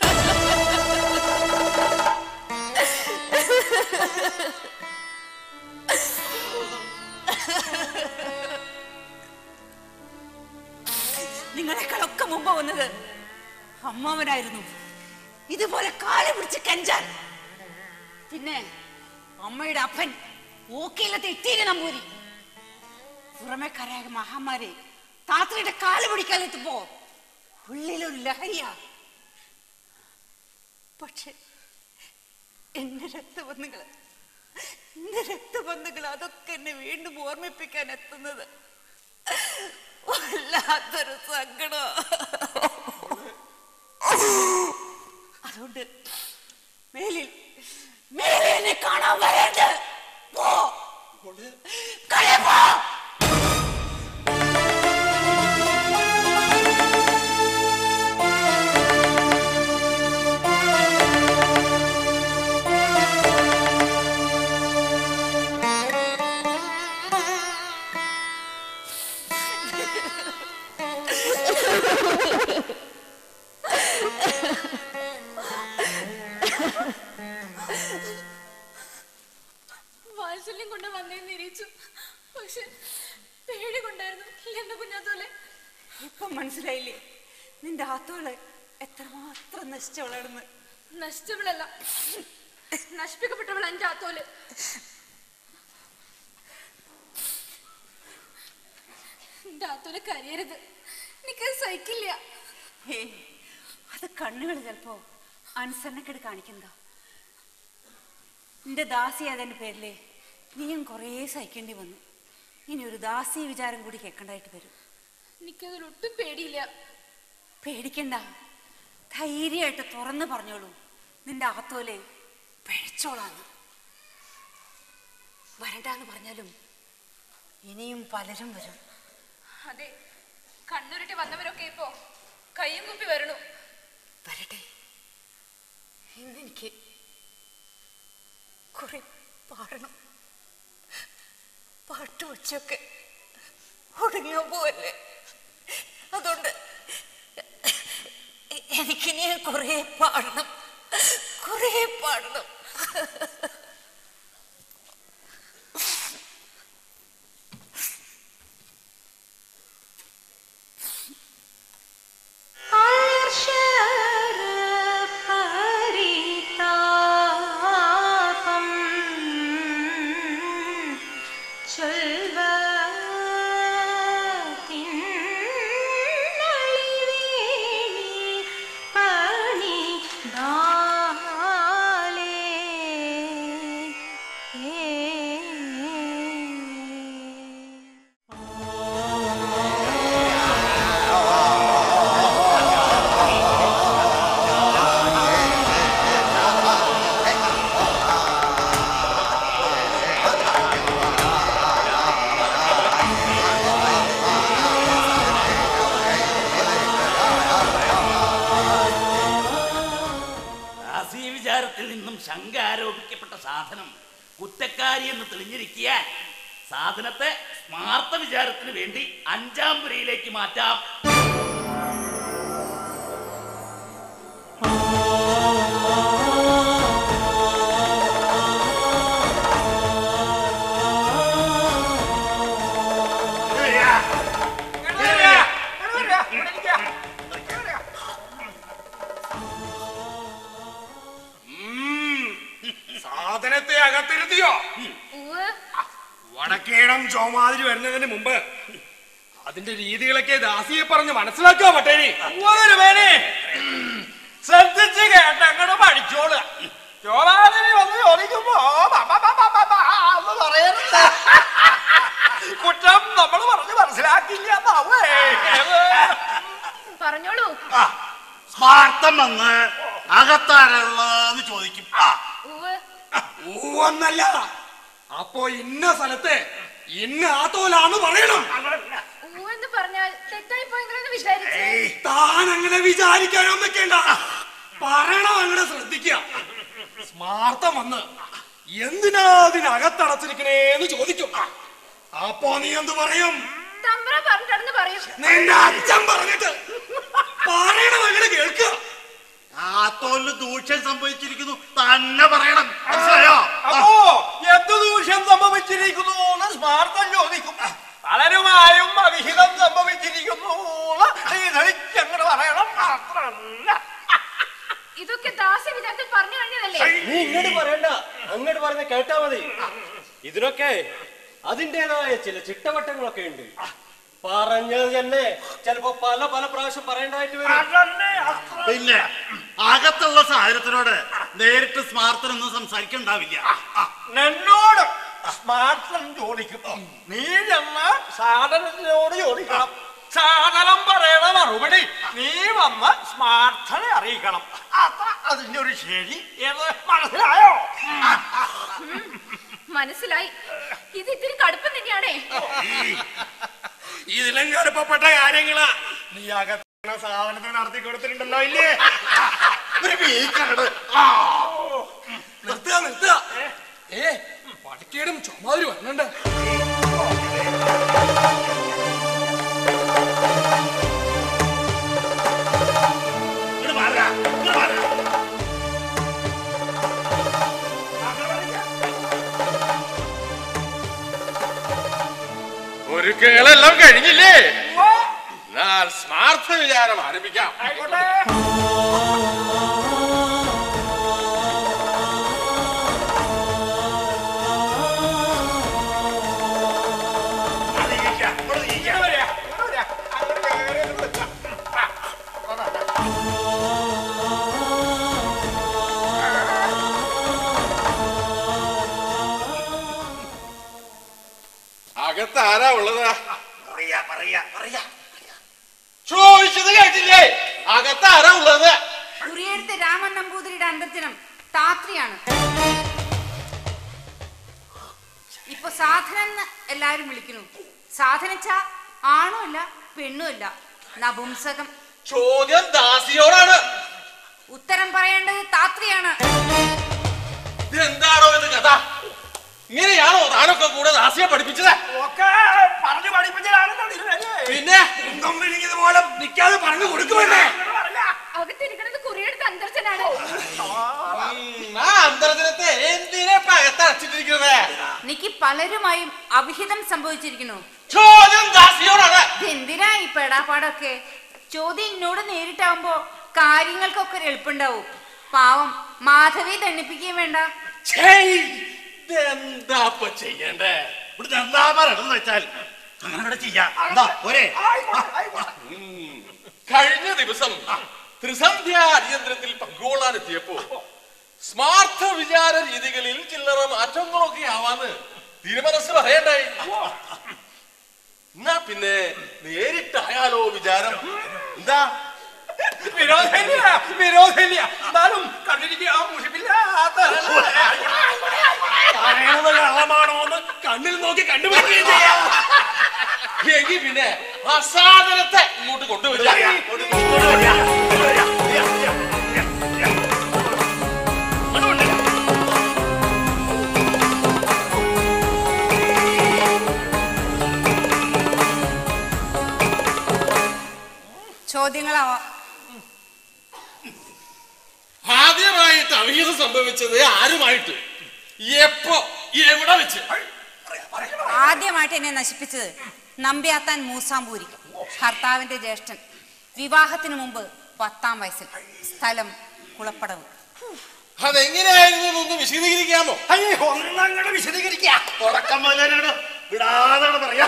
നിങ്ങളെക്കാളൊക്കെ മുമ്പ് വന്നത് അമ്മാവനായിരുന്നു ഇതുപോലെ കാല് പിടിച്ച് കെഞ്ചാൻ പിന്നെ അമ്മയുടെ അപ്പൻ ഓക്കയിലത്തെ ഇത്തീരി നമ്പൂരി പുറമെ കരയായ മഹാമാരി താത്രയുടെ കാല് പിടിക്കാനെത്തുമ്പോ ഉള്ളിലൊരു ലഹരിയാ പക്ഷെ എന്റെ രക്തബന്ധുക്കള് എന്റെ രക്തബന്ധുക്കൾ അതൊക്കെ എന്നെ വീണ്ടും ഓർമ്മിപ്പിക്കാൻ എത്തുന്നത് വല്ലാത്തൊരു സങ്കടം അതുകൊണ്ട് മേലിൽ മേലിൽ എന്നെ കാണാൻ വരരുത് പോ കളയ പോ വാത്സല്യം കൊണ്ട് വന്നേന്ന് നിരീച്ചു പക്ഷെ പേടി കൊണ്ടായിരുന്നു എന്റെ കുഞ്ഞാത്തോലെ ഇപ്പൊ മനസ്സിലായില്ലേ നിന്റെ ആത്തോള് എത്രമാത്രം നശിച്ചവളാണെന്ന് നശിച്ചവളല്ല നശിപ്പിക്കപ്പെട്ടവൾ എന്റെ ആത്തോല് എന്റെ ആത്തോല് കരയരുത് എനിക്കത് സഹിക്കില്ല ഹേ അത് കണ്ണുകൾ ചിലപ്പോ അനുസരണക്കേട് കാണിക്കുന്നതാ നിന്റെ ദാസിയായതിന്റെ പേരില് നീയും കുറേ സഹിക്കേണ്ടി വന്നു ഇനി ഒരു ദാസി വിചാരം കൂടി കേൾക്കേണ്ടതായിട്ട് വരും എനിക്കതിൽ ഒട്ടും പേടിയില്ല പേടിക്കണ്ട ധൈര്യമായിട്ട് തുറന്നു പറഞ്ഞോളൂ നിന്റെ അകത്തോലെ പിഴച്ചോളാന്ന് വരണ്ടാന്ന് പറഞ്ഞാലും ഇനിയും പലരും വരും അതെ കണ്ണുരുട്ടി വന്നവരൊക്കെ ഇപ്പോ കയ്യും കുപ്പി വരണു വരട്ടെ ഇന്നെനിക്ക് കുറെ പാടണം പാട്ട് വെച്ചൊക്കെ ഒടുങ്ങാൻ പോവല്ലേ അതുകൊണ്ട് എനിക്കിനി കുറെ പാടണം കുറെ പാടണം ദാസി വിചാരത്തിൽ നിന്നും ശങ്ക ആരോപിക്കപ്പെട്ട സാധനം കുറ്റക്കാരി എന്ന് തെളിഞ്ഞിരിക്കാൻ സാധനത്തെ സ്മാർത്ഥ വിചാരത്തിന് വേണ്ടി അഞ്ചാം പുരയിലേക്ക് മാറ്റാം സാധനത്തെ അകത്തിരുത്തിയോ ഉവ്വ് വടക്കേടം ചോമാതിരി വരുന്നതിന് മുമ്പ് അതിന്റെ രീതികളൊക്കെ ദാസിയെ പറഞ്ഞ് മനസ്സിലാക്കുക പട്ടേരി വേണേ ശ്രദ്ധിച്ച് കേട്ട് അങ്ങോട്ട് പഠിച്ചോളുക ചോറാതിരി വന്ന് ചോദിക്കുമ്പോ ബ, ബ, ബ, ബ, ബ, ബ എന്ന് പറയരുത് കുറ്റം നമ്മൾ പറഞ്ഞ് മനസ്സിലാക്കില്ല എന്നാവേ. പറഞ്ഞോളൂ സ്മാർത്ഥം വന്ന് അകത്താരുള്ളതെന്ന് ചോദിക്കും ആ ഉവ്വ് ഊവന്നല്ല അപ്പോ ഇന്ന സ്ഥലത്തെ ഇന്ന ആത്തോലാന്ന് പറയണം ഉവ്വ് എന്ന് പറഞ്ഞാൽ തെറ്റായി പോയെങ്കിലെന്ന് വിചാരിച്ചു താൻ അങ്ങനെ വിചാരിക്കാനോ നിൽക്കേണ്ട പറയണം അങ്ങനെ ശ്രദ്ധിക്കുക സ്മാർത്ഥം വന്ന് എന്തിനാ അതിനകത്തടച്ചിരിക്കണേന്ന് ചോദിക്കും അപ്പോ നീ എന്ത് പറയും തമ്പ്ര പറഞ്ഞിട്ടെന്ന് പറയും നിന്റെ അച്ഛൻ പറഞ്ഞിട്ട് പറയണം അങ്ങനെ കേൾക്കുക ആത്തോലിന് ദൂഷ്യം സംഭവിച്ചിരിക്കുന്നു തന്നെ പറയണം മനസ്സിലായോ അപ്പോ എന്ത് ദൂഷ്യം സംഭവിച്ചിരിക്കുന്നു എന്ന് സ്മാർത്ഥം ചോദിക്കും പലരുമായും അവിഹിതം സംഭവിച്ചിരിക്കുന്നു എന്ന് നീ ധരിച്ചങ്ങോട്ട് പറയണം മാത്രമല്ല ഇതൊക്കെ ദാസി വിചാരത്തിൽ പറഞ്ഞു കഴിഞ്ഞതല്ലേ നീ ഇങ്ങോട്ട് പറയണ്ട അങ്ങോട്ട് പറയുന്ന കേട്ടാ മതി ഇതിനൊക്കെ അതിൻ്റെതായ ചില ചിട്ടവട്ടങ്ങളൊക്കെ ഉണ്ട് പറഞ്ഞത് തന്നെ ചിലപ്പോ പല പല പ്രാവശ്യം പറയേണ്ടതായിട്ട് വരും പിന്നെ അകത്തുള്ള സാഹചര്യത്തിനോട് നേരിട്ട് സ്മാർത്ഥനൊന്നും സംസാരിക്കണ്ടാവില്ല എന്നോട് സ്മാർത്ഥം ചോദിക്കും നീ ചെന്ന സാധനത്തിനോട് ചോദിക്കണം സാധനം പറയണ മറുപടി നീ വന്ന് സ്മാർത്ഥനെ അറിയിക്കണം അത്ര അതിന്റെ ഒരു ശരി എന്ന് മനസ്സിലായോ മനസ്സിലായി ഇത് ഇത്തിരി കടുപ്പം തന്നെയാണേ ഇതിലും കടുപ്പപ്പെട്ട കാര്യങ്ങളാ നീ അകത്തണ സാധനത്തിന് നടത്തി കൊടുത്തിട്ടുണ്ടല്ലോ ഇല്ലേ ഒരു വീക്കാണ് നിർത്തുക നിർത്തുക ഏ വടക്കേടും ചുമതിരി വരണുണ്ട് ഇങ്ങട് മാറുക, ഇങ്ങട് മാറുക. ഒരുക്കങ്ങളെല്ലാം കഴിഞ്ഞില്ലേ എന്നാ എന്നാൽ സ്മാർത്ഥ വിചാരം ആരംഭിക്കാം അകത്ത് ആരാ ഉള്ളത് പറയാ പറയാ പറയാ ചോദിച്ചത് കേട്ടില്ലേ അകത്ത് ആരാ ഉള്ളത് കുറിയെടുത്ത് രാമൻ നമ്പൂതിരിയുടെ അന്തർജനം താത്രിയാണ് ഇപ്പൊ സാധനം എന്ന് എല്ലാരും വിളിക്കുന്നു സാധനിച്ച ആണുമല്ല പെണ്ണുമല്ല നപുംസകം ചോദ്യം ദാസിയോടാണ് ഉത്തരം പറയേണ്ടത് താത്രിയാണ് എന്താണോ ഇത് കഥ ഇങ്ങനെയാണോ താനൊക്കെ കൂടെ ദാസിയെ പഠിപ്പിച്ചത് ഒക്കെ പറഞ്ഞു പഠിപ്പിച്ചതാണെന്നാണ് ഇരുന്നല്ലേ പിന്നെ പോലെ നിൽക്കാതെ പറഞ്ഞു കൊടുക്കുമല്ലേ അകത്തിരിക്കണത് കുറിയെടുത്ത് അന്തർജനാണ് ഉം, ആ അന്തർജനത്തെ എന്തിനാ ഇപ്പൊ അകത്ത് അടച്ചിട്ടിരിക്കുന്നത് നിക്ക് പലരുമായും അവിഹിതം സംഭവിച്ചിരിക്കുന്നു ചോദ്യം ദാസിയോടാണ് എന്തിനാ ഈ പെടാപ്പാടൊക്കെ ചോദ്യം എന്നോട് നേരിട്ടാവുമ്പോ കാര്യങ്ങൾക്കൊക്കെ ഒരു എളുപ്പുണ്ടാവും പാവം മാധവി ദണ്ണിപ്പിക്കുകയും വേണ്ട എന്താ ഇപ്പൊ ചെയ്യണ്ടേ ഇവിടുത്തെ എന്താ പറയണെന്ന് വെച്ചാൽ അങ്ങനെ ഇവിടെ ചെയ്യാം എന്താ ഒരേ ഉം. കഴിഞ്ഞ ദിവസം ത്രിസന്ധ്യ അടിയന്തരത്തിൽ പങ്കുകൊള്ളാനെത്തിയപ്പോ സ്മാർത്ഥ വിചാര രീതികളിൽ ചില്ലറ മാറ്റങ്ങളൊക്കെ ആവാന്ന് തിരുമനസ് പറയണ്ടായി എന്നാ പിന്നെ നേരിട്ടായാലോ വിചാരം എന്താ വിരോധമില്ല വിരോധമില്ല എന്നാലും കണ്ടിരിക്കുക ആ മുഷിപ്പില്ലാത്ത പറയണത് കള്ളമാണോ എന്ന് കണ്ണിൽ നോക്കി കണ്ടുപിടിക്കുകയും ചെയ്യാം എങ്കിൽ പിന്നെ ആ സാധനത്തെ ഇങ്ങോട്ട് കൊണ്ടുവരിക ചോദ്യങ്ങളാവാം ആദ്യമായിട്ട് അവിഹിതം സംഭവിച്ചത് ആരുമായിട്ട് എപ്പോ എവിടെ വെച്ച് ആദ്യമായിട്ട് എന്നെ നശിപ്പിച്ചത് നമ്പ്യാത്താൻ മൂസാമ്പൂരി ഭർത്താവിന്റെ ജ്യേഷ്ഠൻ വിവാഹത്തിന് മുമ്പ് പത്താം വയസ്സിൽ സ്ഥലം കുളപ്പടവ് അതെങ്ങനെയായിരുന്നു എന്നൊന്ന് വിശദീകരിക്കാമോ ഒന്നങ്ങട് വിശദീകരിക്കാം തുടക്കം മുതലാണ് വിടാതെ പറയാ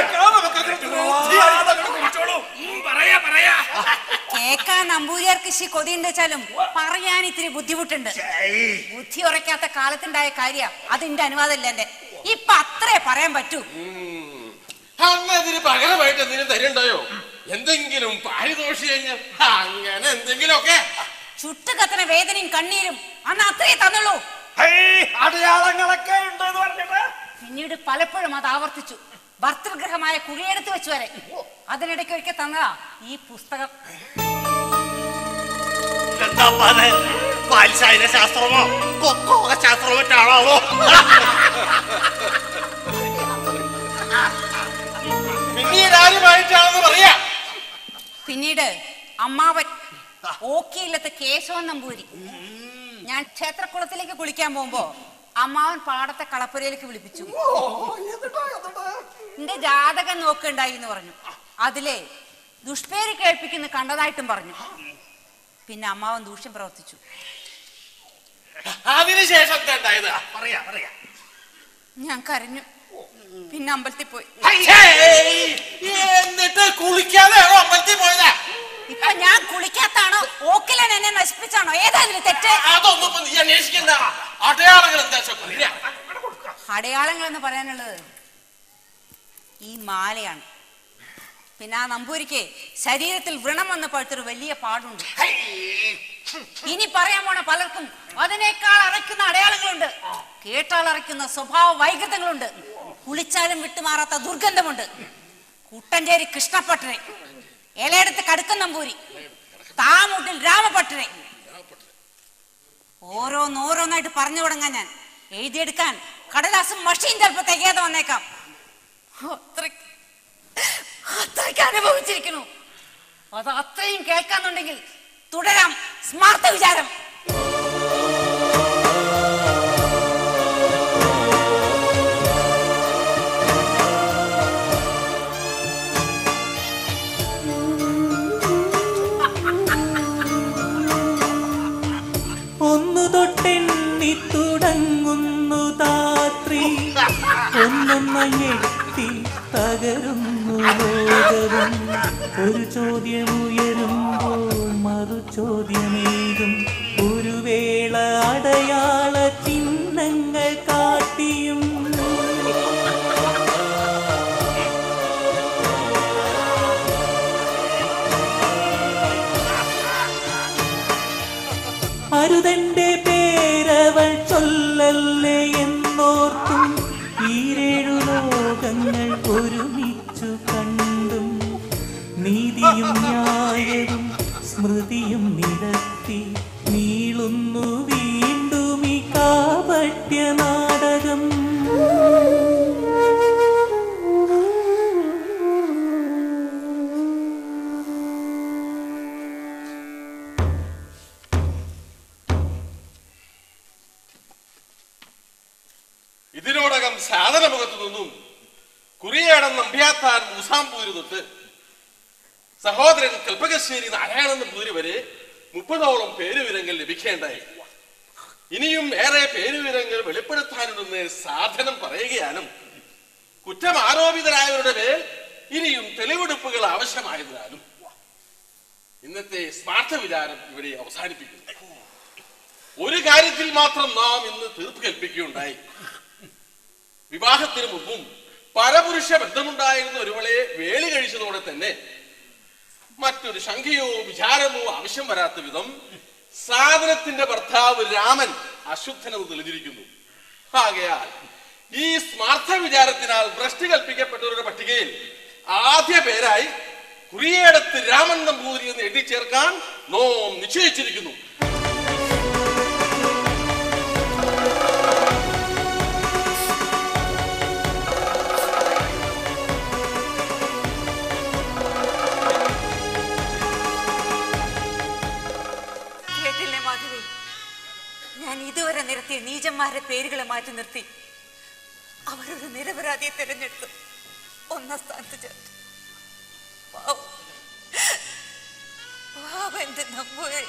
പറയാ പറയാ കേക്കാൻ നമ്പൂരിയാർക്ക് ഇശി കൊതിയുണ്ട് വെച്ചാലും പറയാൻ ഇത്തിരി ബുദ്ധിമുട്ടുണ്ട് ബുദ്ധി ഉറയ്ക്കാത്ത കാലത്തുണ്ടായ കാര്യ അതിന്റെ അനുവാദമില്ല എന്റെ ഇപ്പൊ അത്രേ പറയാൻ പറ്റൂ അന്ന് അതിന് പകരമായിട്ട് എന്തെങ്കിലും തരുണ്ടായോ എന്തെങ്കിലും പാരിതോഷികങ്ങൾ അങ്ങനെ എന്തെങ്കിലുമൊക്കെ ചുട്ടുകത്തന വേദനയും കണ്ണീരും അന്ന് അത്രേ തന്നുള്ളൂ അടയാളങ്ങളൊക്കെ ഉണ്ട് എന്ന് പറഞ്ഞിട്ട് പിന്നീട് പലപ്പോഴും അത് ആവർത്തിച്ചു ഭർത്തൃഗ്രഹമായ കുഴിയെടുത്ത് വെച്ചു വരെ അതിനിടയ്ക്ക് ഒരിക്കൽ തന്നതാ ഈ പുസ്തകം എന്താ പാൽസായന ശാസ്ത്രമോ കൊക്കോക ശാസ്ത്രമോ മറ്റാണോ പിന്നീട് ആരുമായിട്ടാണെന്ന് പറയാ പിന്നീട് അമ്മാവൻ ഓക്കിയില്ലത്തെ കേശവൻ നമ്പൂരി ഞാൻ ക്ഷേത്രക്കുളത്തിലേക്ക് കുളിക്കാൻ പോകുമ്പോ അമ്മാവൻ പാടത്തെ കളപ്പുരയിലേക്ക് വിളിപ്പിച്ചു എന്റെ ജാതകം നോക്കുണ്ടായി എന്ന് പറഞ്ഞു അതിലെ ദുഷ്പേര് കേൾപ്പിക്കുന്ന കണ്ടതായിട്ടും പറഞ്ഞു പിന്നെ അമ്മാവൻ ദൂഷ്യം പ്രവർത്തിച്ചു അതിനുശേഷം എന്താ ഉണ്ടായത് പറയാ പറയാ ഞാൻ കരഞ്ഞു പിന്നെ അമ്പലത്തിൽ പോയി എന്നിട്ട് കുളിക്കാതെയാണോ അമ്പലത്തിൽ പോയത് ഇപ്പൊ ഞാൻ കുളിക്കാത്താണോ ഓക്കിലൻ എന്നെ നശിപ്പിച്ചാണോ ഏതാ ഇതിന് തെറ്റ് അതൊന്നും ഇപ്പൊ നീ അന്വേഷിക്കണ്ട അടയാളങ്ങൾ എന്താ വെച്ചാ പറയാ. അടയാളങ്ങൾ എന്ന് പറയാനുള്ളത് ഈ മാലയാണ് പിന്നെ ആ നമ്പൂരിക്ക് ശരീരത്തിൽ വ്രണം വന്ന് പഴുത്തൊരു വലിയ പാടുണ്ട് ഇനി പറയാൻ പോണ പലർക്കും അതിനേക്കാൾ അറയ്ക്കുന്ന അടയാളങ്ങളുണ്ട് കേട്ടാൽ അറയ്ക്കുന്ന സ്വഭാവ വൈകൃതങ്ങളുണ്ട് കുളിച്ചാലും വിട്ടുമാറാത്ത ദുർഗന്ധമുണ്ട് കുട്ടഞ്ചേരി കൃഷ്ണപ്പട്ടനെ ഇലയെടുത്ത് കടുക്കൻ നമ്പൂരി താമൂട്ടിൽ രാമപട്ടനെ ഓരോന്നോരോന്നായിട്ട് പറഞ്ഞു തുടങ്ങാൻ ഞാൻ എഴുതിയെടുക്കാൻ കടലാസും മഷിയും ചിലപ്പോ തികയാതെ വന്നേക്കാം അത്രയ്ക്ക് അത്രയ്ക്ക് അനുഭവിച്ചിരിക്കുന്നു അത് അത്രയും കേൾക്കാന്നുണ്ടെങ്കിൽ തുടരാം സ്മാർത്ത വിചാരം തൊട്ടെണ്ണി തുടങ്ങുന്നു താത്രി ഒന്നൊന്ന് ഞെട്ടി തകരുന്നു ലോകവും ഒരു ചോദ്യം ഉയരുമ്പോൾ മറു ചോദ്യമേകും ഒരു വേള അടയാള ചിഹ്നങ്ങൾ കാട്ടിയും അരുതന്റെ പേരവൾ ചൊല്ലല്ലേ എന്നോർത്തും ഈരേഴു ലോകങ്ങൾ ഒരുമിച്ചു കണ്ടും നീതിയും ന്യായവും സ്മൃതിയും നിരത്തി നീളുന്നു വീണ്ടും ഈ കാപട്യ നാടകം ഇതിനോടകം സാധനമുഖത്തു നിന്നും കുറിയാടൻ നമ്പ്യാത്താൻ മൂസാംപൂര് തൊട്ട് സഹോദരൻ കൽപ്പകശ്ശേരി നാരായണൻ നമ്പൂതിരി വരെ മുപ്പതോളം പേരുവിവരങ്ങൾ ലഭിക്കേണ്ടായി ഇനിയും ഏറെ പേരുവിവരങ്ങൾ വെളിപ്പെടുത്താനുണ്ടെന്ന് സാധനം പറയുകയാനും കുറ്റം ആരോപിതരായവരുടെ മേൽ ഇനിയും തെളിവെടുപ്പുകൾ ആവശ്യമായതിനാലും ഇന്നത്തെ സ്മാർത്ഥ വിചാരം ഇവിടെ അവസാനിപ്പിക്കുന്നു ഒരു കാര്യത്തിൽ മാത്രം നാം ഇന്ന് തീർപ്പ് കൽപ്പിക്കുകയുണ്ടായി വിവാഹത്തിന് മുമ്പും പരപുരുഷ ബന്ധമുണ്ടായിരുന്ന ഒരുവളെ വേളി കഴിച്ചതോടെ തന്നെ മറ്റൊരു ശങ്കയോ വിചാരമോ ആവശ്യം വരാത്ത വിധം സാധനത്തിന്റെ ഭർത്താവ് രാമൻ അശുദ്ധനെന്ന് തെളിഞ്ഞിരിക്കുന്നു ആകയാൽ ഈ സ്മാർത്ഥ വിചാരത്തിനാൽ ഭ്രഷ്ടി കൽപ്പിക്കപ്പെട്ടവരുടെ പട്ടികയിൽ ആദ്യ പേരായി കുറിയേടത്ത് രാമൻ നമ്പൂതിരി എന്ന് എഴുതി ചേർക്കാൻ നോം നിശ്ചയിച്ചിരിക്കുന്നു കേട്ടില്ലേ മാധവി ഞാൻ ഇതുവരെ നിരത്തിയ നീചന്മാരെ പേരുകളെ മാറ്റി നിർത്തി അവരൊരു നിരപരാധിയെ തിരഞ്ഞെടുത്തു ഒന്നാം സ്ഥാനത്ത് ചേർത്തു പാവം. പാവം എന്റെ നമ്പൂരി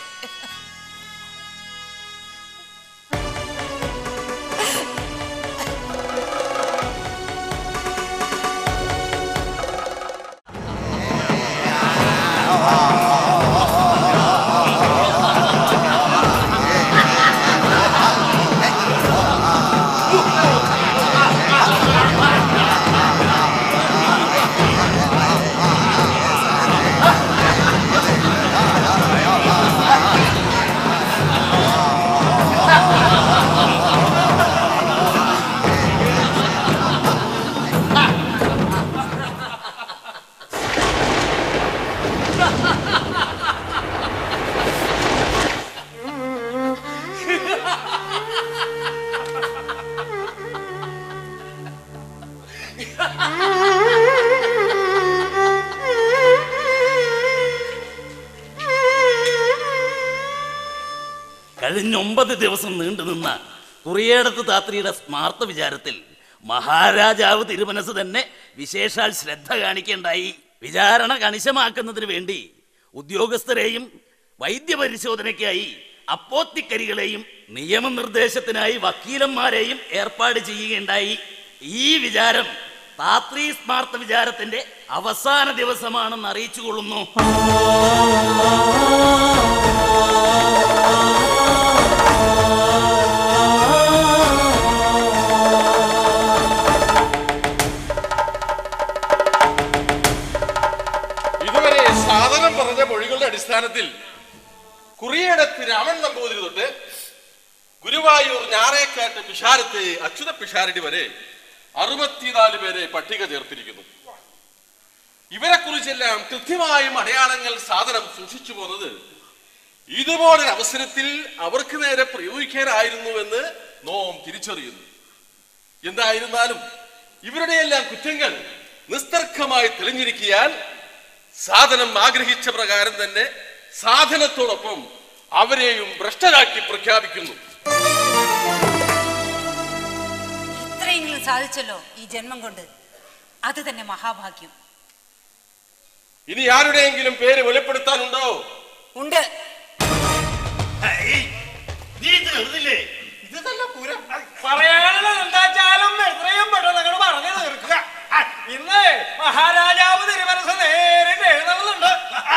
കഴിഞ്ഞ ഒമ്പത് ദിവസം നീണ്ടുനിന്ന കുറിയേടത്ത് താത്രിയുടെ സ്മാർത്ഥ വിചാരത്തിൽ മഹാരാജാവ് തിരുമനസ് തന്നെ വിശേഷാൽ ശ്രദ്ധ കാണിക്കേണ്ടായി വിചാരണ കണിശമാക്കുന്നതിന് വേണ്ടി ഉദ്യോഗസ്ഥരെയും വൈദ്യപരിശോധനയ്ക്കായി അപ്പോത്തിക്കരികളെയും നിയമനിർദ്ദേശത്തിനായി വക്കീലന്മാരെയും ഏർപ്പാട് ചെയ്യുകയുണ്ടായി ഈ വിചാരം താത്രി സ്മാർത്ഥ വിചാരത്തിന്റെ അവസാന ദിവസമാണെന്ന് അറിയിച്ചുകൊള്ളുന്നു ഇതുവരെ സാധനം പറഞ്ഞ മൊഴികളുടെ അടിസ്ഥാനത്തിൽ കുറിയടത്ത് രാമൻ നമ്പൂതിരി തൊട്ട് ഗുരുവായൂർ ഞാറേക്കാട്ട് പിഷാരത്തെ അച്യുത പിഷാരടി വരെ അറുപത്തിനാല് പേരെ പട്ടിക ചേർത്തിരിക്കുന്നു ഇവരെ കുറിച്ചെല്ലാം കൃത്യമായും അടയാളങ്ങൾ സാധനം സൂക്ഷിച്ചു പോന്നത് ഇതുപോലൊരു അവസരത്തിൽ അവർക്ക് നേരെ പ്രയോഗിക്കാനായിരുന്നുവെന്ന് നോം തിരിച്ചറിയുന്നു എന്തായിരുന്നാലും ഇവരുടെയെല്ലാം കുറ്റങ്ങൾ നിസ്തർക്കമായി തെളിഞ്ഞിരിക്കിയാൽ സാധനം ആഗ്രഹിച്ച പ്രകാരം തന്നെ സാധനത്തോടൊപ്പം അവരെയും ഭ്രഷ്ടരാക്കി പ്രഖ്യാപിക്കുന്നു ഇത്രയെങ്കിലും സാധിച്ചല്ലോ ഈ ജന്മം കൊണ്ട് അത് തന്നെ മഹാഭാഗ്യം ഇനി ആരുടെയെങ്കിലും പേര് വെളിപ്പെടുത്താനുണ്ടോ ഉണ്ട് നീ ഇത് എഴുതില്ലേ ഇത് തന്നെ പൂരം പറയാനുള്ളത് എന്താ വെച്ചാലും എത്രയും പെട്ടെന്ന് അങ്ങോട്ട് പറഞ്ഞു തീർക്കുക ആ, ഇന്ന് മഹാരാജാവ് തിരുമനസ് നേരിട്ട് എഴുതുന്നുണ്ട്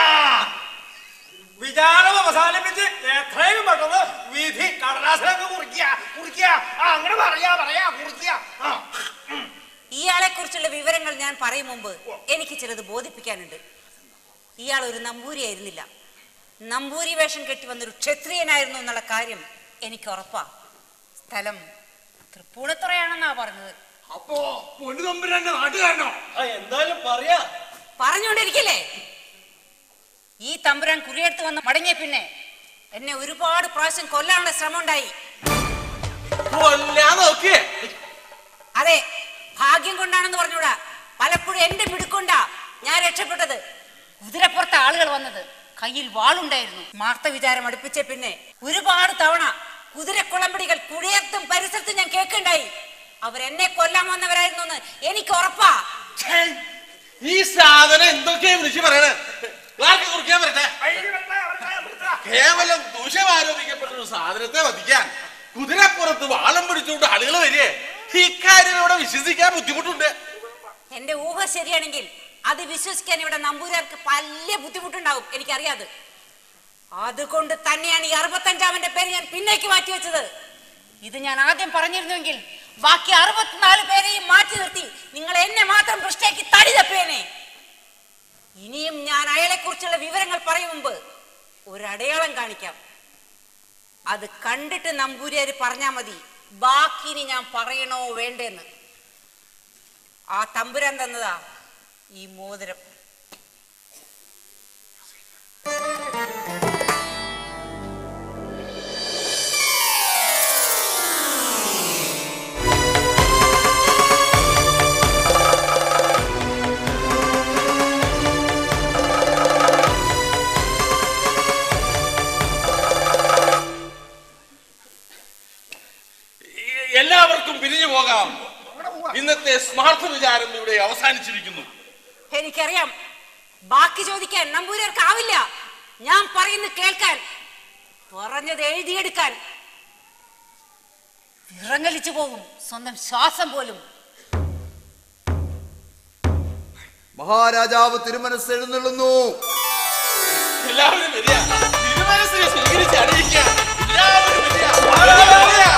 വിചാരം അവസാനിപ്പിച്ച് എത്രയും പെട്ടെന്ന് വിധി കടലാസിലൊക്കെ കുറിക്കുക കുറിക്കുക ആ അങ്ങനെ പറയാ പറയാ കുറിക്കുക ആ ഇയാളെ കുറിച്ചുള്ള വിവരങ്ങൾ ഞാൻ പറയും മുമ്പ് എനിക്ക് ചിലത് ബോധിപ്പിക്കാനുണ്ട് ഇയാൾ ഒരു നമ്പൂരിയായിരുന്നില്ല നമ്പൂരി വേഷം കെട്ടി വന്നൊരു ക്ഷത്രിയനായിരുന്നു എന്നുള്ള കാര്യം എനിക്ക് ഉറപ്പാ സ്ഥലം തൃപ്പൂണിത്തുറയാണെന്നാ പറഞ്ഞത് അപ്പോ പൊന്നുതമ്പുരാന്റെ നാട്ടുകാരനോ എന്തായാലും പറയാ പറഞ്ഞുകൊണ്ടിരിക്കില്ലേ ഈ തമ്പുരാൻ കുറിയെടുത്ത് വന്ന് മടങ്ങിയ പിന്നെ എന്നെ ഒരുപാട് പ്രാവശ്യം കൊല്ലാനുള്ള ശ്രമം ഉണ്ടായി കൊല്ലാൻ നോക്കിയേ അതെ ഭാഗ്യം കൊണ്ടാണെന്ന് പറഞ്ഞൂടാ പലപ്പോഴും എന്റെ മിടുക്കൊണ്ടാ ഞാൻ രക്ഷപ്പെട്ടത് കുതിരപ്പുറത്ത് ആളുകൾ വന്നത് കയ്യിൽ വാളുണ്ടായിരുന്നു മാർത്ത വിചാരം അടുപ്പിച്ച പിന്നെ ഒരുപാട് തവണ കുതിരക്കുളമ്പടികൾ കുടിയത്തും പരിസരത്തും ഞാൻ കേൾക്കുണ്ടായി അവരെന്നെ കൊല്ലാൻ വന്നവരായിരുന്നു എന്ന് എനിക്ക് ഉറപ്പാ ഈ സാധനം എന്തൊക്കെയാ വിളിച്ചു പറയണേ ക്ലാർക്ക് കുറിക്കാൻ വരട്ടെ കേവലം ദൂഷ്യം ആരോപിക്കപ്പെട്ട ഒരു സാധനത്തെ വധിക്കാൻ കുതിരപ്പുറത്ത് വാളം പിടിച്ചുകൊണ്ട് ആളുകൾ വരികയെ ഇക്കാര്യം ഇവിടെ വിശ്വസിക്കാൻ ബുദ്ധിമുട്ടുണ്ട് എന്റെ ഊഹ ശരിയാണെങ്കിൽ അത് വിശ്വസിക്കാൻ ഇവിടെ നമ്പൂരാർക്ക് വലിയ ബുദ്ധിമുട്ടുണ്ടാവും എനിക്കറിയാത് അതുകൊണ്ട് തന്നെയാണ് ഈ അറുപത്തഞ്ചാമന്റെ പേര് ഞാൻ പിന്നേക്ക് മാറ്റി വെച്ചത് ഇത് ഞാൻ ആദ്യം പറഞ്ഞിരുന്നുവെങ്കിൽ ബാക്കി അറുപത്തിനാല് പേരെയും മാറ്റി നിർത്തി നിങ്ങൾ എന്നെ മാത്രം പൃഷ്ഠയ്ക്ക് തടി തപ്പേനെ ഇനിയും ഞാൻ അയാളെ കുറിച്ചുള്ള വിവരങ്ങൾ പറയും മുമ്പ് ഒരു അടയാളം കാണിക്കാം അത് കണ്ടിട്ട് നമ്പൂരിയാര് പറഞ്ഞാ മതി ബാക്കി ഇനി ഞാൻ പറയണോ വേണ്ടെന്ന് ആ തമ്പുരാൻ തന്നതാ ഈ മോതിരം എല്ലാവർക്കും പിരിഞ്ഞു പോകാം ഇന്നത്തെ സ്മാർട്ട് വിചാരം ഇവിടെ അവസാനിച്ചിരിക്കുന്നു എനിക്കറിയാം ബാക്കി ചോദിക്കാൻ നമ്പൂരാർക്കാവില്ല ഞാൻ പറയുന്നത് കേൾക്കാൻ പറഞ്ഞത് എഴുതിയെടുക്കാൻ വിറങ്ങലിച്ചു പോകും സ്വന്തം ശ്വാസം പോലും മഹാരാജാവ് തിരുമനസ് എഴുന്നള്ളുന്നു എല്ലാവരും വരിക തിരുമനസിനെ സ്വീകരിച്ച് അറിയിക്കാം എല്ലാവരും വരിക എല്ലാവരും വരിക.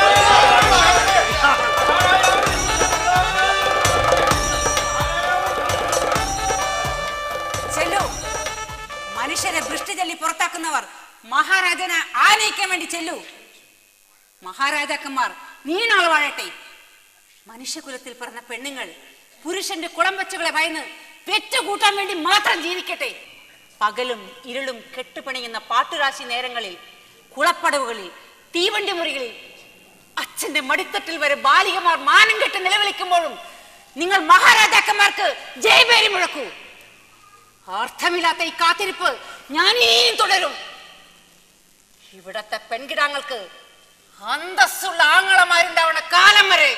ചെല്ലു മനുഷ്യരെ ഭൃഷ്ടി ചൊല്ലി പുറത്താക്കുന്നവർ മഹാരാജനെ ആനയിക്കാൻ വേണ്ടി ചെല്ലു മഹാരാജാക്കന്മാർ നീണാൾ വാഴട്ടെ മനുഷ്യകുലത്തിൽ പിറന്ന പെണ്ണുങ്ങൾ പുരുഷന്റെ കുളമ്പച്ചുകളെ ഭയന്ന് പെറ്റുകൂട്ടാൻ വേണ്ടി മാത്രം ജീവിക്കട്ടെ പകലും ഇരുളും കെട്ടുപണിയുന്ന പാട്ടുരാശി നേരങ്ങളിൽ കുളപ്പടവുകളിൽ തീവണ്ടി മുറികളിൽ അച്ഛന്റെ മടിത്തട്ടിൽ വരെ ബാലികമാർ മാനം കെട്ട് നിലവിളിക്കുമ്പോഴും നിങ്ങൾ മഹാരാജാക്കന്മാർക്ക് ജയപേരി മുഴക്കൂ അർത്ഥമില്ലാത്ത ഈ കാത്തിരിപ്പ് ഞാൻ ഇനിയും തുടരും ഇവിടത്തെ പെൺകിടാങ്ങൾക്ക് അന്തസ്സുള്ള ആങ്ങളമാരുണ്ടാവണ കാലം വരെ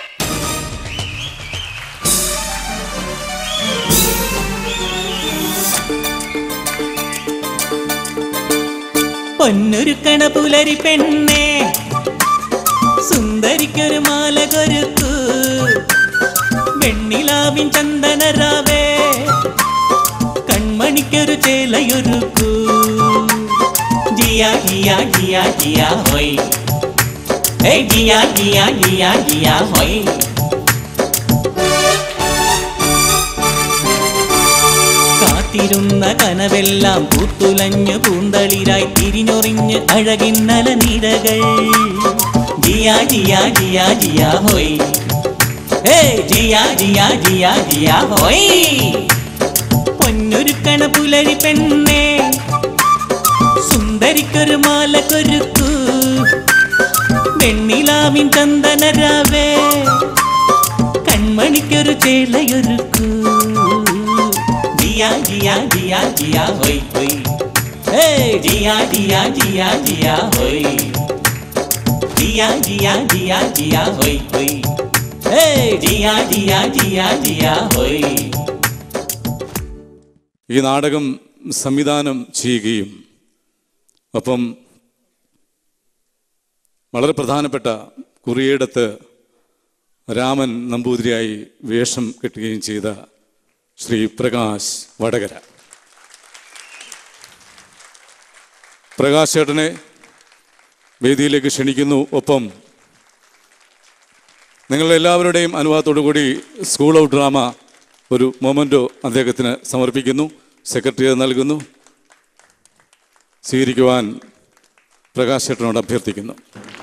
പൊന്നൊരുക്കണ പുലരി പെണ്ണേ സുന്ദരിക്കൊരു മാല കൊരുക്കൂ വെണ്ണിലാവിൻ ചന്ദനരാവേ കൺമണിക്കൊരു ചേലയൊരുക്കൂ ജിയാ ജിയാ ജിയാ ജിയാ ഹോയ് ഏ ജിയാ ജിയാ ജിയാ ജിയാ ഹോയ് കാത്തിരുന്ന കനവെല്ലാം പൂത്തുലഞ്ഞു പൂന്തളിരായി തിരിഞ്ഞൊറിഞ്ഞ് അഴകിന്നല നിരകൾ ജിയാ ജിയാ ജിയാ ജിയാ ഹോയ് ഹേ ജിയാ ജിയാ ജിയാ ജിയാ ഹോയ് പൊന്നൊരുക്കണ പുലരി പെണ്ണേ സുന്ദരിക്കൊരു മാല കൊരുക്കൂ വെണ്ണിലാവിൻ ചന്ദനരാവേ കൺമണിക്കൊരു ചേലയൊരുക്കൂ ജിയാ ജിയാ ജിയാ ജിയാ ഹോയ് ഹോയ് ഹേ ജിയാ ജിയാ ജിയാ ജിയാ ഹോയ് ജിയാ ജിയാ ജിയാ ജിയാ ഹോയ് ഹോയ് ഹേ ജിയാ ജിയാ ജിയാ ജിയാ ഹോയ് ഈ നാടകം സംവിധാനം ചെയ്യുകയും ഒപ്പം വളരെ പ്രധാനപ്പെട്ട കുറിയിടത്ത് രാമൻ നമ്പൂതിരിയായി വേഷം കെട്ടുകയും ചെയ്ത ശ്രീ പ്രകാശ് വടകര പ്രകാശ് ചേട്ടനെ വേദിയിലേക്ക് ക്ഷണിക്കുന്നു ഒപ്പം നിങ്ങളുടെ എല്ലാവരുടെയും അനുവാദത്തോടു കൂടി സ്കൂൾ ഓഫ് ഡ്രാമ ഒരു മൊമെൻറ്റോ അദ്ദേഹത്തിന് സമർപ്പിക്കുന്നു സെക്രട്ടറി അത് നൽകുന്നു സ്വീകരിക്കുവാൻ പ്രകാശ് ചേട്ടനോട് അഭ്യർത്ഥിക്കുന്നു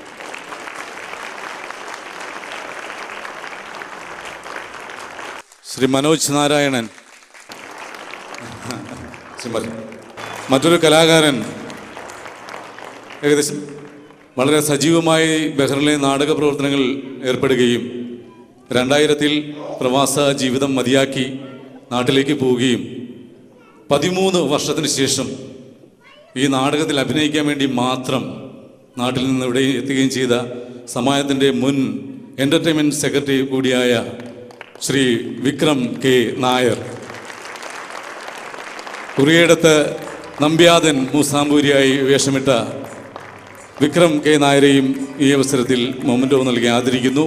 ശ്രീ മനോജ് നാരായണൻ സിംബൽ. മറ്റൊരു കലാകാരൻ ഏകദേശം വളരെ സജീവമായി ബഹ്റിനിലെ നാടക പ്രവർത്തനങ്ങളിൽ ഏർപ്പെടുകയും രണ്ടായിരത്തിൽ പ്രവാസ ജീവിതം മതിയാക്കി നാട്ടിലേക്ക് പോവുകയും പതിമൂന്ന് വർഷത്തിന് ശേഷം ഈ നാടകത്തിൽ അഭിനയിക്കാൻ വേണ്ടി മാത്രം നാട്ടിൽ നിന്ന് ഇവിടെ എത്തുകയും ചെയ്ത സമാജത്തിൻ്റെ മുൻ എൻ്റർടൈൻമെൻറ്റ് സെക്രട്ടറി കൂടിയായ ശ്രീ വിക്രം കെ നായർ കുറിയേടത്ത് നമ്പ്യാതൻ മൂസാമ്പൂരിയായി വേഷമിട്ട വിക്രം കെ നായരെയും ഈ അവസരത്തിൽ മൊമെൻറ്റോ നൽകി ആദരിക്കുന്നു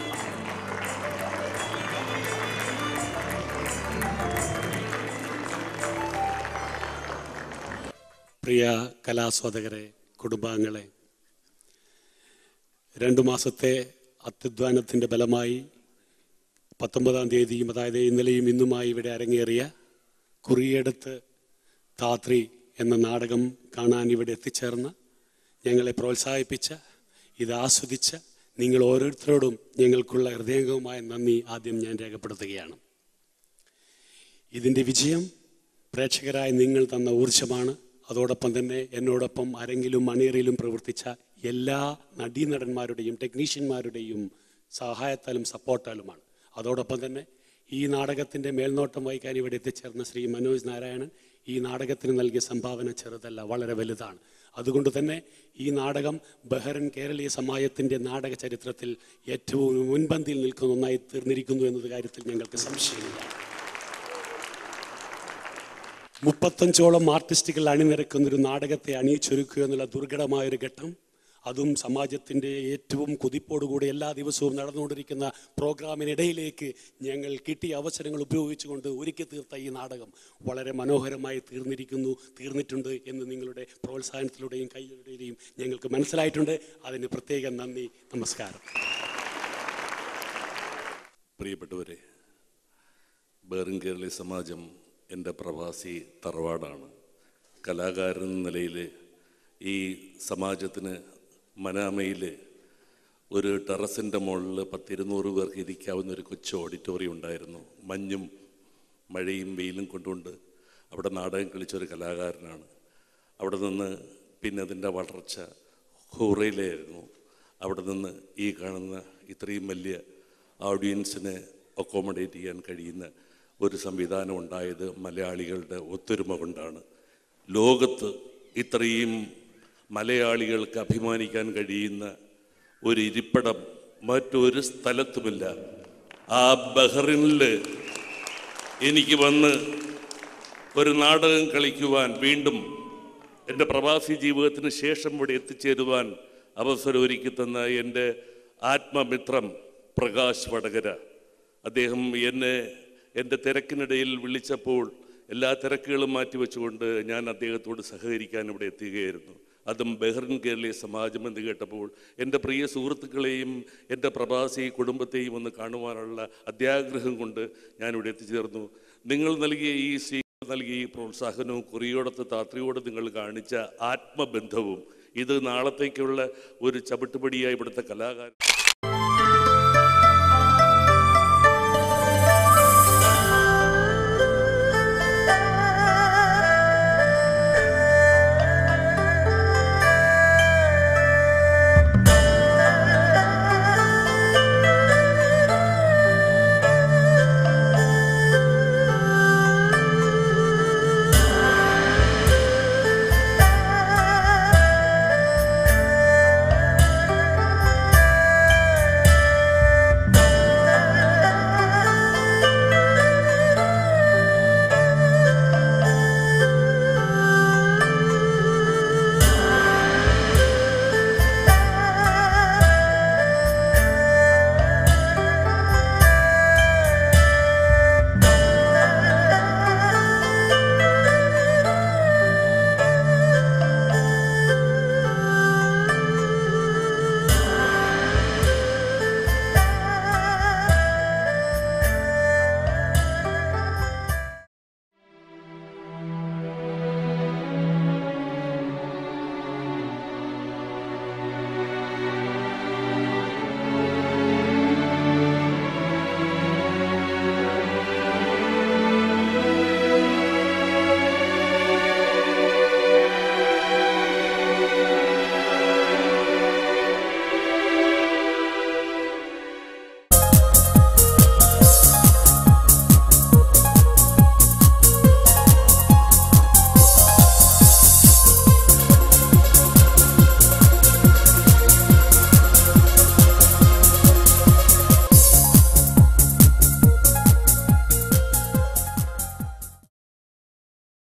പ്രിയ കലാസ്വാദകരെ കുടുംബാംഗങ്ങളെ രണ്ടു മാസത്തെ അത്യുദ്ധാനത്തിൻ്റെ ബലമായി പത്തൊമ്പതാം തീയതിയും അതായത് ഇന്നലെയും ഇന്നുമായി ഇവിടെ അരങ്ങേറിയ കുറിയെടുത്ത് താത്രി എന്ന നാടകം കാണാൻ ഇവിടെ എത്തിച്ചേർന്ന ഞങ്ങളെ പ്രോത്സാഹിപ്പിച്ച ഇത് ആസ്വദിച്ച നിങ്ങൾ ഓരോരുത്തരോടും ഞങ്ങൾക്കുള്ള ഹൃദയംഗവുമായ നന്ദി ആദ്യം ഞാൻ രേഖപ്പെടുത്തുകയാണ് ഇതിൻ്റെ വിജയം പ്രേക്ഷകരായ നിങ്ങൾ തന്ന ഊർജ്ജമാണ് അതോടൊപ്പം തന്നെ എന്നോടൊപ്പം അരങ്ങിലും മണിയറയിലും പ്രവർത്തിച്ച എല്ലാ നടീനടന്മാരുടെയും ടെക്നീഷ്യന്മാരുടെയും സഹായത്താലും സപ്പോർട്ടാലുമാണ് അതോടൊപ്പം തന്നെ ഈ നാടകത്തിൻ്റെ മേൽനോട്ടം വഹിക്കാൻ ഇവിടെ എത്തിച്ചേർന്ന ശ്രീ മനോജ് നാരായണൻ ഈ നാടകത്തിന് നൽകിയ സംഭാവന ചെറുതല്ല വളരെ വലുതാണ് അതുകൊണ്ട് തന്നെ ഈ നാടകം ബഹ്റൻ കേരളീയ സമാജത്തിൻ്റെ നാടക ചരിത്രത്തിൽ ഏറ്റവും മുൻപന്തിയിൽ നിൽക്കുന്ന ഒന്നായി തീർന്നിരിക്കുന്നു എന്നത് കാര്യത്തിൽ ഞങ്ങൾക്ക് സംശയമില്ല മുപ്പത്തഞ്ചോളം ആർട്ടിസ്റ്റുകൾ അണിനിരക്കുന്ന ഒരു നാടകത്തെ അണിയിച്ചൊരുക്കുക എന്നുള്ള ദുർഘടമായ ഒരു ഘട്ടം അതും സമാജത്തിൻ്റെ ഏറ്റവും കുതിപ്പോടുകൂടി എല്ലാ ദിവസവും നടന്നുകൊണ്ടിരിക്കുന്ന പ്രോഗ്രാമിനിടയിലേക്ക് ഞങ്ങൾ കിട്ടിയ അവസരങ്ങൾ ഉപയോഗിച്ചുകൊണ്ട് ഒരുക്കി തീർത്ത ഈ നാടകം വളരെ മനോഹരമായി തീർന്നിരിക്കുന്നു തീർന്നിട്ടുണ്ട് എന്ന് നിങ്ങളുടെ പ്രോത്സാഹനത്തിലൂടെയും കൈയിലൂടെയും ഞങ്ങൾക്ക് മനസ്സിലായിട്ടുണ്ട് അതിന് പ്രത്യേകം നന്ദി നമസ്കാരം പ്രിയപ്പെട്ടവരെ ബേറിൻ കേരളീയ സമാജം എൻ്റെ പ്രവാസി തറവാടാണ് കലാകാരൻ എന്ന നിലയിൽ ഈ സമാജത്തിന് മനാമയിൽ ഒരു ടെറസിൻ്റെ മുകളിൽ പത്തിരുന്നൂറ് പേർക്ക് ഇരിക്കാവുന്ന ഒരു കൊച്ചു ഓഡിറ്റോറിയം ഉണ്ടായിരുന്നു മഞ്ഞും മഴയും വെയിലും കൊണ്ടുകൊണ്ട് അവിടെ നാടകം കളിച്ച ഒരു കലാകാരനാണ് അവിടെ നിന്ന് പിന്നെ അതിൻ്റെ വളർച്ച ഹൂറയിലായിരുന്നു അവിടെ നിന്ന് ഈ കാണുന്ന ഇത്രയും വലിയ ഓഡിയൻസിനെ അക്കോമഡേറ്റ് ചെയ്യാൻ കഴിയുന്ന ഒരു സംവിധാനം ഉണ്ടായത് മലയാളികളുടെ ഒത്തൊരുമ കൊണ്ടാണ് ലോകത്ത് ഇത്രയും മലയാളികൾക്ക് അഭിമാനിക്കാൻ കഴിയുന്ന ഒരു ഇരിപ്പിടം മറ്റൊരു സ്ഥലത്തുമില്ല ആ ബഹ്റിനിൽ എനിക്ക് വന്ന് ഒരു നാടകം കളിക്കുവാൻ വീണ്ടും എൻ്റെ പ്രവാസി ജീവിതത്തിന് ശേഷം ഇവിടെ എത്തിച്ചേരുവാൻ അവസരം ഒരുക്കി തന്ന എൻ്റെ ആത്മമിത്രം പ്രകാശ് വടകര അദ്ദേഹം എന്നെ എൻ്റെ തിരക്കിനിടയിൽ വിളിച്ചപ്പോൾ എല്ലാ തിരക്കുകളും മാറ്റിവെച്ചുകൊണ്ട് ഞാൻ അദ്ദേഹത്തോട് സഹകരിക്കാൻ ഇവിടെ എത്തുകയായിരുന്നു അതും ബഹ്റിൻ കേരളീയ സമാജം എന്ന് കേട്ടപ്പോൾ എൻ്റെ പ്രിയ സുഹൃത്തുക്കളെയും എൻ്റെ പ്രവാസി കുടുംബത്തെയും ഒന്ന് കാണുവാനുള്ള അത്യാഗ്രഹം കൊണ്ട് ഞാനിവിടെ എത്തിച്ചേർന്നു നിങ്ങൾ നൽകിയ ഈ സ്വീ നൽകിയ ഈ പ്രോത്സാഹനവും കുറിയോടത്ത് താത്രിയോട് നിങ്ങൾ കാണിച്ച ആത്മബന്ധവും ഇത് നാളത്തേക്കുള്ള ഒരു ചവിട്ടുപടിയായി ഇവിടുത്തെ കലാകാരൻ